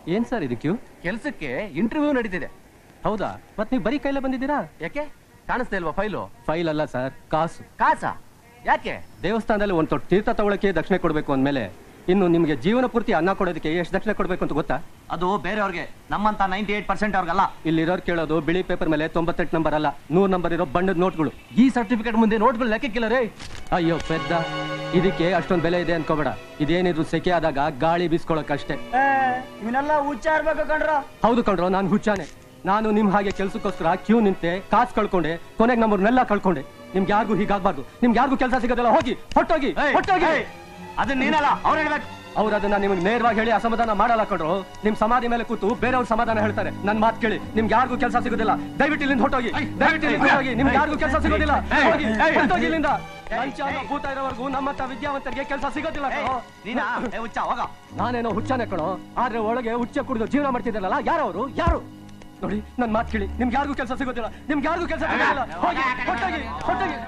ಏನ್ ಸರ್ ಇದು ಕ್ಯೂ ಕೆಲ್ಸಕ್ಕೆ ಇಂಟರ್ವ್ಯೂ ನಡೀತಿದೆ ಹೌದಾ ಮತ್ ನೀವು ಬರೀ ಕೈಲೇ ಬಂದಿದ್ದೀರಾ ಯಾಕೆ ಕಾಣಿಸ್ತಾ ಇಲ್ವಾ ಫೈಲು ಫೈಲ್ ಅಲ್ಲ ಸರ್ ಕಾಸು ಕಾಸ ಯಾಕೆ ದೇವಸ್ಥಾನದಲ್ಲಿ ಒಂದು ತೊಟ್ಟು ತೀರ್ಥ ತಗೊಳಕ್ಕೆ ದಕ್ಷಿಣೆ ಕೊಡ್ಬೇಕು ಅಂದ್ಮೇಲೆ ಇನ್ನು ನಿಮ್ಗೆ ಜೀವನ ಪೂರ್ತಿ ಅನ್ನ ಕೊಡೋದಕ್ಕೆ ಎಷ್ಟು ದಕ್ಷಿಣೆ ಕೊಡ್ಬೇಕು ಅಂತ ಗೊತ್ತಾ ಅದು ಬೇರೆಯವ್ರಿಗೆ ನಮ್ಮಂತ ನೈಂಟಿ ಏಟ್ ಪರ್ಸೆಂಟ್ ಅವ್ರಿಗಲ್ಲ ಇಲ್ಲಿರೋರು ಕೇಳೋದು ಬಿಳಿ ಪೇಪರ್ ಮೇಲೆ ತೊಂಬತ್ತೆಂಟು ನಂಬರ್ ಅಲ್ಲ ನೂರ್ ನಂಬರ್ ಇರೋ ಬಣ್ಣದ ನೋಟ್ಗಳು ಈ ಸರ್ಟಿಫಿಕೇಟ್ ಮುಂದೆ ನೋಟ್ಗಳು ಲೆಕ್ಕಕ್ಕಿಲ್ಲ ರೇ ಅಯ್ಯೋ ಪೆದ್ದ ಇದಕ್ಕೆ ಅಷ್ಟೊಂದು ಬೆಲೆ ಇದೆ ಅನ್ಕೋಬೇಡ ಇದೇನಿದ್ರು ಸೆಕೆ ಆದಾಗ ಗಾಳಿ ಬೀಸ್ಕೊಳಕ್ಕಷ್ಟೇ ಇವನ್ನೆಲ್ಲ ಉಚ್ಚಾರ್ಬೇಕು ಕಣ್ರ ಹೌದು ಕಣ್ರೋ ನಾನು ಹುಚ್ಚಾನೆ ನಾನು ನಿಮ್ ಹಾಗೆ ಕೆಲ್ಸಕ್ಕೋಸ್ಕರ ಕ್ಯೂ ನಿಂತೆ ಕಾಸು ಕಳ್ಕೊಂಡೆ ಕೊನೆಗೆ ನಮ್ಮನ್ನೆಲ್ಲ ಕಳ್ಕೊಂಡೆ ನಿಮ್ಗೆ ಯಾರಿಗೂ ಹೀಗಾಗ್ಬಾರ್ದು ನಿಮ್ಗೆ ಯಾರಿಗೂ ಕೆಲಸ ಸಿಗೋದಿಲ್ಲ ಹೋಗಿ ಹೊಟ್ಟೋಗಿ ಹೊಟ್ಟೋಗಿ ಅದನ್ನ ನೀನಲ್ಲ ಅವ್ರು ಹೇಳ್ಬೇಕು ಅವ್ರು ಅದನ್ನ ನಿಮ್ಗೆ ನೇರವಾಗಿ ಹೇಳಿ ಅಸಮಾಧಾನ ಮಾಡಲ್ಲ ಕಣ್ರು ನಿಮ್ ಸಮಾಧಿ ಮೇಲೆ ಕೂತು ಬೇರೆಯವ್ರ ಸಮಾಧಾನ ಹೇಳ್ತಾರೆ ನನ್ ಮಾತು ಕೇಳಿ ನಿಮ್ಗೆ ಯಾರಿಗೂ ಕೆಲಸ ಸಿಗೋದಿಲ್ಲ ದಯವಿಟ್ಟು ಇಲ್ಲಿಂದ ಹೊಟ್ಟೋಗಿ ದಯವಿಟ್ಟು ಇಲ್ಲಿಂದ ಹೊರಟೋಗಿ ನಿಮ್ಗೆ ಯಾರಿಗೂ ಕೆಲಸ ಸಿಗೋದಿಲ್ಲ ಹೋಗಿ, ಹೊರ್ಟೋಗಿ ಇಲ್ಲಿಂದ ಲಂಚ ಅನ್ನೋ ಭೂತ ಇರೋವರೆಗೂ ನಮ್ಮಂತ ವಿದ್ಯಾವಂತರಿಗೆ ಕೆಲಸ ಸಿಗೋದಿಲ್ಲ ಕಣೋ. ನೀನಾ ಏ ಹುಚ್ಚ ಹೋಗ ನಾನೇನೋ ಹುಚ್ಚಾನೆ ಕಣೋ ಆದ್ರೆ ಒಳಗೆ ಹುಚ್ಚ ಕುಡಿದು ಜೀವನ ಮಾಡ್ತಿದ್ದಾರಲ್ಲ ಯಾರವರು ಯಾರು ನೋಡಿ ನನ್ ಮಾತು ಕೇಳಿ ನಿಮ್ಗೆ ಯಾರಿಗೂ ಕೆಲಸ ಸಿಗೋದಿಲ್ಲ ನಿಮ್ಗೆ ಯಾರಿಗೂ ಕೆಲಸ ಸಿಗೋದಿಲ್ಲ ಹೋಗಿ ಹೊಟ್ಟೋಗಿ ಹೊಟ್ಟೋಗಿ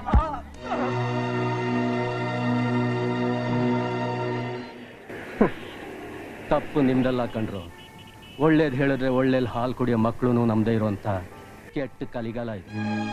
ತಪ್ಪು ನಿಮ್ದಲ್ಲ ಕಂಡ್ರು ಒಳ್ಳೇದ್ ಹೇಳಿದ್ರೆ ಒಳ್ಳೇದ್ ಹಾಲು ಕುಡಿಯೋ ಮಕ್ಕಳು ನಮ್ದೇ ಇರುವಂತ ಕೆಟ್ಟ ಕಲಿಗಾಲ ಇದು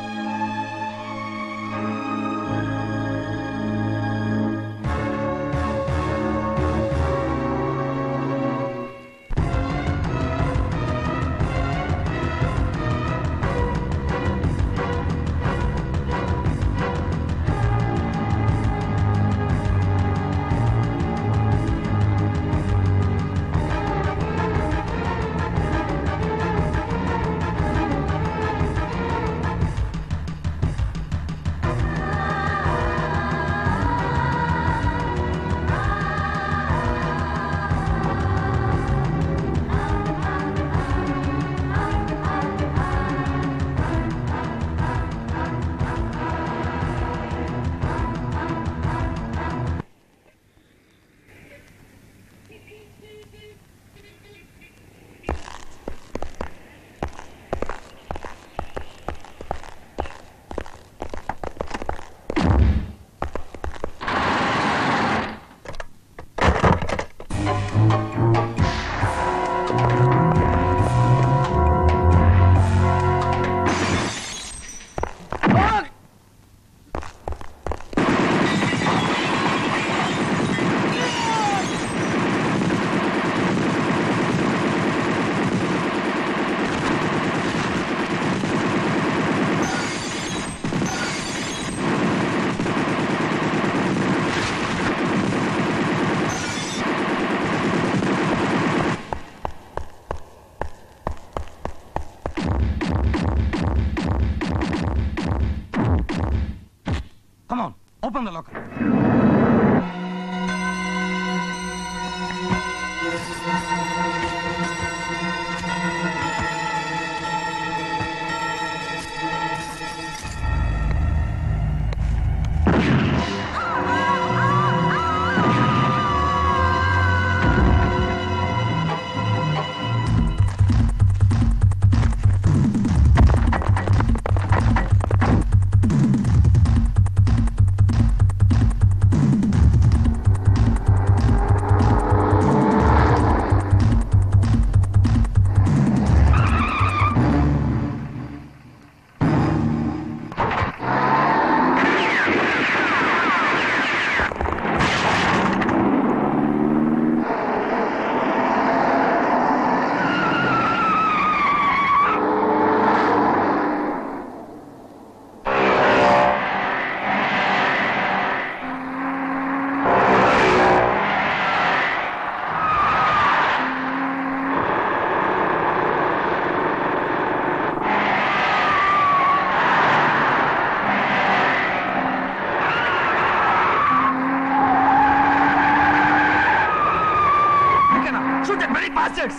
Come on, open the locker. Shoot that bloody bastards!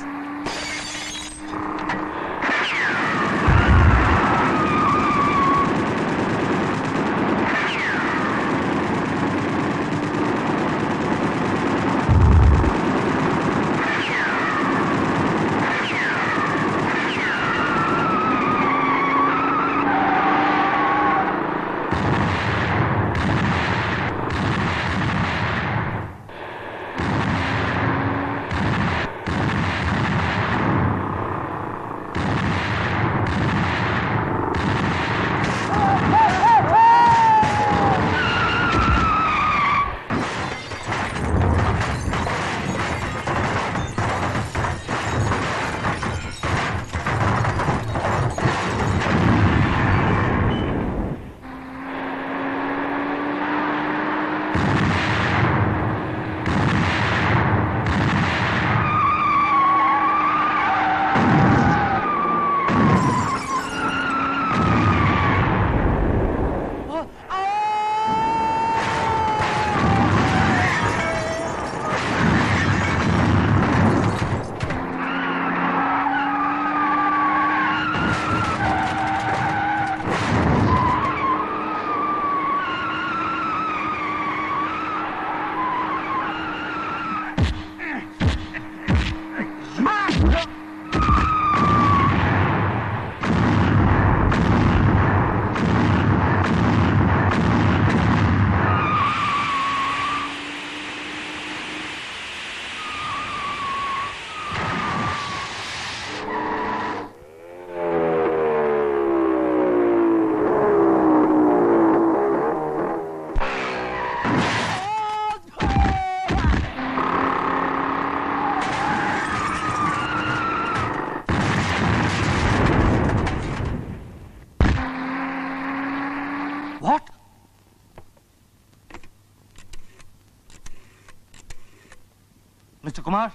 Kumar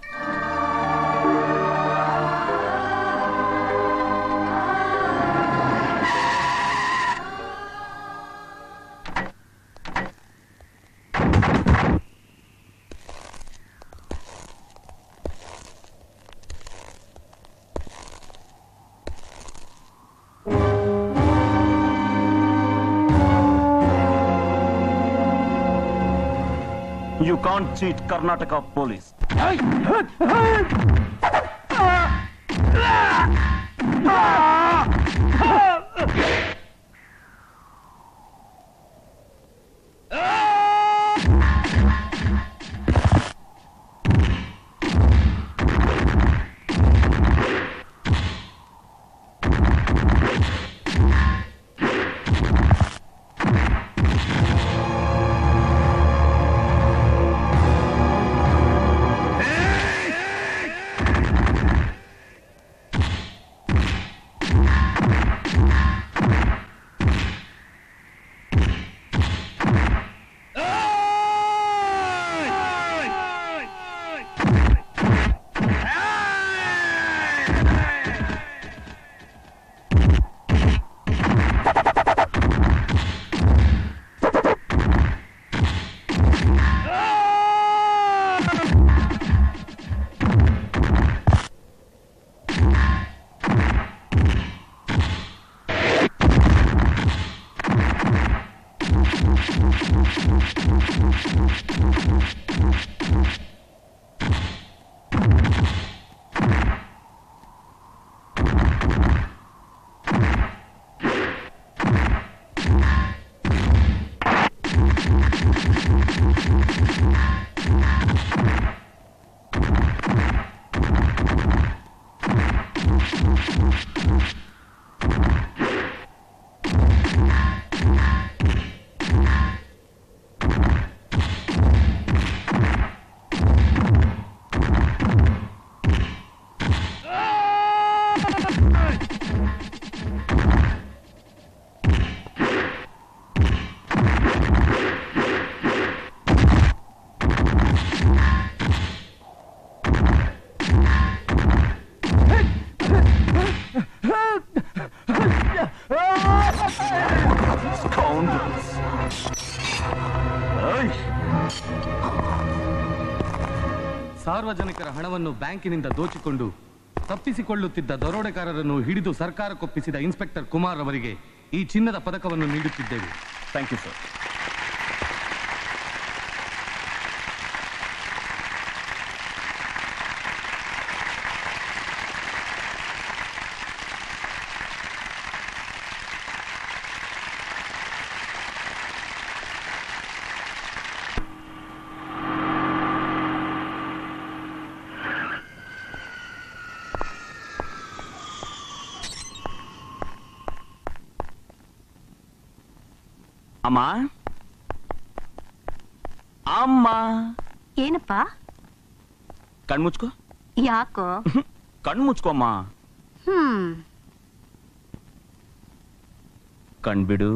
You can't cheat Karnataka police. Scoundrels. Ay. ಸಾರ್ವಜನಿಕರ ಹಣವನ್ನು ಬ್ಯಾಂಕಿನಿಂದ ದೋಚಿಕೊಂಡು ತಪ್ಪಿಸಿಕೊಳ್ಳುತ್ತಿದ್ದ ದರೋಡೆಗಾರರನ್ನು ಹಿಡಿದು ಸರ್ಕಾರಕ್ಕೊಪ್ಪಿಸಿದ ಇನ್ಸ್ಪೆಕ್ಟರ್ ಕುಮಾರ್ ಅವರಿಗೆ ಈ ಚಿನ್ನದ ಪದಕವನ್ನು ನೀಡುತ್ತಿದ್ದೇವೆ Thank you, sir. ಅಮ್ಮ ಅಮ್ಮ ಏನಪ್ಪ ಕಣ್ಮುಚ್ಕೋ ಯಾಕೋ ಕಣ್ಮುಚ್ಕೋ ಅಮ್ಮ ಹ್ಮ್ ಕಣ್ಬಿಡು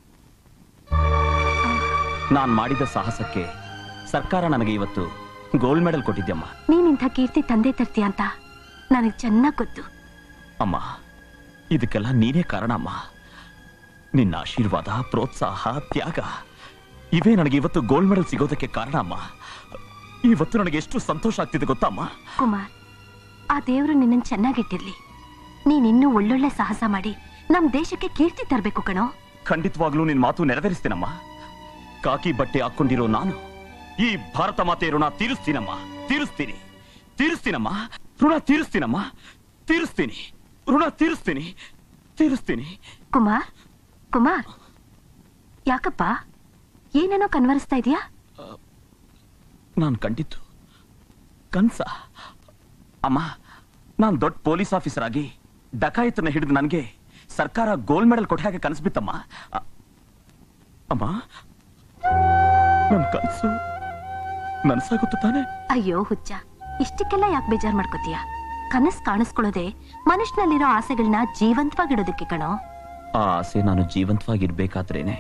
ನಾನ್ ಮಾಡಿದ ಸಾಹಸಕ್ಕೆ ಸರ್ಕಾರ ನನಗೆ ಇವತ್ತು ಗೋಲ್ಡ್ ಮೆಡಲ್ ಕೊಟ್ಟಿದ್ಯಮ್ಮ ನೀನಿಂಥ ಕೀರ್ತಿ ತಂದೆ ತರ್ತೀಯ ಅಂತ ನನಗ್ ಚೆನ್ನಾಗ್ ಗೊತ್ತು ಅಮ್ಮ ಇದಕ್ಕೆಲ್ಲ ನೀನೇ ಕಾರಣ ಅಮ್ಮ ನಿನ್ನ ಆಶೀರ್ವಾದ ಪ್ರೋತ್ಸಾಹ ತ್ಯಾಗ ಇವೇ ನನಗೆ ಇವತ್ತು ಗೋಲ್ಡ್ ಮೆಡಲ್ ಸಿಗೋದಕ್ಕೆ ಕಾರಣ ಅಮ್ಮ ಇವತ್ತು ನನಗೆ ಎಷ್ಟು ಸಂತೋಷ ಆಗ್ತಿದೆ ಗೊತ್ತಾ ಅಮ್ಮ ಕುಮಾರ್ ಆ ದೇವ್ರು ನಿನ್ನನ್ ಚೆನ್ನಾಗಿಟ್ಟಿರ್ಲಿ ನೀನ್ ಇನ್ನೂ ಒಳ್ಳೊಳ್ಳೆ ಸಾಹಸ ಮಾಡಿ ನಮ್ ದೇಶಕ್ಕೆ ಕೀರ್ತಿ ತರ್ಬೇಕು ಕಣೋ ಖಂಡಿತವಾಗ್ಲೂ ನಿನ್ ಮಾತು ನೆರವೇರಿಸ್ತೀನಮ್ಮ ಕಾಕಿ ಬಟ್ಟೆ ಹಾಕೊಂಡಿರೋ ನಾನು ಈ ಭಾರತ ಮಾತೆ ಋಣ ತೀರಿಸ್ತೀನಮ್ಮ ತೀರಿಸ್ತೀನಿ ತೀರಿಸ್ತೀನಮ್ಮ ಋಣ ತೀರಿಸ್ತೀನಮ್ಮ ತೀರಿಸ್ತೀನಿ ಋಣ ತೀರಿಸ್ತೀನಿ ತೀರಿಸ್ತೀನಿ ಕುಮಾರ್ ಕುಮಾರ್ ಯಾಕಪ್ಪ ಏನೇನೋ ಕನ್ವರಿಸ್ತಾ ಇದೀಯಾ ನಾನ್ ಕಂಡಿದ್ದು ಕನ್ಸ ಅಮ್ಮ ನಾನ್ ದೊಡ್ಡ ಪೊಲೀಸ್ ಆಫೀಸರ್ ಆಗಿ ಡಕಾಯಿತನ ಹಿಡಿದು ನನಗೆ ಸರ್ಕಾರ ಗೋಲ್ಡ್ ಮೆಡಲ್ ಕೊಟ್ಟ ಹಾಗೆ ಕನಸು ಬಿತ್ತಮ್ಮ ಅ- ಅಮ್ಮ ನನ್ ಕನ್ಸು ನನ್ಸಾಗುತ್ತ ತಾನೆ ಅಯ್ಯೋ ಹುಚ್ಚ ಇಷ್ಟಕ್ಕೆಲ್ಲ ಯಾಕೆ ಬೇಜಾರ್ ಮಾಡ್ಕೋತೀಯ ಕನಸ್ ಕಾಣಿಸ್ಕೊಳ್ಳೋದೆ ಮನುಷ್ಯನಲ್ಲಿರೋ ಆಸೆಗಳನ್ನ ಜೀವಂತವಾಗಿಡೋದಕ್ಕೆ ಕಣೋ ಆ ಆಸೆ ನಾನು ಜೀವಂತವಾಗಿರ್ಬೇಕಾದ್ರೇನೆ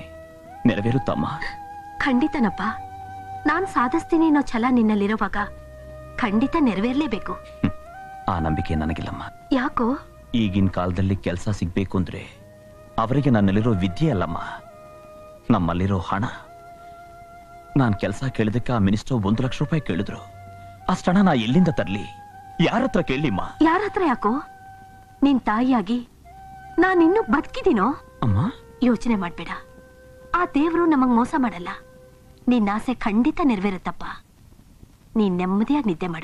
ನೆರವೇರುತ್ತಮ್ಮ ಖಂಡಿತನಪ್ಪ ನಾನ್ ಸಾಧಿಸ್ತೀನಿ ಅನ್ನೋ ಛಲ ನಿನ್ನಲ್ಲಿರುವಾಗ ಖಂಡಿತ ನೆರವೇರ್ಲೇಬೇಕು ಹ್ಮ್. ಆ ನಂಬಿಕೆ ನನಗಿಲ್ಲಮ್ಮ ಯಾಕೋ ಈಗಿನ ಕಾಲದಲ್ಲಿ ಕೆಲಸ ಸಿಗ್ಬೇಕು ಅಂದ್ರೆ ಅವರಿಗೆ ನನ್ನಲ್ಲಿರೋ ವಿದ್ಯೆ ಅಲ್ಲಮ್ಮ ನಮ್ಮಲ್ಲಿರೋ ಹಣ ನಾನ್ ಕೆಲಸ ಕೇಳಿದಕ್ಕೆ ಆ ಮಿನಿಸ್ಟರ್ ಒಂದು ಲಕ್ಷ ರೂಪಾಯಿ ಕೇಳಿದ್ರು ಅಷ್ಟಣ ನಾ ಎಲ್ಲಿಂದ ತರ್ಲಿ ಯಾರ ಹತ್ರ ಕೇಳಿಮ್ಮ ಯಾರ ಹತ್ರ ಯಾಕೋ ನಿನ್ ತಾಯಿಯಾಗಿ ನಾನಿನ್ನೂ ಬದುಕಿದ್ದೀನೋ ಅಮ್ಮ ಯೋಚನೆ ಮಾಡ್ಬೇಡ ಆ ದೇವ್ರು ನಮಗ್ ಮೋಸ ಮಾಡಲ್ಲ ನಿನ್ನ ಆಸೆ ಖಂಡಿತ ನೆರವೇರುತ್ತಪ್ಪ ನೀನ್ ನೆಮ್ಮದಿಯಾಗಿ ನಿದ್ದೆ ಮಾಡು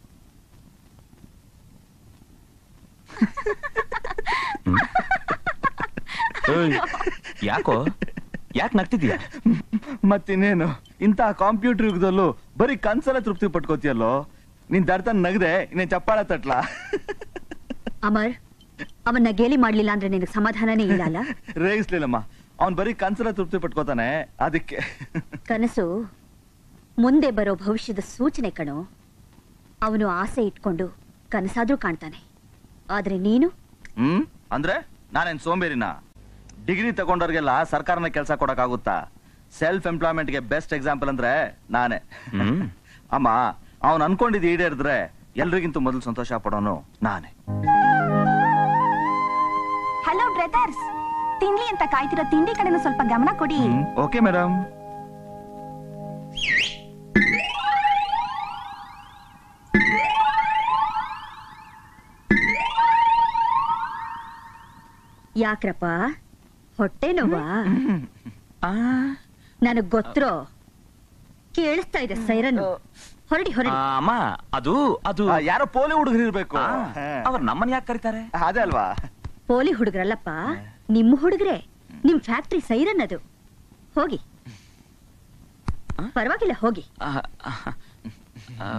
ಏಯ್, ಯಾಕೋ ಯಾಕೆ ನಗ್ತಿದ್ಯಾ ಮತ್ತಿನ್ನೇನು ಇಂಥ ಕಾಂಪ್ಯೂಟರ್ ಯುಗದಲ್ಲೂ ಬರೀ ಕನ್ಸಲ್ಲ ತೃಪ್ತಿ ಪಟ್ಕೋತಿಯಲ್ಲೋ ನಿನ್ ದರ್ತ ನಗದೆ ಇನ್ನೇನ್ ಚಪ್ಪಾಳ ತಟ್ಲ ಅಮರ್ ಅವನ್ನ ಗೇಲಿ ಮಾಡ್ಲಿಲ್ಲ ಅಂದ್ರೆ ನಿನಗೆ ಸಮಾಧಾನನೇ ಇಲ್ಲ ಅಲ್ಲ ರೇಗಿಸ್ಲಿಲ್ಲಮ್ಮ ಅವ್ನ್ ಬರೀ ಕನ್ಸಲ್ಲ ತೃಪ್ತಿ ಪಟ್ಕೋತಾನೆ ಅದಕ್ಕೆ ಕನಸು ಮುಂದೆ ಬರೋ ಭವಿಷ್ಯದ ಸೂಚನೆ ಕಣೋ ಅವನು ಆಸೆ ಇಟ್ಕೊಂಡು ಕನಸಾದ್ರೂ ಕಾಣ್ತಾನೆ ಆದ್ರೆ ನೀನು ಹ್ಮ್ ಅಂದ್ರೆ ನಾನೇನ್ ಸೋಂಬೇರಿನ ಡಿಗ್ರಿ ತಗೊಂಡವ್ರಿಗೆಲ್ಲ ಸರ್ಕಾರನ ಕೆಲಸ ಕೊಡಕ್ಕಾಗುತ್ತಾ ಸೆಲ್ಫ್ ಎಂಪ್ಲಾಯ್ಮೆಂಟ್ಗೆ ಬೆಸ್ಟ್ ಎಕ್ಸಾಂಪಲ್ ಅಂದ್ರೆ ನಾನೇ ಹ್ಮ್. ಅಮ್ಮ ಅವ್ನ್ ಅನ್ಕೊಂಡಿದ್ದು ಈಡೇರಿದ್ರೆ ಎಲ್ರಿಗಿಂತ ಮೊದಲು ಸಂತೋಷ ಪಡೋನು ನಾನೇ ಹಲೋ ಬ್ರದರ್ಸ್ ತಿನ್ಲಿ ಅಂತ ಕಾಯ್ತಿರೋ ತಿಂಡಿ ಕಡೆನೂ ಸ್ವಲ್ಪ ಗಮನ ಕೊಡಿ ಓಕೆ ಮೇಡಮ್ ಯಾಕ್ರಪ್ಪ ಹೊಟ್ಟೆ ನೋವಾ ನನಗ್ ಗೊತ್ತಿರೋ ಕೇಳಿಸ್ತಾ ಇದೆ ಸೈರನ್ ಹೊರಡಿ ಆ, ಹೊರಡಿ ಅಮ್ಮ ಅದು ಅದು ಆ, ಯಾರೋ ಪೋಲಿ ಹುಡುಗರು ಇರ್ಬೇಕು ಆ, ಹಾ. ಅವ್ರು ನಮ್ಮನ್ನ ಯಾಕೆ ಕರೀತಾರೆ ಅದೇ ಅಲ್ವಾ ಪೋಲಿ ಹುಡುಗ್ರಲ್ಲಪ್ಪ ನಿಮ್ಮ ಹುಡುಗ್ರೆ ನಿಮ್ ಫ್ಯಾಕ್ಟ್ರಿ ಸೈರನ್ ಅದು ಹೋಗಿ ಪರವಾಗಿಲ್ಲ ಹೋಗಿ ಆ, ಆ, ಆ,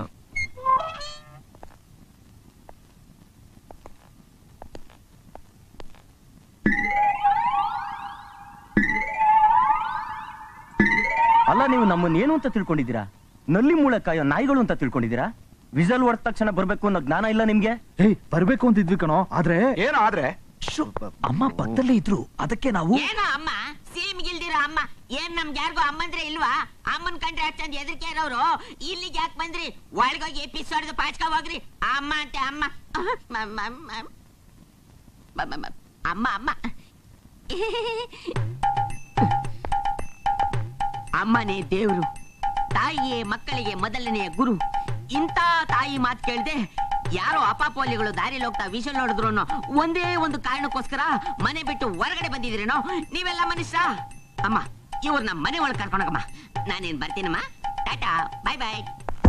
ಅಲ್ಲ ನೀವು ನಮ್ಮನ್ನ ಏನು ಅಂತ ತಿಳ್ಕೊಂಡಿದ್ದೀರಾ ನಲ್ಲಿ ಮೂಳೆ ಕಾಯೋ ನಾಯಿಗಳು ಅಂತ ತಿಳ್ಕೊಂಡಿದ್ದೀರಾ ವಿಸಲ್ ಹೊಡೆದ ತಕ್ಷಣ ಬರ್ಬೇಕು ಅನ್ನೋ ಜ್ಞಾನ ಇಲ್ಲ ನಿಮ್ಗೆ ಏಯ್ ಬರ್ಬೇಕು ಅಂತಿದ್ವಿ ಕಣೋ ಆದ್ರೆ ಏನು ಆದ್ರೆ ಶ್ಶು, ಅಮ್ಮ ಪಕ್ಕದಲ್ಲೇ ಇದ್ರು ಅದಕ್ಕೆ ನಾವು ಏನೋ ಅಮ್ಮ ಸೀಮ್ಗಿಲ್ದಿರ ಅಮ್ಮ ಏನ್ ನಮ್ಗೆ ಯಾರಿಗೂ ಅಮ್ಮಂದ್ರೆ ಇಲ್ವಾ ಅಮ್ಮನ್ ಕಂಡ್ರೆ ಅಷ್ಟೊಂದು ಹೆದರಿಕೆ ಇರೋರು ಇಲ್ಲಿಗೆ ಯಾಕೆ ಬಂದ್ರಿ ಒಳಗೋಗಿ ಪಿಸ್ ಹೊಡೆದು ಪಾಚ್ಕ ಹೋಗ್ರಿ ಅಮ್ಮ ಅಂತೆ ಅಮ್ಮ ಅಹ್, ಮ- ಮ- ಮ- ಮ- ಮ- ಮ- ಅಮ್ಮ ಅಮ್ಮ ಅಮ್ಮನೇ ದೇವ್ರು ತಾಯಿಯೇ ಮಕ್ಕಳಿಗೆ ಮೊದಲನೆಯ ಗುರು ಇಂಥ ತಾಯಿ ಮಾತು ಕೇಳ್ದೆ ಯಾರೋ ಅಪಾಪೋಲಿಗಳು ದಾರಿಲಿ ಹೋಗ್ತಾ ವಿಷಲ್ ನೋಡಿದ್ರು ಒಂದೇ ಒಂದು ಕಾರಣಕ್ಕೋಸ್ಕರ ಮನೆ ಬಿಟ್ಟು ಹೊರಗಡೆ ಬಂದಿದ್ದೀರೇನೋ ನೀವೆಲ್ಲ ಮನುಷ್ಯ ಅಮ್ಮ ಇವ್ರನ್ನ ಮನೆ ಒಳಗೆ ಕರ್ಕೊಂಡೋಗಮ್ಮ ನಾನೇನ್ ಬರ್ತೀನಮ್ಮ ಟಾಟಾ ಬಾಯ್ ಬಾಯ್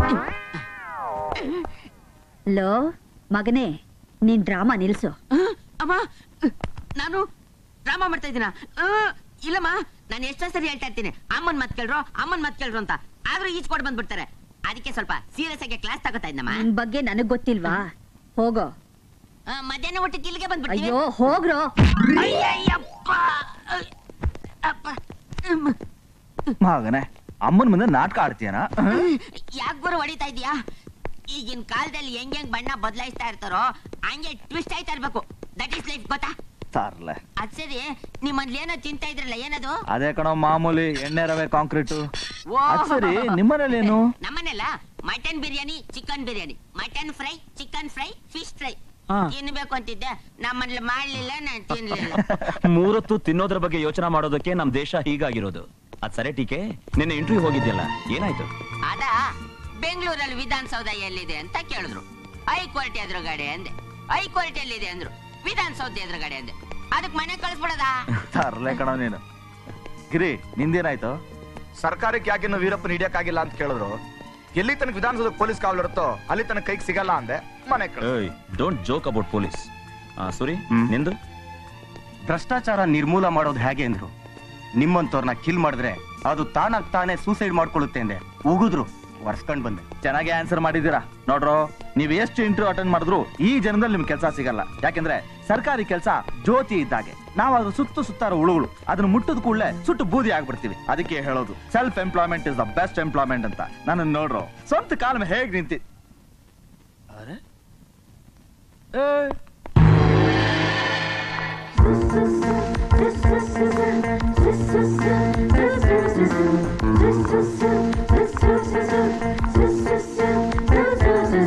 ಲೋ ಮಗನೇ ನೀನ್ ಡ್ರಾಮಾ ನಿಲ್ಸು ಅಮ್ಮ ನಾನು ಡ್ರಾಮಾ ಮಾಡ್ತಾ ಇದ್ದೀನ ಇಲ್ಲಮ್ಮ ನಾನು ಎಷ್ಟೋ ಸರಿ ಹೇಳ್ತಾ ಇರ್ತೀನಿ ಅಮ್ಮನ್ ಮತ್ ಕೇಳ್ರು ಅಮ್ಮನ್ ಮತ್ ಕೇಳ್ರು ಅಂತ ಆದ್ರೂ ಈಚ್ಕೊಡ್ ಬಂದ್ಬಿಡ್ತಾರೆ ಅದಕ್ಕೆ ಸ್ವಲ್ಪ ಸೀರಿಯಸ್ ಆಗಿ ಕ್ಲಾಸ್ ತಗೋತಾ ಇದ್ದಮ್ಮ ನಿನ್ ಬಗ್ಗೆ ನನಗ್ ಗೊತ್ತಿಲ್ವಾ ಹೋಗೋ ಆ, ಮಧ್ಯಾಹ್ನ ಊಟಕ್ಕೆ ಇಲ್ಲಿಗೆ ಬಂದ್ಬಿಡ್ತೀವಿ ಅಯ್ಯೋ ಹೋಗ್ರೋ ಅಯ್ಯಯ್ಯಪ್ಪ ಅಪ್ಪ ಹ್ಮ್. ಮಗನೇ ಅಮ್ಮನ ಮುಂದೆ ನಾಟಕ ಆಡ್ತೀಯನ ಯಾಕ್ ಗುರು ಹೊಡಿತಾ ಇದೀಯಾ ಈಗಿನ ಕಾಲದಲ್ಲಿ ಹೆಂಗ್ ಹೆಂಗ್ ಬಣ್ಣ ಬದಲಾಯಿಸ್ತಾ ಇರ್ತಾರೋ ಹಂಗೆ ಟ್ವಿಸ್ಟ್ ಆಯ್ತಾ ಇರ್ಬೇಕು ದಟ್ ಈಸ್ ಲೈಫ್ ಗೊತ್ತಾ ತಾರ್ಲೆ ಅದ್ ಸರಿ ನಿಮ್ಮಲ್ಲಿ ಏನೋ ತಿಂತಾ ಇದ್ರಲ್ಲ ಏನದು ಅದೇ ಕಣೋ ಮಾಮೂಲಿ ಎಣ್ಣೆ ರವೆ ಕಾಂಕ್ರೀಟು ಓ. ಅದ್ ಸರಿ ನಿಮ್ಮನೇಲಿ ಏನು ನಮ್ಮನೆಲ್ಲ mutton biryani chicken biryani mutton fry chicken fry fish fry ತಿನ್ಬೇಕು ಅಂತಿದ್ದೆ ನಮ್ಮನೇಲಿ ಮಾಡ್ಲಿಲ್ಲ ನಾನು ತಿನ್ಲಿಲ್ಲ ಮೂರೊತ್ತು ತಿನ್ನೋದ್ರ ಬಗ್ಗೆ ಯೋಚನೆ ಮಾಡೋದಕ್ಕೆ ನಮ್ ದೇಶ ಹೀಗಾಗಿರೋದು ಅದ್ ಸರಿ ಟೀಕೆ ನಿನ್ನೆ ಇಂಟರ್ವ್ಯೂ ಹೋಗಿದ್ಯಲ್ಲ ಏನಾಯ್ತು ಅದ ಬೆಂಗಳೂರಲ್ಲಿ ವಿಧಾನಸೌಧ ಎಲ್ಲಿದೆ ಅಂತ ಕೇಳಿದ್ರು ಹೈಕೋರ್ಟ್ ಎದುರುಗಡೆ ಅಂದೆ ಹೈಕೋರ್ಟ್ ಎಲ್ಲಿದೆ ಅಂದ್ರು ವಿಧಾನಸೌಧ ಎದುರುಗಡೆ ಅಂದೆ ಅದಕ್ ಮನೆ ಕಳಿಸ್ಬಿಡದಾ ತರ್ಲೆ ಕಣೋ ನೀನು ಗಿರಿ ನಿಂದೇನಾಯ್ತು ಸರ್ಕಾರಕ್ಕೆ ಯಾಕೆ ಇನ್ನು ವೀರಪ್ಪನ ಹಿಡಿಯಕ್ಕಾಗಿಲ್ಲ ಅಂತ ಕೇಳಿದ್ರು ಎಲ್ಲಿ ತನಕ ವಿಧಾನಸೌಧ ಪೊಲೀಸ್ ಕಾವಲಿರುತ್ತೋ ಅಲ್ಲಿ ತನಕ ಕೈಗೆ ಸಿಗಲ್ಲ ಅಂದೆ ಮನೆ ಕಳ್ಸಿ. ಏಯ್ ಡೋಂಟ್ ಜೋಕ್ ಅಬೌಟ್ ಪೊಲೀಸ್ ಸುರಿ ಹ್ಮ್. ನಿಂದು ಭ್ರಷ್ಟಾಚಾರ ನಿರ್ಮೂಲ ಮಾಡೋದು ಹೇಗೆ ಅಂದ್ರು ನಿಮ್ಮಂತವ್ರನ್ನ ಕಿಲ್ ಮಾಡಿದ್ರೆ ಅದು ತಾನಾಗ್ ತಾನೇ ಸೂಸೈಡ್ ಮಾಡ್ಕೊಳ್ಳುತ್ತೆ ಅಂದೆ ಉಗಿದ್ರು ಒರ್ಸ್ಕೊಂಡ್ ಬಂದೆ ಚೆನ್ನಾಗಿ ಆನ್ಸರ್ ಮಾಡಿದ್ದೀರಾ ನೋಡ್ರೋ ನೀವ್ ಎಷ್ಟು ಇಂಟರ್ವ್ಯೂ ಅಟೆಂಡ್ ಮಾಡಿದ್ರು ಈ ಜನದಲ್ಲಿ ನಿಮ್ ಕೆಲಸ ಸಿಗಲ್ಲ ಯಾಕೆಂದ್ರೆ ಸರ್ಕಾರಿ ಕೆಲಸ ಜ್ಯೋತಿ ಇದ್ದಾಗೆ ನಾವು ಅದ್ರ ಸುತ್ತು ಸುತ್ತಾರ ಉಳುಗಳು ಅದನ್ನ ಮುಟ್ಟದ ಕೂಡಲೇ ಸುಟ್ಟು ಬೂದಿ ಆಗ್ಬಿಡ್ತೀವಿ ಅದಕ್ಕೆ ಹೇಳೋದು self employment is the best employment ಅಂತ ನನ್ನ ನೋಡ್ರೋ ಸ್ವಂತ ಕಾಲ ಮೇಲೆ ಹೇಗ್ ನಿಂತಿ ಅರೆ ಏ This is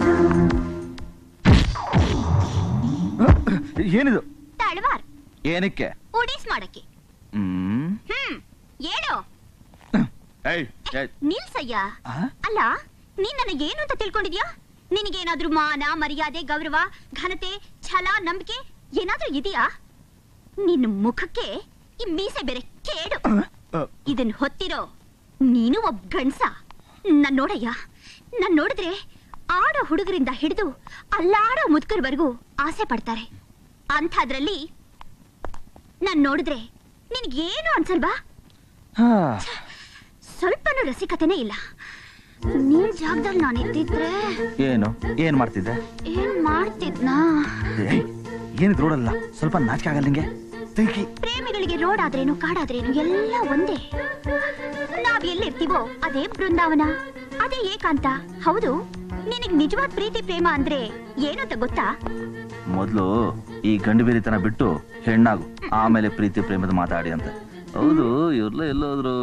ಏನಕ್ಕೆ ಉಡೀಸ್ ಮಾಡಕ್ಕೆ ಹ್ಮ್ ಹ್ಮ್ ಹೇಳು ಏಯ್ ಏಯ್, ನಿಲ್ಸಯ್ಯ ಆ? ಅಲ್ಲ ನೀನ್ ನನಗೆ ಏನು ಅಂತ ತಿಳ್ಕೊಂಡಿದ್ಯಾ ನಿನಗೇನಾದ್ರೂ ಮಾನ ಮರ್ಯಾದೆ ಗೌರವ ಘನತೆ ಛಲ ನಂಬಿಕೆ ಏನಾದ್ರೂ ಇದೆಯಾ ನಿನ್ನ ಮುಖಕ್ಕೆ ಈ ಮೀಸೆ ಬೇರೆ ಕೇಡು ಇದನ್ ಹೊತ್ತಿರೋ ನೀನು ಒಬ್ಬ ಗಂಡ್ಸ ನನ್ ನೋಡಯ್ಯ ನನ್ ನೋಡಿದ್ರೆ ಆಡೋ ಹುಡುಗರಿಂದ ಹಿಡಿದು ಅಲ್ಲಾಡೋ ಮುದುಕರ್ವರೆಗೂ ಆಸೆ ಪಡ್ತಾರೆ ಅಂಥದ್ರಲ್ಲಿ ನಾನ್ ನೋಡಿದ್ರೆ ನಿನ್ಗೇನು ಅನ್ಸಲ್ವಾ ಹಾ. ಸ್ವಲ್ಪನೂ ರಸಿಕತೆನೇ ಇಲ್ಲ ನಿನ್ ಜಾಗದಲ್ಲಿ ನಾನು ಇದ್ದಿದ್ರೆ ಏನು ಏನ್ ಮಾಡ್ತಿದ್ದೆ ಏನ್ ಮಾಡ್ತಿದ್ನಾ ಏಯ್, ಏನಿದ್ ರೋಡಲ್ಲ ಸ್ವಲ್ಪ ನಾಚಿಕೆ ಆಗಲ್ಲ ನಿಂಗೆ ತೆಗಿ ಪ್ರೇಮಿಗಳಿಗೆ ರೋಡ್ ಆದ್ರೇನು ಕಾಡಾದ್ರೇನು ಎಲ್ಲ ಒಂದೇ ನಾವ್ ಎಲ್ಲಿರ್ತೀವೋ ಅದೇ ಬೃಂದಾವನ ಅದೇ ಏಕಾಂತ ಹೌದು ನಿನಗ್ ನಿಜವಾದ ಪ್ರೀತಿ ಪ್ರೇಮ ಅಂದ್ರೆ ಏನು ಅಂತ ಗೊತ್ತಾ ಮೊದ್ಲು ಈ ಗಂಡು ಬೇರಿತನ ಬಿಟ್ಟು ಹೆಣ್ಣಾಗು ಆಮೇಲೆ ಪ್ರೀತಿ ಪ್ರೇಮದ ಮಾತಾಡಿ ಅಂತ ಹೌದು ಇವ್ರಲ್ಲ ಎಲ್ಲೋದ್ರು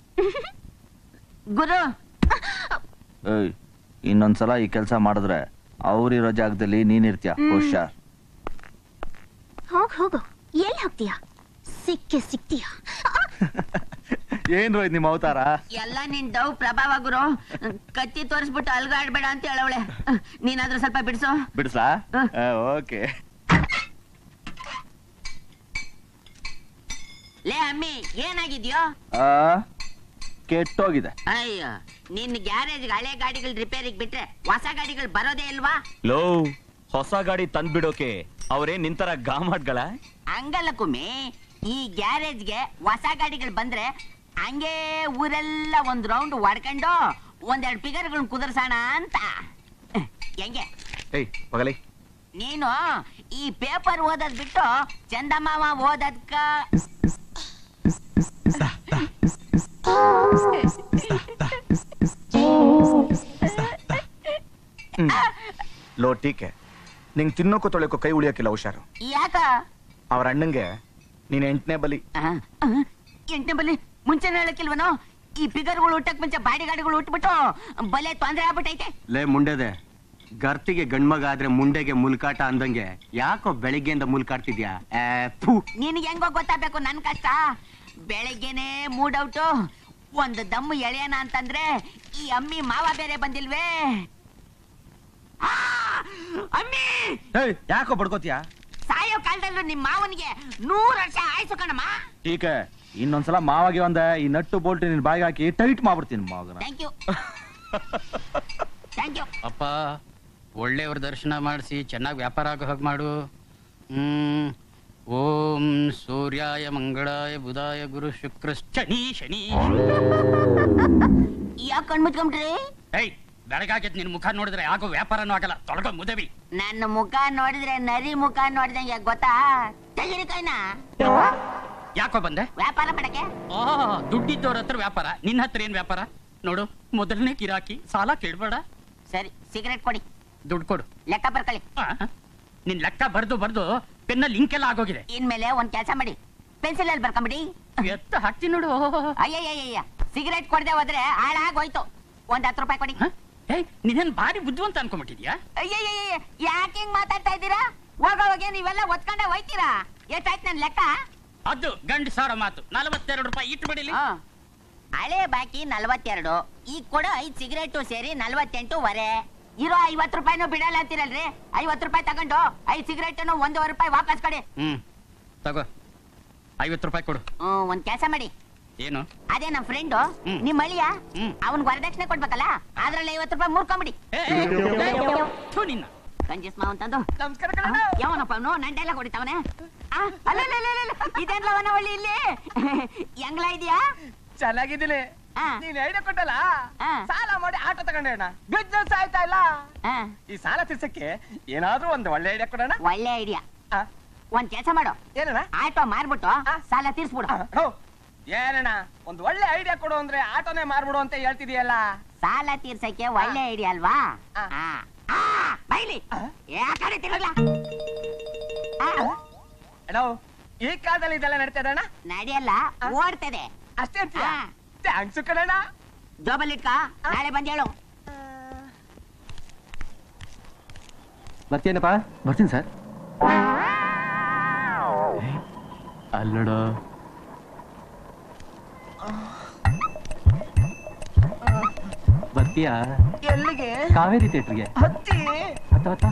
ಗುರು ಏಯ್ ಇನ್ನೊಂದ್ಸಲ ಈ ಕೆಲಸ ಮಾಡಿದ್ರೆ ಅವ್ರಿರೋ ಜಾಗದಲ್ಲಿ ನೀನಿರ್ತೀಯ ಹುಷಾರ್ ಹೋಗ್ ಹೋಗು ಎಲ್ಲಿ ಹೋಗ್ತೀಯಾ ಸಿಕ್ಕೆ ಸಿಕ್ತೀಯಾ ಏನ್ ರೋಹಿತ್ ನಿಮ್ಮ ಅವತಾರ ಎಲ್ಲ ನಿನ್ ಡವ್ ಪ್ರಭಾವ ಗುರು ಕತ್ತಿ ತೋರಿಸ್ಬಿಟ್ಟು ಅಲ್ಗಾಡ್ಬೇಡ ಅಂತ ಹೇಳವಳೆ ನೀನಾದ್ರೂ ಸ್ವಲ್ಪ ಬಿಡಿಸು ಬಿಡ್ಸಾ ಹ. ಓಕೆ ಲೇ ಅಮ್ಮಿ ಏನಾಗಿದ್ಯೋ ಆ ಕೆಟ್ಟೋಗಿದೆ ಅಯ್ಯೋ ನಿನ್ ಗ್ಯಾರೇಜ್ ಹಳೆ ಗಾಡಿಗಳು ರಿಪೇರಿಗೆ ಬಿಟ್ರೆ ಹೊಸ ಗಾಡಿಗಳು ಬರೋದೇ ಇಲ್ವಾ ಲೋ ಹೊಸ ಗಾಡಿ ತಂದ್ಬಿಡೋಕೆ ಅವರೇ ನಿಂತರ ಗಾಮಾಟ್ಗಳ ಹಂಗಲ್ಲ ಕುಮ್ಮಿ ಈ ಗ್ಯಾರೇಜ್ಗೆ ಹೊಸ ಗಾಡಿಗಳು ಬಂದ್ರೆ ಹಂಗೆ ಊರೆಲ್ಲ ಒಂದ್ ರೌಂಡ್ ಹೊಡ್ಕೊಂಡು ಒಂದೆರಡು ಪಿಗರ್ಗಳನ್ನ ಕುದುರ್ಸೋಣ ಅಂತ ಹೆಂಗೆ ಏಯ್ ಹೋಗಲಿ ನೀನು ಈ ಪೇಪರ್ ಓದೋದ್ ಬಿಟ್ಟು ಚಂದಮಾಮ ಓದದ್ಕ ಲೋ ಟೀಕೆ ನಿಂಗ್ ತಿನ್ನೋಕು ತೊಳೆಯೋಕು ಕೈ ಉಳಿಯೋಕಿಲ್ಲ ಹುಷಾರು ಯಾಕ ಅವ್ರ ಅಣ್ಣಂಗೆ ನೀನ್ ಎಂಟನೇ ಬಲಿ ಎಂಟನೇ ಬಲ್ಲಿ ಮುಂಚೆನೆ ಹೇಳಕ್ಕಿಲ್ವನೋ ಈ ಪಿಗರ್ಗಳು ಹುಟ್ಟಕ್ ಮುಂಚೆ ಬಾಡಿ ಗಾಡಿಗಳು ಹುಟ್ಬಿಟ್ಟು ಬಲೆ ತೊಂದ್ರೆ ಆಗ್ಬಿಟ್ಟೈತೆ ಲೇ ಮುಂಡೆದೆ ಗರ್ತಿಗೆ ಗಂಡ್ಮಗ ಆದ್ರೆ ಮುಂಡೆಗೆ ಮುಲ್ಕಾಟ ಅಂದಂಗೆ ಯಾಕೋ ಬೆಳಿಗ್ಗೆಯಿಂದ ಮುಲ್ಕಾಡ್ತಿದ್ಯಾ ಏ, ಥು. ನಿನಗೆ ಹೆಂಗೋ ಗೊತ್ತಾಗ್ಬೇಕು ನನ್ ಕಷ್ಟ ಬೆಳಗ್ಗೆನೆ ಮೂಡ್ ಔಟು ಒಂದು ದಮ್ಮು ಎಳೆಯನ ಅಂತಂದ್ರೆ ಈ ಅಮ್ಮಿ ಮಾವ ಬೇರೆ ಬಂದಿಲ್ವೇ ಆ! ಅಮ್ಮಿ ಏಯ್ ಯಾಕೋ ಬಡ್ಕೋತೀಯ ಸಾಯೋ ಕಾಲದಲ್ಲೂ ನಿಮ್ ಮಾವನಿಗೆ ನೂರು ವರ್ಷ ಆಯ್ಸು ಕಣಮ್ಮ ಟೀಕೆ ಇನ್ನೊಂದ್ಸಲ ಮಾವಾಗಿ ಒಂದ ಈ ನಟ್ಟು ಬೋಲ್ಟ್ ನಿನ್ ಬಾಯಿಗೆ ಹಾಕಿ ಟೈಟ್ ಮಾಡ್ಬಿಡ್ತೀನಿ ಮಾವನ ಥ್ಯಾಂಕ್ ಯು ಥ್ಯಾಂಕ್ ಯು ಅಪ್ಪ ಒಳ್ಳೆಯವ್ರ ದರ್ಶನ ಮಾಡಿಸಿ ಚೆನ್ನಾಗಿ ವ್ಯಾಪಾರ ಆಗೋ ಹಾಗೆ ಮಾಡು ಹ್ಮ್ ಓಂ ಸೂರ್ಯಾಯ ಮಂಗಳಾಯ ಬುಧಾಯ ಗುರು ಶುಕ್ರ ಶನಿ ಶನಿ ಯಾಕೆ ಕಣ್ಮುಚ್ಕೊಂಡ್ರಿ ಏಯ್ ಬೆಳಗಾಗಿದ್ ನಿನ್ ಮುಖ ನೋಡಿದ್ರೆ ಆಗೋ ವ್ಯಾಪಾರನೂ ಆಗಲ್ಲ ತೊಳಗೋ ಮುದವಿ ನನ್ನ ಮುಖ ನೋಡಿದ್ರೆ ನರಿ ಮುಖ ನೋಡಿದಂಗೆ ಗೊತ್ತಾ ತೆಗಿರಿ ಕೈನ ಯಾಕೋ ಬಂದೆ ವ್ಯಾಪಾರ ಮಾಡಕ್ಕೆ ಆ ದುಡ್ಡಿದ್ದವ್ರ ಹತ್ರ ವ್ಯಾಪಾರ ನಿನ್ನ ಹತ್ರ ಏನ್ ವ್ಯಾಪಾರ ನೋಡು ಮೊದಲನೇ ಗಿರಾಕಿ ಸಾಲ ಕೇಳ್ಬೇಡ ಸರಿ ಸಿಗರೆಟ್ ಕೊಡಿ ದುಡ್ಡು ಕೊಡು ಲೆಕ್ಕ ಬರ್ಕೊಳ್ಳಿ ಆ, ನಿನ್ ಲೆಕ್ಕ ಬರ್ದು ಬರ್ದು ಪೆನ್ನಲ್ಲಿ ಲಿಂಕ್ ಎಲ್ಲ ಆಗೋಗಿದೆ ಇನ್ಮೇಲೆ ಒಂದ್ ಕೆಲಸ ಮಾಡಿ ಪೆನ್ಸಿಲ್ ಅಲ್ಲಿ ಬರ್ಕೊಂಬಿಡಿ ಎತ್ತ ಹಾಕ್ತೀನಿ ನೋಡು ಅಯ್ಯಯ್ಯಯ್ಯ ಸಿಗರೆಟ್ ಕೊಡದೆ ಹೋದ್ರೆ ಹಾಳಾಗೋಯ್ತು ಒಂದ್ ಹತ್ತು ರೂಪಾಯಿ ಕೊಡಿ ಹ? ಏಯ್ ನೀನೇನ್ ಭಾರಿ ಬುದ್ಧಿವಂತ ಅನ್ಕೊಂಬಿಟ್ಟಿದ್ಯಾ ಅಯ್ಯಯ್ಯಯ್ಯ ಯಾಕೆ ಹಿಂಗ್ ಮಾತಾಡ್ತಾ ಇದ್ದೀರಾ ಹೋಗೋವಾಗೆ ನೀವೆಲ್ಲ ಒತ್ಕೊಂಡೆ ಹೋಯ್ತೀರಾ ಎಷ್ಟಾಯ್ತು ನನ್ ಲೆಕ್ಕ ಅದು ಗಂಡ ಸಾವಿರ ಮಾತು ನಲವತ್ತೆರಡು ರೂಪಾಯಿ ಇಟ್ಟು ಬಿಡಿಲಿ ಆ. ಹಳೆ ಬಾಕಿ ನಲ್ವತ್ತೆರಡು ಈಗ ಕೊಡೋ ಐದ್ ಸಿಗರೇಟು ಸೇರಿ ನಲ್ವತ್ತೆಂಟು ವರೆ ಇರೋ ಐವತ್ತು ರೂಪಾಯಿನೂ ಬಿಡಲ್ಲ ಅಂತೀರಲ್ರಿ ಐವತ್ತು ರೂಪಾಯಿ ತಗೊಂಡು ಐದ್ ಸಿಗರೇಟನ್ನು ಒಂದೂವರೆ ರೂಪಾಯಿ ವಾಪಸ್ ಕೊಡಿ ಹ್ಮ್ ತಗೋ ಐವತ್ತು ರೂಪಾಯಿ ಕೊಡು ಹ್ಮ್, ಒಂದ್ ಕೆಲಸ ಮಾಡಿ ಏನು ಅದೇ ನಮ್ ಫ್ರೆಂಡು ಹ್ಮ್. ನಿಮ್ ಅಳಿಯ ಹ್ಮ್. ಅವನ್ ವರದಕ್ಷಿಣೆ ಕೊಡ್ಬೇಕಲ್ಲ ಅದ್ರಲ್ಲಿ ಐವತ್ತು ರೂಪಾಯಿ ಮುರ್ಕೊಂಬಿಡಿ ಏ, ಏ, ಏ, ಥು ನಿನ್ನ ಕಂಜಸ್ ಮಾವ ಅಂತಂದು ಯಾವನಪ್ಪ ಅವನು ನನ್ ಡೈಲಾಗ್ ಹೊಡಿತಾವನೆ ಅಲ್ಲ ಇದೇನ್ಲ ಅವನ ಒಳ್ಳೆ ಇಲ್ಲಿ ಹೆಂಗ್ಲ ಇದೆಯಾ ಚೆನ್ನಾಗಿದ್ದೀನಿ ಆ. ನೀನ್ ಐಡಿಯಾ ಕೊಟ್ಟಲ್ಲ ಆ. ಸಾಲ ಮಾಡಿ ಆಟೋ ತಗೊಂಡೋಣ ಬಿಸ್ನೆಸ್ ಆಯ್ತಾ ಇಲ್ಲ ಆ, ಈ ಸಾಲ ತೀರ್ಸಕ್ಕೆ ಏನಾದ್ರೂ ಒಂದು ಒಳ್ಳೆ ಐಡಿಯಾ ಕೊಡೋಣ ಒಳ್ಳೆ ಐಡಿಯಾ ಆ, ಒಂದ್ ಕೆಲಸ ಮಾಡು ಏನಣ್ಣ ಆಟೋ ಮಾರ್ಬಿಟ್ಟು ಆ. ಸಾಲ ತೀರ್ಸ್ಬಿಡು ಆ, ಹೋ, ಏನಣ್ಣ ಒಂದು ಒಳ್ಳೆ ಐಡಿಯಾ ಕೊಡು ಅಂದ್ರೆ ಆಟೋನೇ ಮಾರ್ಬಿಡು ಅಂತ ಹೇಳ್ತಿದೀಯಲ್ಲ ಸಾಲ ತೀರ್ಸಕ್ಕೆ ಒಳ್ಳೆ ಐಡಿಯಾ ಅಲ್ವಾ ಆ. ಆ. ಆ, ಬೈಲಿ ಯಾ ಕಡೆ ತಿರುಗ್ಲಾ ಆ, ಅಣ್ಣ ಈ ಕಾಲದಲ್ಲಿ ಇದೆಲ್ಲ ನಡೀತದೆ ಅಣ್ಣ ನಡೆಯಲ್ಲ ಆ. ಓಡ್ತದೆ ಅಷ್ಟೇ ಅಂತೀಯ ಆ. ಥ್ಯಾಂಕ್ಸ್ ಕಣಣ್ಣ ಜೋಬಲ್ ಇಟ್ಕ ನಾಳೆ ಬಂದ್ ಹೇಳು ಬರ್ತೀನಪ್ಪ ಬರ್ತೀನಿ ಸರ್ ಅಲ್ಲೋಡು ಬರ್ತೀಯಾ ಎಲ್ಲಿಗೆ ಕಾವೇರಿ ಥಿಯೇಟ್ರಿಗೆ ಹತ್ತಿ ಹತ್ತ ಹತ್ತ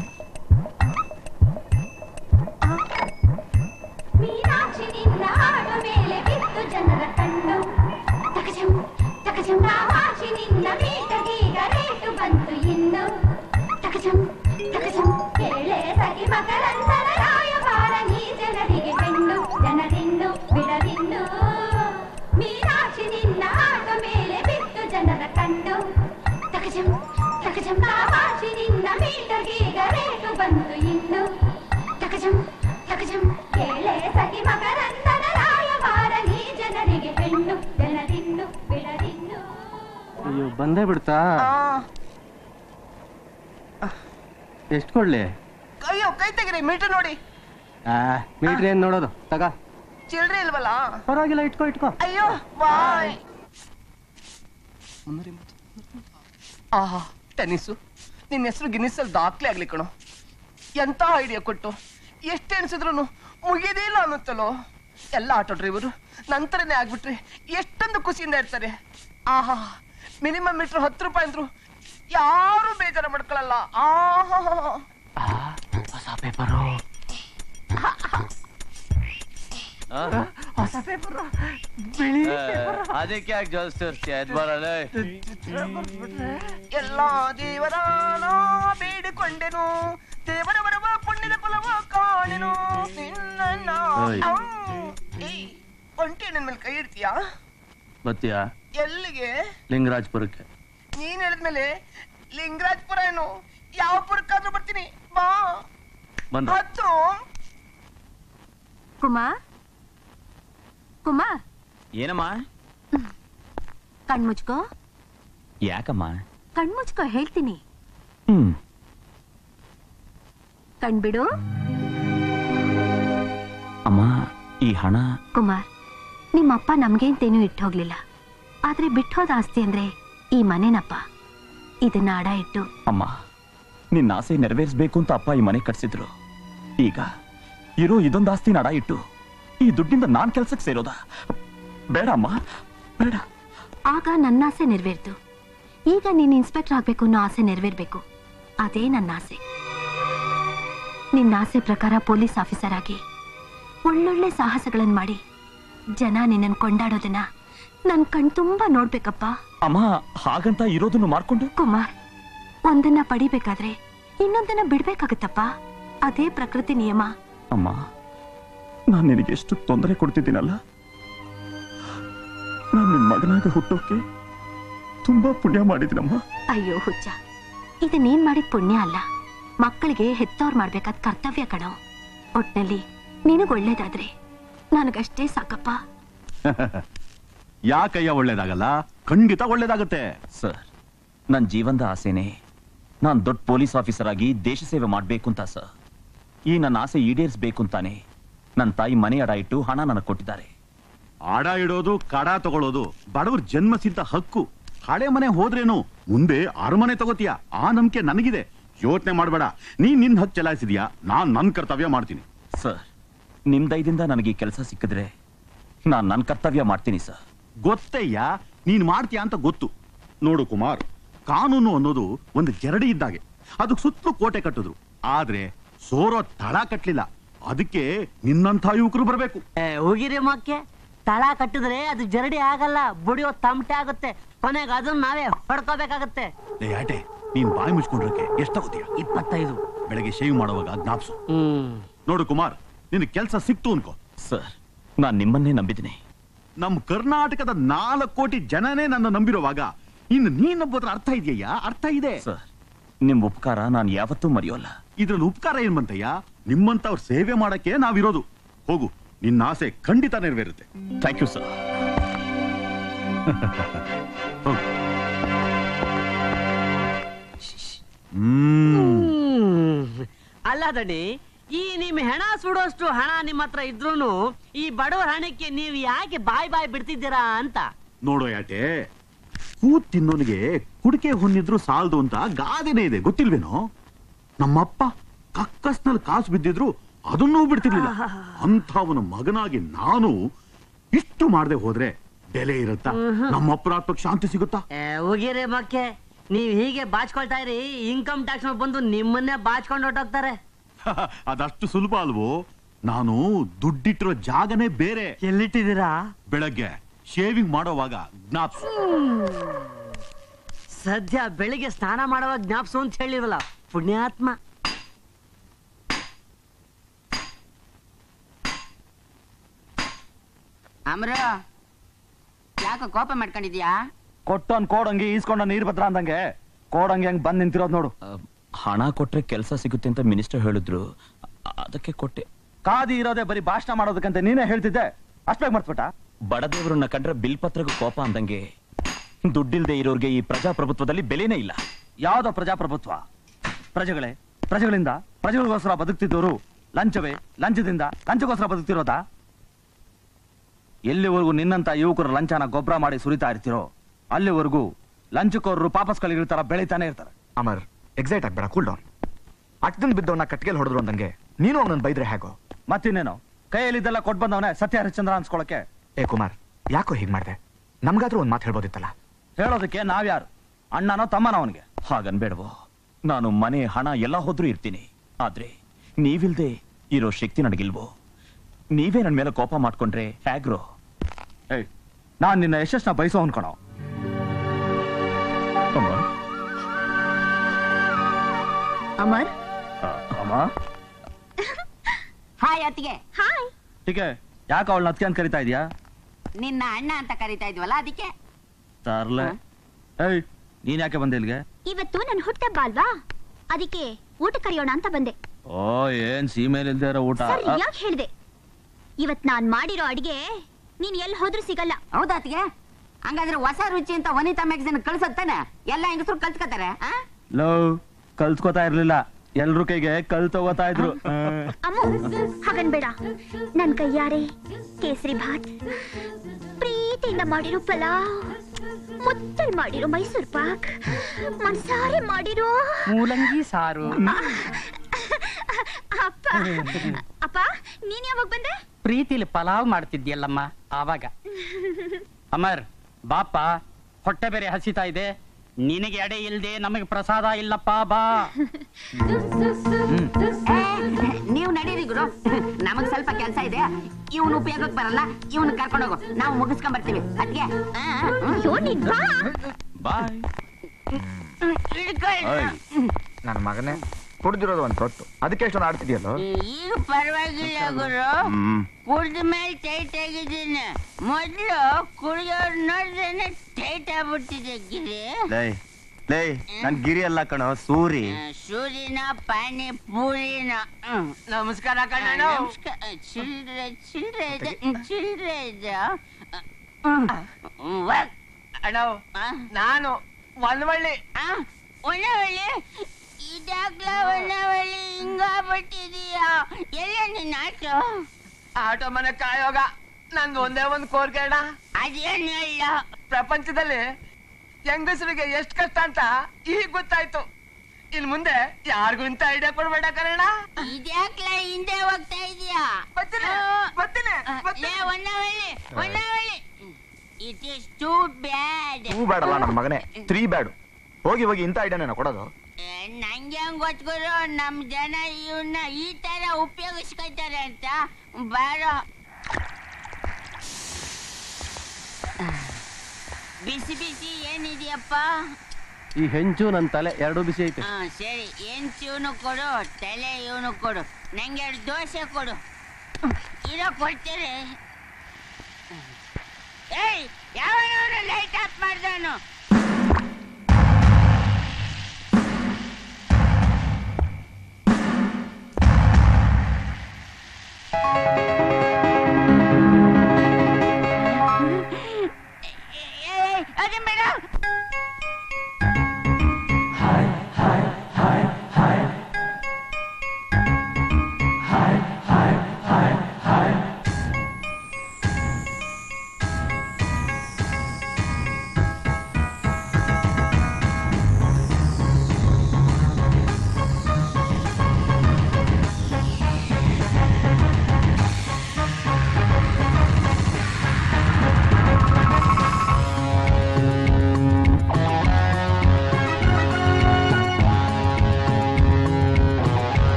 ಮೀನಾಕ್ಷಿ ನಿನ್ನ ಹಾಡು ಮೇಲೆ ಬಿತ್ತು ಜನರ ಕಣ್ಣು ತಕಜಂ ತಕಜಂ ಕಾಮಾಕ್ಷಿ ನಿನ್ನ ಮೀಟಗೀಗ ರೇಟು ಬಂತು ಇನ್ನು ತಕಜಂ ತಕಜಂ ಕೇಳೆ ಸಗಿ ಮಕರಂದರ ರಾಯಭಾರ ನೀ ಜನರಿಗೆ ಬೆನ್ನು ಜನರಿನ್ನು ಬಿಡದಿನ್ನು ಮೀನಾಕ್ಷಿ ನಿನ್ನ ಹಾಡು ಮೇಲೆ ಬಿತ್ತು ಜನರ ಕಣ್ಣು ತಕಜಂ ತಕಜಂ ಕಾಮಾಕ್ಷಿ ನಿನ್ನ ಮೀಟಗೀಗ ರೇಟು ಬಂತು ಇನ್ನು ತಕಜಂ ತಕಜಂ ಕೇಳೆ ಸಖಿ ಮಕರಂದನ ರಾಯಭಾರ ನೀ ಜನರಿಗೆ ಹೆಣ್ಣು ಜನರಿನ್ನು ಬಿಡದಿನ್ನು ಅಯ್ಯೋ ಬಂದೇ ಬಿಡ್ತಾ ಎಷ್ಟು ಕೊಡ್ಲಿ ಅಯ್ಯೋ ಕೈ ತೆಗಿರಿ ಮೀಟರ್ ನೋಡಿ ಆ ಮೀಟ್ರ್ ಏನ್ ನೋಡೋದು ತಗ ಚಿಲ್ಡ್ರೆ ಇಲ್ವಲ್ಲ ಪರವಾಗಿಲ್ಲ ಇಟ್ಕೋ ಇಟ್ಕೋ ಅಯ್ಯೋ ಬಾಯ್ ಆಹಾ ಟೆನ್ನಿಸು ನಿನ್ನ ಹೆಸರು ಗಿನ್ನಿಸಲ್ಲಿ ದಾಖಲೆ ಆಗ್ಲಿ ಕಣೋ ಎಂತ ಐಡಿಯಾ ಕೊಟ್ಟು ಎಷ್ಟು ಎಣಿಸಿದ್ರು ಮುಗಿಯೋದೇ ಇಲ್ಲ ಅನ್ನುತ್ತಲೋ ಎಲ್ಲ ಆಟೋ ಡ್ರೈವರು ನಂತರನೇ ಆಗ್ಬಿಟ್ರೆ ಎಷ್ಟೊಂದು ಖುಷಿಯಿಂದ ಇರ್ತಾರೆ ಆಹಾ ಮಿನಿಮಮ್ ಮೀಟರ್ ಹತ್ತು ರೂಪಾಯಿ ಅಂದ್ರು ಯಾರು ಬೇಜಾರ ಮಾಡ್ಕೊಳಲ್ಲ ಆಹಾ ಹೊಸ ಪೇಪರು ಹೊಸ ಪೇಪರ್ ಬಿಳಿ paper. ಅದಕ್ಕೆ ಯಾಕೆ ಜೋಡಿಸ್ತಿರ್ತೀಯ ಎದ್ ಬರಲ್ಲ ಎಲ್ಲ ದೇವರಾನ ಬೇಡಿಕೊಂಡೆನು ದೇವರ ಬರುವ ಪುಣ್ಯದ ಫಲವ ಕಾಣೆನು ನಿನ್ನ ಓಯ್. ಒಂಟಿ ನನ್ನ ಮೇಲೆ ಕೈ ಇಡ್ತೀಯಾ ಬತ್ತೀಯಾ ಎಲ್ಲಿಗೆ ಲಿಂಗರಾಜ್ಪುರಕ್ಕೆ ನೀನ್ ಹೇಳಿದ್ಮೇಲೆ ಲಿಂಗರಾಜ್ಪುರ ಏನು ಯಾವ ಪುರಕ್ಕಾದ್ರೂ ಬರ್ತೀನಿ ಬಾ ಬಂದ ಹತ್ತು ಕುಮಾರ್ ಕುಮಾರ್ ಏನಮ್ಮ ಕಣ್ಮುಚ್ಕೋ ಯಾಕಮ್ಮ ಕಣ್ಮುಚ್ಕೋ ಹೇಳ್ತೀನಿ ಹ್ಮ್ ಕಣ್ಬಿಡು ಅಮ್ಮ ಈ ಹಣ ಕುಮಾರ್ ನಿಮ್ಮಪ್ಪ ನಮ್ಗೇಂತೇನು ಇಟ್ಟು ಹೋಗ್ಲಿಲ್ಲ ಆದ್ರೆ ಬಿಟ್ಟೋದ ಆಸ್ತಿ ಅಂದ್ರೆ ಈ ಮನೆನಪ್ಪ ಇದನ್ನ ಅಡ ಇಟ್ಟು ಅಮ್ಮ ನಿನ್ನ ಆಸೆ ನೆರವೇರಿಸಬೇಕು ಅಂತ ಅಪ್ಪ ಈ ಮನೆ ಕಟ್ಸಿದ್ರು ಈಗ ಇರೋ ಇದೊಂದು ಆಸ್ತಿ ನಡ ಇಟ್ಟು ಈ ದುಡ್ಡಿಂದ ನಾನ್ ಕೆಲ್ಸಕ್ಕೆ ಸೇರೋದಾ ಬೇಡ ಅಮ್ಮ ಬೇಡ ಆಗ ನನ್ನ ಆಸೆ ನೆರವೇರ್ತು ಈಗ ನೀನ್ ಇನ್ಸ್ಪೆಕ್ಟರ್ ಆಗ್ಬೇಕು ಅನ್ನೋ ಆಸೆ ನೆರವೇರ್ಬೇಕು ಅದೇ ನನ್ನ ಆಸೆ ನಿನ್ನ ಆಸೆ ಪ್ರಕಾರ ಪೊಲೀಸ್ ಆಫೀಸರ್ ಆಗಿ ಒಳ್ಳೊಳ್ಳೆ ಸಾಹಸಗಳನ್ನ ಮಾಡಿ ಜನ ನಿನ್ನನ್ ಕೊಂಡಾಡೋದನ್ನ ನನ್ ಕಣ್ ತುಂಬಾ ನೋಡ್ಬೇಕಪ್ಪ ಅಮ್ಮ ಹಾಗಂತ ಇರೋದನ್ನು ಮಾರ್ಕೊಂಡು ಕುಮಾರ್ ಒಂದನ್ನ ಪಡಿಬೇಕಾದ್ರೆ ಇನ್ನೊಂದನ್ನ ಬಿಡ್ಬೇಕಾಗತ್ತಪ್ಪ ಅದೇ ಪ್ರಕೃತಿ ನಿಯಮ ಅಮ್ಮ ನಾನು ನಿನಗೆ ಎಷ್ಟು ತೊಂದರೆ ಕೊಡ್ತಿದ್ದೀನಲ್ಲ ನಾನು ನಿನ್ ಮಗನಾಗ ಹುಟ್ಟೋಕೆ ತುಂಬಾ ಪುಣ್ಯ ಮಾಡಿದ್ದೀನಮ್ಮ ಅಯ್ಯೋ ಹುಚ್ಚ ಇದು ನೀನ್ ಮಾಡಿದ ಪುಣ್ಯ ಅಲ್ಲ ಮಕ್ಕಳಿಗೆ ಹೆತ್ತವ್ರು ಮಾಡ್ಬೇಕಾದ ಕರ್ತವ್ಯ ಕಣೋ ಒಟ್ನಲ್ಲಿ ನಿನಗ್ ಒಳ್ಳೇದಾದ್ರೆ ನನಗಷ್ಟೇ ಸಾಕಪ್ಪ ಯಾಕಯ್ಯ ಒಳ್ಳೇದಾಗಲ್ಲ ಖಂಡಿತ ಒಳ್ಳೇದಾಗತ್ತೆ ಸರ್ ನನ್ನ ಜೀವನದ ಆಸೆನೆ ನಾನು ದೊಡ್ಡ ಪೊಲೀಸ್ ಆಫೀಸರ್ ಆಗಿ ದೇಶ ಸೇವೆ ಮಾಡಬೇಕು ಅಂತ ಸರ್ ಈ ನನ್ನ ಆಸೆ ಈಡೇರಿಸಬೇಕು ಅಂತಾನೆ ನನ್ನ ತಾಯಿ ಮನೆ ಅಡ ಇಟ್ಟು ಹಣ ನನಗೆ ಕೊಟ್ಟಿದ್ದಾರೆ ಆಡ ಇಡೋದು ಕಡ ತಗೊಳ್ಳೋದು ಬಡವ್ರ ಜನ್ಮಸಿದ್ಧ ಹಕ್ಕು ಹಳೆ ಮನೆ ಹೋದ್ರೇನು ಮುಂದೆ ಅರಮನೆ ತಗೋತೀಯ ಆ ನಂಬಿಕೆ ನನಗಿದೆ ಯೋಚನೆ ಮಾಡಬೇಡ ನೀನ್ ನಿನ್ ಹಕ್ ಚಲಾಯಿಸಿದ್ಯಾ ನಾನ್ ನನ್ ಕರ್ತವ್ಯ ಮಾಡ್ತೀನಿ ಸರ್ ನಿಮ್ ದಯದಿಂದ ನನಗೆ ಈ ಕೆಲಸ ಸಿಕ್ಕಿದ್ರೆ ನಾನು ನನ್ನ ಕರ್ತವ್ಯ ಮಾಡ್ತೀನಿ ಸರ್ ಗೊತ್ತಯ್ಯ ನೀನ್ ಮಾಡ್ತೀಯ ಅಂತ ಗೊತ್ತು ನೋಡು ಕುಮಾರ್ ಕಾನೂನು ಅನ್ನೋದು ಒಂದು ಜರಡಿ ಇದ್ದಾಗೆ ಅದಕ್ಕೆ ಸುತ್ತಲೂ ಕೋಟೆ ಕಟ್ಟಿದ್ರು ಆದ್ರೆ ಸೋರೋ ತಳ ಕಟ್ಲಿಲ್ಲ ಅದಕ್ಕೆ ನಿನ್ನಂಥ ಯುವಕರು ಬರಬೇಕು ಹೋಗಿರಿ ಮಕ್ಕೆ ತಳ ಕಟ್ಟಿದ್ರೆ ಅದು ಜರಡಿ ಆಗಲ್ಲ ಬುಡಿಯೋ ತಮಟೆ ಆಗುತ್ತೆ ಕೊನೆಗೆ ಅದನ್ನ ನಾವೇ ಹೊಡ್ಕೋಬೇಕಾಗತ್ತೆ ಲೇ ಆಟೆ ನೀನ್ ಬಾಯಿ ಮುಚ್ಕೊಂಡ್ರಕ್ಕೆ ಎಷ್ಟಾಗೋತೀಯ ಇಪ್ಪತ್ತೈದು ಬೆಳಗ್ಗೆ ಶೇವ್ ಮಾಡುವಾಗ ಜ್ಞಾಪ್ಸು ಹ್ಮ್ ನೋಡು ಕುಮಾರ್ ನಿನ್ ಕೆಲಸ ಸಿಕ್ತು ಅನ್ಕೋ ಸರ್ ನಾನು ನಿಮ್ಮನ್ನೇ ನಂಬಿದ್ದೀನಿ ನಮ್ ಕರ್ನಾಟಕದ ನಾಲ್ಕು ಕೋಟಿ ಜನನೇ ನನ್ನ ನಂಬಿರುವಾಗ ಇನ್ನು ನೀನ್ ನಂಬೋದ್ರ ಅರ್ಥ ಇದೆಯಯ್ಯ ಅರ್ಥ ಇದೆ ಸರ್ ನಿಮ್ ಉಪಕಾರ ನಾನು ಯಾವತ್ತೂ ಮರೆಯೋಲ್ಲ ಇದ್ರಲ್ಲಿ ಉಪಕಾರ ಏನ್ ಬಂತಯ್ಯ ನಿಮ್ಮಂತವ್ರ ಸೇವೆ ಮಾಡಕ್ಕೆ ನಾವಿರೋದು ಹೋಗು ನಿನ್ನ ಆಸೆ ಖಂಡಿತ ನೆರವೇರುತ್ತೆ ಥ್ಯಾಂಕ್ ಯು ಸರ್ ಹ್ಮ್. ಅಲ್ಲ ದಣಿ ಈ ನಿಮ್ ಹೆಣ ಸುಡೋಷ್ಟು ಹಣ ನಿಮ್ಮ ಹತ್ರ ಇದ್ರೂನು ಈ ಬಡವರ ಹಣಕ್ಕೆ ನೀವು ಯಾಕೆ ಬಾಯ್ ಬಾಯ್ ಬಿಡ್ತಿದ್ದೀರಾ ಅಂತ ನೋಡೋ ಯಾಟೆ ಕೂತ್ ತಿನ್ನೋನಿಗೆ ಕುಡಿಕೆ ಹೊನ್ನಿದ್ರು ಸಾಲದು ಅಂತ ಗಾದೆನೇ ಇದೆ ಗೊತ್ತಿಲ್ವೇನೋ ನಮ್ಮಪ್ಪ ಕಕ್ಕಸ್ನಲ್ಲಿ ಕಾಸು ಬಿದ್ದಿದ್ರು ಅದನ್ನೂ ಬಿಡ್ತಿರ್ಲಿಲ್ಲ ಅಂಥವನ ಮಗನಾಗಿ ನಾನು ಇಷ್ಟು ಮಾಡದೆ ಹೋದ್ರೆ ಬೆಲೆ ಇರುತ್ತಾ ನಮ್ಮ ಅಪರಾಧಕ್ಕೆ ಶಾಂತಿ ಸಿಗುತ್ತಾ ಹೋಗಿರಿ ಮಕ್ಕೆ ನೀವ್ ಹೀಗೆ ಬಾಚ್ಕೊಳ್ತಾ ಇರಿ ಇನ್ಕಮ್ ಟ್ಯಾಕ್ಸ್ ಬಂದು ನಿಮ್ಮನ್ನೇ ಬಾಚ್ಕೊಂಡು ಹೊಟ್ಟೋಗ್ತಾರೆ ಅದಷ್ಟು ಸುಲಭ ಅಲ್ವೋ ನಾನು ದುಡ್ಡಿಟ್ಟಿರೋ ಜಾಗನೇ ಬೇರೆ ಎಲ್ಲಿಟ್ಟಿದ್ದೀರಾ ಬೆಳಗ್ಗೆ ಶೇವಿಂಗ್ ಮಾಡೋವಾಗ ಜ್ಞಾಪ್ಸು ಸದ್ಯ ಬೆಳಿಗ್ಗೆ ಸ್ನಾನ ಮಾಡುವಾಗ ಜ್ಞಾಪ್ಸು ಅಂತ ಹೇಳಿವಲ್ಲ ಪುಣ್ಯಾತ್ಮ ಅಮ್ರ ಯಾಕ ಕೋಪ ಮಾಡ್ಕೊಂಡಿದ್ಯಾ ಕೊಟ್ಟೋನ್ ಕೋಡಂಗಿ ಈಸ್ಕೊಂಡ ನೀರ್ ಭದ್ರ ಅಂದಂಗೆ ಕೋಡಂಗಿ ಹಂಗ್ ಬಂದ್ ನಿಂತಿರೋದ್ ನೋಡು ಹಣ ಕೊಟ್ರೆ ಕೆಲಸ ಸಿಗುತ್ತೆ ಅಂತ ಮಿನಿಸ್ಟರ್ ಹೇಳಿದ್ರು ಅ- ಅದಕ್ಕೆ ಕೊಟ್ಟೆ ಕಾದಿ ಇರೋದೇ ಬರೀ ಭಾಷಣ ಮಾಡೋದಕ್ಕಂತ ನೀನೇ ಹೇಳ್ತಿದ್ದೆ ಅಷ್ಟಾಗಿ ಮರ್ತ್ಬಿಟ್ಟ ಬಡದೇವ್ರನ್ನ ಕಂಡ್ರೆ ಬಿಲ್ ಪತ್ರಗೂ ಕೋಪ ಅಂದಂಗೆ ದುಡ್ಡಿಲ್ದೆ ಇರೋರ್ಗೆ ಈ ಪ್ರಜಾಪ್ರಭುತ್ವದಲ್ಲಿ ಬೆಲೆನೇ ಇಲ್ಲ ಯಾವ್ದೋ ಪ್ರಜಾಪ್ರಭುತ್ವ ಪ್ರಜೆಗಳೇ ಪ್ರಜೆಗಳಿಂದ ಪ್ರಜೆಗಳಿಗೋಸ್ಕರ ಬದುಕ್ತಿದ್ದವರು ಲಂಚವೇ ಲಂಚದಿಂದ ಲಂಚಕ್ಕೋಸ್ಕರ ಬದುಕ್ತಿರೋದಾ ಎಲ್ಲಿವರೆಗೂ ನಿನ್ನಂತ ಯುವಕರು ಲಂಚನ ಗೊಬ್ಬರ ಮಾಡಿ ಸುರಿತಾ ಇರ್ತಿರೋ ಅಲ್ಲಿವರೆಗೂ ಲಂಚಕೋರರು ಪಾಪಸ್ಗಳಿರ್ತಾರ ಬೆಳಿತಾನೆ ಇರ್ತಾರೆ ಅಮರ್ ಎಕ್ಸೈಟ್ ಆಗ್ಬೇಡ ಕೂಲ್ ಡೌನ್ ಅಟ್ಟದಿಂದ ಬಿದ್ದವನ್ನ ಕಟ್ಗೆಲ್ ಹೊಡೆದ್ರು ಅಂದಂಗೆ ನೀನು ಅವನನ್ನ ಬೈದ್ರೆ ಹೇಗೋ ಮತ್ತಿನ್ನೇನು ಕೈಯಲ್ಲಿದ್ದೆಲ್ಲ ಕೊಟ್ ಬಂದವನೇ ಸತ್ಯ ಹರಿಶ್ಚಂದ್ರ ಅನ್ಸ್ಕೊಳಕ್ಕೆ ಏ ಕುಮಾರ್ ಯಾಕೋ ಹೀಗ್ ಮಾಡ್ದೆ ನಮ್ಗಾದ್ರೂ ಒಂದ್ ಮಾತು ಹೇಳ್ಬೋದಿತ್ತಲ್ಲ ಹೇಳೋದಕ್ಕೆ ನಾವ್ಯಾರು ಅಣ್ಣನೋ ತಮ್ಮನೋ ಅವನಿಗೆ ಹಾಗನ್ಬೇಡವೋ ನಾನು ಮನೆ ಹಣ ಎಲ್ಲ ಹೋದ್ರೂ ಇರ್ತೀನಿ ಆದ್ರೆ ನೀವಿಲ್ದೆ ಇರೋ ಶಕ್ತಿ ನನಗಿಲ್ವೋ ನೀವೇ ನನ್ ಮೇಲೆ ಕೋಪ ಮಾಡ್ಕೊಂಡ್ರೆ ಹೇಗ್ರೋ ಏಯ್ ನಾನ್ ನಿನ್ನ ಯಶಸ್ನ ಬಯಸೋ ಅನ್ಕೊಣೋ ಅಮರ್ ಅಮ್ಮ ಹಾಯ್ ಅತ್ತಿಗೆ ಹಾಯ್ ಟೀಕೆ ಯಾಕೆ ಅವಳನ್ನ ಅತ್ಕೆ ಅಂತ ಕರಿತಾ ಇದೀಯಾ ನಿನ್ನ ಅಣ್ಣ ಅಂತ ಕರಿತಾ ಇದ್ವಲ್ಲ ಅದಕ್ಕೆ ತರ್ಲೆ ಏಯ್ ನೀನ್ ಯಾಕೆ ಬಂದೆ ಇಲ್ಲಿಗೆ ಇವತ್ತು ನನ್ ಹುಟ್ಟಬ್ಬ ಅಲ್ವಾ ಅದಕ್ಕೆ ಊಟ ಕರೆಯೋಣ ಅಂತ ಬಂದೆ ಓ ಏನ್ ಸೀಮೆಲ್ ಇಲ್ದೇ ಇರೋ ಊಟ ಸರಿಯಾಗಿ ಹೇಳ್ದೆ ಇವತ್ ನಾನ್ ಮಾಡಿರೋ ಅಡಿಗೆ ನೀನ್ ಎಲ್ಲಿ ಹೋದ್ರೂ ಸಿಗಲ್ಲ ಹೌದಾ ಅತ್ತಿಗೆ ಹಂಗಾದ್ರೆ ಹೊಸ ರುಚಿ ಅಂತ ವನಿತಾ ಮ್ಯಾಗಝಿನ್ ಕಳ್ಸತ್ತಾನೆ ಎಲ್ಲ ಹೆಂಗಸರು ಕಲ್ತ್ಕೊತಾರೆ ಆ ಲವ್ ಕಲ್ತ್ಕೋತಾ ಇರ್ಲಿಲ್ಲ ಎಲ್ರ ಕೈಗೆ ಕಲ್ ತಗೋತಾ ಇದ್ರು ಆ. ಅಮ್ಮು ಹಾಗನ್ಬೇಡ ನನ್ ಕೈಯಾರೆ ಕೇಸರಿ ಭಾತ್ ಪ್ರೀತಿಯಿಂದ ಮಾಡಿರೋ ಪಲಾವ್ ಮುತ್ತಲ್ ಮಾಡಿರೋ ಮೈಸೂರ್ ಪಾಕ್ ಮನ್ಸಾರೆ ಮಾಡಿರೋ ಮೂಲಂಗಿ ಸಾರು ಅಪ್ಪ ಅಪ್ಪ ನೀನ್ ಯಾವಾಗ ಬಂದೆ ಪ್ರೀತಿಲಿ ಪಲಾವ್ ಮಾಡ್ತಿದ್ಯಲ್ಲಮ್ಮ ಆವಾಗ ಅಮರ್ ಬಾಪ ಹೊಟ್ಟೆ ಬೇರೆ ಹಸಿತಾ ಇದೆ ನಿನಗೆ ಎಡೆ ಇಲ್ದೆ ನಮಗೆ ಪ್ರಸಾದ ಇಲ್ಲಪ್ಪ ಬಾ ನೀವು ನಡೀರಿ ಗುರು ನಮಗ್ ಸ್ವಲ್ಪ ಕೆಲಸ ಇದೆ ಇವನ್ ಉಪಯೋಗಕ್ಕೆ ಬರಲ್ಲ ಇವನ್ ಕರ್ಕೊಂಡು ಹೋಗು ನಾವು ಮುಗಿಸ್ಕೊಂಡ್ ಬರ್ತೀವಿ ಅದ್ಗೆ ಅಯ್ಯೋ ನೀನ್ ಬಾ ಬಾಯ್ ನನ್ನ ಮಗನೇ ಕುಡ್ದಿರೋದು ಒಂದ್ ತೊಟ್ಟು ಅದಕ್ಕೆ ಎಷ್ಟೊಂದು ಆಡ್ತಿದ್ಯಲ್ಲೋ ಈಗ ಪರವಾಗಿಲ್ಲ ಗುರು ಹ್ಮ್ ಕುಡ್ದ ಮೇಲೆ ಟೈಟ್ ಆಗಿದ್ದೀನಿ ಮೊದ್ಲು ಕುಡಿಯೋರ್ ನೋಡಿದ್ರೆ ಟೈಟ್ ಆಗ್ಬಿಟ್ಟಿದೆ ಗಿರಿ ಲೇ ಲೇ ನನ್ ಗಿರಿ ಅಲ್ಲ ಕಣೋ ಸೂರಿ ಸೂರಿನ ಪಾನಿ ಪೂರಿನ ಹ್ಮ್. ನಮಸ್ಕಾರ ಆ, ಕಣ್ಣಣ್ಣ ನಮಸ್ಕಾರ ಚಿಲ್ಡ್ರೆ ಚಿಲ್ಡ್ರೆ ಇದೆ ಚಿಲ್ಡ್ರೆ ಇದೆ ಅಣ್ಣ ನಾನು ಒಂದ್ವಳ್ಳಿ ಒಳ್ಳವಳ್ಳಿ ಇದಾಗ್ಲ ಒಳ್ಳವಳ್ಳಿ ಹಿಂಗಾಗ್ಬಿಟ್ಟಿದೀಯಾ ಎಲ್ಲ ನಿನ್ನ ಆಟೋ ಆಟೋ ಮನೆ ಕಾಯೋಗ ನಂದು ಒಂದೇ ಒಂದ್ ಕೋರಿಕೆ ಅಣ್ಣ ಅದೇನು ಹೇಳ ಪ್ರಪಂಚದಲ್ಲಿ ಹೆಂಗಸರಿಗೆ ಎಷ್ಟ್ ಕಷ್ಟ ಅಂತ ಈಗ ಗೊತ್ತಾಯ್ತು ಇನ್ ಮುಂದೆ ಯಾರಿಗೂ ಇಂತ ಐಡಿಯಾ ಕೊಡ್ಬೇಡ ಕಣಣ್ಣ ಇದ್ಯಾಕ್ಲ ಹಿಂದೆ ಹೋಗ್ತಾ ಇದೀಯಾ ಬರ್ತೀನಿ, ಬರ್ತೀನಿ, ಲೇ ಒನ್ನವಳ್ಳಿ ಒನ್ನವಳ್ಳಿ ಇಟ್ ಇಸ್ ಟೂ ಬ್ಯಾಡ್ ಹೂ ಬೇಡಲ್ಲ ನನ್ನ ಮಗನೇ ತ್ರೀ ಬ್ಯಾಡು ಹೋಗಿ ಹೋಗಿ ಇಂಥ ಐಡಿಯಾನ ಕೊಡೋದು ನಂಗೆ ಹೆಂಗ್ ಗೊತ್ತ್ಗುರು ನಮ್ ಜನ ಇವನ್ನ ಈ ತರ ಉಪಯೋಗಿಸ್ಕೊತಾರೆ ಅಂತ ಬಾರ ಬಿಸಿ ಬಿಸಿ ಏನಿದೆಯಪ್ಪ ಈ ಹೆಂಚು ನನ್ ತಲೆ ಎರಡು ಬಿಸಿ ಐತೆ ಹಾ ಸರಿ ಏನ್ ಇವನು ಕೊಡು ತಲೆ ಇವನು ಕೊಡು ನಂಗೆ ಎರಡು ದೋಸೆ ಕೊಡು ಇರೋ ಕೊಡ್ತೀರಿ ಏಯ್ ಯಾವನವನು ಲೈಟ್ ಆಫ್ ಮಾಡ್ದವನು ಏಯ್ ಅದನ್ ಬೇಡ Thank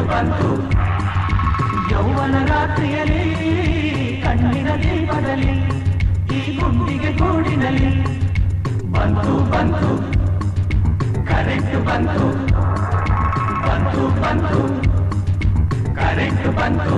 ಬಂತು ಯೌವನ ರಾತ್ರಿಯಲ್ಲಿ ಕಣ್ಣಿನ ದೀಪದಲ್ಲಿ ಈ ಗುಂಡಿಗೆ ಗೂಡಿನಲ್ಲಿ ಬಂತು ಬಂತು ಕರೆಂಟ್ ಬಂತು ಬಂತು ಬಂತು ಕರೆಂಟ್ ಬಂತು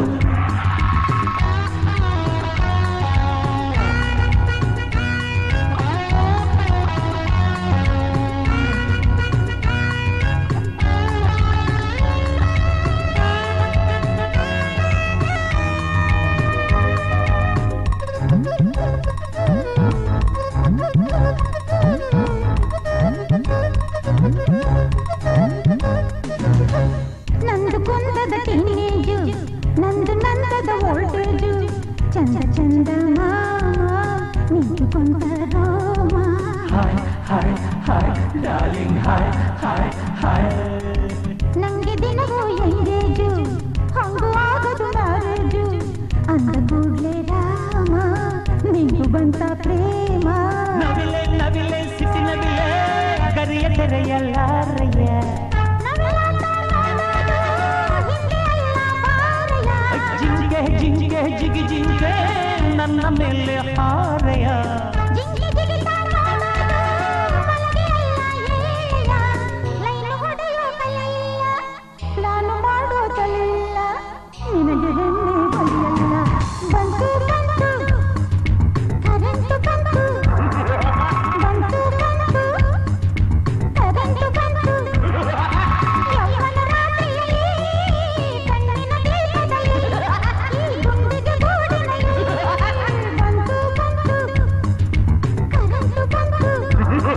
ನಂದು ಕುಂದದ ಟೀನೇಜು ನಂದು ನಂದದ ವೋಲ್ಟೇಜು ಚಂದ ಚಂದ ಮಾಮ ನಿಂತುಕೊಂಡ ರೋಮ hi hi hi darling hi hi hi ನಂಗೆ ದಿನವೂ ಎಂಗೇಜು ಹಂಗು ಆಗದು ಮ್ಯಾರೇಜು ಅಂದ ಕೂಡ್ಲೆ ರಾಮ ನಿಂಗು ಬಂತ ಪ್ರೇಮ ನವಿಲೆ ನವಿಲೆ ಸಿಟಿ ನವಿಲೆ ಕರಿಯ ತೆರೆಯಲ್ಲಾರಯ್ಯ ಜಿಂಜಿಗೆ ಜಿಂಜಿಗೆ ಜಿಗಿ ಜಿಂಗೆ ನನ್ನ ಮೇಲೆ ಹಾರೆಯ ನಾನು ಮಾಡೋದಲ್ಲ ನಿನಗೆ ಹೆಣ್ಣೆ ಬಲಿಯಲ್ಲ ಬಂತು ಬಂತು ಕರೆಂಟು ಬಂತು ಬಂತು ಬಂತು ಕರೆಂಟು ಬಂತು ಯೌವನ ರಾತ್ರಿಯಲ್ಲಿ ಕಣ್ಣಿನ ದೀಪದಲ್ಲಿ ಈ ಗುಂಡಿಗೆ ಗೂಡಿನಲ್ಲಿ ಬಂತು ಬಂತು ಕರೆಂಟು ಬಂತು ಬಂತು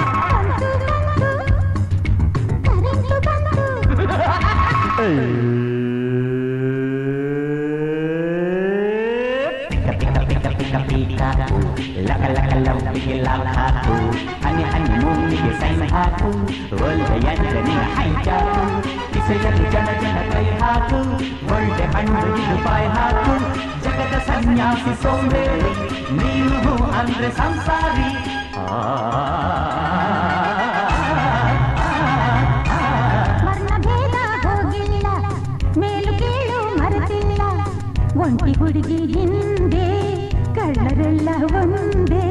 ಬಂತು ಕರೆಂಟು ಲಕ ಲಕ ಲವ್ವಿಗೆ ಲಾಲ್ ಹಾಕು ಹನಿ ಹನಿ ಮೂಗಿಗೆ ಸೈನ್ ಹಾಕು ಒಳ್ಳೆ ಯಂಜನಿನ ಹೈಜಾಕು ಇಸೆಯಲ್ಲಿ ಜನ ಜನ ಕೈ ಹಾಕು ಒಳ್ಳೆ ಹಣ್ಣು ಇದು ಬಾಯ್ ಹಾಕು ಜಗದ ಸನ್ಯಾಸಿ ಸೋಂಬೇರಿ ನೀನು ಹೂ ಅಂದ್ರೆ ಸಂಸಾರಿ ವರ್ಣಭೇದ ಹೋಗಿಲ್ಲ ಮೇಲು ಕೀಳು ಮರೆತಿಲ್ಲ ಒಂಟಿ ಹುಡುಗಿ ಹಿಂದೆ ಕಳ್ಳರೆಲ್ಲ ಒಂದೇ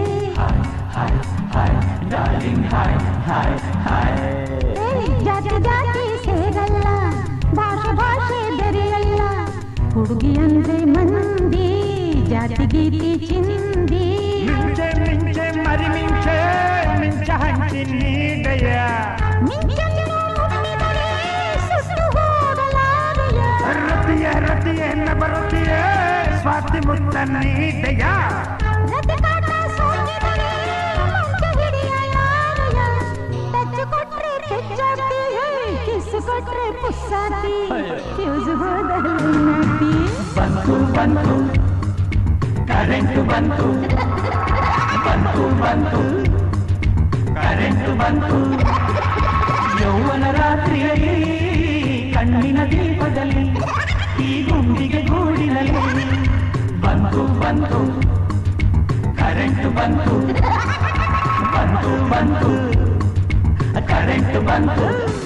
ಡಾರ್ಲಿಂಗ್ ಹಾಯ್ ಹಾಯ್ ಹಾಯ್ ಏ, ಜಾತಿ ಜಾತಿ ಸೇರಲ್ಲ ಭಾಷೆ ಭಾಷೆ ಬೆರೆಯಲ್ಲ ಹುಡುಗಿ ಅಂದ್ರೆ ಮಂದಿ ಜಾತಿ ಗೀತಿ ಚಿಂದಿ ಮಿಂಚೆ ಮಿಂಚೆ ಮರಿ ಮಿಂಚೆ ಮಿಂಚ ಹಂಚಿ ನೀಡಯ್ಯ ರತಿಯ ರತಿಯ ಎನ್ನ ಬರುತ್ತೀಯ ಸ್ವಾತಿ ಮುತ್ತ ನೀಡಯ್ಯ ಕಿಸ್ ಕೊಟ್ರೆ ಪುಸ್ಸಾತಿ ಫ್ಯೂಸ್ ಹೋದಲ್ಲಿ ನಟಿ ಬಂತು ಬಂತು ಕರೆಂಟ್ ಬಂತು ಬಂತು ಬಂತು ಕರೆಂಟ್ ಬಂತು ಯೌವನ ರಾತ್ರಿಯಲ್ಲಿ ಕಣ್ಣಿನ ದೀಪದಲ್ಲಿ ಈ ಗುಂಡಿಗೆ ಗೂಡಿನಲ್ಲಿ ಬಂತು ಬಂತು ಕರೆಂಟ್ ಬಂತು ಬಂತು ಬಂತು ಕರೆಂಟ್ ಬಂತು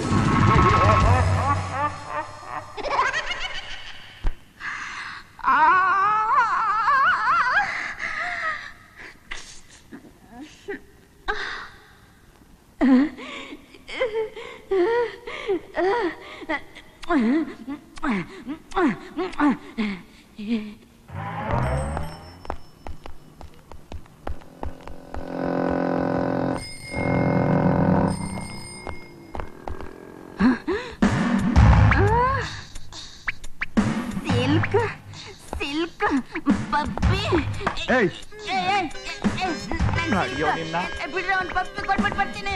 ಸಿಲ್ಕ್ ಸಿಲ್ಕ್ ಪಪ್ಪಿ ಏಯ್ ಬಿಡ್ರಿ ಅವ್ನ್ ಪಪ್ಪಿ ಕೊಟ್ಬಿಟ್ಟು ಬರ್ತೀನಿ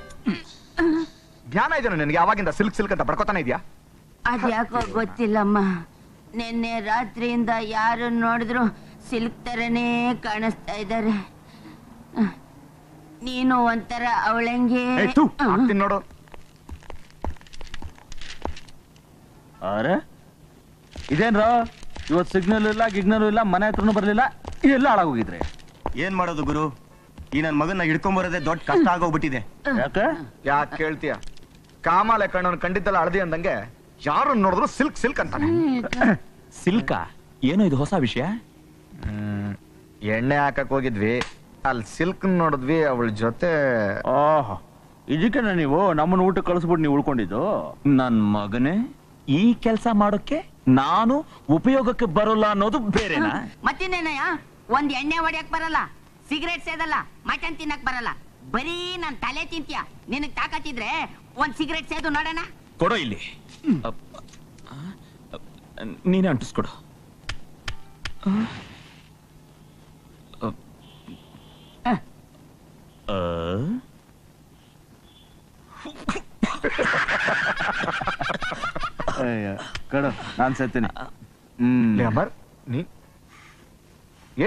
ಜ್ಞಾನ ಇದೆ ನಿನಗೆ ಯಾವಾಗಿಂದ ಸಿಲ್ಕ್ ಸಿಲ್ಕ್ ಅಂತ ಬಡ್ಕೋತಾನೆ ಇದೆಯಾ ಅದ್ಯಾಕೋ ಗೊತ್ತಿಲ್ಲಮ್ಮ ನಿನ್ನೆ ರಾತ್ರಿಯಿಂದ ಯಾರು ನೋಡಿದ್ರು ಸಿಲ್ಕ್ ತರನೇ ಕಾಣಿಸ್ತಾ ಇದ್ದಾರೆ ನೀನು ಒಂಥರ ಅವಳಂಗೆ ಹಾಕ್ತೀನಿ ನೋಡು ಅರೆ ಇದೇನ್ರ ಇವತ್ತು ಸಿಗ್ನಲ್ ಇಲ್ಲ ಗಿಗ್ನಲ್ ಇಲ್ಲ ಮನೆ ಹತ್ರನೂ ಬರ್ಲಿಲ್ಲ ಎಲ್ಲ ಹಾಳಾಗೋಗಿದ್ರೆ ಏನ್ ಮಾಡೋದು ಗುರು ಈ ನನ್ ಮಗನ್ನ ಹಿಡ್ಕೊಂಬರೋದೇ ದೊಡ್ಡ ಕಷ್ಟ ಆಗೋಗ್ಬಿಟ್ಟಿದೆ ಯಾಕೆ ಯಾಕೆ ಕೇಳ್ತೀಯ ಕಾಮಾಲೆ ಕಣ್ಣವನ್ ಕಂಡಿದ್ದಲ್ಲ ಅಳದಿ ಅಂದಂಗೆ ಯಾರು ನೋಡಿದ್ರು ಸಿಲ್ಕ್ ಸಿಲ್ಕ್ ಅಂತಾನೆ ಸಿಲ್ಕ ಏನೋ ಇದು ಹೊಸ ವಿಷಯ ಎಣ್ಣೆ ಹಾಕಕ್ ಹೋಗಿದ್ವಿ ಅಲ್ಲಿ ಸಿಲ್ಕ್ ನೋಡಿದ್ವಿ ಅವಳ ಜೊತೆ ಓಹ್ ಇದಕ್ಕೆ ನೀವು ನಮ್ಮನ್ನ ಊಟ ಕಳಿಸ್ಬಿಟ್ಟು ನೀವು ಉಳ್ಕೊಂಡಿದ್ದು ನನ್ ಮಗನೇ ಈ ಕೆಲಸ ಮಾಡೋಕೆ ನಾನು ಉಪಯೋಗಕ್ಕೆ ಬರೋಲ್ಲ ಅನ್ನೋದು ಬೇರೆನಾ ಮತ್ತಿನ್ನೇನಯ್ಯ ಒಂದ್ ಎಣ್ಣೆ ಹೊಡ್ಯಕ್ ಬರಲ್ಲ ಸಿಗರೇಟ್ ಸೇದಲ್ಲ ಮಟನ್ ತಿನ್ನಕ್ ಬರಲ್ಲ ಬರೀ ನನ್ ತಲೆ ತಿಂತ್ಯ ನಿನಗ್ ತಾಕತ್ತಿದ್ರೆ ಒಂದ್ ಸಿಗರೇಟ್ ಸೇದು ನೋಡೋಣ ಕೊಡೋ ಇಲ್ಲಿ ಅಪ್- ಅಪ್- ನೀನೇ ಅಂಟಿಸ್ಕೊಡು ಅಪ್- ಆ? ಕಡ ನಾನ್ ಸೇತೀನಿ ಹ್ಮ್ ಅಮರ್ ನೀ ಏ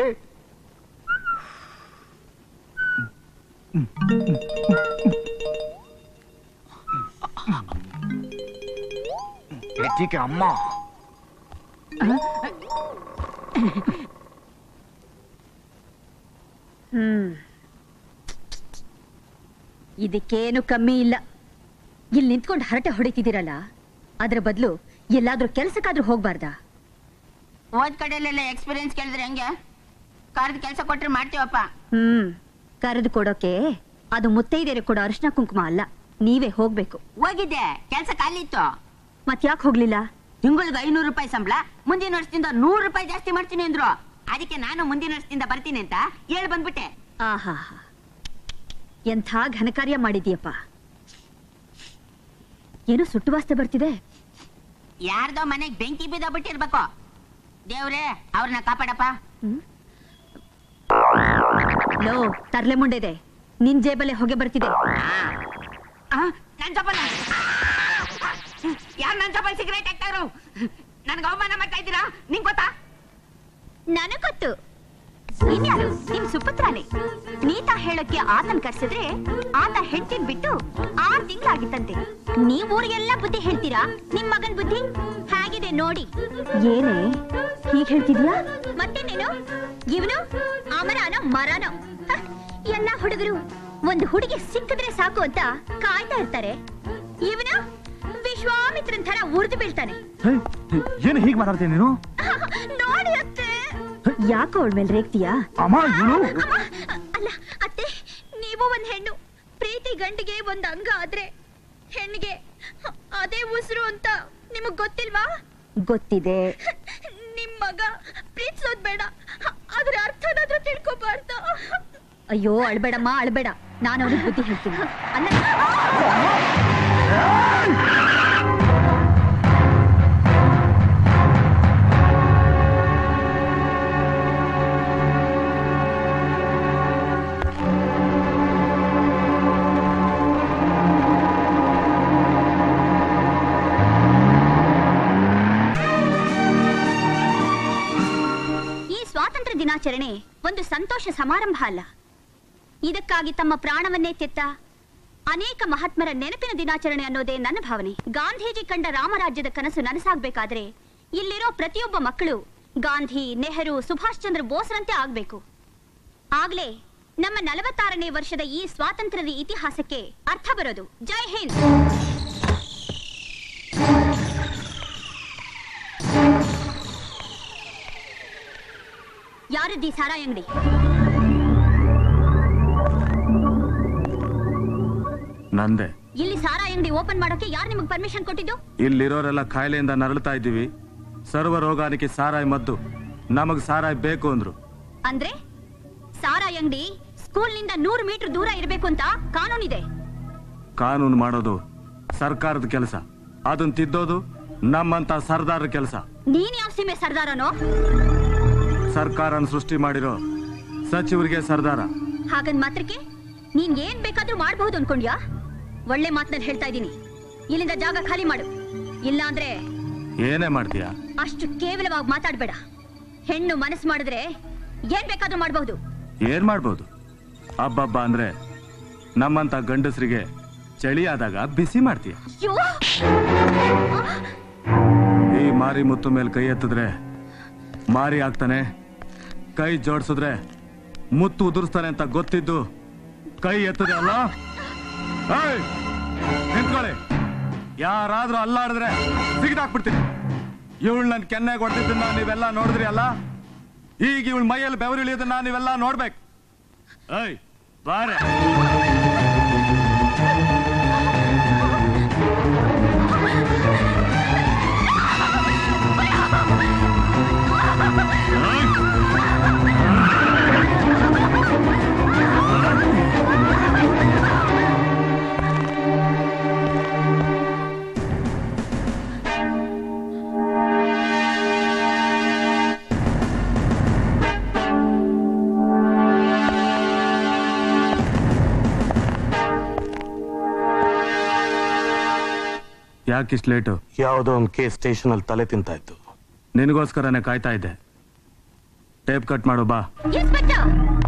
ಎತ್ತಿಗೆ ಅಮ್ಮ ಹ್ಮ್ ಇದಕ್ಕೇನು ಕಮ್ಮಿ ಇಲ್ಲ ಇಲ್ಲಿ ನಿಂತ್ಕೊಂಡು ಹರಟೆ ಹೊಡಿತಿದ್ದೀರಲ್ಲ ಅದ್ರ ಬದಲು ಎಲ್ಲಾದ್ರೂ ಕೆಲ್ಸಕ್ಕಾದ್ರೂ ಹೋಗ್ಬಾರ್ದಾ ಹೋದ್ ಕಡೆಲೆಲ್ಲ ಎಕ್ಸ್ಪೀರಿಯನ್ಸ್ ಕೇಳಿದ್ರೆ ಹೆಂಗೆ ಕಾರ್ದ ಕೆಲಸ ಕೊಟ್ರೆ ಮಾಡ್ತೀವಪ್ಪ ಹ್ಮ್ ಕರೆದು ಕೊಡೋಕೆ ಅದು ಮುತ್ತೈದೆರೆ ಕೊಡೋ ಅರಿಶಿನ ಕುಂಕುಮ ಅಲ್ಲ ನೀವೇ ಹೋಗ್ಬೇಕು ಹೋಗಿದ್ದೆ ಕೆಲ್ಸ ಖಾಲಿ ಇತ್ತು ಮತ್ಯಾಕ್ ಹೋಗ್ಲಿಲ್ಲ ತಿಂಗಳಿಗೆ ಐನೂರು ರೂಪಾಯಿ ಸಂಬಳ ಮುಂದಿನ ವರ್ಷದಿಂದ ನೂರು ರೂಪಾಯಿ ಜಾಸ್ತಿ ಮಾಡ್ತೀನಿ ಅಂದ್ರು ಅದಕ್ಕೆ ನಾನು ಮುಂದಿನ ವರ್ಷದಿಂದ ಬರ್ತೀನಿ ಅಂತ ಹೇಳಿ ಬಂದ್ಬಿಟ್ಟೆ ಆಹಾ ಎಂಥ ಘನಕಾರ್ಯ ಮಾಡಿದ್ಯಪ್ಪ ಏನೋ ಸುಟ್ಟು ವಾಸನೆ ಬರ್ತಿದೆ ಯಾರ್ದೋ ಮನೆಗ್ ಬೆಂಕಿ ಬಿದ್ದ ಬಿಟ್ಟಿರ್ಬೇಕು ದೇವ್ರೇ ಅವ್ರನ್ನ ಕಾಪಾಡಪ್ಪ ಲೋ ತರ್ಲೆ ಮುಂಡೆದೆ ನಿನ್ ಜೇಬಲ್ಲೇ ಹೊಗೆ ಬರ್ತಿದೆ ಆ, ನನ್ ಚಪ್ಪಲ್ ಯಾರ್ ನನ್ ಚಪ್ಪಲ್ ಸಿಗರೇಟ್ ಹಾಕ್ತಾರು ನನ್ಗೆ ಅವಮಾನ ಮಾಡ್ತಾ ಇದ್ದೀರಾ ನಿಂಗ್ ಗೊತ್ತಾ ನನಗ್ ಗೊತ್ತು ಇನ್ಯಾರು ನಿಮ್ ಸುಪುತ್ರನೇ ನೀತ ಹೇಳಕ್ಕೆ ಆತನ್ ಕರ್ಸಿದ್ರೆ ಆತ ಹೆಂಡತಿನ್ ಬಿಟ್ಟು ಆರ್ ತಿಂಗಳಾಗಿತ್ತಂತೆ ನೀವ್ ಊರಿಗೆಲ್ಲ ಬುದ್ಧಿ ಹೇಳ್ತೀರಾ ನಿಮ್ ಮಗನ್ ಬುದ್ಧಿ ಹೇಗಿದೆ ನೋಡಿ ಏನೇ ಹೀಗ್ ಹೇಳ್ತಿದ್ಯಾ ಮತ್ತೇನೇನು ಇವನು ಅಮರಾನ ಮರನೋ ಹ, ಎಲ್ಲ ಹುಡುಗರು ಒಂದು ಹುಡುಗಿ ಸಿಕ್ಕಿದ್ರೆ ಸಾಕು ಅಂತ ಕಾಯ್ತಾ ಇರ್ತಾರೆ ಇವನು ವಿಶ್ವಾಮಿತ್ರನ್ ತರ ಉರಿದು ಬೀಳ್ತಾನೆ ಏನು ಹೀಗೆ ಮಾತಾಡ್ತೀನಿ ನೀನು ನೋಡಿ ಅತ್ತೆ ಯಾಕೋ ಅವಳ ಮೇಲೆ ರೇಗ್ತೀಯಾ ಅಮ್ಮ ಇವಳು ಅಲ್ಲ ಅತ್ತೆ ನೀವು ಒಂದ್ ಹೆಣ್ಣು ಪ್ರೀತಿ ಗಂಡಿಗೆ ಒಂದ್ ಅಂಗ ಆದ್ರೆ ಹೆಣ್ಣಿಗೆ ಅದೇ ಉಸಿರು ಅಂತ ನಿಮಗ್ ಗೊತ್ತಿಲ್ವಾ ಗೊತ್ತಿದೆ ನಿಮ್ ಮಗ ಪ್ರೀತಿಸೋದ್ ಬೇಡ ಅದ್ರ ಅರ್ಥನಾದ್ರೂ ತಿಳ್ಕೊಬಾರ್ದು ಅಯ್ಯೋ ಅಳ್ಬೇಡಮ್ಮ ಅಳ್ಬೇಡ ನಾನು ಅವ್ರಿಗೆ ಬುದ್ಧಿ ಹೇಳ್ತೀನಿ ಅಲ್ಲ ಈ ಸ್ವಾತಂತ್ರ್ಯ ದಿನಾಚರಣೆ ಒಂದು ಸಂತೋಷ ಸಮಾರಂಭ ಅಲ್ಲ ಇದಕ್ಕಾಗಿ ತಮ್ಮ ಪ್ರಾಣವನ್ನೇ ತೆತ್ತ ಅನೇಕ ಮಹಾತ್ಮರ ನೆನಪಿನ ದಿನಾಚರಣೆ ಅನ್ನೋದೇ ನನ್ನ ಭಾವನೆ ಗಾಂಧೀಜಿ ಕಂಡ ರಾಮರಾಜ್ಯದ ಕನಸು ನನಸಾಗ್ಬೇಕಾದ್ರೆ ಇಲ್ಲಿರೋ ಪ್ರತಿಯೊಬ್ಬ ಮಕ್ಕಳು ಗಾಂಧಿ ನೆಹರು ಸುಭಾಷ್ ಚಂದ್ರ ಬೋಸ್ರಂತೆ ಆಗ್ಬೇಕು ಆಗ್ಲೇ ನಮ್ಮ ನಲವತ್ತಾರನೇ ವರ್ಷದ ಈ ಸ್ವಾತಂತ್ರ್ಯದ ಇತಿಹಾಸಕ್ಕೆ ಅರ್ಥ ಬರೋದು ಜೈ ಹಿಂದ್ ಯಾರದ್ದೀ ಸಾರಾಯಿ ಅಂಗಡಿ ನಂದೆ ಇಲ್ಲಿ ಸಾರಾಯಿ ಅಂಗಡಿ ಓಪನ್ ಮಾಡೋಕೆ ಯಾರು ನಿಮಗೆ ಪರ್ಮಿಷನ್ ಕೊಟ್ಟಿದ್ದು ಇಲ್ಲಿರೋರೆಲ್ಲ ಕಾಯಿಲೆಯಿಂದ ನರಳ್ತಾ ಇದ್ದೀವಿ ಸರ್ವ ರೋಗಾನಿಕೆ ಸಾರಾಯಿ ಮದ್ದು ನಮಗ್ ಸಾರಾಯಿ ಬೇಕು ಅಂದ್ರು ಅಂದ್ರೆ ಸಾರಾಯಿ ಅಂಗಡಿ ಸ್ಕೂಲ್ನಿಂದ ನೂರು ಮೀಟರ್ ದೂರ ಇರಬೇಕು ಅಂತ ಕಾನೂನಿದೆ ಕಾನೂನು ಮಾಡೋದು ಸರ್ಕಾರದ ಕೆಲಸ ಅದನ್ನ ತಿದ್ದೋದು ನಮ್ಮಂತ ಸರ್ದಾರ ಕೆಲಸ ನೀನ್ ಯಾವ ಸೀಮೆ ಸರ್ದಾರನೋ ಸರ್ಕಾರನ ಸೃಷ್ಟಿ ಮಾಡಿರೋ ಸಚಿವರಿಗೆ ಸರ್ದಾರ ಹಾಗಂದ್ ಮಾತ್ರಕ್ಕೆ ನೀನ್ ಏನ್ ಬೇಕಾದ್ರೂ ಮಾಡಬಹುದು ಅನ್ಕೊಂಡ್ಯಾ ಒಳ್ಳೆ ಮಾತ್ನಲ್ಲಿ ಹೇಳ್ತಾ ಇದ್ದೀನಿ ಇಲ್ಲಿಂದ ಜಾಗ ಖಾಲಿ ಮಾಡು ಇಲ್ಲ ಅಂದ್ರೆ ಏನೇ ಮಾಡ್ತೀಯಾ ಅಷ್ಟು ಕೇವಲವಾಗಿ ಮಾತಾಡ್ಬೇಡ ಹೆಣ್ಣು ಮನಸ್ಸು ಮಾಡಿದ್ರೆ ಏನ್ ಬೇಕಾದ್ರೂ ಮಾಡಬಹುದು ಏನ್ ಮಾಡ್ಬೋದು ಹಬ್ಬಬ್ಬ ಅಂದ್ರೆ ನಮ್ಮಂತ ಗಂಡಸರಿಗೆ ಚಳಿ ಆದಾಗ ಬಿಸಿ ಮಾಡ್ತೀಯ ಈ ಮಾರಿ ಮುತ್ತು ಮೇಲೆ ಕೈ ಎತ್ತಿದ್ರೆ ಮಾರಿ ಆಗ್ತಾನೆ ಕೈ ಜೋಡ್ಸಿದ್ರೆ ಮುತ್ತು ಉದುರಿಸ್ತಾನೆ ಅಂತ ಗೊತ್ತಿದ್ದು ಕೈ ಎತ್ತದೆ ಅಲ್ಲ ಏಯ್! ನಿಂತ್ಕೊಳ್ಳಿ ಯಾರಾದ್ರೂ ಅಲ್ಲಾಡಿದ್ರೆ ಸಿಗದಾಕ್ಬಿಡ್ತೀನಿ ಇವಳು ನನ್ನ ಕೆನ್ನೆಗೆ ಹೊಡೆದಿದ್ದನ್ನ ನೀವೆಲ್ಲ ನೋಡಿದ್ರಿ ಅಲ್ಲ ಈಗ ಇವಳ ಮೈಯಲ್ಲಿ ಬೆವರಿಳಿಯೋದನ್ನ ನೀವೆಲ್ಲ ನೋಡ್ಬೇಕು ಏಯ್ ಬಾರೆ ಯಾಕಿಷ್ಟು ಲೇಟು ಯಾವುದೋ ಒಂದು ಕೇಸ್ ಸ್ಟೇಷನ್ ಅಲ್ಲಿ ತಲೆ ತಿಂತಾ ಇತ್ತು ನಿನಗೋಸ್ಕರನೇ ಕಾಯ್ತಾ ಇದ್ದೆ ಟೇಪ್ ಕಟ್ ಮಾಡು ಬಾ ಇನ್ಸ್ಪೆಕ್ಟರ್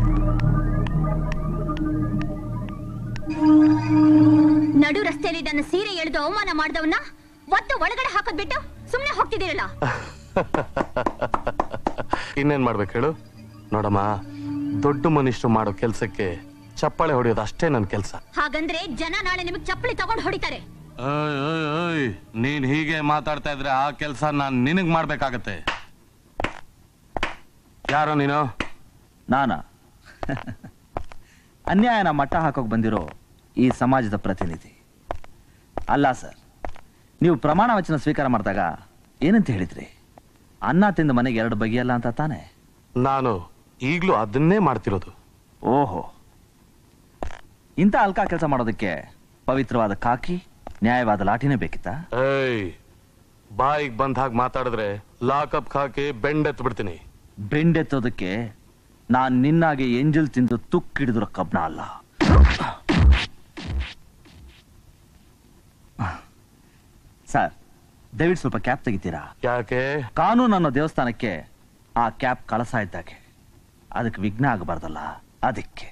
ನಡು ರಸ್ತೆಯಲ್ಲಿ ನನ್ನ ಸೀರೆ ಎಳೆದು ಅವಮಾನ ಮಾಡಿದವನ್ನ ಒತ್ತು ಒಳಗಡೆ ಹಾಕೋದ್ ಬಿಟ್ಟು ಸುಮ್ನೆ ಹೋಗ್ತಿದ್ದೀರಲ್ಲ ಇನ್ನೇನ್ ಮಾಡ್ಬೇಕು ಹೇಳು ನೋಡಮ್ಮ ದೊಡ್ಡ ಮನುಷ್ಯರು ಮಾಡೋ ಕೆಲ್ಸಕ್ಕೆ ಚಪ್ಪಾಳೆ ಹೊಡೆಯೋದು ಅಷ್ಟೇ ನನ್ನ ಕೆಲಸ ಹಾಗಂದ್ರೆ ಜನ ನಾಳೆ ನಿಮಗ್ ಚಪ್ಪಲಿ ತಗೊಂಡು ಹೊಡಿತಾರೆ ನೀನ್ ಹೀಗೆ ಮಾತಾಡ್ತಾ ಇದ್ರೆ ಆ ಕೆಲಸ ನಾನ್ ನಿನಗ್ ಮಾಡ್ಬೇಕಾಗತ್ತೆ ಯಾರೋ ನೀನು ನಾನ ಅನ್ಯಾಯನ ಮಟ್ಟ ಹಾಕೋಕ್ ಬಂದಿರೋ ಈ ಸಮಾಜದ ಪ್ರತಿನಿಧಿ ಅಲ್ಲ ಸರ್ ನೀವು ಪ್ರಮಾಣ ವಚನ ಸ್ವೀಕಾರ ಮಾಡಿದಾಗ ಏನಂತ ಹೇಳಿದ್ರಿ ಅನ್ನ ತಿಂದ ಮನೆಗೆ ಎರಡು ಬಗೆಯಲ್ಲ ಅಂತ ತಾನೆ ನಾನು ಈಗ್ಲೂ ಅದನ್ನೇ ಮಾಡ್ತಿರೋದು ಓಹೋ ಇಂಥ ಅಲ್ಕ ಕೆಲಸ ಮಾಡೋದಕ್ಕೆ ಪವಿತ್ರವಾದ ಕಾಕಿ ನ್ಯಾಯವಾದ ಲಾಠಿನೇ ಬೇಕಿತ್ತಾ ಏಯ್ ಬಾಯಿಗೆ ಬಂದ ಹಾಗೆ ಮಾತಾಡಿದ್ರೆ ಲಾಕಪ್ ಹಾಕಿ ಬೆಂಡೆತ್ ಬಿಡ್ತೀನಿ ಬೆಂಡೆತ್ತೋದಕ್ಕೆ ನಾನ್ ನಿನ್ನಾಗೆ ಎಂಜಲ್ ತಿಂದು ತುಕ್ಕಿಡಿದಿರೋ ಕಬ್ಣ ಅಲ್ಲ ಸರ್ ದಯವಿಟ್ಟು ಸ್ವಲ್ಪ ಕ್ಯಾಪ್ ತೆಗಿತೀರಾ ಯಾಕೆ ಕಾನೂನು ಅನ್ನೋ ದೇವಸ್ಥಾನಕ್ಕೆ ಆ ಕ್ಯಾಪ್ ಕಳಸ ಇದ್ದಾಗೆ ಅದಕ್ಕೆ ವಿಘ್ನ ಆಗಬಾರ್ದಲ್ಲ ಅದಕ್ಕೆ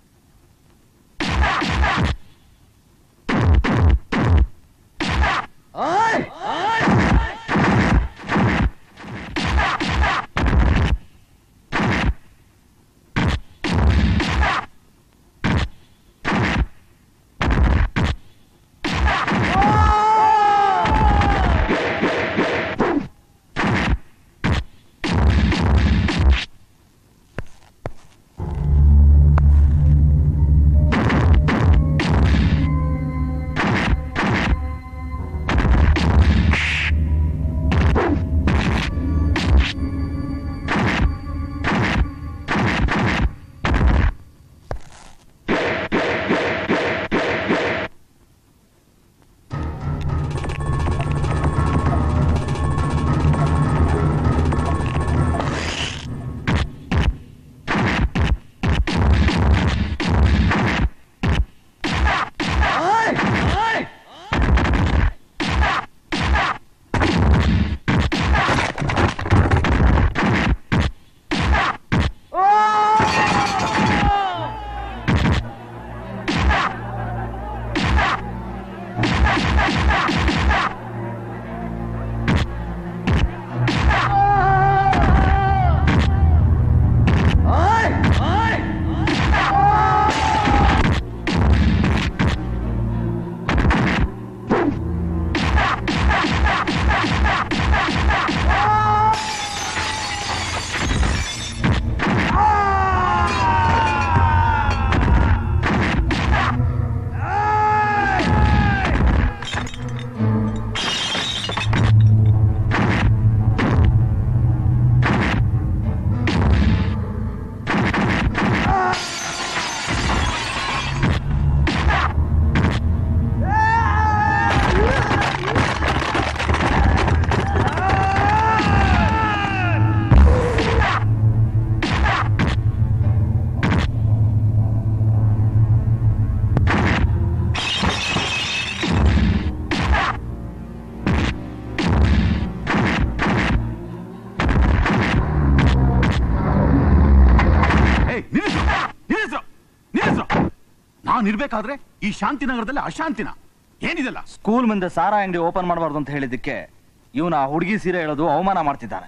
ಏಯ್, ನಿಲ್ಲಿಸು, ನಿಲ್ಲಿಸು, ನಿಲ್ಲಿಸು. ನಾನ್ ಇರ್ಬೇಕಾದ್ರೆ ಈ ಶಾಂತಿನಗರದಲ್ಲಿ ಅಶಾಂತಿನ ಏನಿದೆಲ್ಲ ಸ್ಕೂಲ್ ಮುಂದೆ ಸಾರಾ ಅಂಗಡಿ ಓಪನ್ ಮಾಡಬಾರ್ದು ಅಂತ ಹೇಳಿದ್ದಕ್ಕೆ ಇವನ ಹುಡುಗಿ ಸೀರೆ ಹೇಳೋದು ಅವಮಾನ ಮಾಡ್ತಿದ್ದಾನೆ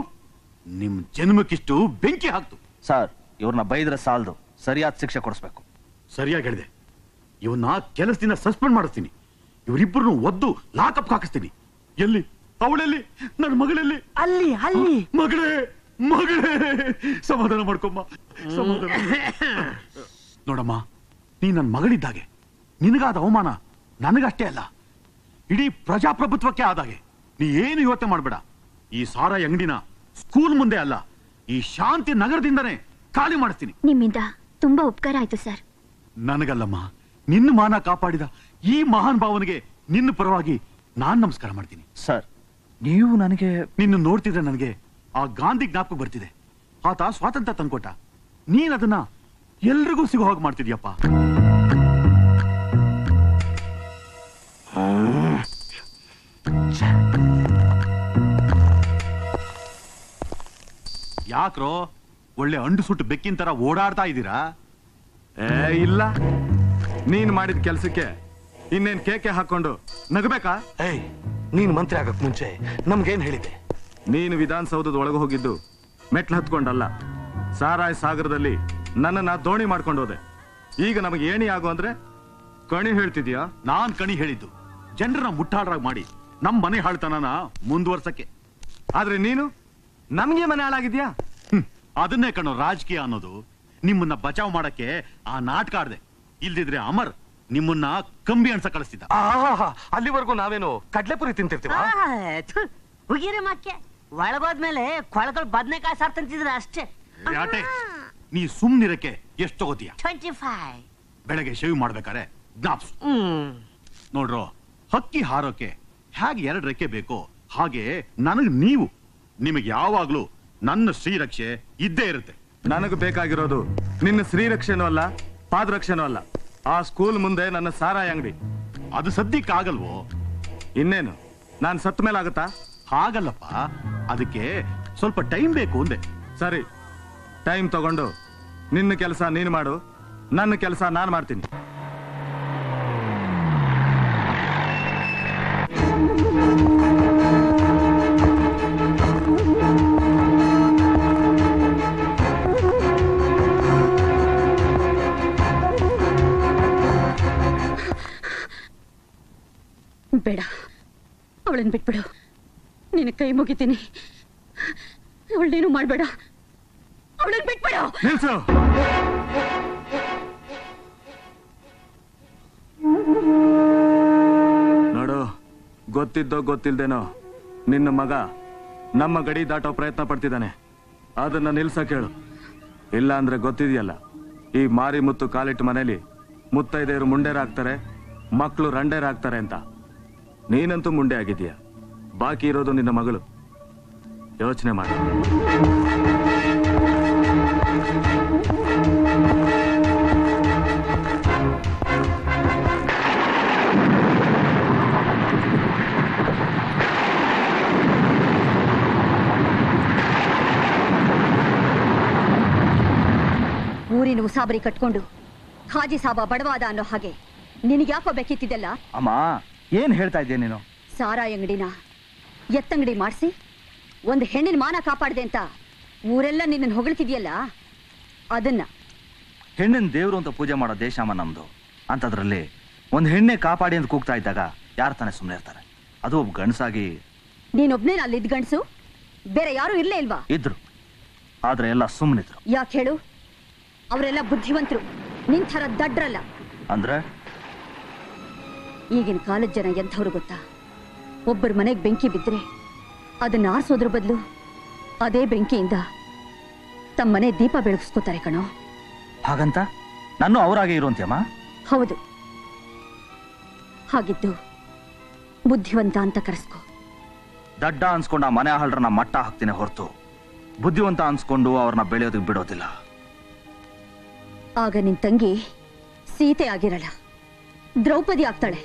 ನಿಮ್ ಜನ್ಮಕ್ಕಿಷ್ಟು ಬೆಂಕಿ ಹಾಕ್ತು ಸರ್ ಇವ್ರನ್ನ ಬೈದ್ರೆ ಸಾಲದು ಸರಿಯಾದ ಶಿಕ್ಷೆ ಕೊಡಿಸ್ಬೇಕು ಸರಿಯಾಗಿ ಹೇಳಿದೆ ಇವನ್ನ ಕೆಲಸದಿಂದ ಸಸ್ಪೆಂಡ್ ಮಾಡಿಸ್ತೀನಿ ಇವರಿಬ್ಬರನ್ನು ಒದ್ದು ಲಾಕಪ್ ಹಾಕಿಸ್ತೀನಿ ಎಲ್ಲಿ ಅವಳೆಲ್ಲಿ ನನ್ನ ಮಗಳಲ್ಲಿ ಅಲ್ಲಿ ಅಲ್ಲಿ ಮಗಳೇ ಮಗಳೇ ಸಮಾಧಾನ ಮಾಡ್ಕೊಮ್ಮ ಸಮಾಧಾನ ನೋಡಮ್ಮ ನೀ ನನ್ನ ಮಗಳಿದ್ದಾಗೆ ನಿನಗಾದ ಅವಮಾನ ನನಗಷ್ಟೇ ಅಲ್ಲ ಇಡೀ ಪ್ರಜಾಪ್ರಭುತ್ವಕ್ಕೆ ಆದಾಗೆ ನೀ ಏನು ಯೋಚನೆ ಮಾಡಬೇಡ ಈ ಸಾರಾಯಿ ಅಂಗಡಿನ ಸ್ಕೂಲ್ ಮುಂದೆ ಅಲ್ಲ ಈ ಶಾಂತಿ ನಗರದಿಂದನೇ ಖಾಲಿ ಮಾಡಿಸ್ತೀನಿ ನಿಮ್ಮಿಂದ ತುಂಬಾ ಉಪಕಾರ ಆಯ್ತು ಸರ್ ನನಗಲ್ಲಮ್ಮ ನಿನ್ನ ಮಾನ ಕಾಪಾಡಿದ ಈ ಮಹಾನ್ ಭಾವನಿಗೆ ನಿನ್ನ ಪರವಾಗಿ ನಾನ್ ನಮಸ್ಕಾರ ಮಾಡ್ತೀನಿ ಸರ್ ನೀವು ನನಗೆ ನಿನ್ನ ನೋಡ್ತಿದ್ರೆ ನನಗೆ ಆ ಗಾಂಧಿ ಜ್ಞಾಪಕ ಬರ್ತಿದೆ ಆತ ಸ್ವಾತಂತ್ರ್ಯ ತಂದ್ಕೊಟ್ಟ ನೀನ್ ಅದನ್ನ ಎಲ್ರಿಗೂ ಸಿಗೋ ಹಾಗೆ ಮಾಡ್ತಿದ್ಯಪ್ಪ ಯಾಕ್ರೋ ಒಳ್ಳೆ ಅಂಡು ಸುಟ್ಟು ಬೆಕ್ಕಿನ ತರ ಓಡಾಡ್ತಾ ಇದ್ದೀರಾ ಏ ಇಲ್ಲ ನೀನ್ ಮಾಡಿದ ಕೆಲ್ಸಕ್ಕೆ ಇನ್ನೇನ್ ಕೇಕೆ ಹಾಕೊಂಡು ನಗಬೇಕಾ ಏಯ್ ನೀನ್ ಮಂತ್ರಿ ಆಗಕ್ ಮುಂಚೆ ನಮ್ಗೇನ್ ಹೇಳಿದೆ ನೀನು ವಿಧಾನಸೌಧದ ಒಳಗೆ ಹೋಗಿದ್ದು ಮೆಟ್ಲು ಹತ್ಕೊಂಡಲ್ಲ ಸಾರಾಯ್ ಸಾಗರದಲ್ಲಿ ನನ್ನನ್ನ ದೋಣಿ ಮಾಡ್ಕೊಂಡು ಹೋದೆ ಈಗ ನಮಗೆ ಏಣಿ ಆಗು ಅಂದ್ರೆ ಕಣಿ ಹೇಳ್ತಿದ್ಯಾ ನಾನ್ ಕಣಿ ಹೇಳಿದ್ದು ಜನರನ್ನ ಮುಟ್ಟಾಡ್ರಾಗ್ ಮಾಡಿ ನಮ್ ಮನೆ ಹಾಳ್ತನನ ಮುಂದುವರ್ಸಕ್ಕೆ ಆದ್ರೆ ನೀನು ನಮ್ಗೆ ಮನೆ ಹಾಳಾಗಿದ್ಯಾ ಹ್ಮ್, ಅದನ್ನೇ ಕಣೋ ರಾಜಕೀಯ ಅನ್ನೋದು ನಿಮ್ಮನ್ನ ಬಚಾವ್ ಮಾಡಕ್ಕೆ ಆ ನಾಟಕ ಆಡ್ದೆ ಇಲ್ದಿದ್ರೆ ಅಮರ್ ನಿಮ್ಮನ್ನ ಕಂಬಿ ಅನ್ಸ ಕಳಿಸ್ತಿದ್ದ ಆಹಾ ಅಲ್ಲಿವರೆಗೂ ನಾವೇನು ಕಡ್ಲೆಪುರಿ ತಿಂತಿರ್ತೀವ ಹುಗಿರಿ ಮಕ್ಕೆ ಒಳಗೋದ್ಮೇಲೆ ಕೊಳಗಳು ಬದ್ನೆಕಾಯಿ ಸಾರ್ ತಂತಿದ್ರೆ ಅಷ್ಟೇ ಯಾಟೆ ನೀ ಸುಮ್ನಿರಕ್ಕೆ ಎಷ್ಟು ತಗೋತೀಯ ಟ್ವೆಂಟಿ ಫೈವ್ ಬೆಳಗ್ಗೆ ಶೇವ್ ಮಾಡ್ಬೇಕಾರೆ ಜ್ಞಾಪ್ಸು ಹ್ಮ್ ನೋಡ್ರೋ ಹಕ್ಕಿ ಹಾರೋಕೆ ಹೇಗೆ ಎರಡು ರೆಕ್ಕೆ ಬೇಕೋ ಹಾಗೆ ನನಗ್ ನೀವು ನಿಮಗೆ ಯಾವಾಗ್ಲೂ ನನ್ನ ಶ್ರೀರಕ್ಷೆ ಇದ್ದೇ ಇರುತ್ತೆ ನನಗೆ ಬೇಕಾಗಿರೋದು ನಿನ್ನ ಶ್ರೀರಕ್ಷೆನೂ ಅಲ್ಲ ಪಾದರಕ್ಷೆನೂ ಅಲ್ಲ ಆ ಸ್ಕೂಲ್ ಮುಂದೆ ನನ್ನ ಸಾರಾಯಿ ಅಂಗಡಿ ಅದು ಸದ್ಯಕ್ಕಾಗಲ್ವೋ ಇನ್ನೇನು ನಾನ್ ಸತ್ತ ಮೇಲೆ ಆಗುತ್ತಾ ಹಾಗಲ್ಲಪ್ಪ ಅದಕ್ಕೆ ಸ್ವಲ್ಪ ಟೈಮ್ ಬೇಕು ಅಂದೆ ಸರಿ ಟೈಮ್ ತಗೊಂಡು ನಿನ್ನ ಕೆಲಸ ನೀನು ಮಾಡು ನನ್ನ ಕೆಲಸ ನಾನು ಮಾಡ್ತೀನಿ ಬೇಡ ಅವಳನ್ನ ಬಿಟ್ಬಿಡು ನಿನ್ನ ಕೈ ಮುಗಿತೀನಿ ಅವಳನ್ನೇನು ಮಾಡಬೇಡ ಅವಳನ್ನ ಬಿಟ್ಬಿಡು ನಿಲ್ಸು ನೋಡು ಗೊತ್ತಿದ್ದೋ ಗೊತ್ತಿಲ್ದೇನೋ ನಿನ್ನ ಮಗ ನಮ್ಮ ಗಡಿ ದಾಟೋ ಪ್ರಯತ್ನ ಪಡ್ತಿದ್ದಾನೆ ಅದನ್ನ ನಿಲ್ಸಕ್ ಹೇಳು ಇಲ್ಲ ಅಂದ್ರೆ ಗೊತ್ತಿದೆಯಲ್ಲ ಈ ಮಾರಿ ಮುತ್ತು ಕಾಲಿಟ್ಟು ಮನೇಲಿ ಮುತ್ತೈದೆಯರು ಮುಂಡೇರಾಗ್ತಾರೆ ಮಕ್ಕಳು ರಂಡೇರಾಗ್ತಾರೆ ಅಂತ ನೀನಂತೂ ಮುಂಡೆ ಆಗಿದೀಯ ಬಾಕಿ ಇರೋದು ನಿನ್ನ ಮಗಳು ಯೋಚನೆ ಮಾಡಿ ಊರಿನ ಉಸಾಬರಿ ಕಟ್ಕೊಂಡು ಹಾಜಿ ಸಾಬ ಬಡವಾದ ಅನ್ನೋ ಹಾಗೆ ನಿನಗ್ಯಾಕೋ ಬೇಕಿತ್ತಿದ್ದಲ್ಲ ಅಮ್ಮ ಏನ್ ಹೇಳ್ತಾ ಇದ್ದೀಯ ನೀನು ಸಾರಾಯಿ ಅಂಗಡಿನ ಎತ್ತಂಗಡಿ ಮಾಡಿಸಿ ಒಂದು ಹೆಣ್ಣಿನ ಮಾನ ಕಾಪಾಡ್ದೆ ಅಂತ ಊರೆಲ್ಲ ನಿನ್ನನ್ನು ಹೊಗಳ್ತಿದ್ಯಲ್ಲ ಅದನ್ನ ಹೆಣ್ಣಿನ ದೇವ್ರು ಅಂತ ಪೂಜೆ ಮಾಡೋ ದೇಶ ಅಮ್ಮ ನಮ್ದು ಅಂತದ್ರಲ್ಲಿ ಒಂದ್ ಹೆಣ್ಣೆ ಕಾಪಾಡಿ ಅಂತ ಕೂಗ್ತಾ ಇದ್ದಾಗ ಯಾರು ತಾನೇ ಸುಮ್ಮನೆ ಇರ್ತಾರೆ ಅದು ಒಬ್ಬ ಗಂಡಸಾಗಿ ನೀನೊಬ್ನೇ ಅಲ್ಲಿದ್ ಗಂಡ್ಸು ಬೇರೆ ಯಾರು ಇರ್ಲೇ ಇಲ್ವಾ ಇದ್ರು ಆದ್ರೆ ಎಲ್ಲ ಸುಮ್ಮನಿದ್ರು ಯಾಕೆ ಹೇಳು ಅವರೆಲ್ಲ ಬುದ್ಧಿವಂತರು ನಿನ್ ಥರ ದಡ್ರಲ್ಲ ಅಂದ್ರೆ ಈಗಿನ ಕಾಲದ ಜನ ಎಂಥವ್ರು ಗೊತ್ತಾ ಒಬ್ಬರ ಮನೆಗೆ ಬೆಂಕಿ ಬಿದ್ದರೆ ಅದನ್ನ ಆರಿಸೋದ್ರ ಬದಲು ಅದೇ ಬೆಂಕಿಯಿಂದ ತಮ್ಮ ಮನೆ ದೀಪ ಬೆಳಗಿಸ್ಕೋತಾರೆ ಕಣೋ ಹಾಗಂತ ನಾನು ಅವರಾಗೆ ಇರುವಂತ್ಯಮ್ಮ ಹೌದು ಹಾಗಿದ್ದು ಬುದ್ಧಿವಂತ ಅಂತ ಕರೆಸ್ಕೋ ದಡ್ಡ ಅನ್ಸ್ಕೊಂಡು ಆ ಮನೆ ಹಳ್ರನ್ನ ಮಟ್ಟ ಹಾಕ್ತೀನಿ ಹೊರತು ಬುದ್ಧಿವಂತ ಅನ್ಸ್ಕೊಂಡು ಅವ್ರನ್ನ ಬೆಳೆಯೋದಕ್ಕೆ ಬಿಡೋದಿಲ್ಲ ಆಗ ನಿನ್ ತಂಗಿ ಸೀತೆ ಆಗಿರಲ್ಲ ದ್ರೌಪದಿ ಆಗ್ತಾಳೆ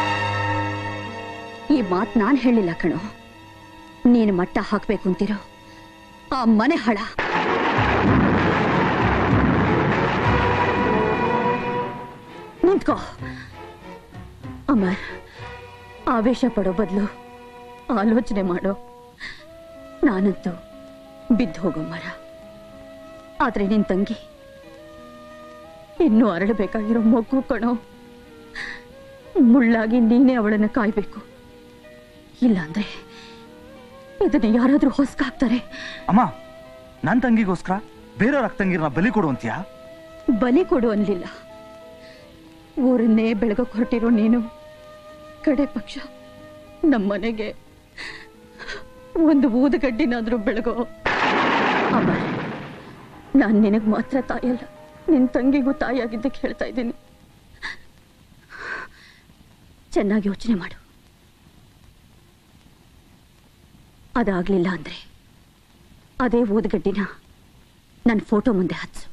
ಈ ಮಾತ್ ನಾನ್ ಹೇಳಿಲ್ಲ ಕಣೋ ನೀನು ಮಟ್ಟ ಹಾಕ್ಬೇಕು ಅಂತಿರೋ ಆ ಮನೆ ಹಳ ನಿಂತ್ಕೋ ಅಮರ್ ಆವೇಶ ಪಡೋ ಬದಲು ಆಲೋಚನೆ ಮಾಡೋ ನಾನಂತೂ ಬಿದ್ದು ಹೋಗೋ ಮರ ಆದ್ರೆ ನಿನ್ ತಂಗಿ ಇನ್ನೂ ಅರಳಬೇಕಾಗಿರೋ ಮಗು ಕಣೋ ಮುಳ್ಳಾಗಿ ನೀನೇ ಅವಳನ್ನ ಕಾಯ್ಬೇಕು ಇಲ್ಲಾಂದ್ರೆ ಇದನ್ನ ಯಾರಾದ್ರೂ ಹೊಸ್ಕಾಕ್ತಾರೆ ಅಮ್ಮ ನನ್ ತಂಗಿಗೋಸ್ಕರ ಬೇರೆಯವ್ರ ಅಕ್ಕಂಗಿರ್ನ ಬಲಿ ಕೊಡು ಅಂತೀಯಾ ಬಲಿ ಕೊಡು ಅನ್ಲಿಲ್ಲ ಊರನ್ನೇ ಬೆಳಗಕ್ ಹೊರಟಿರೋ ನೀನು ಕಡೆ ಪಕ್ಷ ನಮ್ಮನೆಗೆ ಒಂದು ಊದುಗಡ್ಡಿನಾದ್ರೂ ಬೆಳಗೋ ಅಮ್ಮ ನಾನ್ ನಿನಗ್ ಮಾತ್ರ ತಾಯಲ್ಲ ನಿನ್ ತಂಗಿಗೂ ತಾಯಿಯಾಗಿದ್ದಕ್ಕೆ ಹೇಳ್ತಾ ಇದ್ದೀನಿ ಚೆನ್ನಾಗಿ ಯೋಚನೆ ಮಾಡು ಅದಾಗ್ಲಿಲ್ಲ ಅಂದ್ರೆ ಅದೇ ಊದುಗಡ್ಡಿನ ನನ್ನ ಫೋಟೋ ಮುಂದೆ ಹಚ್ಚು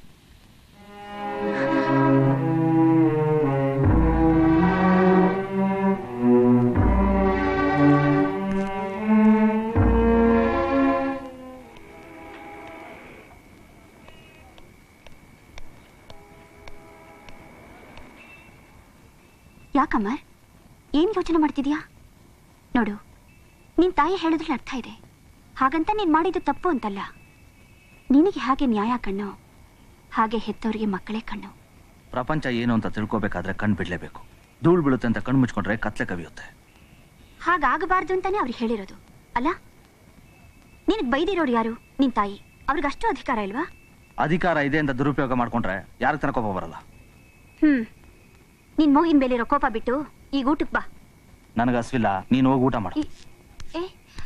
ಯಾಕಮ್ಮ ಏನ್ ಯೋಚನೆ ಮಾಡ್ತಿದ್ಯಾ ನೋಡು ನಿನ್ ತಾಯಿ ಹೇಳಿದ್ರಲ್ಲಿ ಅರ್ಥ ಇದೆ ಹಾಗಂತ ನೀನ್ ಮಾಡಿದ್ದು ತಪ್ಪು ಅಂತಲ್ಲ ನಿನಗೆ ಹಾಗೆ ನ್ಯಾಯ ಕಣ್ಣು ಹಾಗೆ ಹೆತ್ತವರಿಗೆ ಮಕ್ಕಳೇ ಕಣ್ಣು ಪ್ರಪಂಚ ಏನು ಅಂತ ತಿಳ್ಕೊಬೇಕಾದ್ರೆ ಕಣ್ ಬಿಡ್ಲೇಬೇಕು ಧೂಳು ಬೀಳುತ್ತೆ ಅಂತ ಕಣ್ ಮುಚ್ಕೊಂಡ್ರೆ ಕತ್ಲೆ ಕವಿಯುತ್ತೆ ಹಾಗಾಗಬಾರ್ದು ಅಂತಾನೆ ಅವ್ರು ಹೇಳಿರೋದು ಅಲ್ಲ ನಿನಗ್ ಬೈದಿರೋರು ಯಾರು ನಿನ್ ತಾಯಿ ಅವ್ರಿಗೆ ಅಷ್ಟು ಅಧಿಕಾರ ಇಲ್ವಾ ಅಧಿಕಾರ ಇದೆ ಅಂತ ದುರುಪಯೋಗ ಮಾಡ್ಕೊಂಡ್ರೆ ಯಾರ ತನಕ ಕೋಪ ಬರಲ್ಲ ಹ್ಮ್ ನಿನ್ ಮೂಗಿನ ಮೇಲಿರೋ ಕೋಪ ಬಿಟ್ಟು ಈಗ ಊಟಕ್ ಬಾ ನನಗೆ ಹಸ್ವಿಲ್ಲ ನೀನು ಹೋಗಿ ಊಟ ಮಾಡು ಏ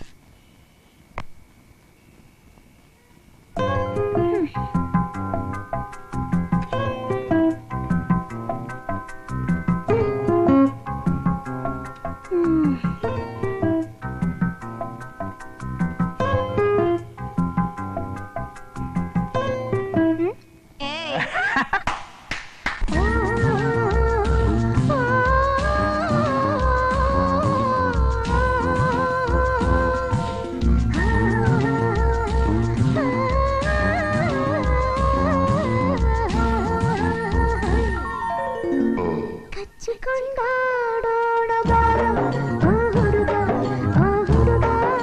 ಕಚ್ಚಿಕೊಂಡಾಡೋಣ ಬಾರೋ ಆ ಹುಡುಗ ಆ ಹುಡುಗ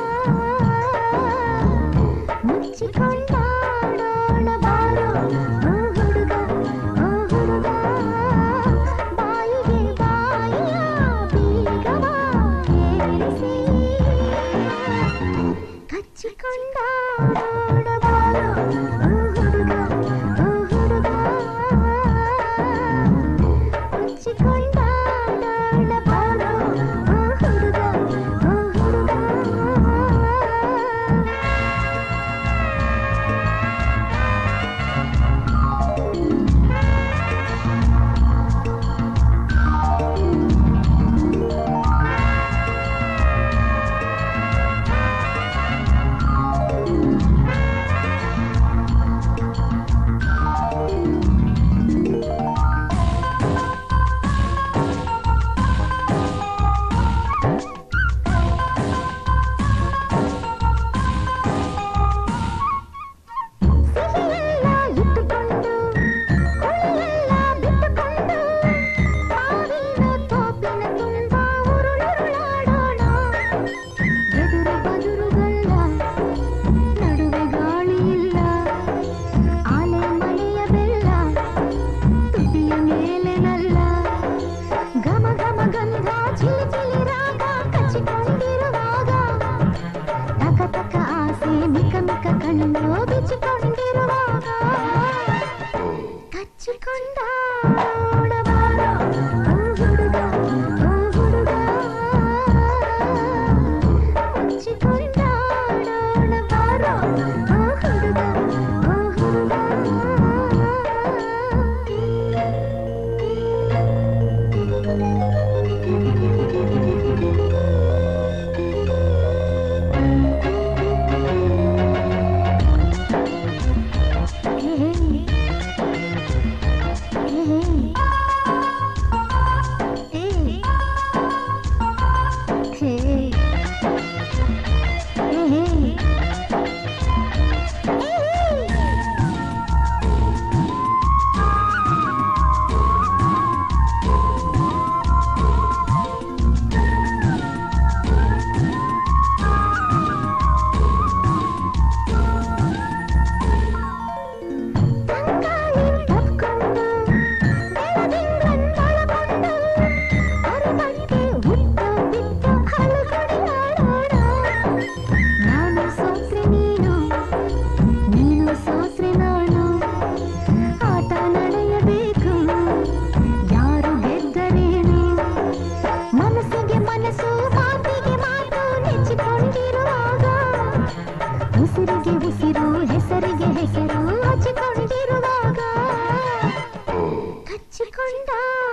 ಮುಚ್ಚಿಕೊಂಡಾಡೋಣ ಬಾರೋ ಆ ಹುಡುಗ ಆ ಹುಡುಗ ಬಾಯಿಗೆ ಬಾಯಿಯ ಬೀಗವ ಏರಿಸಿ ಕಚ್ಚಿಕೊಂಡಾಡೋಣ ಬಾರೋ ಆ ಹುಡುಗ ಆ ಹುಡುಗ ಮುಚ್ಚಿಕೊಂಡಾಡೋಣ ಬಾರೋ ಆ ಹುಡುಗ ಆ ಹುಡುಗ ಸಿಹಿಯೆಲ್ಲ ಇಟ್ಟುಕೊಂಡು ಹುಳಿಯೆಲ್ಲ ಬಿಟ್ಟುಕೊಂಡು ಮಾವಿನ ತೋಪಿನ ತುಂಬ ಉರುಳುರುಳಾಡೋಣ ಎದುರು ಬದುರುಗಲ್ಲ ನಡುವೆ ಗಾಳಿ ಇಲ್ಲ ಆಲೆ ಮಳೆಯ ಬೆಲ್ಲ ತುಟಿಯ ಮೇಲೆ ನಲ್ಲ ಘಮ ಘಮ ಗಂಧ ಚಿಲಿ ಚಿಲಿ ರಾಗ ಕಚ್ಚಿಕೊಂಡಿರುವಾಗ ತಕ ತಕ ಆಸೆ ಮಿಕ ಮಿಕ ಕಣ್ಣು ಬಿಚ್ಚಿಕೊಂಡಿರುವಾಗ ಕಚ್ಚಿಕೊಂಡ ಬಾರೋ ಆ ಹುಡುಗ ಆ ಹುಡುಗ ಮುಚ್ಚಿಕೊಂಡಾಡೋಣ ಬಾರೋ ಆ ಹುಡುಗ ಆ ಹುಡುಗ ಏ ಉಸಿರಿಗೆ ಉಸಿರು ಹೆಸರಿಗೆ ಹೆಸರು ಹಚ್ಚಿಕೊಂಡಿರುವಾಗ ಹಚ್ಚಿಕೊಂಡ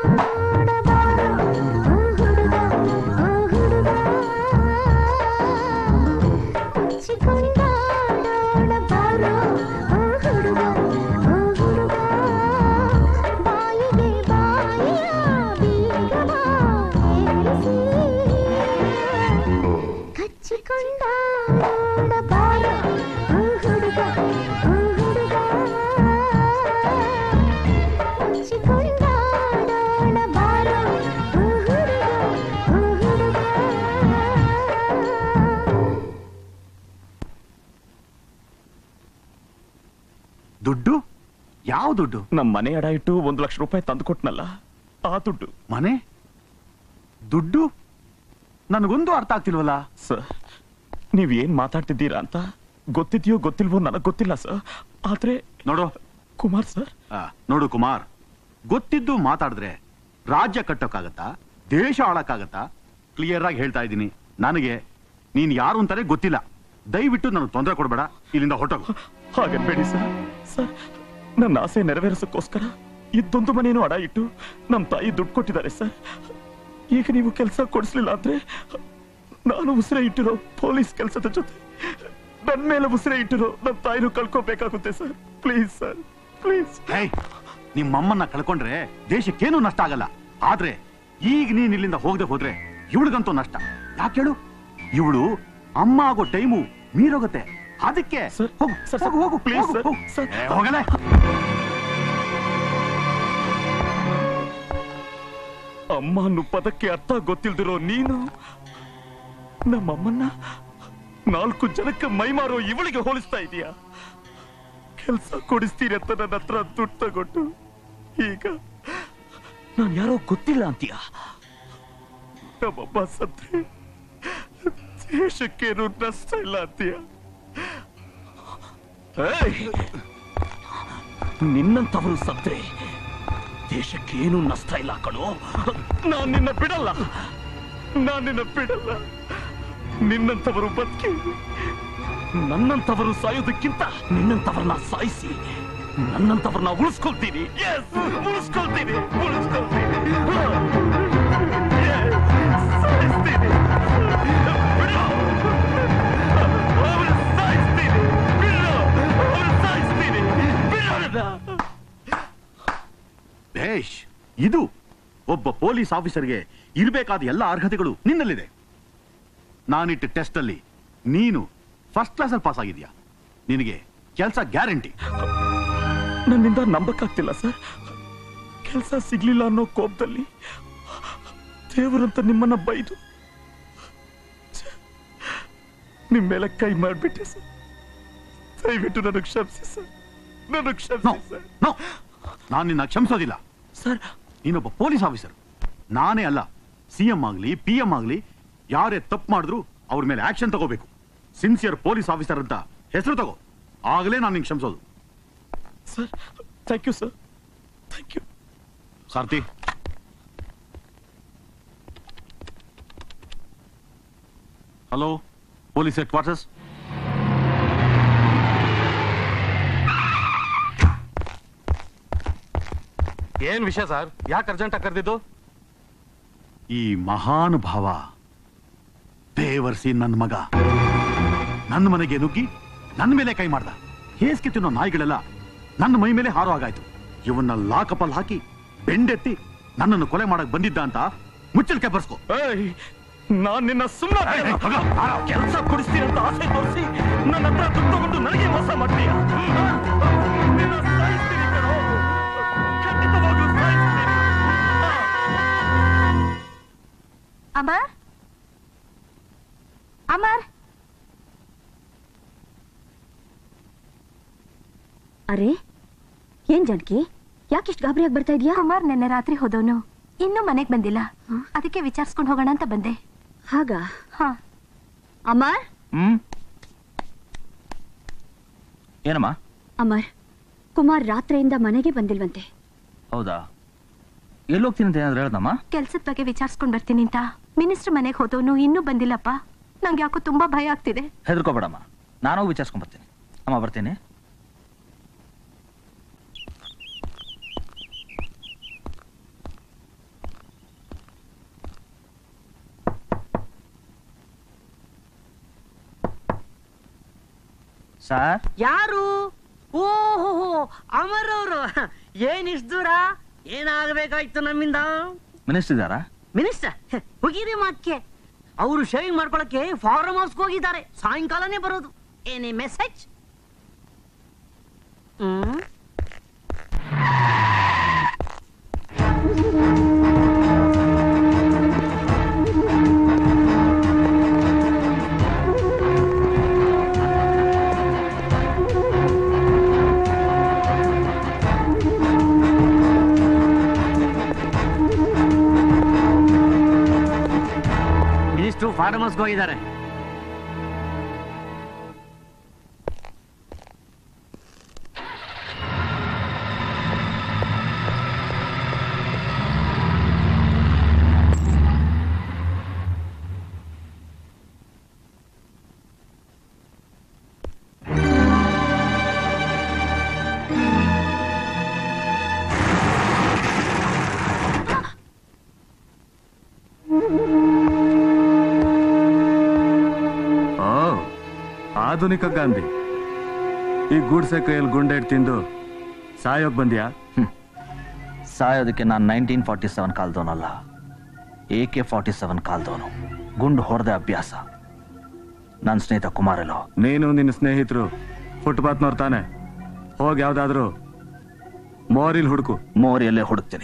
ಕಚ್ಚಿಕೊಂಡ ಬಾರ ಓ ಹುಡುಗ ಓ ಹುಡುಗ ಕಚ್ಚಿಕೊಂಡ ಬಾರ ಓ ಹುಡುಗ ಓ ಹುಡುಗ ದುಡ್ಡು ಯಾವ ದುಡ್ಡು ನಮ್ಮ ಮನೆ ಅಡ ಇಟ್ಟು ಒಂದು ಲಕ್ಷ ರೂಪಾಯಿ ತಂದು ಕೊಟ್ನಲ್ಲ ಆ ದುಡ್ಡು ಮನೆ ದುಡ್ಡು ನನಗೊಂದು ಅರ್ಥ ಆಗ್ತಿಲ್ವಲ್ಲ ಸರ್ ನೀವ್ ಏನ್ ಮಾತಾಡ್ತಿದ್ದೀರಾ ಅಂತ ಗೊತ್ತಿದ್ಯೋ ಗೊತ್ತಿಲ್ವೋ ನನಗ್ ಗೊತ್ತಿಲ್ಲ ಸರ್ ಆದ್ರೆ ನೋಡು ಕುಮಾರ್ ಸರ್ ಆ, ನೋಡು ಕುಮಾರ್ ಗೊತ್ತಿದ್ದು ಮಾತಾಡಿದ್ರೆ ರಾಜ್ಯ ಕಟ್ಟೋಕ್ಕಾಗತ್ತಾ ದೇಶ ಆಳಕ್ಕಾಗತ್ತಾ ಕ್ಲಿಯರ್ ಆಗಿ ಹೇಳ್ತಾ ಇದ್ದೀನಿ ನನಗೆ ನೀನ್ ಯಾರು ಅಂತಾನೆ ಗೊತ್ತಿಲ್ಲ ದಯವಿಟ್ಟು ನನಗೆ ತೊಂದರೆ ಕೊಡಬೇಡ ಇಲ್ಲಿಂದ ಹೊಟ್ಟೋಗು ಹಾಗನ್ಬೇಡಿ ಸರ್ ಸರ್ ನನ್ನ ಆಸೆ ನೆರವೇರಿಸಕ್ಕೋಸ್ಕರ ಇದ್ದೊಂದು ಮನೇನು ಅಡ ಇಟ್ಟು ನಮ್ಮ ತಾಯಿ ದುಡ್ಡು ಕೊಟ್ಟಿದ್ದಾರೆ ಸರ್ ಈಗ ನೀವು ಕೆಲಸ ಕೊಡಿಸ್ಲಿಲ್ಲ ಅಂದ್ರೆ ನಾನು ಉಸಿರೇ ಇಟ್ಟಿರೋ ಪೊಲೀಸ್ ಕೆಲಸದ ಜೊತೆ ನನ್ನ ಮೇಲೆ ಉಸಿರೇ ಇಟ್ಟಿರೋ ನಮ್ಮ ತಾಯಿನೂ ಕಳ್ಕೋಬೇಕಾಗುತ್ತೆ ಸರ್ ಪ್ಲೀಸ್ ಸರ್ ಪ್ಲೀಸ್ ಏಯ್ ನಿಮ್ಮಮ್ಮನ್ನ ಕಳ್ಕೊಂಡ್ರೆ ದೇಶಕ್ಕೇನು ನಷ್ಟ ಆಗಲ್ಲ ಆದ್ರೆ ಈಗ ನೀನ್ ಇಲ್ಲಿಂದ ಹೋಗದೆ ಹೋದ್ರೆ ಇವಳಿಗಂತೂ ನಷ್ಟ ಯಾಕೆ ಹೇಳು ಇವಳು ಅಮ್ಮ ಆಗೋ ಟೈಮು ಮೀರೋಗತ್ತೆ ಅದಕ್ಕೆ ಹೋಗು ಹೋಗು ಹೋಗು ಪ್ಲೀಸ್ ಹೋಗು, ಸರ್ ಹೋಗು. ಏ, ಹೋಗಲೇ ಅಮ್ಮ ಅನ್ನೋ ಪದಕ್ಕೆ ಅರ್ಥ ಗೊತ್ತಿಲ್ದಿರೋ ನೀನು ನಮ್ಮಮ್ಮನ್ನ ನಾಲ್ಕು ಜನಕ್ಕೆ ಮೈಮಾರೋ ಇವಳಿಗೆ ಹೋಲಿಸ್ತಾ ಇದೀಯಾ ಕೆಲಸ ಕೊಡಿಸ್ತೀರಿ ಅಂತ ನನ್ನ ಹತ್ರ ದುಡ್ಡು ತಗೊಟ್ಟು ಈಗ ನಾನು ಯಾರೋ ಗೊತ್ತಿಲ್ಲ ಅಂತೀಯ ನಮ್ಮಮ್ಮ ಸತ್ರೆ ದೇಶಕ್ಕೇನು ನಷ್ಟ ಇಲ್ಲ ಅಂತೀಯ ಏಯ್! ನಿನ್ನಂತವರು ಸತ್ರೆ ದೇಶಕ್ಕೇನು ನಷ್ಟ ಇಲ್ಲ ಕಣೋ ನಾನ್ ನಿನ್ನ ಬಿಡಲ್ಲ ನಾನ್ ನಿನ್ನ ಬಿಡಲ್ಲ ನಿನ್ನಂತವರು ಬದುಕಿ ನನ್ನಂತವರು ಸಾಯೋದಕ್ಕಿಂತ ನಿನ್ನಂತವರನ್ನ ಸಾಯಿಸಿ ನನ್ನಂತವರನ್ನ ಉಳಿಸ್ಕೊಳ್ತೀನಿ Yes, ಉಳಿಸ್ಕೊಳ್ತೀನಿ ಉಳಿಸ್ಕೊಳ್ತೀನಿ Yes, ಸಾಯಿಸ್ತೀನಿ. ಬಿಡು. ಅವ್ರನ್ನ ಸಾಯಿಸ್ತೀನಿ. ಬಿಡು. ಅವ್ರನ್ನ ಸಾಯಿಸ್ತೀನಿ. ಬಿಡು ನನ್ನ. ಬೇಷ್ ಇದು ಒಬ್ಬ ಪೊಲೀಸ್ ಆಫೀಸರ್ಗೆ ಇರಬೇಕಾದ ಎಲ್ಲ ಅರ್ಹತೆಗಳು ನಿನ್ನಲ್ಲಿದೆ ನಾನಿಟ್ಟ ಟೆಸ್ಟ್ ಅಲ್ಲಿ ನೀನು ಫಸ್ಟ್ ಕ್ಲಾಸ್ ಅಲ್ಲಿ ಪಾಸ್ ಆಗಿದ್ಯಾ ನಿನಗೆ ಕೆಲಸ ಗ್ಯಾರಂಟಿ ನನ್ನಿಂದ ನಂಬಕ್ಕಾಗ್ತಿಲ್ಲ ಸರ್ ಕೆಲಸ ಸಿಗ್ಲಿಲ್ಲ ಅನ್ನೋ ಕೋಪದಲ್ಲಿ ದೇವರಂತ ನಿಮ್ಮನ್ನ ಬೈದು ಛೆ, ನಿಮ್ ಮೇಲೆ ಕೈ ಮಾಡ್ಬಿಟ್ಟೆ ಸರ್ ದಯವಿಟ್ಟು ನನಗೆ ಕ್ಷಮಿಸಿ ಸರ್ ನನಗೆ ಕ್ಷಮಿಸಿ ಸರ್ ನಾನು ನಿನ್ನ ಕ್ಷಮಿಸೋದಿಲ್ಲ ಸರ್ ನೀನೊಬ್ಬ ಪೊಲೀಸ್ ಆಫೀಸರ್ ನಾನೇ ಅಲ್ಲ ಸಿ ಎಂ ಆಗ್ಲಿ ಪಿ ಎಂ ಆಗ್ಲಿ ಯಾರೇ ತಪ್ಪು ಮಾಡಿದ್ರು ಅವ್ರ ಮೇಲೆ ಆಕ್ಷನ್ ತಗೋಬೇಕು ಸಿನ್ಸಿಯರ್ ಪೊಲೀಸ್ ಆಫೀಸರ್ ಅಂತ ಹೆಸರು ತಗೋ ಆಗಲೇ ನಾನು ನಿಂಗೆ ಕ್ಷಮಿಸೋದು sir thank you sir thank you ಸಾರ್ಥಿ ಹಲೋ ಪೊಲೀಸ್ ಹೆಡ್ ಕ್ವಾರ್ಟರ್ಸ್ ಏನ್ ವಿಷಯ ಸರ್ ಯಾಕೆ ಅರ್ಜೆಂಟ್ ಆಗಿ ಕರೆದಿದ್ದು ಈ ಮಹಾನುಭಾವ ದೇವರ್ಸಿ ನನ್ನ ಮಗ ನನ್ನ ಮನೆಗೆ ನುಗ್ಗಿ ನನ್ನ ಮೇಲೆ ಕೈ ಮಾಡ್ದ ಹೇಸ್ಗೆ ತಿನ್ನೋ ನಾಯಿಗಳೆಲ್ಲ ನನ್ನ ಮೈ ಮೇಲೆ ಹಾರೋ ಹಾಗಾಯ್ತು ಇವನ್ನ ಲಾಕಪಲ್ ಹಾಕಿ ಬೆಂಡೆತ್ತಿ ನನ್ನನ್ನು ಕೊಲೆ ಮಾಡಕ್ ಬಂದಿದ್ದ ಅಂತ ಮುಚ್ಚಳಿಕೆ ಬರ್ಸ್ಕೊ ನಾನ್ ನಿನ್ನ ಸುಮ್ಮನೆ ಕೆಲಸ ಕೊಡಿಸ್ತೀನಿ ಅಂತ ಆಸೆ ತೋರಿಸಿ ನನ್ನ ಹತ್ರ ದುಡ್ಡು ತಗೊಂಡು ನನಗೆ ಮೋಸ ಮಾಡ್ತೀಯ ನಿನ್ನ ಸಾಯಿಸ್ತೀನಿ ಕಣೋ. ಖಂಡಿತವಾಗ್ಲೂ ಸಾಯಿಸ್ತೀನಿ. ಅಮರ್ ಅಮರ್ ಅರೆ ಏನ್ ಜಾನಕಿ ಯಾಕಿಷ್ಟು ಗಾಬರಿಯಾಗಿ ಬರ್ತಾ ಇದೀಯಾ ಕುಮಾರ್ ನಿನ್ನೆ ರಾತ್ರಿ ಹೋದವನು ಇನ್ನೂ ಮನೆಗ್ ಬಂದಿಲ್ಲ ಅದಕ್ಕೆ ವಿಚಾರಿಸ್ಕೊಂಡು ಹೋಗೋಣ ಅಂತ ಬಂದೆ ಹಾಗ ಹಾ ಅಮರ್ ಹ್ಮ್ ಏನಮ್ಮ ಅಮರ್ ಕುಮಾರ್ ರಾತ್ರಿಯಿಂದ ಮನೆಗೆ ಬಂದಿಲ್ವಂತೆ ಹೌದಾ ಎಲ್ಲಿ ಹೋಗ್ತೀನಿ ಅಂತ ಏನಾದ್ರು ಹೇಳ್ದಮ್ಮ ಕೆಲ್ಸದ ಬಗ್ಗೆ ವಿಚಾರಿಸ್ಕೊಂಡ್ ಬರ್ತೀನಿ ಅಂತ ಮಿನಿಸ್ಟರ್ ಮನೆಗೆ ಹೋದವನು ಇನ್ನೂ ಬಂದಿಲ್ಲಪ್ಪ ನಂಗೆ ಯಾಕೋ ತುಂಬಾ ಭಯ ಆಗ್ತಿದೆ ಹೆದರ್ಕೋಬೇಡಮ್ಮ ನಾನು ವಿಚಾರಿಸ್ಕೊಂಡ್ ಬರ್ತೀನಿ ಅಮ್ಮ ಬರ್ತೀನಿ ಸರ್ ಯಾರು ಓಹೋ ಅಮರ್ ಅವರು ಏನ್ ಇಷ್ಟ ದೂರ ಏನಾಗಬೇಕಾಯ್ತು ನಮ್ಮಿಂದ ಮಿನಿಸ್ಟರ್ ಇದ್ದಾರಾ ಮಿನಿಸ್ಟರ್ ಮುಗಿರಿ ಮಾತ್ಕೆ ಅವರು ಶೇವಿಂಗ್ ಮಾಡ್ಕೊಳಕ್ಕೆ ಫಾರ್ಮ್ ಹೌಸ್ಗೆ ಹೋಗಿದ್ದಾರೆ ಸಾಯಂಕಾಲನೇ ಬರೋದು ಏನೇ ಮೆಸೇಜ್ ಹ್ಮ್ ಮಿನಿಸ್ಟ್ರು ಫಾರ್ಮ್ ಹೌಸ್ಗೆ ಹೋಗಿದ್ದಾರೆ ಓ ಆಧುನಿಕ ಗಾಂಧಿ ಈ ಗೂಡ್ಸೆ ಕೈಯಲ್ಲಿ ಗುಂಡೇಟ್ ತಿಂದು ಸಾಯೋಗ್ ಬಂದ್ಯಾ ಸಾಯೋದಕ್ಕೆ ನಾನು ನೈನ್ಟೀನ್ ಫಾರ್ಟಿ ಸೆವೆನ್ ಕಾಲ್ದವನಲ್ಲ ಎ ಕೆ ಫಾರ್ಟಿ ಸೆವೆನ್ ಕಾಲ್ದವನು ಗುಂಡು ಹೊಡೆದ ಅಭ್ಯಾಸ ನನ್ನ ಸ್ನೇಹಿತ ಕುಮಾರಲ್ಲೋ ನೀನು ನಿನ್ನ ಸ್ನೇಹಿತರು ಫುಟ್ಪಾತ್ನವ್ರು ತಾನೆ ಹೋಗಿ ಯಾವ್ದಾದ್ರು ಮೋರಿಲ್ ಹುಡುಕು ಮೋರಿಯಲ್ಲೇ ಹುಡುಕ್ತೀನಿ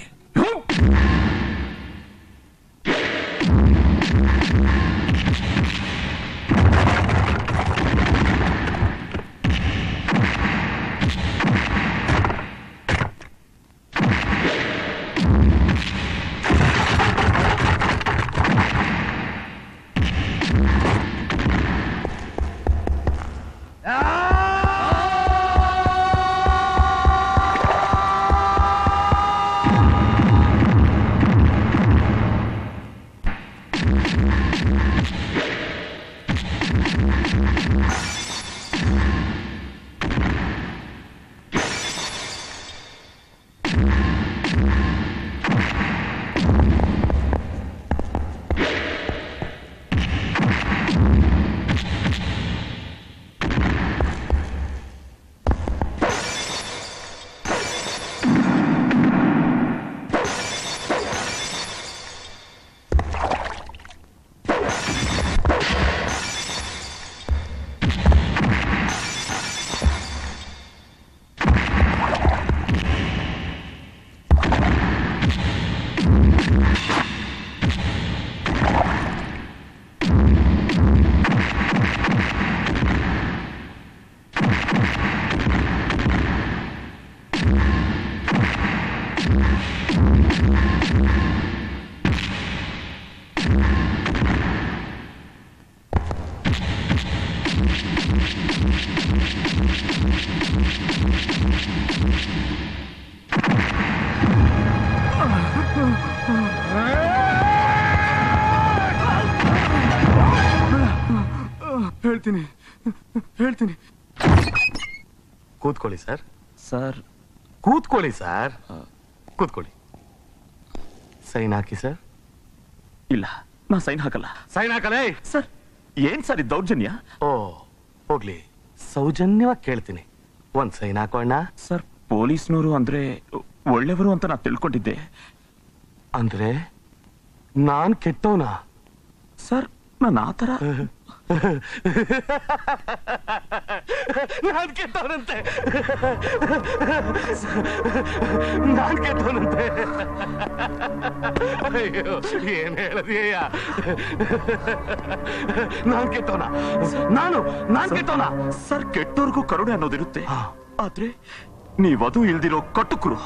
ಹೇಳ್ತೀನಿ ಹೇಳ್ತೀನಿ ಕೂತ್ಕೊಳ್ಳಿ ಸರ್ ಸರ್ ಕೂತ್ಕೊಳ್ಳಿ ಸರ್ ಕೂತ್ಕೊಳ್ಳಿ ಸೈನ್ ಹಾಕಿ ಸರ್ ಇಲ್ಲ ನಾ ಸೈನ್ ಹಾಕಲ್ಲ ಸೈನ್ ಹಾಕಲೇ ಸರ್ ಏನ್ ಸರ್ ಇದು ದೌರ್ಜನ್ಯ ಓ ಹೋಗ್ಲಿ ಸೌಜನ್ಯವಾಗಿ ಕೇಳ್ತೀನಿ ಒಂದ್ ಸೈನ್ ಹಾಕೋಣ ಸರ್ ಪೊಲೀಸ್ನವರು ಅಂದ್ರೆ ಒಳ್ಳೆಯವರು ಅಂತ ನಾ ತಿಳ್ಕೊಂಡಿದ್ದೆ ಅಂದ್ರೆ ನಾನ್ ಕೆಟ್ಟವನಾ ಸರ್ ನಾನು ಆತರ ನಾನ್ ಕೆಟ್ಟವನಂತೆ ನಾನ್ ಕೆಟ್ಟವನಂತೆ ಅಯ್ಯೋ ಏನ್ ಹೇಳದೀಯ ನಾನ್ ಕೆಟ್ಟವನ ನಾನು ನಾನ್ ಕೆಟ್ಟವನ ಸರ್ ಕೆಟ್ಟವ್ರಿಗೂ ಕರುಣೆ ಅನ್ನೋದಿರುತ್ತೆ ಆದ್ರೆ ನೀವದು ಇಲ್ದಿರೋ ಕಟುಕರು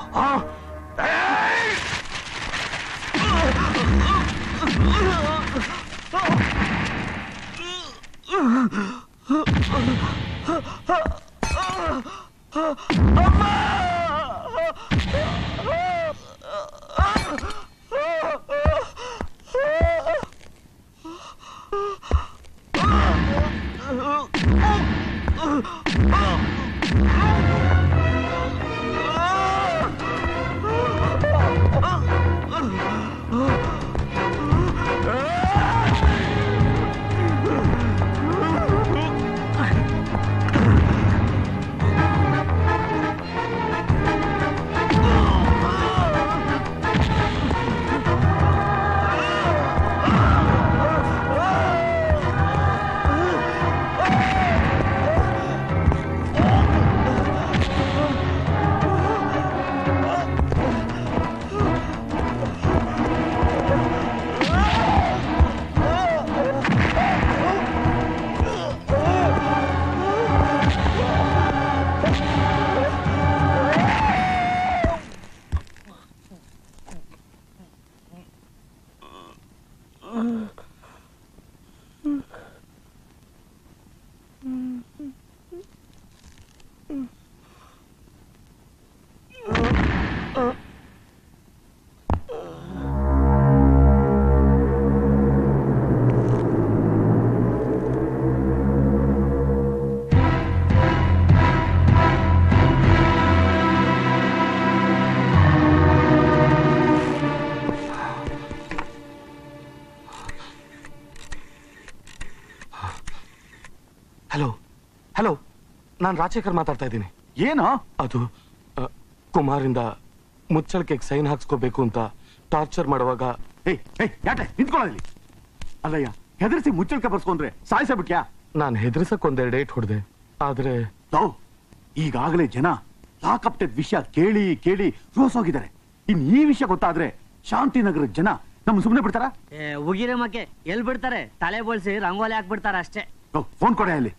ಹಲೋ ಹಲೋ ನಾನು ರಾಜಶೇಖರ್ ಮಾತಾಡ್ತಾ ಇದ್ದೀನಿ ಏನೋ ಅದು ಆ, ಕುಮಾರಿಂದ ಮುಚ್ಚಳಿಕೆಗೆ ಸೈನ್ ಹಾಕ್ಸ್ಕೋಬೇಕು ಅಂತ ಟಾರ್ಚರ್ ಮಾಡುವಾಗ ಏಯ್ ಏಯ್ ಯಾಕೆ ನಿಂತ್ಕೊಳ್ಳಿ ಅಲ್ಲಯ್ಯ ಹೆದರ್ಸಿ ಮುಚ್ಚಳಿಕೆ ಬರ್ಸ್ಕೊಂಡ್ರೆ ಸಾಯಿಸಬಿಟ್ಯಾ ನಾನು ಹೆದರ್ಸಕ್ ಒಂದೆರಡು ಡೇಟ್ ಹೊಡೆದೆ ಆದ್ರೆ ತೋ ಈಗಾಗಲೇ ಜನ ಲಾಕಪ್ಟೆದ್ ವಿಷಯ ಕೇಳಿ ಕೇಳಿ ರೋಸೋಗಿದ್ದಾರೆ ಇನ್ ಈ ವಿಷಯ ಗೊತ್ತಾದ್ರೆ ಶಾಂತಿನಗರದ ಜನ ನಮ್ಮ ಸುಮ್ಮನೆ ಬಿಡ್ತಾರ ಏ ಉಗಿರೆ ಮಕ್ಕೆ ಎಲ್ ಬಿಡ್ತಾರೆ ತಲೆ ಬೋಳ್ಸಿ ರಂಗೋಲಿ ಹಾಕ್ಬಿಡ್ತಾರೆ ಅಷ್ಟೇ ಫೋನ್ ಕೊಡೆ ಅಲ್ಲಿ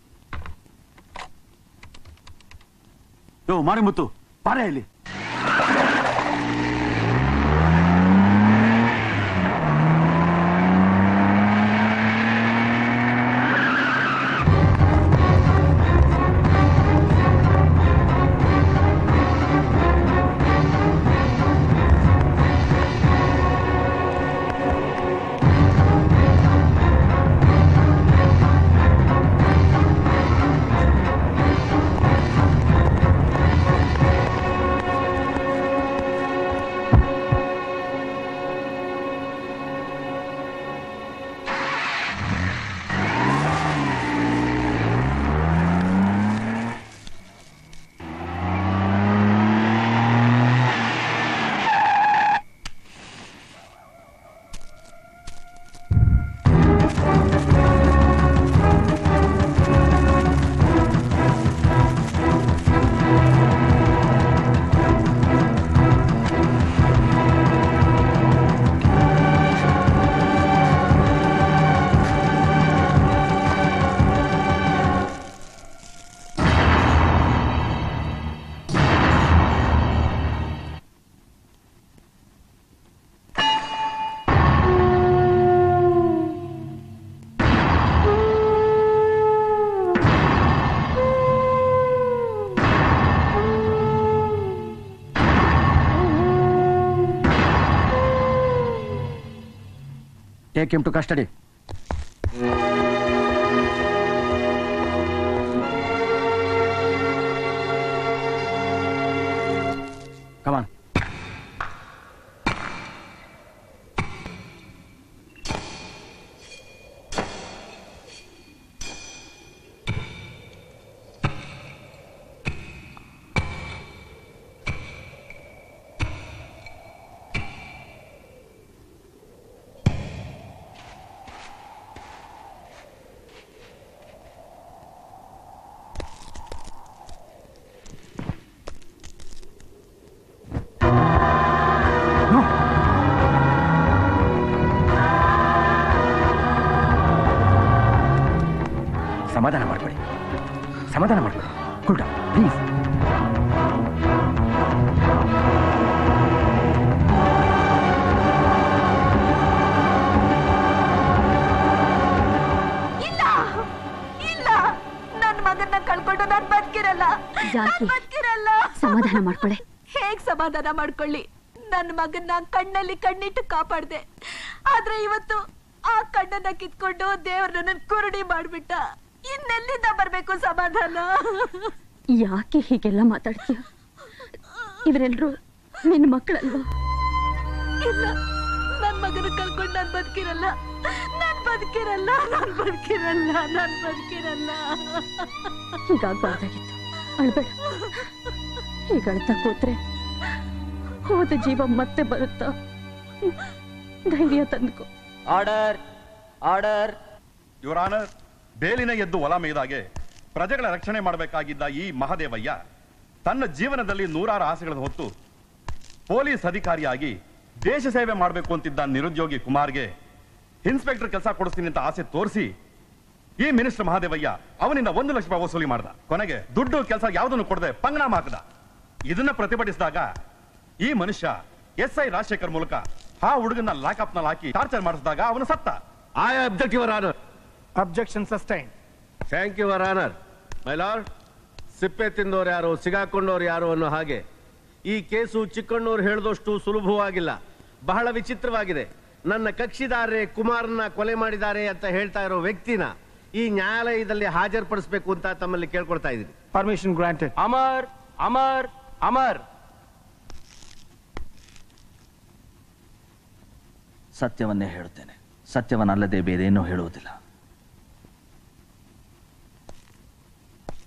ಯೋ ಮಾರಿಮುತ್ತು ಬಾರೆ ಅಲ್ಲಿ take him to custody come on ಸಮಾಧಾನ ಮಾಡ್ಕೊಳ್ಳಿ ಸಮಾಧಾನ ಮಾಡ್ಕೊಳ್ಳಿ ಕುಲ್ಟ ಪ್ಲೀಸ್ ಇಲ್ಲ ಇಲ್ಲ ನನ್ ಮಗನ್ನ ಕಳ್ಕೊಂಡು ನಾನ್ ಬದುಕಿರಲ್ಲ ಜಾನಕಿ, ಬದುಕಿರಲ್ಲ ಸಮಾಧಾನ ಮಾಡ್ಕೊಳ್ಳೆ ಹೇಗ್ ಸಮಾಧಾನ ಮಾಡ್ಕೊಳ್ಳಿ ನನ್ನ ಮಗನ್ನ ಕಣ್ಣಲ್ಲಿ ಕಣ್ಣಿಟ್ಟು ಕಾಪಾಡ್ದೆ ಆದ್ರೆ ಇವತ್ತು ಆ ಕಣ್ಣನ್ನ ಕಿತ್ಕೊಂಡು ದೇವ್ರ ನನ್ನ ಕುರುಡಿ ಮಾಡ್ಬಿಟ್ಟ ಇನ್ನೆಲ್ಲಿಂದ ಬರ್ಬೇಕು ಸಮಾಧಾನ ಯಾಕೆ ಹೀಗೆಲ್ಲ ಮಾತಾಡ್ತೀಯ ಇವರೆಲ್ರು ನಿನ್ನ ಮಕ್ಕಳಲ್ವಾ ಇಲ್ಲ ನನ್ ಮಗನ ಕಳ್ಕೊಂಡು ನಾನ್ ಬದುಕಿರಲ್ಲ ನಾನ್ ಬದುಕಿರಲ್ಲ ನಾನ್ ಬದುಕಿರಲ್ಲ ನಾನ್ ಬದುಕಿರಲ್ಲ ಹೀಗಾಗ್ಬಾರ್ದಾಗಿತ್ತು ಅಳ್ಬೇಡ ಈಗ ಅಳ್ತಾ ಕೂತ್ರೆ ಹೋದ ಜೀವ ಮತ್ತೆ ಬರುತ್ತಾ ಧೈರ್ಯ ತಂದ್ಕೋ ಆರ್ಡರ್ ಆರ್ಡರ್ ಯುವರ್ ಆನರ್ ಬೇಲಿನ ಎದ್ದು ಹೊಲ ಮೇಯ್ದಾಗೆ ಪ್ರಜೆಗಳ ರಕ್ಷಣೆ ಮಾಡಬೇಕಾಗಿದ್ದ ಈ ಮಹದೇವಯ್ಯ ತನ್ನ ಜೀವನದಲ್ಲಿ ನೂರಾರು ಆಸೆಗಳನ್ನು ಹೊತ್ತು ಪೊಲೀಸ್ ಅಧಿಕಾರಿಯಾಗಿ ದೇಶ ಸೇವೆ ಮಾಡಬೇಕು ಅಂತಿದ್ದ ನಿರುದ್ಯೋಗಿ ಕುಮಾರ್ಗೆ ಇನ್ಸ್ಪೆಕ್ಟರ್ ಕೆಲಸ ಕೊಡಿಸ್ತೀನಿ ಅಂತ ಆಸೆ ತೋರಿಸಿ ಈ ಮಿನಿಸ್ಟರ್ ಮಹಾದೇವಯ್ಯ ಅವನಿಂದ ಒಂದು ಲಕ್ಷ ರೂಪಾಯಿ ವಸೂಲಿ ಮಾಡ್ದ ಕೊನೆಗೆ ದುಡ್ಡು ಕೆಲಸ ಯಾವುದನ್ನು ಕೊಡದೆ ಪಂಗನಾಮ ಹಾಕದ ಇದನ್ನ ಪ್ರತಿಭಟಿಸಿದಾಗ ಈ ಮನುಷ್ಯ ಎಸ್ ಐ ರಾಜಶೇಖರ್ ಮೂಲಕ ಆ ಹುಡುಗನ ಲಾಕಪ್ ನಲ್ಲಿ ಹಾಕಿ ಟಾರ್ಚರ್ ಮಾಡಿಸಿದಾಗ ಅವನು ಸತ್ತ I object your honour objection sustain thank you our honour my lord ಸಿಪ್ಪೆ ತಿಂದವ್ರು ಯಾರು ಸಿಗಾಕೊಂಡವ್ರು ಯಾರು ಅನ್ನೋ ಹಾಗೆ ಈ ಕೇಸು ಚಿಕ್ಕಣ್ಣವ್ರು ಹೇಳಿದಷ್ಟು ಸುಲಭವಾಗಿಲ್ಲ ಬಹಳ ವಿಚಿತ್ರವಾಗಿದೆ ನನ್ನ ಕಕ್ಷಿದಾರರೇ ಕುಮಾರನ್ನ ಕೊಲೆ ಮಾಡಿದ್ದಾರೆ ಅಂತ ಹೇಳ್ತಾ ಇರೋ ವ್ಯಕ್ತಿನ ಈ ನ್ಯಾಯಾಲಯದಲ್ಲಿ ಹಾಜರುಪಡಿಸಬೇಕು ಅಂತ ತಮ್ಮಲ್ಲಿ ಕೇಳ್ಕೊಳ್ತಾ ಇದ್ದೀನಿ ಪರ್ಮಿಷನ್ ಗ್ರಾಂಟೆಡ್ ಅಮರ್ ಅಮರ್ ಅಮರ್ ಸತ್ಯವನ್ನೇ ಹೇಳುತ್ತೇನೆ ಸತ್ಯವನ್ನಲ್ಲದೆ ಬೇರೇನೂ ಹೇಳುವುದಿಲ್ಲ